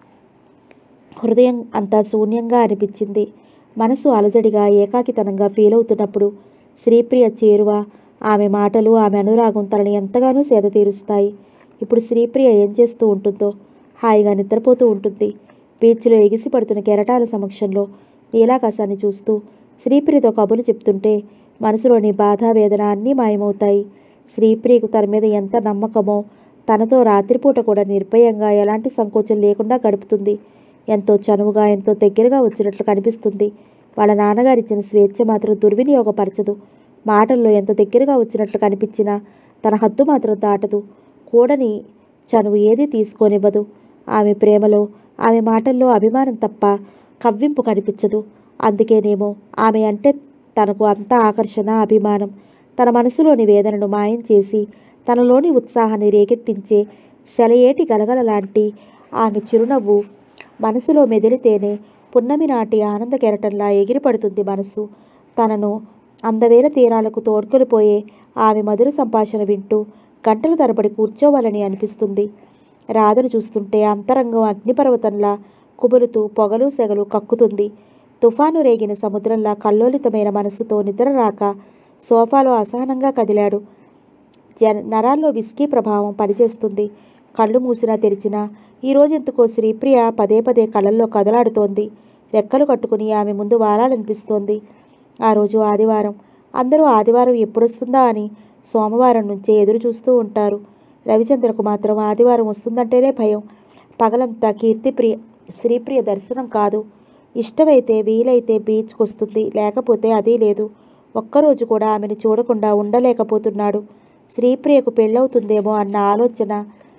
హృదయం అంతా శూన్యంగా అనిపించింది మనసు అలజడిగా ఏకాకితనంగా ఫీల్ అవుతున్నప్పుడు శ్రీప్రియ చేరువ ఆమె మాటలు ఆమె అనురాగం తనని ఎంతగానో సేద తీరుస్తాయి ఇప్పుడు శ్రీప్రియ ఏం చేస్తూ ఉంటుందో హాయిగా నిద్రపోతూ ఉంటుంది బీచ్లో ఎగిసి పడుతున్న కెరటాల సమక్షంలో నీలాకాశాన్ని చూస్తూ శ్రీప్రియతో కబులు చెప్తుంటే మనసులోని బాధ వేదన అన్నీ మాయమవుతాయి శ్రీప్రియకు తన మీద ఎంత నమ్మకమో తనతో రాత్రిపూట కూడా నిర్భయంగా ఎలాంటి సంకోచం లేకుండా గడుపుతుంది ఎంతో చనువుగా ఎంతో దగ్గరగా వచ్చినట్లు కనిపిస్తుంది వాళ్ళ నాన్నగారు ఇచ్చిన స్వేచ్ఛ మాత్రం దుర్వినియోగపరచదు మాటల్లో ఎంత దగ్గరగా వచ్చినట్లు కనిపించినా తన హద్దు మాత్రం దాటదు కూడని చనువు ఏది తీసుకోనివ్వదు ఆమె ప్రేమలో ఆమె మాటల్లో అభిమానం తప్ప కవ్వింపు కనిపించదు అందుకేనేమో ఆమె అంటే తనకు అంత ఆకర్షణ అభిమానం తన మనసులోని వేదనను మాయం చేసి తనలోని ఉత్సాహాన్ని రేకెత్తించే సెలయేటి గలగల లాంటి ఆమె చిరునవ్వు మనసులో మెదిలితేనే పున్నమి నాటి ఆనంద కెరటంలా ఎగిరిపడుతుంది మనసు తనను అందవేల తీరాలకు తోడ్కొలిపోయే ఆమె మధుర సంభాషణ వింటూ గంటల తరబడి కూర్చోవాలని అనిపిస్తుంది రాధను చూస్తుంటే అంతరంగం అగ్నిపర్వతంలా కుబులుతూ పొగలు సెగలు కక్కుతుంది తుఫాను రేగిన సముద్రంలా కల్లోలితమైన మనసుతో నిద్ర రాక సోఫాలో అసహనంగా కదిలాడు జన నరాల్లో విస్కీ ప్రభావం పనిచేస్తుంది కళ్ళు మూసినా తెరిచినా ఈ రోజెందుకో శ్రీప్రియ పదే పదే కళ్ళల్లో కదలాడుతోంది రెక్కలు కట్టుకుని ఆమె ముందు వారాలనిపిస్తోంది ఆ రోజు ఆదివారం అందరూ ఆదివారం ఎప్పుడొస్తుందా అని సోమవారం నుంచే ఎదురు చూస్తూ ఉంటారు రవిచంద్రకు మాత్రం ఆదివారం వస్తుందంటేనే భయం పగలంతా కీర్తిప్రియ శ్రీప్రియ దర్శనం కాదు ఇష్టమైతే వీలైతే బీచ్కి వస్తుంది లేకపోతే అది లేదు ఒక్కరోజు కూడా ఆమెను చూడకుండా ఉండలేకపోతున్నాడు శ్రీప్రియకు పెళ్ళవుతుందేమో అన్న ఆలోచన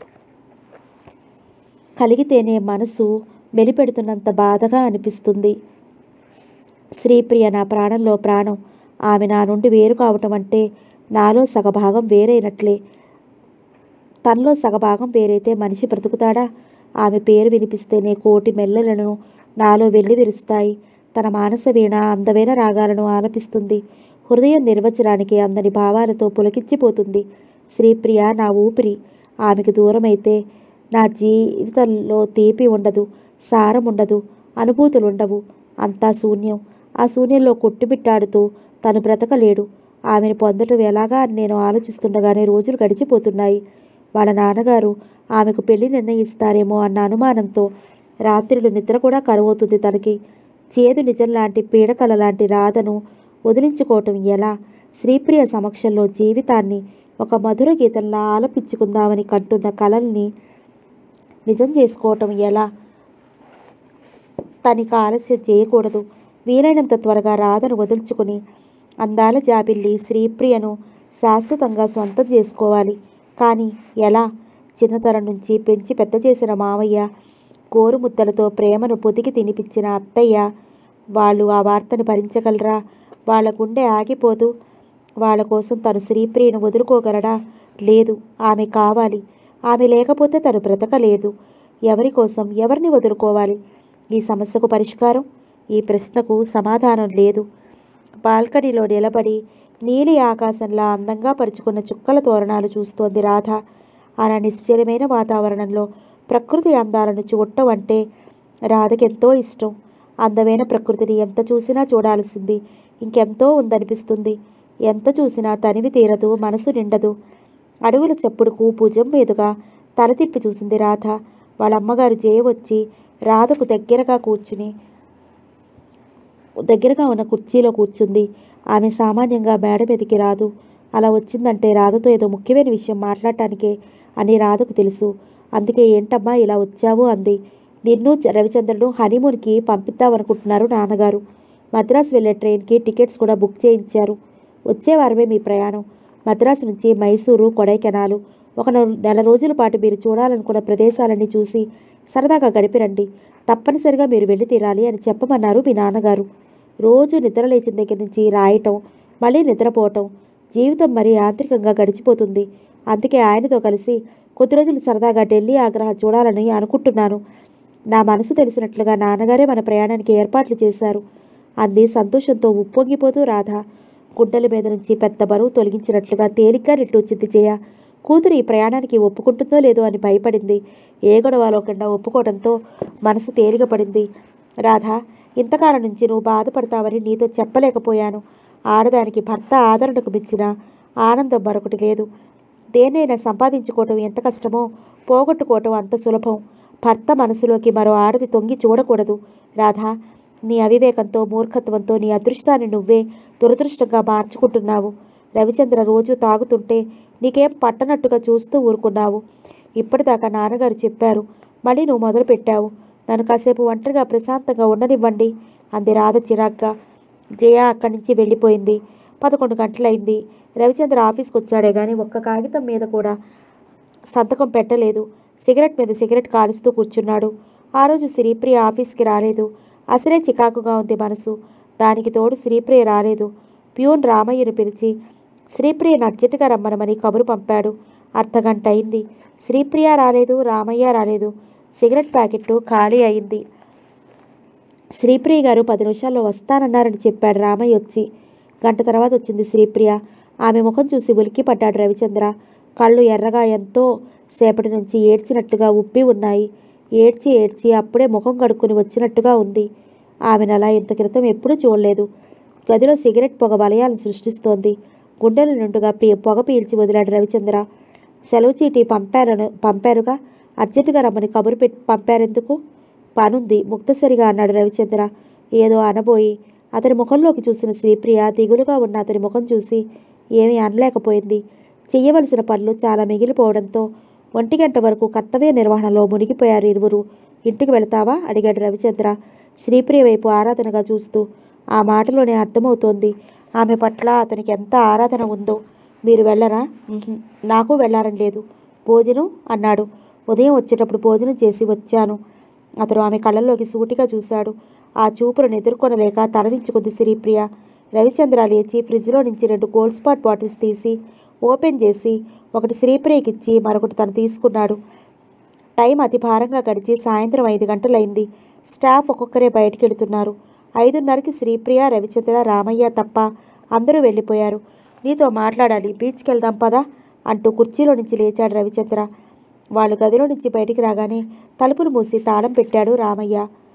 కలిగితేనే మనసు మెలిపెడుతున్నంత బాధగా అనిపిస్తుంది శ్రీప్రియ నా ప్రాణంలో ప్రాణం ఆమె నా నుండి వేరు కావటం అంటే నాలో సగభాగం వేరైనట్లే తనలో సగభాగం వేరైతే మనిషి బ్రతుకుతాడా ఆమె పేరు వినిపిస్తేనే కోటి మెల్లలను నాలో వెళ్ళి విరుస్తాయి తన మానస వీణ అందమైన రాగాలను ఆలపిస్తుంది హృదయం నిర్వచనానికి అందని భావాలతో పులకించిపోతుంది శ్రీప్రియ నా ఊపిరి ఆమెకు దూరమైతే నా జీవితంలో తీపి ఉండదు సారం ఉండదు అనుభూతులు ఉండవు అంతా శూన్యం ఆ శూన్యంలో కొట్టుబిట్టాడుతూ తను బ్రతకలేడు ఆమెను పొందటం ఎలాగా అని నేను ఆలోచిస్తుండగానే రోజులు గడిచిపోతున్నాయి వాళ్ళ నాన్నగారు ఆమెకు పెళ్లి నిర్ణయిస్తారేమో అన్న అనుమానంతో రాత్రులు నిద్ర కూడా కరువవుతుంది తనకి చేదు నిజం లాంటి పీడకల లాంటి రాధను వదిలించుకోవటం ఎలా శ్రీప్రియ సమక్షంలో జీవితాన్ని ఒక మధుర గీతంలా ఆలపించుకుందామని కంటున్న కలల్ని నిజం చేసుకోవటం ఎలా తనకి ఆలస్యం చేయకూడదు వీలైనంత త్వరగా రాధను వదులుచుకుని అందాల జాబిల్లి శ్రీప్రియను శాశ్వతంగా సొంతం చేసుకోవాలి కానీ ఎలా చిన్నతనం నుంచి పెంచి పెద్ద చేసిన మావయ్య గోరుముద్దలతో ప్రేమను పొదిగి తినిపించిన అత్తయ్య వాళ్ళు ఆ వార్తను భరించగలరా వాళ్ళ గుండె ఆగిపోదు వాళ్ళ కోసం తను శ్రీప్రియను వదులుకోగలడా లేదు ఆమె కావాలి ఆమె లేకపోతే తను బ్రతకలేదు ఎవరి కోసం ఎవరిని వదులుకోవాలి ఈ సమస్యకు పరిష్కారం ఈ ప్రశ్నకు సమాధానం లేదు బాల్కనీలో నిలబడి నీలి ఆకాశంలా అందంగా పరుచుకున్న చుక్కల తోరణాలు చూస్తోంది రాధ అలా నిశ్చలమైన వాతావరణంలో ప్రకృతి అందాలను చూడటం అంటే రాధకెంతో ఇష్టం అందమైన ప్రకృతిని ఎంత చూసినా చూడాల్సింది ఇంకెంతో ఉందనిపిస్తుంది ఎంత చూసినా తనివి తీరదు మనసు నిండదు అడవుల చప్పుడుకు భుజం మీదుగా తల తిప్పి చూసింది రాధ వాళ్ళ అమ్మగారు జయ వచ్చి రాధకు దగ్గరగా కూర్చుని దగ్గరగా ఉన్న కుర్చీలో కూర్చుంది ఆమె సామాన్యంగా మేడ మీదకి రాదు అలా వచ్చిందంటే రాధతో ఏదో ముఖ్యమైన విషయం మాట్లాడటానికే అని రాధకు తెలుసు అందుకే ఏంటమ్మా ఇలా వచ్చావు అంది నిన్ను చ- రవిచంద్రను హనీమూన్కి పంపిద్దామనుకుంటున్నారు నాన్నగారు మద్రాసు వెళ్ళే ట్రైన్కి టికెట్స్ కూడా బుక్ చేయించారు వచ్చే వారమే మీ ప్రయాణం మద్రాసు నుంచి మైసూరు కొడైకెనాలు ఒక నెల- నెల రోజుల పాటు మీరు చూడాలనుకున్న ప్రదేశాలన్నీ చూసి సరదాగా గడిపిరండి తప్పనిసరిగా మీరు వెళ్ళి తీరాలి అని చెప్పమన్నారు మీ నాన్నగారు రోజు నిద్ర లేచిన దగ్గర నుంచి రాయటం మళ్ళీ నిద్రపోవటం జీవితం మరీ యాంత్రికంగా గడిచిపోతుంది అందుకే ఆయనతో కలిసి కొద్ది రోజులు సరదాగా ఢిల్లీ ఆగ్రహ చూడాలని అనుకుంటున్నాను నా మనసు తెలిసినట్లుగా నాన్నగారే మన ప్రయాణానికి ఏర్పాట్లు చేశారు అంది సంతోషంతో ఉప్పొంగిపోతూ రాధ గుడ్డల మీద నుంచి పెద్ద బరువు తొలగించినట్లుగా తేలిగ్గా నిట్టూచింది జయ కూతురు ఈ ప్రయాణానికి ఒప్పుకుంటుందో లేదో అని భయపడింది ఏ గొడవలోకుండా ఒప్పుకోవడంతో మనసు తేలికపడింది రాధ ఇంతకాలం నుంచి నువ్వు బాధపడతావని నీతో చెప్పలేకపోయాను ఆడదానికి భర్త ఆదరణకు మించిన ఆనందం మరొకటి లేదు దేన్నైనా సంపాదించుకోవటం ఎంత కష్టమో పోగొట్టుకోవటం అంత సులభం భర్త మనసులోకి మరో ఆడది తొంగి చూడకూడదు రాధా నీ అవివేకంతో మూర్ఖత్వంతో నీ అదృష్టాన్ని నువ్వే దురదృష్టంగా మార్చుకుంటున్నావు రవిచంద్ర రోజు తాగుతుంటే నీకేం పట్టనట్టుగా చూస్తూ ఊరుకున్నావు ఇప్పటిదాకా నాన్నగారు చెప్పారు మళ్ళీ నువ్వు మొదలుపెట్టావు నన్ను కాసేపు ఒంటరిగా ప్రశాంతంగా ఉండనివ్వండి అంది రాధ చిరాగ్గా జయ అక్కడి నుంచి వెళ్ళిపోయింది పదకొండు గంటలైంది రవిచంద్ర ఆఫీస్కి వచ్చాడే కానీ ఒక్క కాగితం మీద కూడా సంతకం పెట్టలేదు సిగరెట్ మీద సిగరెట్ కాలుస్తూ కూర్చున్నాడు ఆ రోజు శ్రీప్రియ ఆఫీస్కి రాలేదు అసలే చికాకుగా ఉంది మనసు దానికి తోడు శ్రీప్రియ రాలేదు ప్యూన్ రామయ్యను పిలిచి శ్రీప్రియను అర్జెంటుగా రమ్మనమని కబురు పంపాడు అర్ధగంట అయింది శ్రీప్రియ రాలేదు రామయ్య రాలేదు సిగరెట్ ప్యాకెట్ ఖాళీ అయింది శ్రీప్రియ గారు పది నిమిషాల్లో వస్తానన్నారని చెప్పాడు రామయ్య వచ్చి గంట తర్వాత వచ్చింది శ్రీప్రియ ఆమె ముఖం చూసి ఉలిక్కి పడ్డాడు రవిచంద్ర కళ్ళు ఎర్రగా ఎంతో సేపటి నుంచి ఏడ్చినట్టుగా ఉప్పి ఉన్నాయి ఏడ్చి ఏడ్చి అప్పుడే ముఖం కడుక్కుని వచ్చినట్టుగా ఉంది ఆమెను అలా ఇంత క్రితం ఎప్పుడూ చూడలేదు గదిలో సిగరెట్ పొగ వలయాలను సృష్టిస్తోంది గుండెల నుండుగా పీ పొగ పీల్చి వదిలాడు రవిచంద్ర సెలవు చీటీ పంపారను పంపారుగా అర్జెంటుగా రమ్మని కబురు పెట్టి పంపారెందుకు పనుంది ముక్తసరిగా అన్నాడు రవిచంద్ర ఏదో అనబోయి అతని ముఖంలోకి చూసిన శ్రీప్రియ దిగులుగా ఉన్న అతని ముఖం చూసి ఏమీ అనలేకపోయింది చెయ్యవలసిన పనులు చాలా మిగిలిపోవడంతో ఒంటి గంట వరకు కర్తవ్య నిర్వహణలో మునిగిపోయారు ఇరువురు ఇంటికి వెళతావా అడిగాడు రవిచంద్ర శ్రీప్రియ వైపు ఆరాధనగా చూస్తూ ఆ మాటలోనే అర్థమవుతోంది ఆమె పట్ల అతనికి ఎంత ఆరాధన ఉందో మీరు వెళ్ళరా "ఉహుం, నాకు వెళ్ళారని లేదు భోజనం అన్నాడు ఉదయం వచ్చేటప్పుడు భోజనం చేసి వచ్చాను అతను ఆమె కళ్ళల్లోకి సూటిగా చూశాడు ఆ చూపులను ఎదుర్కొనలేక తలదించుకుంది శ్రీప్రియ రవిచంద్ర లేచి ఫ్రిడ్జ్లో నుంచి రెండు గోల్డ్ స్పాట్ బాటిల్స్ తీసి ఓపెన్ చేసి ఒకటి శ్రీప్రియకిచ్చి మరొకటి తను తీసుకున్నాడు టైం అతి భారంగా గడిచి సాయంత్రం ఐదు గంటలైంది స్టాఫ్ ఒక్కొక్కరే బయటికి వెళుతున్నారు ఐదున్నరకి శ్రీప్రియ రవిచంద్ర రామయ్య తప్ప అందరూ వెళ్ళిపోయారు నీతో మాట్లాడాలి బీచ్కి వెళ్దాం పదా అంటూ కుర్చీలో నుంచి లేచాడు రవిచంద్ర వాళ్ళు గదిలో నుంచి బయటికి రాగానే తలుపులు మూసి తాళం పెట్టాడు రామయ్య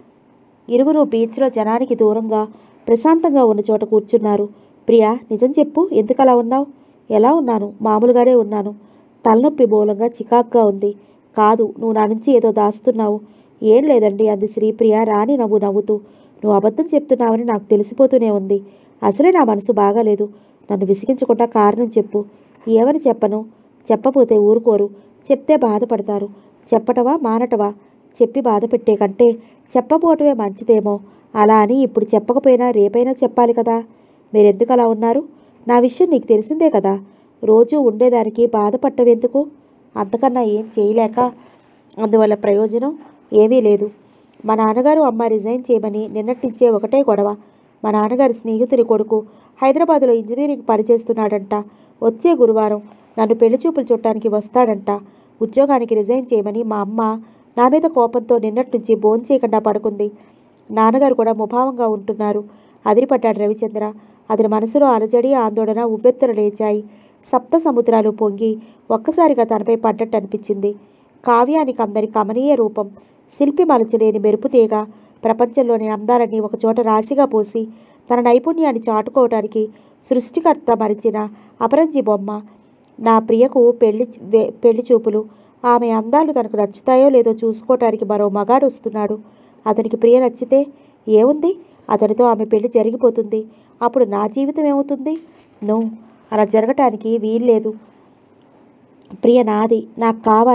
ఇరువురు బీచ్లో జనానికి దూరంగా ప్రశాంతంగా ఉన్న చోట కూర్చున్నారు ప్రియా నిజం చెప్పు ఎందుకు అలా ఉన్నావు ఎలా ఉన్నాను మామూలుగానే ఉన్నాను తలనొప్పి మూలంగా చికాక్గా ఉంది కాదు నువ్వు నా నుంచి ఏదో దాస్తున్నావు ఏం లేదండి అంది శ్రీప్రియ రాని నవ్వు నవ్వుతూ నువ్వు అబద్ధం చెప్తున్నావని నాకు తెలిసిపోతూనే ఉంది అసలే నా మనసు బాగాలేదు నన్ను విసిగించకుండా కారణం చెప్పు ఏమని చెప్పను చెప్పపోతే ఊరుకోరు చెప్తే బాధపడతారు చెప్పటవా మానటవా చెప్పి బాధ పెట్టే కంటే చెప్పబోవటమే మంచిదేమో అలా అని ఇప్పుడు చెప్పకపోయినా రేపైనా చెప్పాలి కదా మీరెందుకు అలా ఉన్నారు నా విషయం నీకు తెలిసిందే కదా రోజూ ఉండేదానికి బాధపట్టవెందుకు అంతకన్నా ఏం చేయలేక అందువల్ల ప్రయోజనం ఏమీ లేదు మా నాన్నగారు అమ్మ రిజైన్ చేయమని నిన్నటించే ఒకటే గొడవ మా నాన్నగారి స్నేహితుడి కొడుకు హైదరాబాదులో ఇంజనీరింగ్ పనిచేస్తున్నాడంట వచ్చే గురువారం నన్ను పెళ్లి చూపులు చుట్టానికి వస్తాడంట ఉద్యోగానికి రిజైన్ చేయమని మా అమ్మ నా మీద కోపంతో నిన్నటి నుంచి భోంచేయకుండా పడుకుంది నాన్నగారు కూడా ముభావంగా ఉంటున్నారు అదిరిపడ్డాడు రవిచంద్ర అతని మనసులో అలజడి ఆందోళన ఉవ్వెత్తున లేచాయి సప్త సముద్రాలు పొంగి ఒక్కసారిగా తనపై పడ్డట్టు అనిపించింది కావ్యానికి అందరి కమనీయ రూపం శిల్పి మలచలేని మెరుపుతీగ ప్రపంచంలోని అందాలన్నీ ఒకచోట రాశిగా పోసి తన నైపుణ్యాన్ని చాటుకోవటానికి సృష్టికర్త మరిచిన అపరంజి బొమ్మ నా ప్రియకు పెళ్లి వే- పెళ్లి చూపులు ఆమె అందాలు తనకు నచ్చుతాయో లేదో చూసుకోవటానికి మరో మగాడు వస్తున్నాడు అతనికి ప్రియ నచ్చితే ఏముంది అతనితో ఆమె పెళ్లి జరిగిపోతుంది అప్పుడు నా జీవితం ఏమవుతుంది నో అలా జరగటానికి వీల్లేదు ప్రియ నాది నాకు కావాలి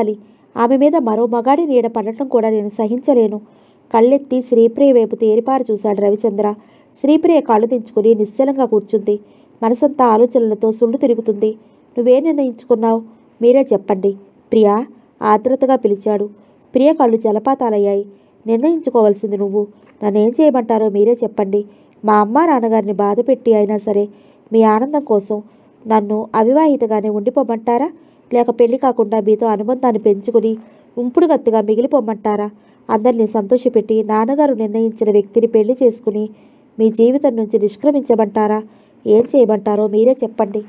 ఆమె మీద మరో మగాడి నీడ పడటం కూడా నేను సహించలేను కళ్ళెత్తి శ్రీప్రియ వైపు తేరిపారి చూశాడు రవిచంద్ర శ్రీప్రియ కళ్ళు దించుకుని నిశ్చలంగా కూర్చుంది మనసంతా ఆలోచనలతో సుళ్ళు తిరుగుతుంది నువ్వే నిర్ణయించుకున్నావు మీరే చెప్పండి ప్రియా ఆత్రతగా పిలిచాడు ప్రియ కళ్ళు జలపాతాలయ్యాయి నిర్ణయించుకోవాల్సింది నువ్వు నన్నేం చేయమంటారో మీరే చెప్పండి మా అమ్మ నాన్నగారిని బాధపెట్టి అయినా సరే మీ ఆనందం కోసం నన్ను అవివాహితగానే ఉండిపోమంటారా లేక పెళ్లి కాకుండా మీతో అనుబంధాన్ని పెంచుకుని ఉంపుడు గత్తుగా మిగిలిపోమంటారా అందరినీ సంతోషపెట్టి నాన్నగారు నిర్ణయించిన వ్యక్తిని పెళ్లి చేసుకుని మీ జీవితం నుంచి నిష్క్రమించమంటారా ఏం చేయమంటారో మీరే చెప్పండి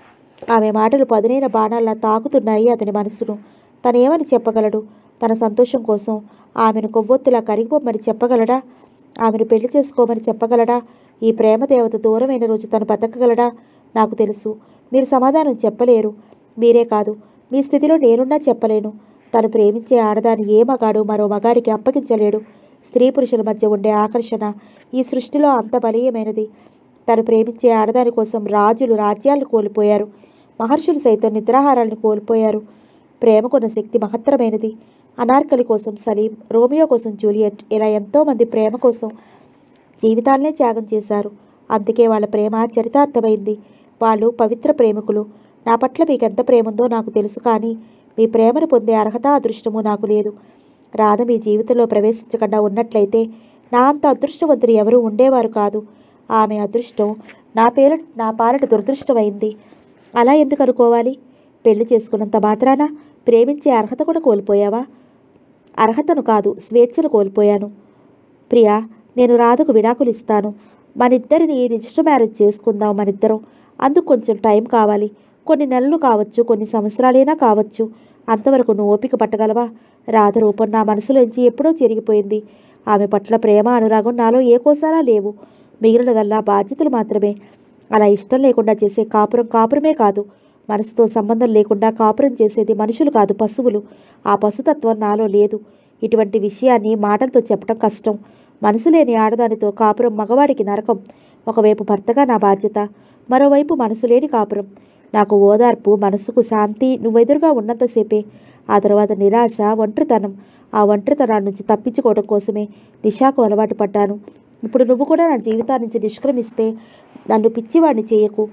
ఆమె మాటలు పదునైన బాణాల్లా తాకుతున్నాయి అతని మనసును తనేమని చెప్పగలడు తన సంతోషం కోసం ఆమెను కొవ్వొత్తులా కరిగిపోమని చెప్పగలడా ఆమెను పెళ్లి చేసుకోమని చెప్పగలడా ఈ ప్రేమ దేవత దూరమైన రోజు తను బతకగలడా నాకు తెలుసు మీరు సమాధానం చెప్పలేరు మీరే కాదు మీ స్థితిలో నేనున్నా చెప్పలేను తను ప్రేమించే ఆడదాన్ని ఏ మగాడు మరో మగాడికి అప్పగించలేడు స్త్రీ పురుషుల మధ్య ఉండే ఆకర్షణ ఈ సృష్టిలో అంత బలీయమైనది తను ప్రేమించే ఆడదాని కోసం రాజులు రాజ్యాలను కోల్పోయారు మహర్షులు సైతం నిద్రాహారాలను కోల్పోయారు ప్రేమకున్న శక్తి మహత్తరమైనది అనార్కలి కోసం సలీం రోమియో కోసం జూలియట్ ఇలా ఎంతోమంది ప్రేమ కోసం జీవితాలనే త్యాగం చేశారు అందుకే వాళ్ళ ప్రేమ చరితార్థమైంది వాళ్ళు పవిత్ర ప్రేమికులు నా పట్ల మీకు ఎంత ప్రేమ ఉందో నాకు తెలుసు కానీ మీ ప్రేమను పొందే అర్హత అదృష్టము నాకు లేదు రాధ మీ జీవితంలో ప్రవేశించకుండా ఉన్నట్లయితే నా అంత అదృష్టవంతులు ఎవరూ ఉండేవారు కాదు ఆమె అదృష్టం నా పేర నా పాలట దురదృష్టమైంది అలా ఎందుకు అనుకోవాలి పెళ్లి చేసుకున్నంత మాత్రాన ప్రేమించే అర్హత కూడా కోల్పోయావా అర్హతను కాదు స్వేచ్ఛను కోల్పోయాను ప్రియా నేను రాధకు విడాకులు ఇస్తాను మనిద్దరిని రిజిస్టర్ మ్యారేజ్ చేసుకుందాం మనిద్దరం అందుకు కొంచెం టైం కావాలి కొన్ని నెలలు కావచ్చు కొన్ని సంవత్సరాలైనా కావచ్చు అంతవరకు నువ్వు ఓపిక పట్టగలవా రాధ రూపం నా మనసులోంచి ఎప్పుడో చెరిగిపోయింది ఆమె పట్ల ప్రేమ అనురాగం నాలో ఏ కోసాలా లేవు మిగిలినదల్లా బాధ్యతలు మాత్రమే అలా ఇష్టం లేకుండా చేసే కాపురం కాపురమే కాదు మనసుతో సంబంధం లేకుండా కాపురం చేసేది మనుషులు కాదు పశువులు ఆ పశుతత్వం నాలో లేదు ఇటువంటి విషయాన్ని మాటలతో చెప్పడం కష్టం మనసు లేని ఆడదానితో కాపురం మగవాడికి నరకం ఒకవైపు భర్తగా నా బాధ్యత మరోవైపు మనసు లేని కాపురం నాకు ఓదార్పు మనసుకు శాంతి నువ్వెదురుగా ఉన్నంతసేపే ఆ తర్వాత నిరాశ ఒంటరితనం ఆ ఒంటరితనాన్ని నుంచి తప్పించుకోవడం కోసమే నిషాకు అలవాటు పడ్డాను ఇప్పుడు నువ్వు కూడా నా జీవితాన్ని నుంచి నిష్క్రమిస్తే నన్ను పిచ్చివాడిని చేయకు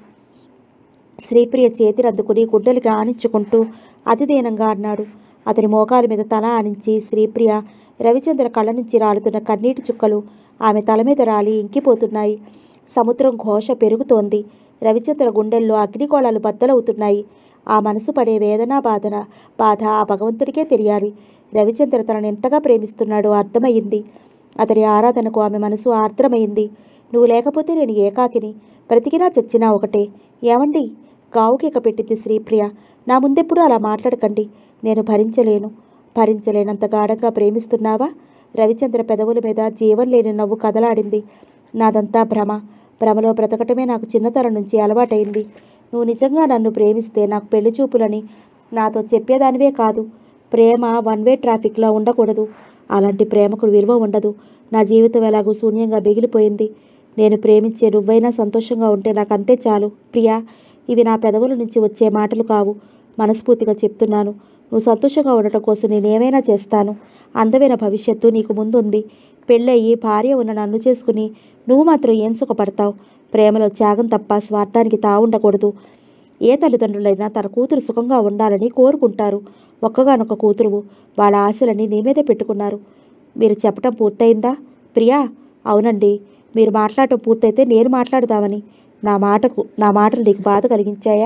శ్రీప్రియ చేతిని అందుకుని గుడ్డలికి ఆనించుకుంటూ అతిదీనంగా అన్నాడు అతని మోకాల మీద తల ఆనించి శ్రీప్రియ రవిచంద్ర కళ్ళ నుంచి రాలుతున్న కన్నీటి చుక్కలు ఆమె తల మీద రాలి ఇంకిపోతున్నాయి సముద్రం ఘోష పెరుగుతోంది రవిచంద్ర గుండెల్లో అగ్నిగోళాలు బద్దలవుతున్నాయి ఆ మనసు పడే వేదన బాధన బాధ ఆ భగవంతుడికే తెలియాలి రవిచంద్ర తనను ఎంతగా ప్రేమిస్తున్నాడో అర్థమయ్యింది అతని ఆరాధనకు ఆమె మనసు ఆర్ద్రమైంది నువ్వు లేకపోతే నేను ఏకాకిని బ్రతికినా చచ్చినా ఒకటే ఏమండి గావుకేక పెట్టింది శ్రీప్రియ నా ముందెప్పుడు అలా మాట్లాడకండి నేను భరించలేను భరించలేనంత గాఢంగా ప్రేమిస్తున్నావా రవిచంద్ర పెదవుల మీద జీవం లేని నవ్వు కదలాడింది నాదంతా భ్రమ భ్రమలో బ్రతకటమే నాకు చిన్నతనం నుంచి అలవాటైంది నువ్వు నిజంగా నన్ను ప్రేమిస్తే నాకు పెళ్లి చూపులని నాతో చెప్పేదానివే కాదు ప్రేమ వన్ వే ట్రాఫిక్లో ఉండకూడదు అలాంటి ప్రేమకు విలువ ఉండదు నా జీవితం ఎలాగో శూన్యంగా మిగిలిపోయింది నేను ప్రేమించే నువ్వైనా సంతోషంగా ఉంటే నాకు అంతే చాలు ప్రియా ఇవి నా పెదవుల నుంచి వచ్చే మాటలు కావు మనస్ఫూర్తిగా చెప్తున్నాను నువ్వు సంతోషంగా ఉండటం కోసం నేనేమైనా చేస్తాను అందమైన భవిష్యత్తు నీకు ముందుంది పెళ్ళయి భార్య ఉన్న నన్ను చేసుకుని నువ్వు మాత్రం ఏం సుఖపడతావు ప్రేమలో త్యాగం తప్ప స్వార్థానికి తావుండకూడదు ఏ తల్లిదండ్రులైనా తన కూతురు సుఖంగా ఉండాలని కోరుకుంటారు ఒక్కగానొక్క కూతురువు వాళ్ళ ఆశలని నీ మీదే పెట్టుకున్నారు మీరు చెప్పటం పూర్తయిందా ప్రియా అవునండి మీరు మాట్లాడటం పూర్తయితే నేను మాట్లాడదామని నా మాటకు నా మాటలు నీకు బాధ కలిగించాయా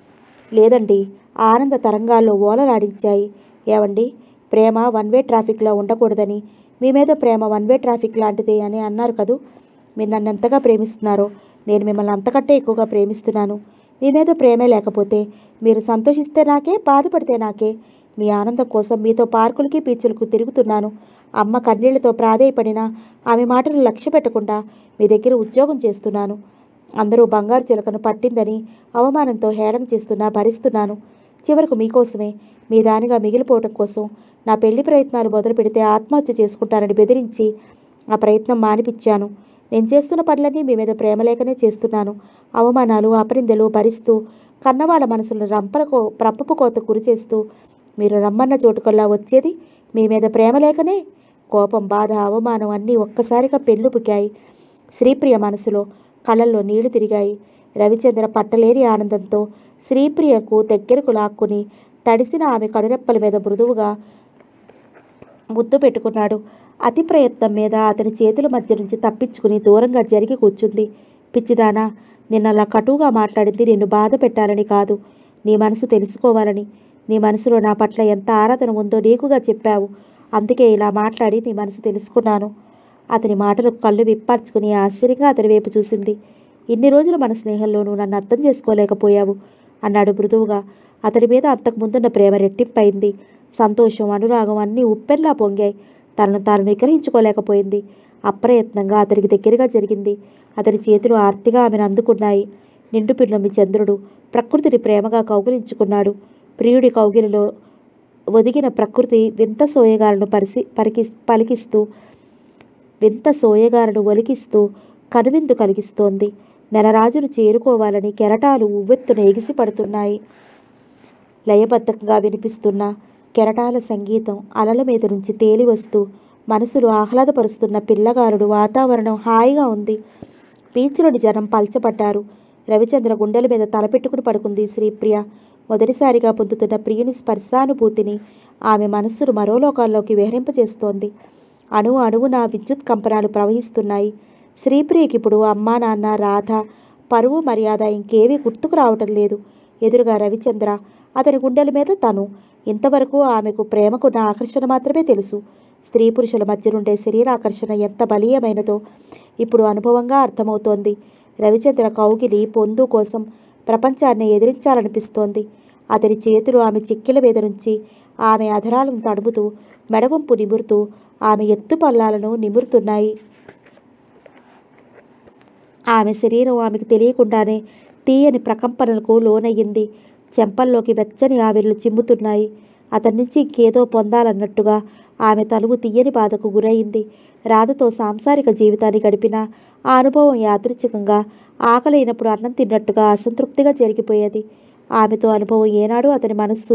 లేదండి ఆనంద తరంగాల్లో ఓలలాడించాయి ఏవండి ప్రేమ వన్ వే ట్రాఫిక్లో ఉండకూడదని మీ మీద ప్రేమ వన్ వే ట్రాఫిక్ లాంటిదే అని అన్నారు కదూ మీరు నన్ను ఎంతగా ప్రేమిస్తున్నారో నేను మిమ్మల్ని అంతకంటే ఎక్కువగా ప్రేమిస్తున్నాను మీ మీద ప్రేమే లేకపోతే మీరు సంతోషిస్తే నాకే బాధపడితే నాకే మీ ఆనందం కోసం మీతో పార్కులకి బీచ్లకు తిరుగుతున్నాను అమ్మ కన్నీళ్లతో ప్రాధేయపడినా ఆమె మాటలు లక్ష్య పెట్టకుండా మీ దగ్గర ఉద్యోగం చేస్తున్నాను అందరూ బంగారు చిలకను పట్టిందని అవమానంతో హేళన చేస్తున్నా భరిస్తున్నాను చివరకు మీకోసమే మీ దానిగా మిగిలిపోవటం కోసం నా పెళ్లి ప్రయత్నాలు మొదలు పెడితే ఆత్మహత్య చేసుకుంటానని బెదిరించి ఆ ప్రయత్నం మానిపించాను నేను చేస్తున్న పనులన్నీ మీ మీద ప్రేమలేకనే చేస్తున్నాను అవమానాలు అపరిందెలు భరిస్తూ కన్నవాళ్ళ మనసులను రంపలకు రంపపు కోత గురి చేస్తూ మీరు రమ్మన్న చోటుకల్లా వచ్చేది మీ మీద ప్రేమ లేకనే కోపం బాధ అవమానం అన్నీ ఒక్కసారిగా పెళ్ళు పుకాయి శ్రీప్రియ మనసులో కళ్ళల్లో నీళ్లు తిరిగాయి రవిచంద్ర పట్టలేని ఆనందంతో శ్రీప్రియకు దగ్గరకు లాక్కుని తడిసిన ఆమె కడురెప్పల మీద మృదువుగా ముద్దు పెట్టుకున్నాడు అతి ప్రయత్నం మీద అతని చేతుల మధ్య నుంచి తప్పించుకుని దూరంగా జరిగి కూర్చుంది పిచ్చిదానా నిన్నలా కటువుగా మాట్లాడింది నిన్ను బాధ పెట్టాలని కాదు నీ మనసు తెలుసుకోవాలని నీ మనసులో నా పట్ల ఎంత ఆరాధన ఉందో నీకుగా చెప్పావు అందుకే ఇలా మాట్లాడి నీ మనసు తెలుసుకున్నాను అతని మాటలకు కళ్ళు విప్పార్చుకుని ఆశ్చర్యంగా అతని వైపు చూసింది ఇన్ని రోజులు మన స్నేహంలో నువ్వు నన్ను అర్థం చేసుకోలేకపోయావు అన్నాడు మృదువుగా అతని మీద అంతకు ముందున్న ప్రేమ రెట్టింపైంది సంతోషం అనురాగం అన్నీ ఉప్పెల్లా పొంగాయి తనను తాను నిగ్రహించుకోలేకపోయింది అప్రయత్నంగా అతనికి దగ్గరగా జరిగింది అతని చేతులు ఆర్తిగా ఆమెను అందుకున్నాయి నిండు పిల్లమి చంద్రుడు ప్రకృతిని ప్రేమగా కౌగిలించుకున్నాడు ప్రియుడి కౌగిలిలో ఒదిగిన ప్రకృతి వింత సోయగాలను పరిసి పరికి పలికిస్తూ వింత సోయగాలను ఒలికిస్తూ కనువిందు కలిగిస్తోంది నెలరాజును చేరుకోవాలని కెరటాలు ఉవ్వెత్తున ఎగిసి పడుతున్నాయి లయబద్ధంగా వినిపిస్తున్న కెరటాల సంగీతం అలల మీద నుంచి తేలి వస్తూ మనసులు ఆహ్లాదపరుస్తున్న పిల్లగారుడు వాతావరణం హాయిగా ఉంది బీచ్లోని జనం పల్చబడ్డారు రవిచంద్ర గుండెల మీద తలపెట్టుకుని పడుకుంది శ్రీప్రియ మొదటిసారిగా పొందుతున్న ప్రియుని స్పర్శానుభూతిని ఆమె మనస్సును మరో లోకాల్లోకి విహరింపజేస్తోంది అణువు అణువున విద్యుత్ కంపనాలు ప్రవహిస్తున్నాయి శ్రీప్రియకి ఇప్పుడు అమ్మా నాన్న రాధ పరువు మర్యాద ఇంకేవీ గుర్తుకు రావటం లేదు ఎదురుగా రవిచంద్ర అతని గుండెల మీద తను ఇంతవరకు ఆమెకు ప్రేమకున్న ఆకర్షణ మాత్రమే తెలుసు స్త్రీ పురుషుల మధ్య నుండే శరీరాకర్షణ ఎంత బలీయమైనదో ఇప్పుడు అనుభవంగా అర్థమవుతోంది రవిచంద్ర కౌగిలి పొందు కోసం ప్రపంచాన్ని ఎదిరించాలనిపిస్తోంది అతని చేతులు ఆమె చిక్కిల మీద నుంచి ఆమె అధరాలను తడుముతూ మెడవంపు నిమురుతూ ఆమె ఎత్తు పల్లాలను నిమురుతున్నాయి ఆమె శరీరం ఆమెకు తెలియకుండానే తీయని ప్రకంపనలకు లోనయ్యింది చెంపల్లోకి వెచ్చని ఆవిర్లు చిమ్ముతున్నాయి అతని నుంచి ఇంకేదో పొందాలన్నట్టుగా ఆమె తలువు తీయని బాధకు గురైంది రాధతో సాంసారిక జీవితాన్ని గడిపిన ఆ అనుభవం యాదృచ్ఛికంగా ఆకలైనప్పుడు అన్నం తిన్నట్టుగా అసంతృప్తిగా జరిగిపోయేది ఆమెతో అనుభవం ఏనాడు అతని మనస్సు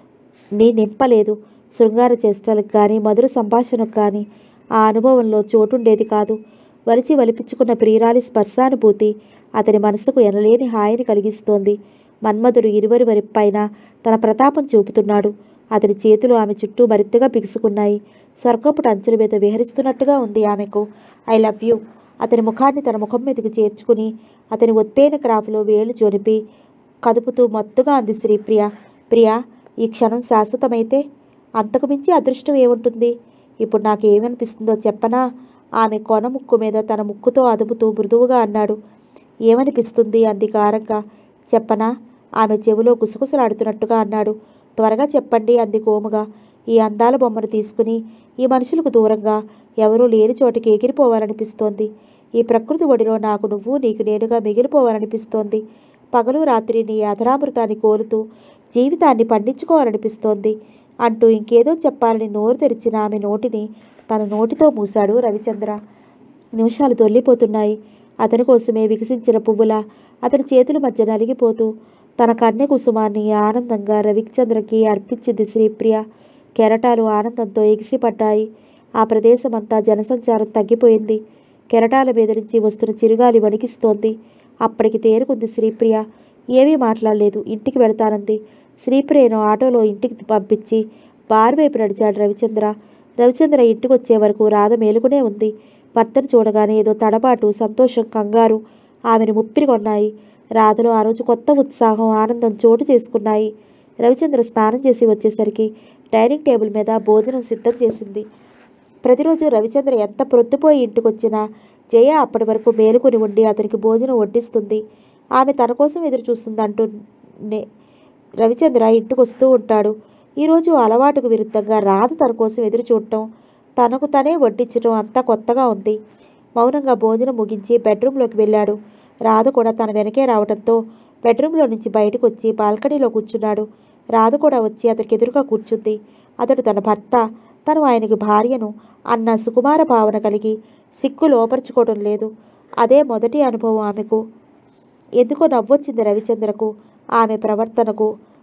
ని నింపలేదు శృంగార చేష్టలకు కానీ మధుర సంభాషణకు కానీ ఆ అనుభవంలో చోటుండేది కాదు వలిచి వలిపించుకున్న ప్రియురాలి స్పర్శానుభూతి అతని మనసుకు ఎనలేని హాయిని కలిగిస్తోంది మన్మధుడు ఇరువరి వరి పైన తన ప్రతాపం చూపుతున్నాడు అతని చేతులు ఆమె చుట్టూ మరింతగా బిగుసుకున్నాయి స్వర్గపుట అంచుల మీద విహరిస్తున్నట్టుగా ఉంది ఆమెకు ఐ లవ్ యూ అతని ముఖాన్ని తన ముఖం మీదకి చేర్చుకుని అతని ఒత్తైన క్రాఫ్లో వేలు జొనిపి కదుపుతూ మత్తుగా అంది శ్రీప్రియ ప్రియా ఈ క్షణం శాశ్వతమైతే అంతకు మించి అదృష్టం ఏముంటుంది ఇప్పుడు నాకు ఏమనిపిస్తుందో చెప్పనా ఆమె కొన ముక్కు మీద తన ముక్కుతో అదుపుతూ మృదువుగా అన్నాడు ఏమనిపిస్తుంది అంది కారంగా చెప్పనా ఆమె చెవిలో గుసగుసలాడుతున్నట్టుగా అన్నాడు త్వరగా చెప్పండి అంది కోముగా ఈ అందాల బొమ్మను తీసుకుని ఈ మనుషులకు దూరంగా ఎవరూ లేని చోటికి ఎగిరిపోవాలనిపిస్తోంది ఈ ప్రకృతి ఒడిలో నాకు నువ్వు నీకు నేనుగా మిగిలిపోవాలనిపిస్తోంది పగలు రాత్రి నీ అధరామృతాన్ని కోరుతూ జీవితాన్ని పండించుకోవాలనిపిస్తోంది అంటూ ఇంకేదో చెప్పాలని నోరు తెరిచిన ఆమె నోటిని తన నోటితో మూశాడు రవిచంద్ర నిమిషాలు దొల్లిపోతున్నాయి అతని కోసమే వికసించిన పువ్వులా అతని చేతుల మధ్య నలిగిపోతూ తన కన్నె కుసుమాన్ని ఆనందంగా రవిచంద్రకి అర్పించింది శ్రీప్రియ కెరటాలు ఆనందంతో ఎగిసిపడ్డాయి ఆ ప్రదేశమంతా జనసంచారం తగ్గిపోయింది కెరటాల మీద నుంచి వస్తున్న చిరుగాలి వణికిస్తోంది అప్పటికి తేరుకుంది శ్రీప్రియ ఏమీ మాట్లాడలేదు ఇంటికి వెళతానంది శ్రీప్రియను ఆటోలో ఇంటికి పంపించి బార్ వైపు నడిచాడు రవిచంద్ర రవిచంద్ర ఇంటికి వచ్చే వరకు రాధ మేలుకునే ఉంది భర్తను చూడగానే ఏదో తడబాటు సంతోషం కంగారు ఆమెను ముప్పిరి కొన్నాయి రాధలో ఆ రోజు కొత్త ఉత్సాహం ఆనందం చోటు చేసుకున్నాయి రవిచంద్ర స్నానం చేసి వచ్చేసరికి డైనింగ్ టేబుల్ మీద భోజనం సిద్ధం చేసింది ప్రతిరోజు రవిచంద్ర ఎంత ప్రొద్దుపోయి ఇంటికొచ్చినా జయ అప్పటి వరకు మేలుకొని ఉండి అతనికి భోజనం వడ్డిస్తుంది ఆమె తన కోసం ఎదురు చూస్తుంది అంటూ నే- రవిచంద్ర ఇంటికి వస్తూ ఉంటాడు ఈరోజు అలవాటుకు విరుద్ధంగా రాధ తన కోసం ఎదురు చూడటం తనకు తనే వడ్డించడం అంతా కొత్తగా ఉంది మౌనంగా భోజనం ముగించి బెడ్రూమ్లోకి వెళ్ళాడు రాధ కూడా తన వెనకే రావడంతో బెడ్రూమ్లో నుంచి బయటకు వచ్చి బాల్కనీలో కూర్చున్నాడు రాధ కూడా వచ్చి అతనికి ఎదురుగా కూర్చుంది అతడు తన భర్త తను ఆయనకి భార్యను అన్న సుకుమార భావన కలిగి సిగ్గు లోపరుచుకోవడం లేదు అదే మొదటి అనుభవం ఆమెకు ఎందుకో నవ్వొచ్చింది రవిచంద్రకు ఆమె ప్రవర్తనకు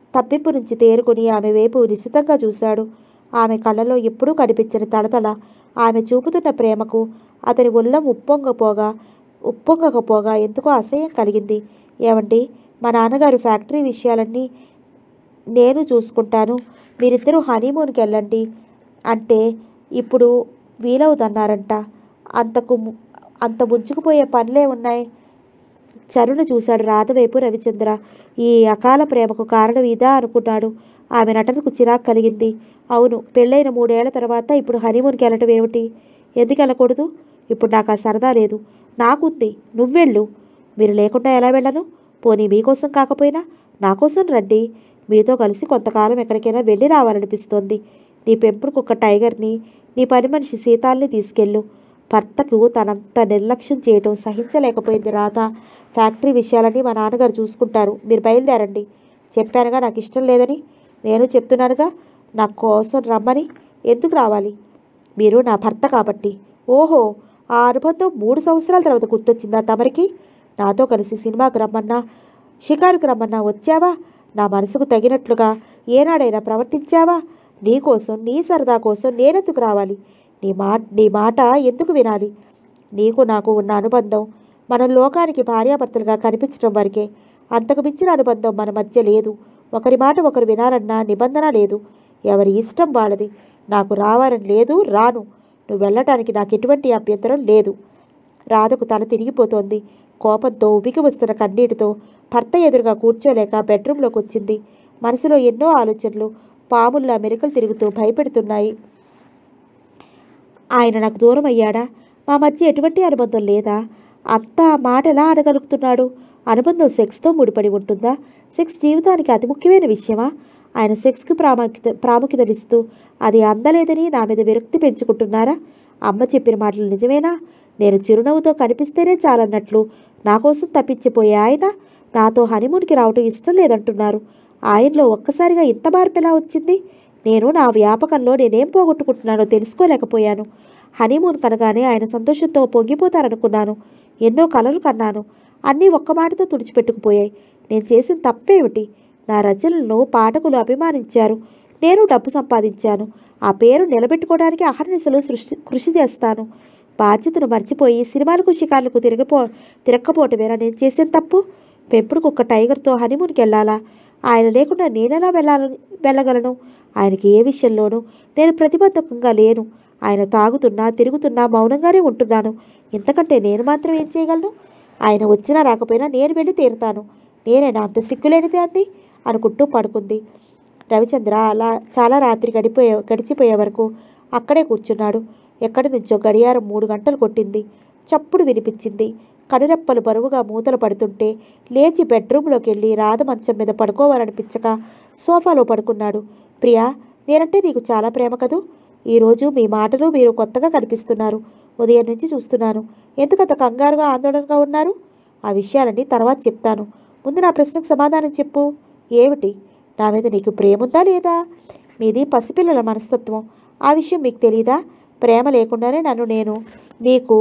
తప్పింపు నుంచి తేరుకుని ఆమె వైపు నిశితంగా చూశాడు ఆమె కళ్ళలో ఎప్పుడూ కనిపించని తడతల ఆమె చూపుతున్న ప్రేమకు అతని ఉల్లం ఉప్పొంగపోగా ఉప్పొంగకపోగా ఎందుకో అసహ్యం కలిగింది ఏమండి మా నాన్నగారు ఫ్యాక్టరీ విషయాలన్నీ నేను చూసుకుంటాను మీరిద్దరూ హనీమూన్కి వెళ్ళండి అంటే ఇప్పుడు వీలవుదన్నారంట అంతకు ము- అంత ముంచుకుపోయే పనులే ఉన్నాయి చరుణ చూశాడు రాధ వైపు రవిచంద్ర ఈ అకాల ప్రేమకు కారణం ఇదా అనుకున్నాడు ఆమె నటనకు చిరాకు కలిగింది అవును పెళ్ళైన మూడేళ్ల తర్వాత ఇప్పుడు హనీమూన్కి వెళ్ళటం ఏమిటి ఎందుకు వెళ్ళకూడదు ఇప్పుడు నాకు ఆ సరదా లేదు నాకుంది నువ్వెళ్ళు మీరు లేకుండా ఎలా వెళ్ళను పోనీ మీకోసం కాకపోయినా నా కోసం రండి మీతో కలిసి కొంతకాలం ఎక్కడికైనా వెళ్ళి రావాలనిపిస్తోంది నీ పెంపుడు కుక్క టైగర్ని నీ పని మనిషి సీతాల్ని తీసుకెళ్ళు భర్తకు తనంత నిర్లక్ష్యం చేయటం సహించలేకపోయింది రాధ ఫ్యాక్టరీ విషయాలన్నీ మా నాన్నగారు చూసుకుంటారు మీరు బయలుదేరండి చెప్పానుగా నాకు ఇష్టం లేదని నేను చెప్తున్నానుగా నా కోసం రమ్మని ఎందుకు రావాలి మీరు నా భర్త కాబట్టి ఓహో ఆ అనుబంధం మూడు సంవత్సరాల తర్వాత గుర్తొచ్చిందా తమరికి నాతో కలిసి సినిమాకు రమ్మన్నా షికారుకు రమ్మన్నా వచ్చావా నా మనసుకు తగినట్లుగా ఏనాడైనా ప్రవర్తించావా నీ కోసం నీ సరదా కోసం నేనెందుకు రావాలి నీ మా నీ మాట ఎందుకు వినాలి నీకు నాకు ఉన్న అనుబంధం మన లోకానికి భార్యాభర్తలుగా కనిపించడం వరకే అంతకు మించిన అనుబంధం మన మధ్య లేదు ఒకరి మాట ఒకరు వినాలన్న నిబంధన లేదు ఎవరి ఇష్టం వాళ్ళది నాకు రావాలని లేదు రాను నువ్వు వెళ్ళటానికి నాకు ఎటువంటి అభ్యంతరం లేదు రాధకు తల తిరిగిపోతోంది కోపంతో ఉబికి వస్తున్న కన్నీటితో భర్త ఎదురుగా కూర్చోలేక బెడ్రూంలోకి వచ్చింది మనసులో ఎన్నో ఆలోచనలు పాముల్లా మెరుకలు తిరుగుతూ భయపెడుతున్నాయి ఆయన నాకు దూరం అయ్యాడా మా మధ్య ఎటువంటి అనుబంధం లేదా అంత మాట ఎలా అనగలుగుతున్నాడు అనుబంధం సెక్స్తో ముడిపడి ఉంటుందా సెక్స్ జీవితానికి అతి ముఖ్యమైన విషయమా ఆయన సెక్స్కి ప్రాముఖ్యత ప్రాముఖ్యతనిస్తూ అది అందలేదని నా మీద విరక్తి పెంచుకుంటున్నారా అమ్మ చెప్పిన మాటలు నిజమేనా నేను చిరునవ్వుతో కనిపిస్తేనే చాలన్నట్లు నా కోసం తప్పించిపోయే ఆయన నాతో హనీమూన్కి రావటం ఇష్టం లేదంటున్నారు ఆయనలో ఒక్కసారిగా ఇంత మార్పు ఎలా వచ్చింది నేను నా వ్యాపకంలో నేనేం పోగొట్టుకుంటున్నానో తెలుసుకోలేకపోయాను హనీమూన్ కనగానే ఆయన సంతోషంతో పొంగిపోతారనుకున్నాను ఎన్నో కలలు కన్నాను అన్నీ ఒక్క మాటతో తుడిచిపెట్టుకుపోయాయి నేను చేసిన తప్పేమిటి నా రచనలను పాఠకులు అభిమానించారు నేను డబ్బు సంపాదించాను ఆ పేరు నిలబెట్టుకోవడానికి అహర్నిశలు సృష్టి కృషి చేస్తాను బాధ్యతను మర్చిపోయి సినిమాలకు షికార్లకు తిరగపో తిరక్కపోవటమేనా నేను చేసిన తప్పు పెంపుడు కుక్క టైగర్తో హనీమూన్కి వెళ్ళాలా ఆయన లేకుండా నేనెలా వెళ్ళాల వెళ్ళగలను ఆయనకి ఏ విషయంలోనూ నేను ప్రతిబద్ధకంగా లేను ఆయన తాగుతున్నా తిరుగుతున్నా మౌనంగానే ఉంటున్నాను ఇంతకంటే నేను మాత్రం ఏం చేయగలను ఆయన వచ్చినా రాకపోయినా నేను వెళ్ళి తీరుతాను నేనేనా అంత సిగ్గులేనిది అంది అనుకుంటూ పడుకుంది రవిచంద్ర అలా చాలా రాత్రి గడిపోయే గడిచిపోయే వరకు అక్కడే కూర్చున్నాడు ఎక్కడి నుంచో గడియారం మూడు గంటలు కొట్టింది చప్పుడు వినిపించింది కనురెప్పలు బరువుగా మూతలు పడుతుంటే లేచి బెడ్రూమ్లోకి వెళ్ళి రాధ మంచం మీద పడుకోవాలనిపించక సోఫాలో పడుకున్నాడు ప్రియా నేనంటే నీకు చాలా ప్రేమ కదూ ఈరోజు మీ మాటలు మీరు కొత్తగా కనిపిస్తున్నారు ఉదయం నుంచి చూస్తున్నాను ఎందుకంత కంగారుగా ఆందోళనగా ఉన్నారు ఆ విషయాలన్నీ తర్వాత చెప్తాను ముందు నా ప్రశ్నకు సమాధానం చెప్పు ఏమిటి నా మీద నీకు ప్రేమ ఉందా లేదా మీది పసిపిల్లల మనస్తత్వం ఆ విషయం మీకు తెలీదా ప్రేమ లేకుండానే నన్ను నేను నీకు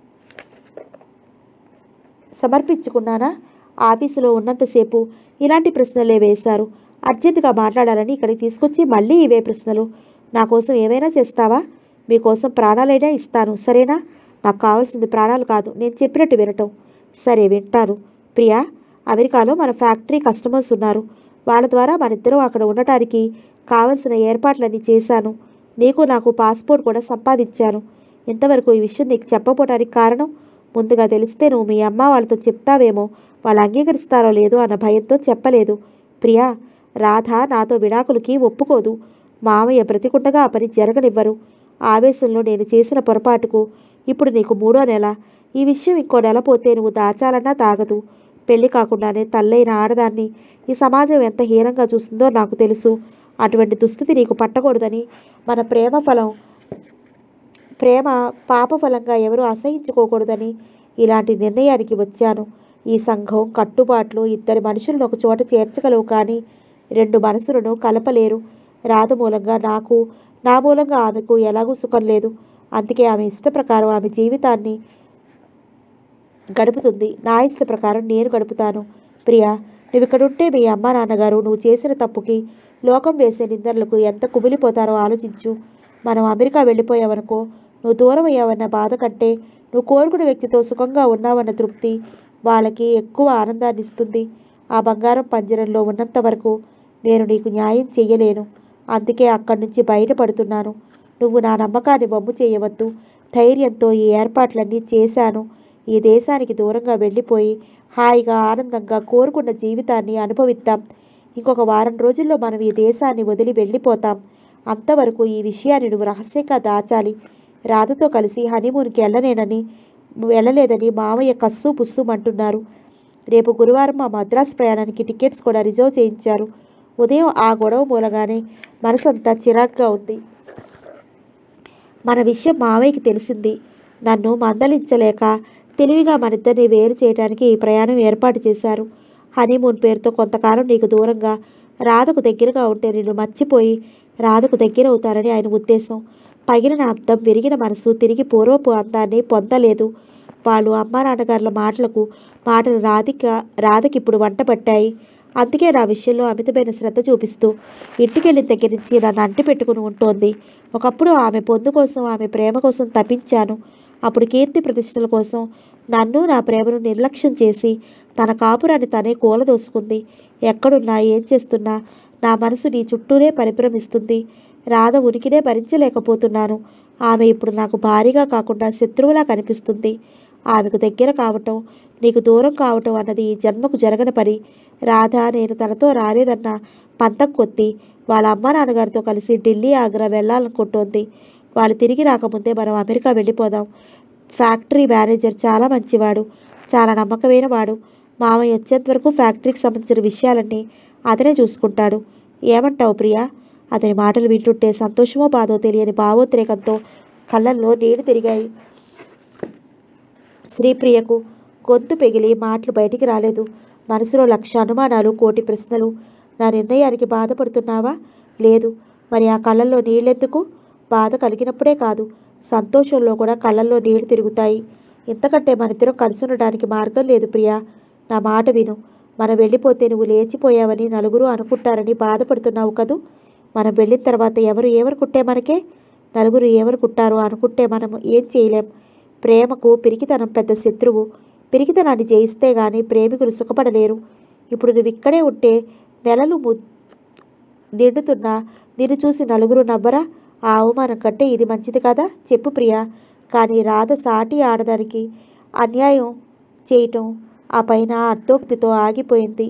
సమర్పించుకున్నానా ఆఫీసులో ఉన్నంతసేపు ఇలాంటి ప్రశ్నలే వేశారు అర్జెంటుగా మాట్లాడాలని ఇక్కడికి తీసుకొచ్చి మళ్ళీ ఇవే ప్రశ్నలు నా కోసం ఏమైనా చేస్తావా మీకోసం ప్రాణాలైనా ఇస్తాను సరేనా నాకు కావాల్సింది ప్రాణాలు కాదు నేను చెప్పినట్టు వినటం సరే వింటాను ప్రియా అమెరికాలో మన ఫ్యాక్టరీ కస్టమర్స్ ఉన్నారు వాళ్ళ ద్వారా మన ఇద్దరం అక్కడ ఉండటానికి కావలసిన ఏర్పాట్లన్నీ చేశాను నీకు నాకు పాస్పోర్ట్ కూడా సంపాదించాను ఇంతవరకు ఈ విషయం నీకు చెప్పబోటానికి కారణం ముందుగా తెలిస్తే నువ్వు మీ అమ్మ వాళ్ళతో చెప్తావేమో వాళ్ళు అంగీకరిస్తారో లేదో అన్న భయంతో చెప్పలేదు ప్రియా రాధ నాతో విడాకులకి ఒప్పుకోదు మామయ్య బ్రతికుండగా ఆ పని జరగనివ్వరు ఆవేశంలో నేను చేసిన పొరపాటుకు ఇప్పుడు నీకు మూడో నెల ఈ విషయం ఇంకో నెల పోతే నువ్వు దాచాలన్నా తాగదు పెళ్లి కాకుండానే తల్లైన ఆడదాన్ని ఈ సమాజం ఎంత హీనంగా చూస్తుందో నాకు తెలుసు అటువంటి దుస్థితి నీకు పట్టకూడదని మన ప్రేమ ఫలం ప్రేమ పాపఫలంగా ఎవరు అసహించుకోకూడదని ఇలాంటి నిర్ణయానికి వచ్చాను ఈ సంఘం కట్టుబాట్లు ఇద్దరి మనుషులను ఒక చోట చేర్చగలవు కానీ రెండు మనసులను కలపలేరు రాధ మూలంగా నాకు నా మూలంగా ఆమెకు ఎలాగూ సుఖం లేదు అందుకే ఆమె ఇష్ట ప్రకారం ఆమె జీవితాన్ని గడుపుతుంది నా ఇష్ట ప్రకారం నేను గడుపుతాను ప్రియా నువ్వు ఇక్కడుంటే మీ అమ్మ నాన్నగారు నువ్వు చేసిన తప్పుకి లోకం వేసే నిందనలకు ఎంత కుమిలిపోతారో ఆలోచించు మనం అమెరికా వెళ్ళిపోయావనుకో నువ్వు దూరం అయ్యావన్న బాధ కంటే నువ్వు కోరుకున్న వ్యక్తితో సుఖంగా ఉన్నావన్న తృప్తి వాళ్ళకి ఎక్కువ ఆనందాన్ని ఇస్తుంది ఆ బంగారం పంజరంలో ఉన్నంత వరకు నేను నీకు న్యాయం చెయ్యలేను అందుకే అక్కడి నుంచి బయటపడుతున్నాను నువ్వు నా నమ్మకాన్ని వమ్ము చేయవద్దు ధైర్యంతో ఈ ఏర్పాట్లన్నీ చేశాను ఈ దేశానికి దూరంగా వెళ్ళిపోయి హాయిగా ఆనందంగా కోరుకున్న జీవితాన్ని అనుభవిద్దాం ఇంకొక వారం రోజుల్లో మనం ఈ దేశాన్ని వదిలి వెళ్ళిపోతాం అంతవరకు ఈ విషయాన్ని నువ్వు రహస్యంగా దాచాలి రాధతో కలిసి హనీమూన్కి వెళ్ళలేనని వెళ్ళలేదని మామయ్య కస్సు పుస్సుమంటున్నారు రేపు గురువారం మా మద్రాసు ప్రయాణానికి టికెట్స్ కూడా రిజర్వ్ చేయించారు ఉదయం ఆ గొడవ మూలగానే మనసంతా చిరాగ్గా ఉంది మన విషయం మావయ్యకి తెలిసింది నన్ను మందలించలేక తెలివిగా మనిద్దరిని వేరు చేయడానికి ఈ ప్రయాణం ఏర్పాటు చేశారు హనీమూన్ పేరుతో కొంతకాలం నీకు దూరంగా రాధకు దగ్గరగా ఉంటే నిన్ను మర్చిపోయి రాధకు దగ్గర అవుతారని ఆయన ఉద్దేశం పగిలిన అద్దం విరిగిన మనసు తిరిగి పూర్వపు అందాన్ని పొందలేదు వాళ్ళు అమ్మా నాన్నగారుల మాటలకు మాటలు రాధిక రాధకి ఇప్పుడు వంట పట్టాయి అందుకే నా విషయంలో అమితమైన శ్రద్ధ చూపిస్తూ ఇంటికెళ్ళిన దగ్గర నుంచి నన్ను అంటి పెట్టుకుని ఉంటోంది ఒకప్పుడు ఆమె పొందు కోసం ఆమె ప్రేమ కోసం తప్పించాను అప్పుడు కీర్తి ప్రతిష్టల కోసం నన్ను నా ప్రేమను నిర్లక్ష్యం చేసి తన కాపురాన్ని తనే కూలదోసుకుంది ఎక్కడున్నా ఏం చేస్తున్నా నా మనసు నీ చుట్టూనే పరిభ్రమిస్తుంది రాధ ఉనికినే భరించలేకపోతున్నాను ఆమె ఇప్పుడు నాకు భారీగా కాకుండా శత్రువులా కనిపిస్తుంది ఆమెకు దగ్గర కావటం నీకు దూరం కావటం అన్నది ఈ జన్మకు జరగని పని రాధ నేను తనతో రాలేదన్న పంతం కొద్దీ వాళ్ళ అమ్మ నాన్నగారితో కలిసి ఢిల్లీ ఆగ్రా వెళ్ళాలనుకుంటోంది వాళ్ళు తిరిగి రాకముందే మనం అమెరికా వెళ్ళిపోదాం ఫ్యాక్టరీ మేనేజర్ చాలా మంచివాడు చాలా నమ్మకమైన వాడు మామయ్య వచ్చేంత వరకు ఫ్యాక్టరీకి సంబంధించిన విషయాలన్నీ అతనే చూసుకుంటాడు ఏమంటావు ప్రియా అతని మాటలు వింటుంటే సంతోషమో బాధో తెలియని భావోద్రేకంతో కళ్ళల్లో నీళ్లు తిరిగాయి శ్రీప్రియకు గొంతు పెగిలి మాటలు బయటికి రాలేదు మనసులో లక్ష అనుమానాలు కోటి ప్రశ్నలు నా నిర్ణయానికి బాధపడుతున్నావా లేదు మరి ఆ కళ్ళల్లో నీళ్ళెందుకు బాధ కలిగినప్పుడే కాదు సంతోషంలో కూడా కళ్ళల్లో నీళ్లు తిరుగుతాయి ఇంతకంటే మనిద్దరం కలిసి ఉండడానికి మార్గం లేదు ప్రియా నా మాట విను మనం వెళ్ళిపోతే నువ్వు లేచిపోయావని నలుగురు అనుకుంటారని బాధపడుతున్నావు కదూ మనం వెళ్ళిన తర్వాత ఎవరు ఏమనుకుంటే మనకే నలుగురు ఏమనుకుంటారో అనుకుంటే మనం ఏం చేయలేం ప్రేమకు పిరికితనం పెద్ద శత్రువు పిరికితనాన్ని జయిస్తే గాని ప్రేమికులు సుఖపడలేరు ఇప్పుడు నువ్వు ఇక్కడే ఉంటే నెలలు ము నిండుతున్నా నిన్ను చూసి నలుగురు నవ్వరా ఆ అవమానం కంటే ఇది మంచిది కదా చెప్పు ప్రియా కానీ రాధ సాటి ఆడదానికి అన్యాయం చేయటం ఆ పైన అర్ధోక్తితో ఆగిపోయింది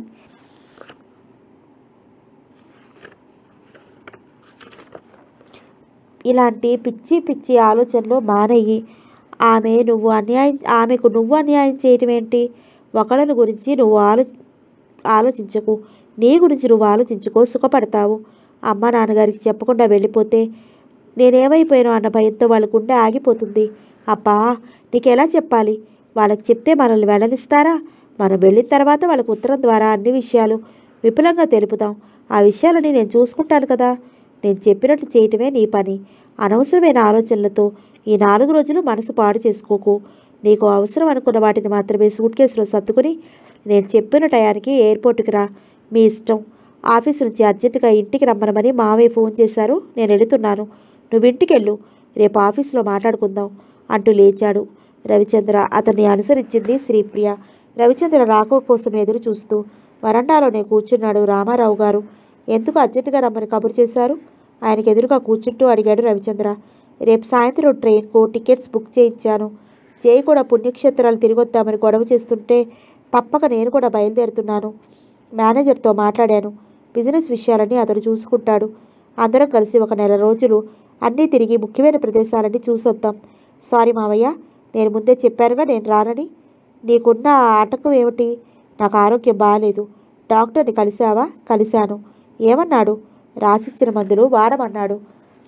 ఇలాంటి పిచ్చి పిచ్చి ఆలోచనలు మానయ్యి ఆమె నువ్వు అన్యాయం ఆమెకు నువ్వు అన్యాయం చేయటం ఏంటి ఒకళ్ళని గురించి నువ్వు ఆలో ఆలోచించకు నీ గురించి నువ్వు ఆలోచించుకో సుఖపడతావు అమ్మ నాన్నగారికి చెప్పకుండా వెళ్ళిపోతే నేనేమైపోయాను అన్న భయంతో వాళ్ళ గుండె ఆగిపోతుంది అబ్బా నీకు ఎలా చెప్పాలి వాళ్ళకి చెప్తే మనల్ని వెళ్ళనిస్తారా మనం వెళ్ళిన తర్వాత వాళ్ళకు ఉత్తరం ద్వారా అన్ని విషయాలు విపులంగా తెలుపుదాం ఆ విషయాలని నేను చూసుకుంటాను కదా నేను చెప్పినట్టు చేయటమే నీ పని అనవసరమైన ఆలోచనలతో ఈ నాలుగు రోజులు మనసు పాడు చేసుకోకు నీకు అవసరం అనుకున్న వాటిని మాత్రమే సూట్ కేసులో సర్దుకుని నేను చెప్పిన టయానికి ఎయిర్పోర్ట్కి రా మీ ఇష్టం ఆఫీస్ నుంచి అర్జెంటుగా ఇంటికి రమ్మనమని మావయ్య ఫోన్ చేశారు నేను వెళుతున్నాను నువ్వు ఇంటికి వెళ్ళు రేపు ఆఫీస్లో మాట్లాడుకుందాం అంటూ లేచాడు రవిచంద్ర అతన్ని అనుసరించింది శ్రీప్రియ రవిచంద్ర రాకో కోసం ఎదురు చూస్తూ వరండాలోనే కూర్చున్నాడు రామారావు గారు ఎందుకు అర్జెంటుగా రమ్మని కబురు చేశారు ఆయనకు ఎదురుగా కూర్చుంటూ అడిగాడు రవిచంద్ర రేపు సాయంత్రం ట్రైన్కు టికెట్స్ బుక్ చేయించాను జై కూడా పుణ్యక్షేత్రాలు తిరిగొద్దామని గొడవ చేస్తుంటే తప్పక నేను కూడా బయలుదేరుతున్నాను మేనేజర్తో మాట్లాడాను బిజినెస్ విషయాలన్నీ అతను చూసుకుంటాడు అందరం కలిసి ఒక నెల రోజులు అన్నీ తిరిగి ముఖ్యమైన ప్రదేశాలన్నీ చూసొద్దాం సారీ మావయ్య నేను ముందే చెప్పానుగా నేను రానని నీకున్న ఆ ఆటకం ఏమిటి నాకు ఆరోగ్యం బాగాలేదు డాక్టర్ని కలిశావా కలిశాను ఏమన్నాడు రాసిచ్చిన మందులు వాడమన్నాడు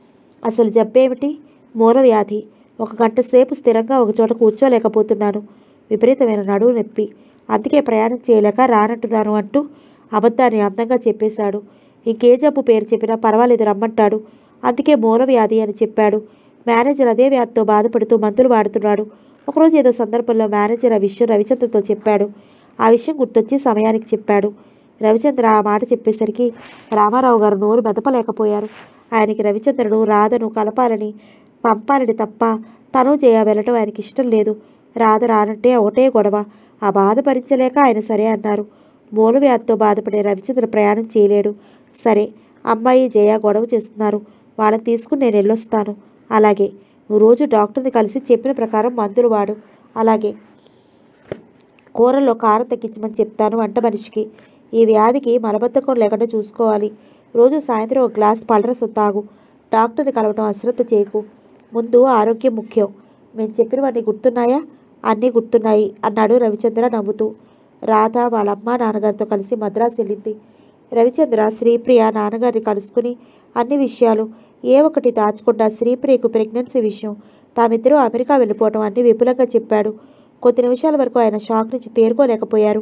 అసలు జబ్బేమిటి మూలవ్యాధి ఒక గంట సేపు స్థిరంగా ఒకచోట కూర్చోలేకపోతున్నాను విపరీతమైన నడువు నొప్పి అందుకే ప్రయాణం చేయలేక రానంటున్నాను అంటూ అబద్ధాన్ని అందంగా చెప్పేశాడు ఇంకే జబ్బు పేరు చెప్పినా పర్వాలేదు రమ్మంటాడు అందుకే మూలవ్యాధి అని చెప్పాడు మేనేజర్ అదే వ్యాధితో బాధపడుతూ మందులు వాడుతున్నాడు ఒకరోజు ఏదో సందర్భంలో మేనేజర్ ఆ విషయం రవిచంద్రతో చెప్పాడు ఆ విషయం గుర్తొచ్చి సమయానికి చెప్పాడు రవిచంద్ర ఆ మాట చెప్పేసరికి రామారావు గారు నోరు మెదపలేకపోయారు ఆయనకి రవిచంద్రను రాధను కలపాలని పంపాలని తప్ప తను జయ వెళ్ళటం ఆయనకి ఇష్టం లేదు రాధ రానంటే ఒకటే గొడవ ఆ బాధ భరించలేక ఆయన సరే అన్నారు మూలవ్యాధితో బాధపడే రవిచంద్ర ప్రయాణం చేయలేడు సరే అమ్మాయి జయ గొడవ చేస్తున్నారు వాళ్ళని తీసుకుని నేను వెళ్ళొస్తాను అలాగే నువ్వు రోజు డాక్టర్ని కలిసి చెప్పిన ప్రకారం మందులు వాడు అలాగే కూరల్లో కారం తగ్గించమని చెప్తాను వంట మనిషికి ఈ వ్యాధికి మలబద్ధకం లేకుండా చూసుకోవాలి రోజు సాయంత్రం ఒక గ్లాస్ పళ్ళరసం తాగు డాక్టర్ని కలవటం అశ్రద్ధ చేయకు ముందు ఆరోగ్యం ముఖ్యం మేము చెప్పినవన్నీ గుర్తున్నాయా అన్నీ గుర్తున్నాయి అన్నాడు రవిచంద్ర నవ్వుతూ రాధ వాళ్ళ అమ్మ నాన్నగారితో కలిసి మద్రాసు వెళ్ళింది రవిచంద్ర శ్రీప్రియ నాన్నగారిని కలుసుకుని అన్ని విషయాలు ఏ ఒకటి దాచకుండా శ్రీప్రియకు ప్రెగ్నెన్సీ విషయం తామిద్దరూ అమెరికా వెళ్ళిపోవటం అన్ని విపులంగా చెప్పాడు కొద్ది నిమిషాల వరకు ఆయన షాక్ నుంచి తేరుకోలేకపోయారు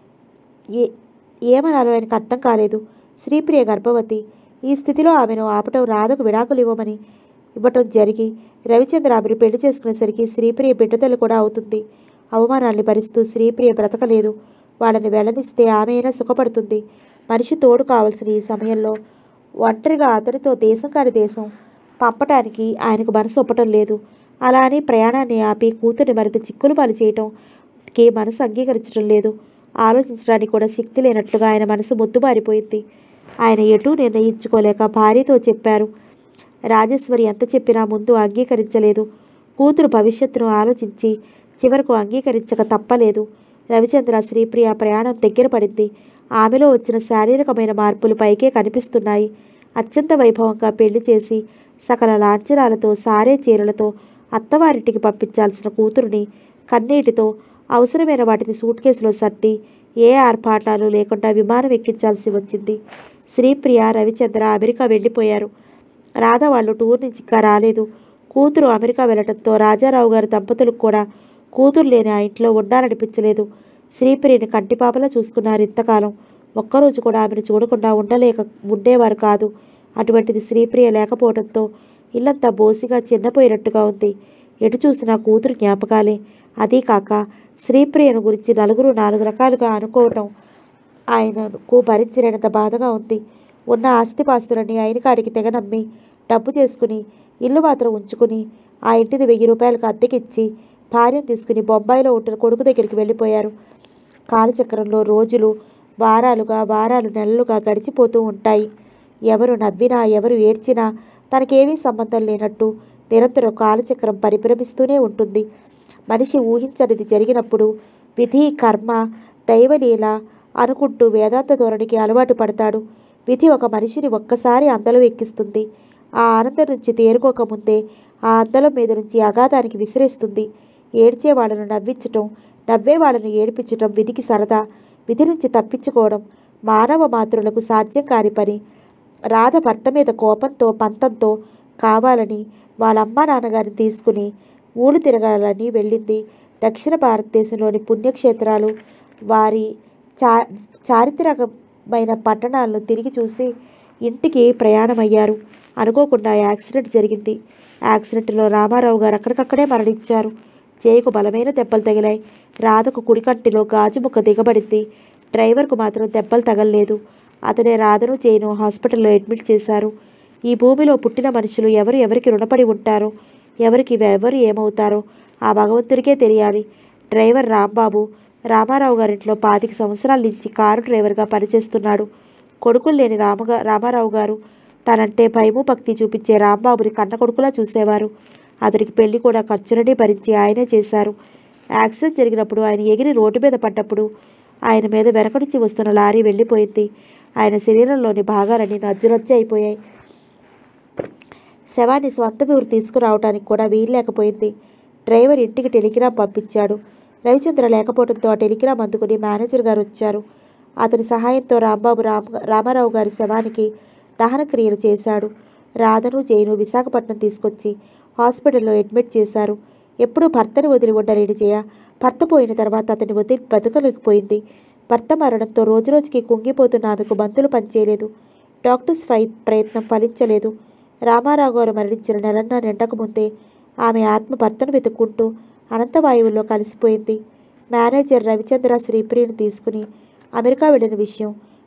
ఏ ఏమనాలో ఆయనకు అర్థం కాలేదు శ్రీప్రియ గర్భవతి ఈ స్థితిలో ఆమెను ఆపటం రాధకు విడాకులు ఇవ్వమని ఇవ్వటం జరిగి రవిచంద్ర ఆమెను పెళ్లి చేసుకునేసరికి శ్రీప్రియ బిడ్డతలు కూడా అవుతుంది అవమానాల్ని భరిస్తూ శ్రీప్రియ బ్రతకలేదు వాళ్ళని వెళ్ళనిస్తే ఆమె అయినా సుఖపడుతుంది మనిషి తోడు కావాల్సిన ఈ సమయంలో ఒంటరిగా అతనితో దేశం కాని దేశం పంపటానికి ఆయనకు మనసు ఒప్పటం లేదు అలా అని ప్రయాణాన్ని ఆపి కూతుర్ని మరింత చిక్కులు పాలు చేయటంకి మనసు అంగీకరించడం లేదు ఆలోచించడానికి కూడా శక్తి లేనట్లుగా ఆయన మనసు మొద్దుబారిపోయింది ఆయన ఎటూ నిర్ణయించుకోలేక భార్యతో చెప్పారు రాజేశ్వరి ఎంత చెప్పినా ముందు అంగీకరించలేదు కూతురు భవిష్యత్తును ఆలోచించి చివరకు అంగీకరించక తప్పలేదు రవిచంద్ర శ్రీప్రియ ప్రయాణం దగ్గర పడింది ఆమెలో వచ్చిన శారీరకమైన మార్పులు పైకే కనిపిస్తున్నాయి అత్యంత వైభవంగా పెళ్లి చేసి సకల లాంఛనాలతో సారే చీరలతో అత్తవారింటికి పంపించాల్సిన కూతురుని కన్నీటితో అవసరమైన వాటిని సూట్ కేసులో సర్ది ఏ ఆర్పాటాలు లేకుండా విమానం ఎక్కించాల్సి వచ్చింది శ్రీప్రియ రవిచంద్ర అమెరికా వెళ్ళిపోయారు రాధ వాళ్ళు టూర్ నుంచి ఇంకా రాలేదు కూతురు అమెరికా వెళ్ళటంతో రాజారావు గారి దంపతులకు కూడా కూతురు లేని ఆ ఇంట్లో ఉండాలనిపించలేదు శ్రీప్రియని కంటిపాపలా చూసుకున్నారు ఇంతకాలం ఒక్కరోజు కూడా ఆమెను చూడకుండా ఉండలేక ఉండేవారు కాదు అటువంటిది శ్రీప్రియ లేకపోవడంతో ఇల్లంతా బోసిగా చిన్నపోయినట్టుగా ఉంది ఎటు చూసినా కూతురు జ్ఞాపకాలే అదీ కాక శ్రీప్రియను గురించి నలుగురు నాలుగు రకాలుగా అనుకోవటం ఆయనకు భరించలేనంత బాధగా ఉంది ఉన్న ఆస్తిపాస్తులన్నీ అయినకాడికి తెగ నమ్మి డబ్బు చేసుకుని ఇల్లు మాత్రం ఉంచుకుని ఆ ఇంటిని వెయ్యి రూపాయలకు అద్దెకిచ్చి భార్యను తీసుకుని బొంబాయిలో ఉంటున్న కొడుకు దగ్గరికి వెళ్ళిపోయారు కాలచక్రంలో రోజులు వారాలుగా వారాలు నెలలుగా గడిచిపోతూ ఉంటాయి ఎవరు నవ్వినా ఎవరు ఏడ్చినా తనకేమీ సంబంధం లేనట్టు నిరంతరం కాలచక్రం పరిభ్రమిస్తూనే ఉంటుంది మనిషి ఊహించనిది జరిగినప్పుడు విధి కర్మ దైవలీల అనుకుంటూ వేదాంత ధోరణికి అలవాటు పడతాడు విధి ఒక మనిషిని ఒక్కసారి అందలం ఎక్కిస్తుంది ఆ ఆనందం నుంచి తేరుకోకముందే ఆ అందలం మీద నుంచి అగాధానికి విసిరేస్తుంది ఏడ్చే వాళ్ళను నవ్వించటం నవ్వే వాళ్ళను ఏడిపించటం విధికి సరదా విధి నుంచి తప్పించుకోవడం మానవ మాతృలకు సాధ్యం కాని పని రాధ భర్త మీద కోపంతో పంతంతో కావాలని వాళ్ళ అమ్మ నాన్నగారిని తీసుకుని ఊళ్ళు తిరగాలని వెళ్ళింది దక్షిణ భారతదేశంలోని పుణ్యక్షేత్రాలు వారి చా చారిత్రకమైన పట్టణాలను తిరిగి చూసి ఇంటికి ప్రయాణమయ్యారు అనుకోకుండా యాక్సిడెంట్ జరిగింది యాక్సిడెంట్లో రామారావు గారు అక్కడికక్కడే మరణించారు జయకు బలమైన దెబ్బలు తగిలాయి రాధకు కుడికంటిలో గాజు ముక్క దిగబడింది డ్రైవర్కు మాత్రం దెబ్బలు తగలలేదు అతనే రాధను జయను హాస్పిటల్లో అడ్మిట్ చేశారు ఈ భూమిలో పుట్టిన మనుషులు ఎవరు ఎవరికి రుణపడి ఉంటారో ఎవరికి ఎవరు ఏమవుతారో ఆ భగవంతుడికే తెలియాలి డ్రైవర్ రాంబాబు రామారావు గారింట్లో పాతిక సంవత్సరాల నుంచి కారు డ్రైవర్గా పనిచేస్తున్నాడు కొడుకులు లేని రామగా రామారావు గారు తనంటే భయము భక్తి చూపించే రాంబాబుని కన్న కొడుకులా చూసేవారు అతనికి పెళ్లి కూడా ఖర్చులని భరించి ఆయనే చేశారు యాక్సిడెంట్ జరిగినప్పుడు ఆయన ఎగిరి రోడ్డు మీద పడ్డప్పుడు ఆయన మీద వెనక నుంచి వస్తున్న లారీ వెళ్ళిపోయింది ఆయన శరీరంలోని భాగాలన్నీ నజ్జునజ్జి అయిపోయాయి శవాన్ని స్వంత ఊరు తీసుకురావడానికి కూడా వీల్లేకపోయింది డ్రైవర్ ఇంటికి టెలిగ్రామ్ పంపించాడు రవిచంద్ర లేకపోవడంతో ఆ టెలిగ్రామ్ అందుకుని మేనేజర్ గారు వచ్చారు అతని సహాయంతో రాంబాబు రామ రామారావు గారి శవానికి దహన క్రియలు చేశాడు రాధను జైను విశాఖపట్నం తీసుకొచ్చి హాస్పిటల్లో అడ్మిట్ చేశారు ఎప్పుడూ భర్తని వదిలి ఉండలేని జయ భర్త పోయిన తర్వాత అతన్ని వదిలి బతకలేకపోయింది భర్త మరణంతో రోజురోజుకి కుంగిపోతున్న ఆమెకు బంతులు పనిచేయలేదు డాక్టర్స్ ప్రయ ప్రయత్నం ఫలించలేదు రామారావు గారు మరణించిన నెలన్న నిండకముందే ఆమె ఆత్మ భర్తను వెతుక్కుంటూ అనంతవాయువుల్లో కలిసిపోయింది మేనేజర్ రవిచంద్ర శ్రీప్రియను తీసుకుని అమెరికా వెళ్ళిన విషయం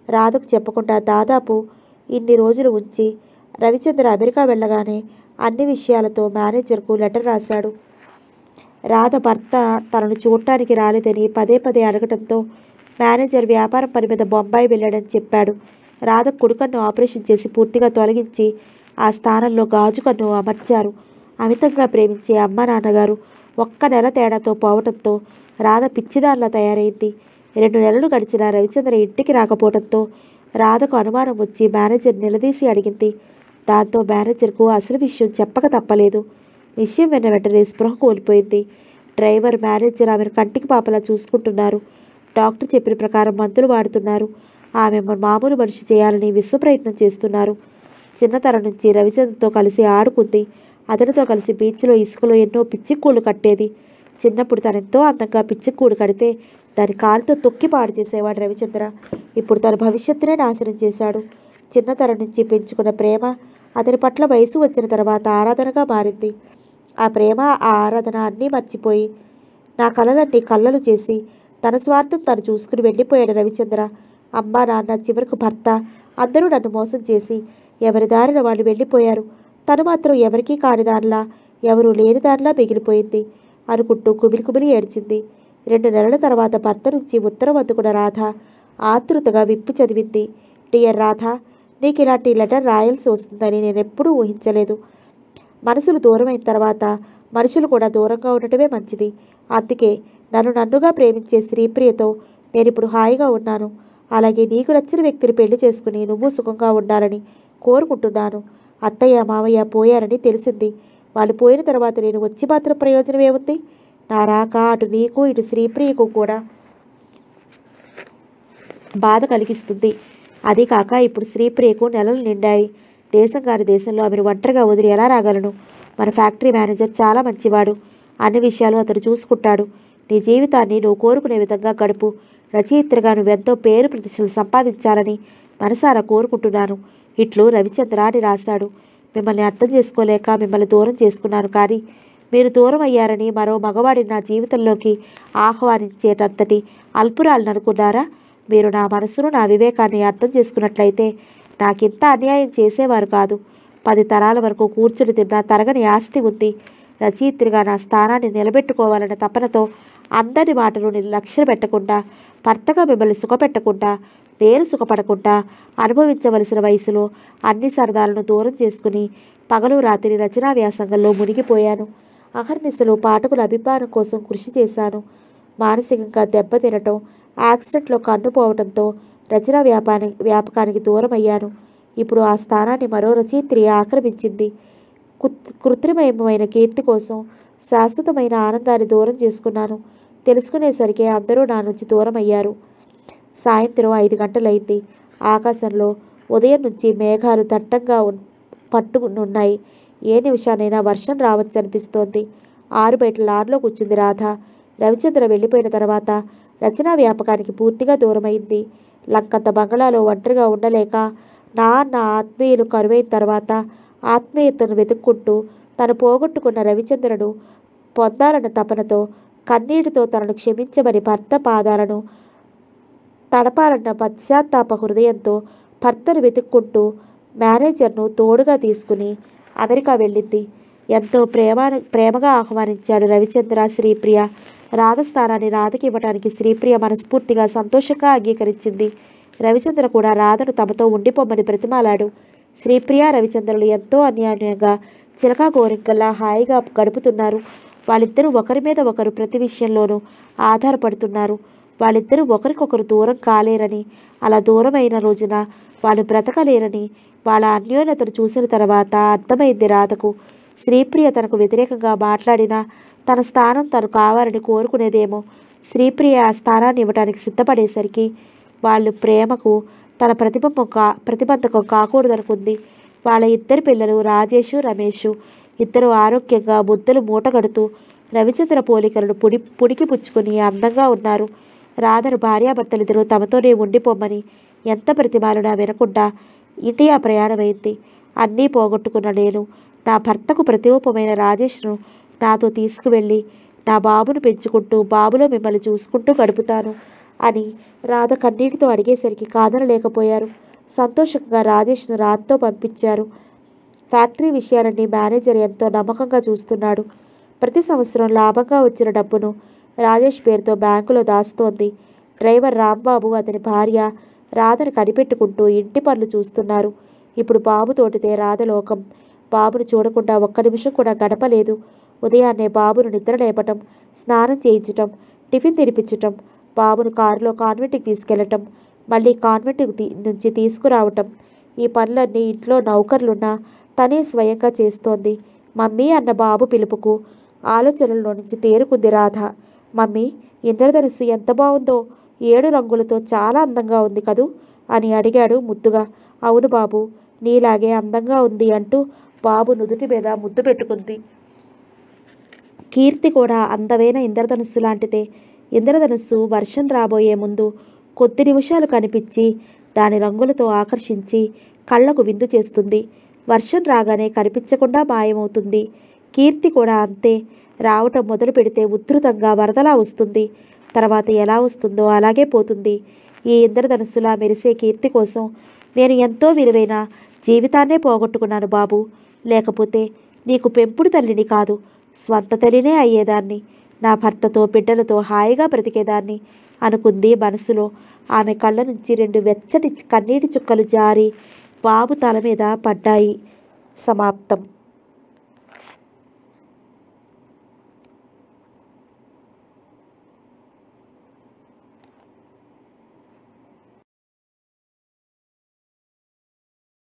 రాధకు చెప్పకుండా దాదాపు ఇన్ని రోజులు ఉంచి రవిచంద్ర అమెరికా వెళ్ళగానే అన్ని విషయాలతో మేనేజర్కు లెటర్ రాశాడు రాధ భర్త తనను చూడటానికి రాలేదని పదే పదే అడగటంతో మేనేజర్ వ్యాపారం పని మీద బొంబాయి వెళ్ళాడని చెప్పాడు రాధ కుడికన్ను ఆపరేషన్ చేసి పూర్తిగా తొలగించి ఆ స్థానంలో గాజు కన్ను అమర్చారు అమితంగా ప్రేమించే అమ్మ నాన్నగారు ఒక్క నెల తేడాతో పోవటంతో రాధ పిచ్చిదానిలా తయారైంది రెండు నెలలు గడిచిన రవిచంద్ర ఇంటికి రాకపోవడంతో రాధకు అనుమానం వచ్చి మేనేజర్ నిలదీసి అడిగింది దాంతో మేనేజర్కు అసలు విషయం చెప్పక తప్పలేదు విషయం విన్న వెంటనే స్పృహ కోల్పోయింది డ్రైవర్ మేనేజర్ ఆమెను కంటికి పాపలా చూసుకుంటున్నారు డాక్టర్ చెప్పిన ప్రకారం మందులు వాడుతున్నారు ఆమె మ- మామూలు మనిషి చేయాలని విశ్వ ప్రయత్నం చేస్తున్నారు చిన్నతనం నుంచి రవిచంద్రతో కలిసి ఆడుకుంది అతనితో కలిసి బీచ్లో ఇసుకలో ఎన్నో పిచ్చిక్కూళ్ళు కట్టేది చిన్నప్పుడు తనెంతో అందంగా పిచ్చిక్కూడు కడితే దాని కాలుతో తొక్కి పాడు చేసేవాడు రవిచంద్ర ఇప్పుడు తన భవిష్యత్తునే నాశనం చేశాడు చిన్నతనం నుంచి పెంచుకున్న ప్రేమ అతని పట్ల వయసు వచ్చిన తర్వాత ఆరాధనగా మారింది ఆ ప్రేమ ఆ ఆరాధన అన్నీ మర్చిపోయి నా కలలన్నీ కళ్ళలు చేసి తన స్వార్థం తను చూసుకుని వెళ్ళిపోయాడు రవిచంద్ర అమ్మ నాన్న చివరకు భర్త అందరూ నన్ను మోసం చేసి ఎవరి దారిన వాళ్ళు వెళ్ళిపోయారు తను మాత్రం ఎవరికీ కాని దానిలా ఎవరూ లేని దానిలా మిగిలిపోయింది అనుకుంటూ కుమిలి కుమిలి ఏడ్చింది రెండు నెలల తర్వాత భర్త నుంచి ఉత్తరం అందుకున్న రాధ ఆతృతగా విప్పి చదివింది డియర్ రాధ నీకు ఇలాంటి లెటర్ రాయాల్సి వస్తుందని నేను ఎప్పుడూ ఊహించలేదు మనసులు దూరమైన తర్వాత మనుషులు కూడా దూరంగా ఉండటమే మంచిది అందుకే నన్ను నన్నుగా ప్రేమించే శ్రీప్రియతో నేను ఇప్పుడు హాయిగా ఉన్నాను అలాగే నీకు నచ్చిన వ్యక్తిని పెళ్లి చేసుకుని నువ్వు సుఖంగా ఉండాలని కోరుకుంటున్నాను అత్తయ్య మావయ్య పోయారని తెలిసింది వాళ్ళు పోయిన తర్వాత నేను వచ్చి మాత్రం ప్రయోజనం ఏముంది నా రాక అటు నీకు ఇటు శ్రీప్రియకు కూడా బాధ కలిగిస్తుంది అది కాక ఇప్పుడు శ్రీప్రియకు నెలలు నిండాయి దేశం కాని దేశంలో ఆమెను ఒంటరిగా వదిలి ఎలా రాగలను మన ఫ్యాక్టరీ మేనేజర్ చాలా మంచివాడు అన్ని విషయాలు అతను చూసుకుంటాడు నీ జీవితాన్ని నువ్వు కోరుకునే విధంగా గడుపు రచయిత్రగా నువ్వెంతో పేరు ప్రతిష్టలు సంపాదించాలని మనసారా కోరుకుంటున్నాను ఇట్లు రవిచంద్ర అని రాశాడు మిమ్మల్ని అర్థం చేసుకోలేక మిమ్మల్ని దూరం చేసుకున్నాను కానీ మీరు దూరం అయ్యారని మరో మగవాడిని నా జీవితంలోకి ఆహ్వానించేటంతటి అల్పురాలను అనుకున్నారా మీరు నా మనసును నా వివేకాన్ని అర్థం చేసుకున్నట్లయితే నాకింత అన్యాయం చేసేవారు కాదు పది తరాల వరకు కూర్చుని తిన్న తరగని ఆస్తి ఉంది రచయిత్రిగా నా స్థానాన్ని నిలబెట్టుకోవాలన్న తపనతో అందరి మాటలు నేను లక్ష్య పెట్టకుండా భర్తగా మిమ్మల్ని సుఖపెట్టకుండా నేను సుఖపడకుండా అనుభవించవలసిన వయసులో అన్ని సరదాలను దూరం చేసుకుని పగలు రాత్రి రచనా వ్యాసంగంలో మునిగిపోయాను అహర్నిశలు పాఠకుల అభిమానం కోసం కృషి చేశాను మానసికంగా దెబ్బతినటం యాక్సిడెంట్లో కన్ను పోవడంతో రచనా వ్యాపాని వ్యాపకానికి దూరం అయ్యాను ఇప్పుడు ఆ స్థానాన్ని మరో రచయిత్రి ఆక్రమించింది కృత్- కృత్రిమమైన కీర్తి కోసం శాశ్వతమైన ఆనందాన్ని దూరం చేసుకున్నాను తెలుసుకునేసరికి అందరూ నా నుంచి దూరం అయ్యారు సాయంత్రం ఐదు గంటలైంది ఆకాశంలో ఉదయం నుంచి మేఘాలు దట్టంగా ఉన్- పట్టునున్నాయి ఏ నిమిషానైనా వర్షం రావచ్చు అనిపిస్తోంది ఆరు బయట లాన్లో కూర్చుంది రాధ రవిచంద్ర వెళ్ళిపోయిన తర్వాత రచనా వ్యాపకానికి పూర్తిగా దూరమైంది లంకంత బంగళాలో ఒంటరిగా ఉండలేక నా నా ఆత్మీయులు కరువైన తర్వాత ఆత్మీయతను వెతుక్కుంటూ తను పోగొట్టుకున్న రవిచంద్రను పొందాలన్న తపనతో కన్నీటితో తనను క్షమించమని భర్త పాదాలను తడపాలన్న పశ్చాత్తాప హృదయంతో భర్తను వెతుక్కుంటూ మేనేజర్ను తోడుగా తీసుకుని అమెరికా వెళ్ళింది ఎంతో ప్రేమ ప్రేమగా ఆహ్వానించాడు రవిచంద్ర శ్రీప్రియ రాధ స్థానాన్ని రాధకి ఇవ్వడానికి శ్రీప్రియ మనస్ఫూర్తిగా సంతోషంగా అంగీకరించింది రవిచంద్ర కూడా రాధను తమతో ఉండిపోమ్మని బ్రతిమాలాడు శ్రీప్రియ రవిచంద్రులు ఎంతో అన్యాయంగా చిలకా గోరింకల్లా హాయిగా గడుపుతున్నారు వాళ్ళిద్దరూ ఒకరి మీద ఒకరు ప్రతి విషయంలోనూ ఆధారపడుతున్నారు వాళ్ళిద్దరూ ఒకరికొకరు దూరం కాలేరని అలా దూరమైన రోజున వాళ్ళు బ్రతకలేరని వాళ్ళ అన్యోన్యతను చూసిన తర్వాత అర్థమైంది రాధకు శ్రీప్రియ తనకు వ్యతిరేకంగా మాట్లాడినా తన స్థానం తను కావాలని కోరుకునేదేమో శ్రీప్రియ ఆ స్థానాన్ని ఇవ్వడానికి సిద్ధపడేసరికి వాళ్ళు ప్రేమకు తన ప్రతిబింబం కా ప్రతిబంధకం కాకూడదనుకుంది వాళ్ళ ఇద్దరు పిల్లలు రాజేషు రమేషు ఇద్దరు ఆరోగ్యంగా ముద్దలు మూటగడుతూ రవిచంద్ర పోలికలను పుడి పుడికి పుచ్చుకొని అందంగా ఉన్నారు రాధను భార్యాభర్తలిద్దరూ తమతోనే ఉండిపోమ్మని ఎంత ప్రతిమాలునా వినకుండా ఇండియా ప్రయాణమైంది అన్నీ పోగొట్టుకున్న నేను నా భర్తకు ప్రతిరూపమైన రాజేష్ను నాతో తీసుకువెళ్ళి నా బాబును పెంచుకుంటూ బాబులో మిమ్మల్ని చూసుకుంటూ గడుపుతాను అని రాధ కన్నీటితో అడిగేసరికి కాదనలేకపోయారు సంతోషంగా రాజేష్ను రాత్తో పంపించారు ఫ్యాక్టరీ విషయాలన్నీ మేనేజర్ ఎంతో నమ్మకంగా చూస్తున్నాడు ప్రతి సంవత్సరం లాభంగా వచ్చిన డబ్బును రాజేష్ పేరుతో బ్యాంకులో దాస్తోంది డ్రైవర్ రాంబాబు అతని భార్య రాధను కనిపెట్టుకుంటూ ఇంటి పనులు చూస్తున్నారు ఇప్పుడు బాబు తోటితే రాధ లోకం బాబును చూడకుండా ఒక్క నిమిషం కూడా గడపలేదు ఉదయాన్నే బాబును నిద్ర లేపటం స్నానం చేయించటం టిఫిన్ తినిపించటం బాబును కారులో కాన్వెంట్కి తీసుకెళ్లటం మళ్ళీ కాన్వెంట్కి తీ- నుంచి తీసుకురావటం ఈ పనులన్నీ ఇంట్లో నౌకర్లున్నా తనే స్వయంగా చేస్తోంది మమ్మీ అన్న బాబు పిలుపుకు ఆలోచనల్లో నుంచి తేరుకుంది రాధ మమ్మీ ఇంద్రధనుస్సు ఎంత బాగుందో ఏడు రంగులతో చాలా అందంగా ఉంది కదూ అని అడిగాడు ముద్దుగా అవును బాబు నీలాగే అందంగా ఉంది అంటూ బాబు నుదుటి మీద ముద్దు పెట్టుకుంది కీర్తి కూడా అందమైన ఇంద్రధనుస్సు లాంటిదే ఇంద్రధనుస్సు వర్షం రాబోయే ముందు కొద్ది నిమిషాలు కనిపించి దాని రంగులతో ఆకర్షించి కళ్ళకు విందు చేస్తుంది వర్షం రాగానే కనిపించకుండా మాయమవుతుంది కీర్తి కూడా అంతే రావటం మొదలు పెడితే ఉధృతంగా వరదలా వస్తుంది తర్వాత ఎలా వస్తుందో అలాగే పోతుంది ఈ ఇంద్రధనుస్సులా మెరిసే కీర్తి కోసం నేను ఎంతో విలువైన జీవితాన్నే పోగొట్టుకున్నాను బాబు లేకపోతే నీకు పెంపుడు తల్లిని కాదు స్వంత తల్లినే అయ్యేదాన్ని నా భర్తతో బిడ్డలతో హాయిగా బ్రతికేదాన్ని అనుకుంది మనసులో ఆమె కళ్ళ నుంచి రెండు వెచ్చటి కన్నీటి చుక్కలు జారి బాబు తల మీద పడ్డాయి సమాప్తం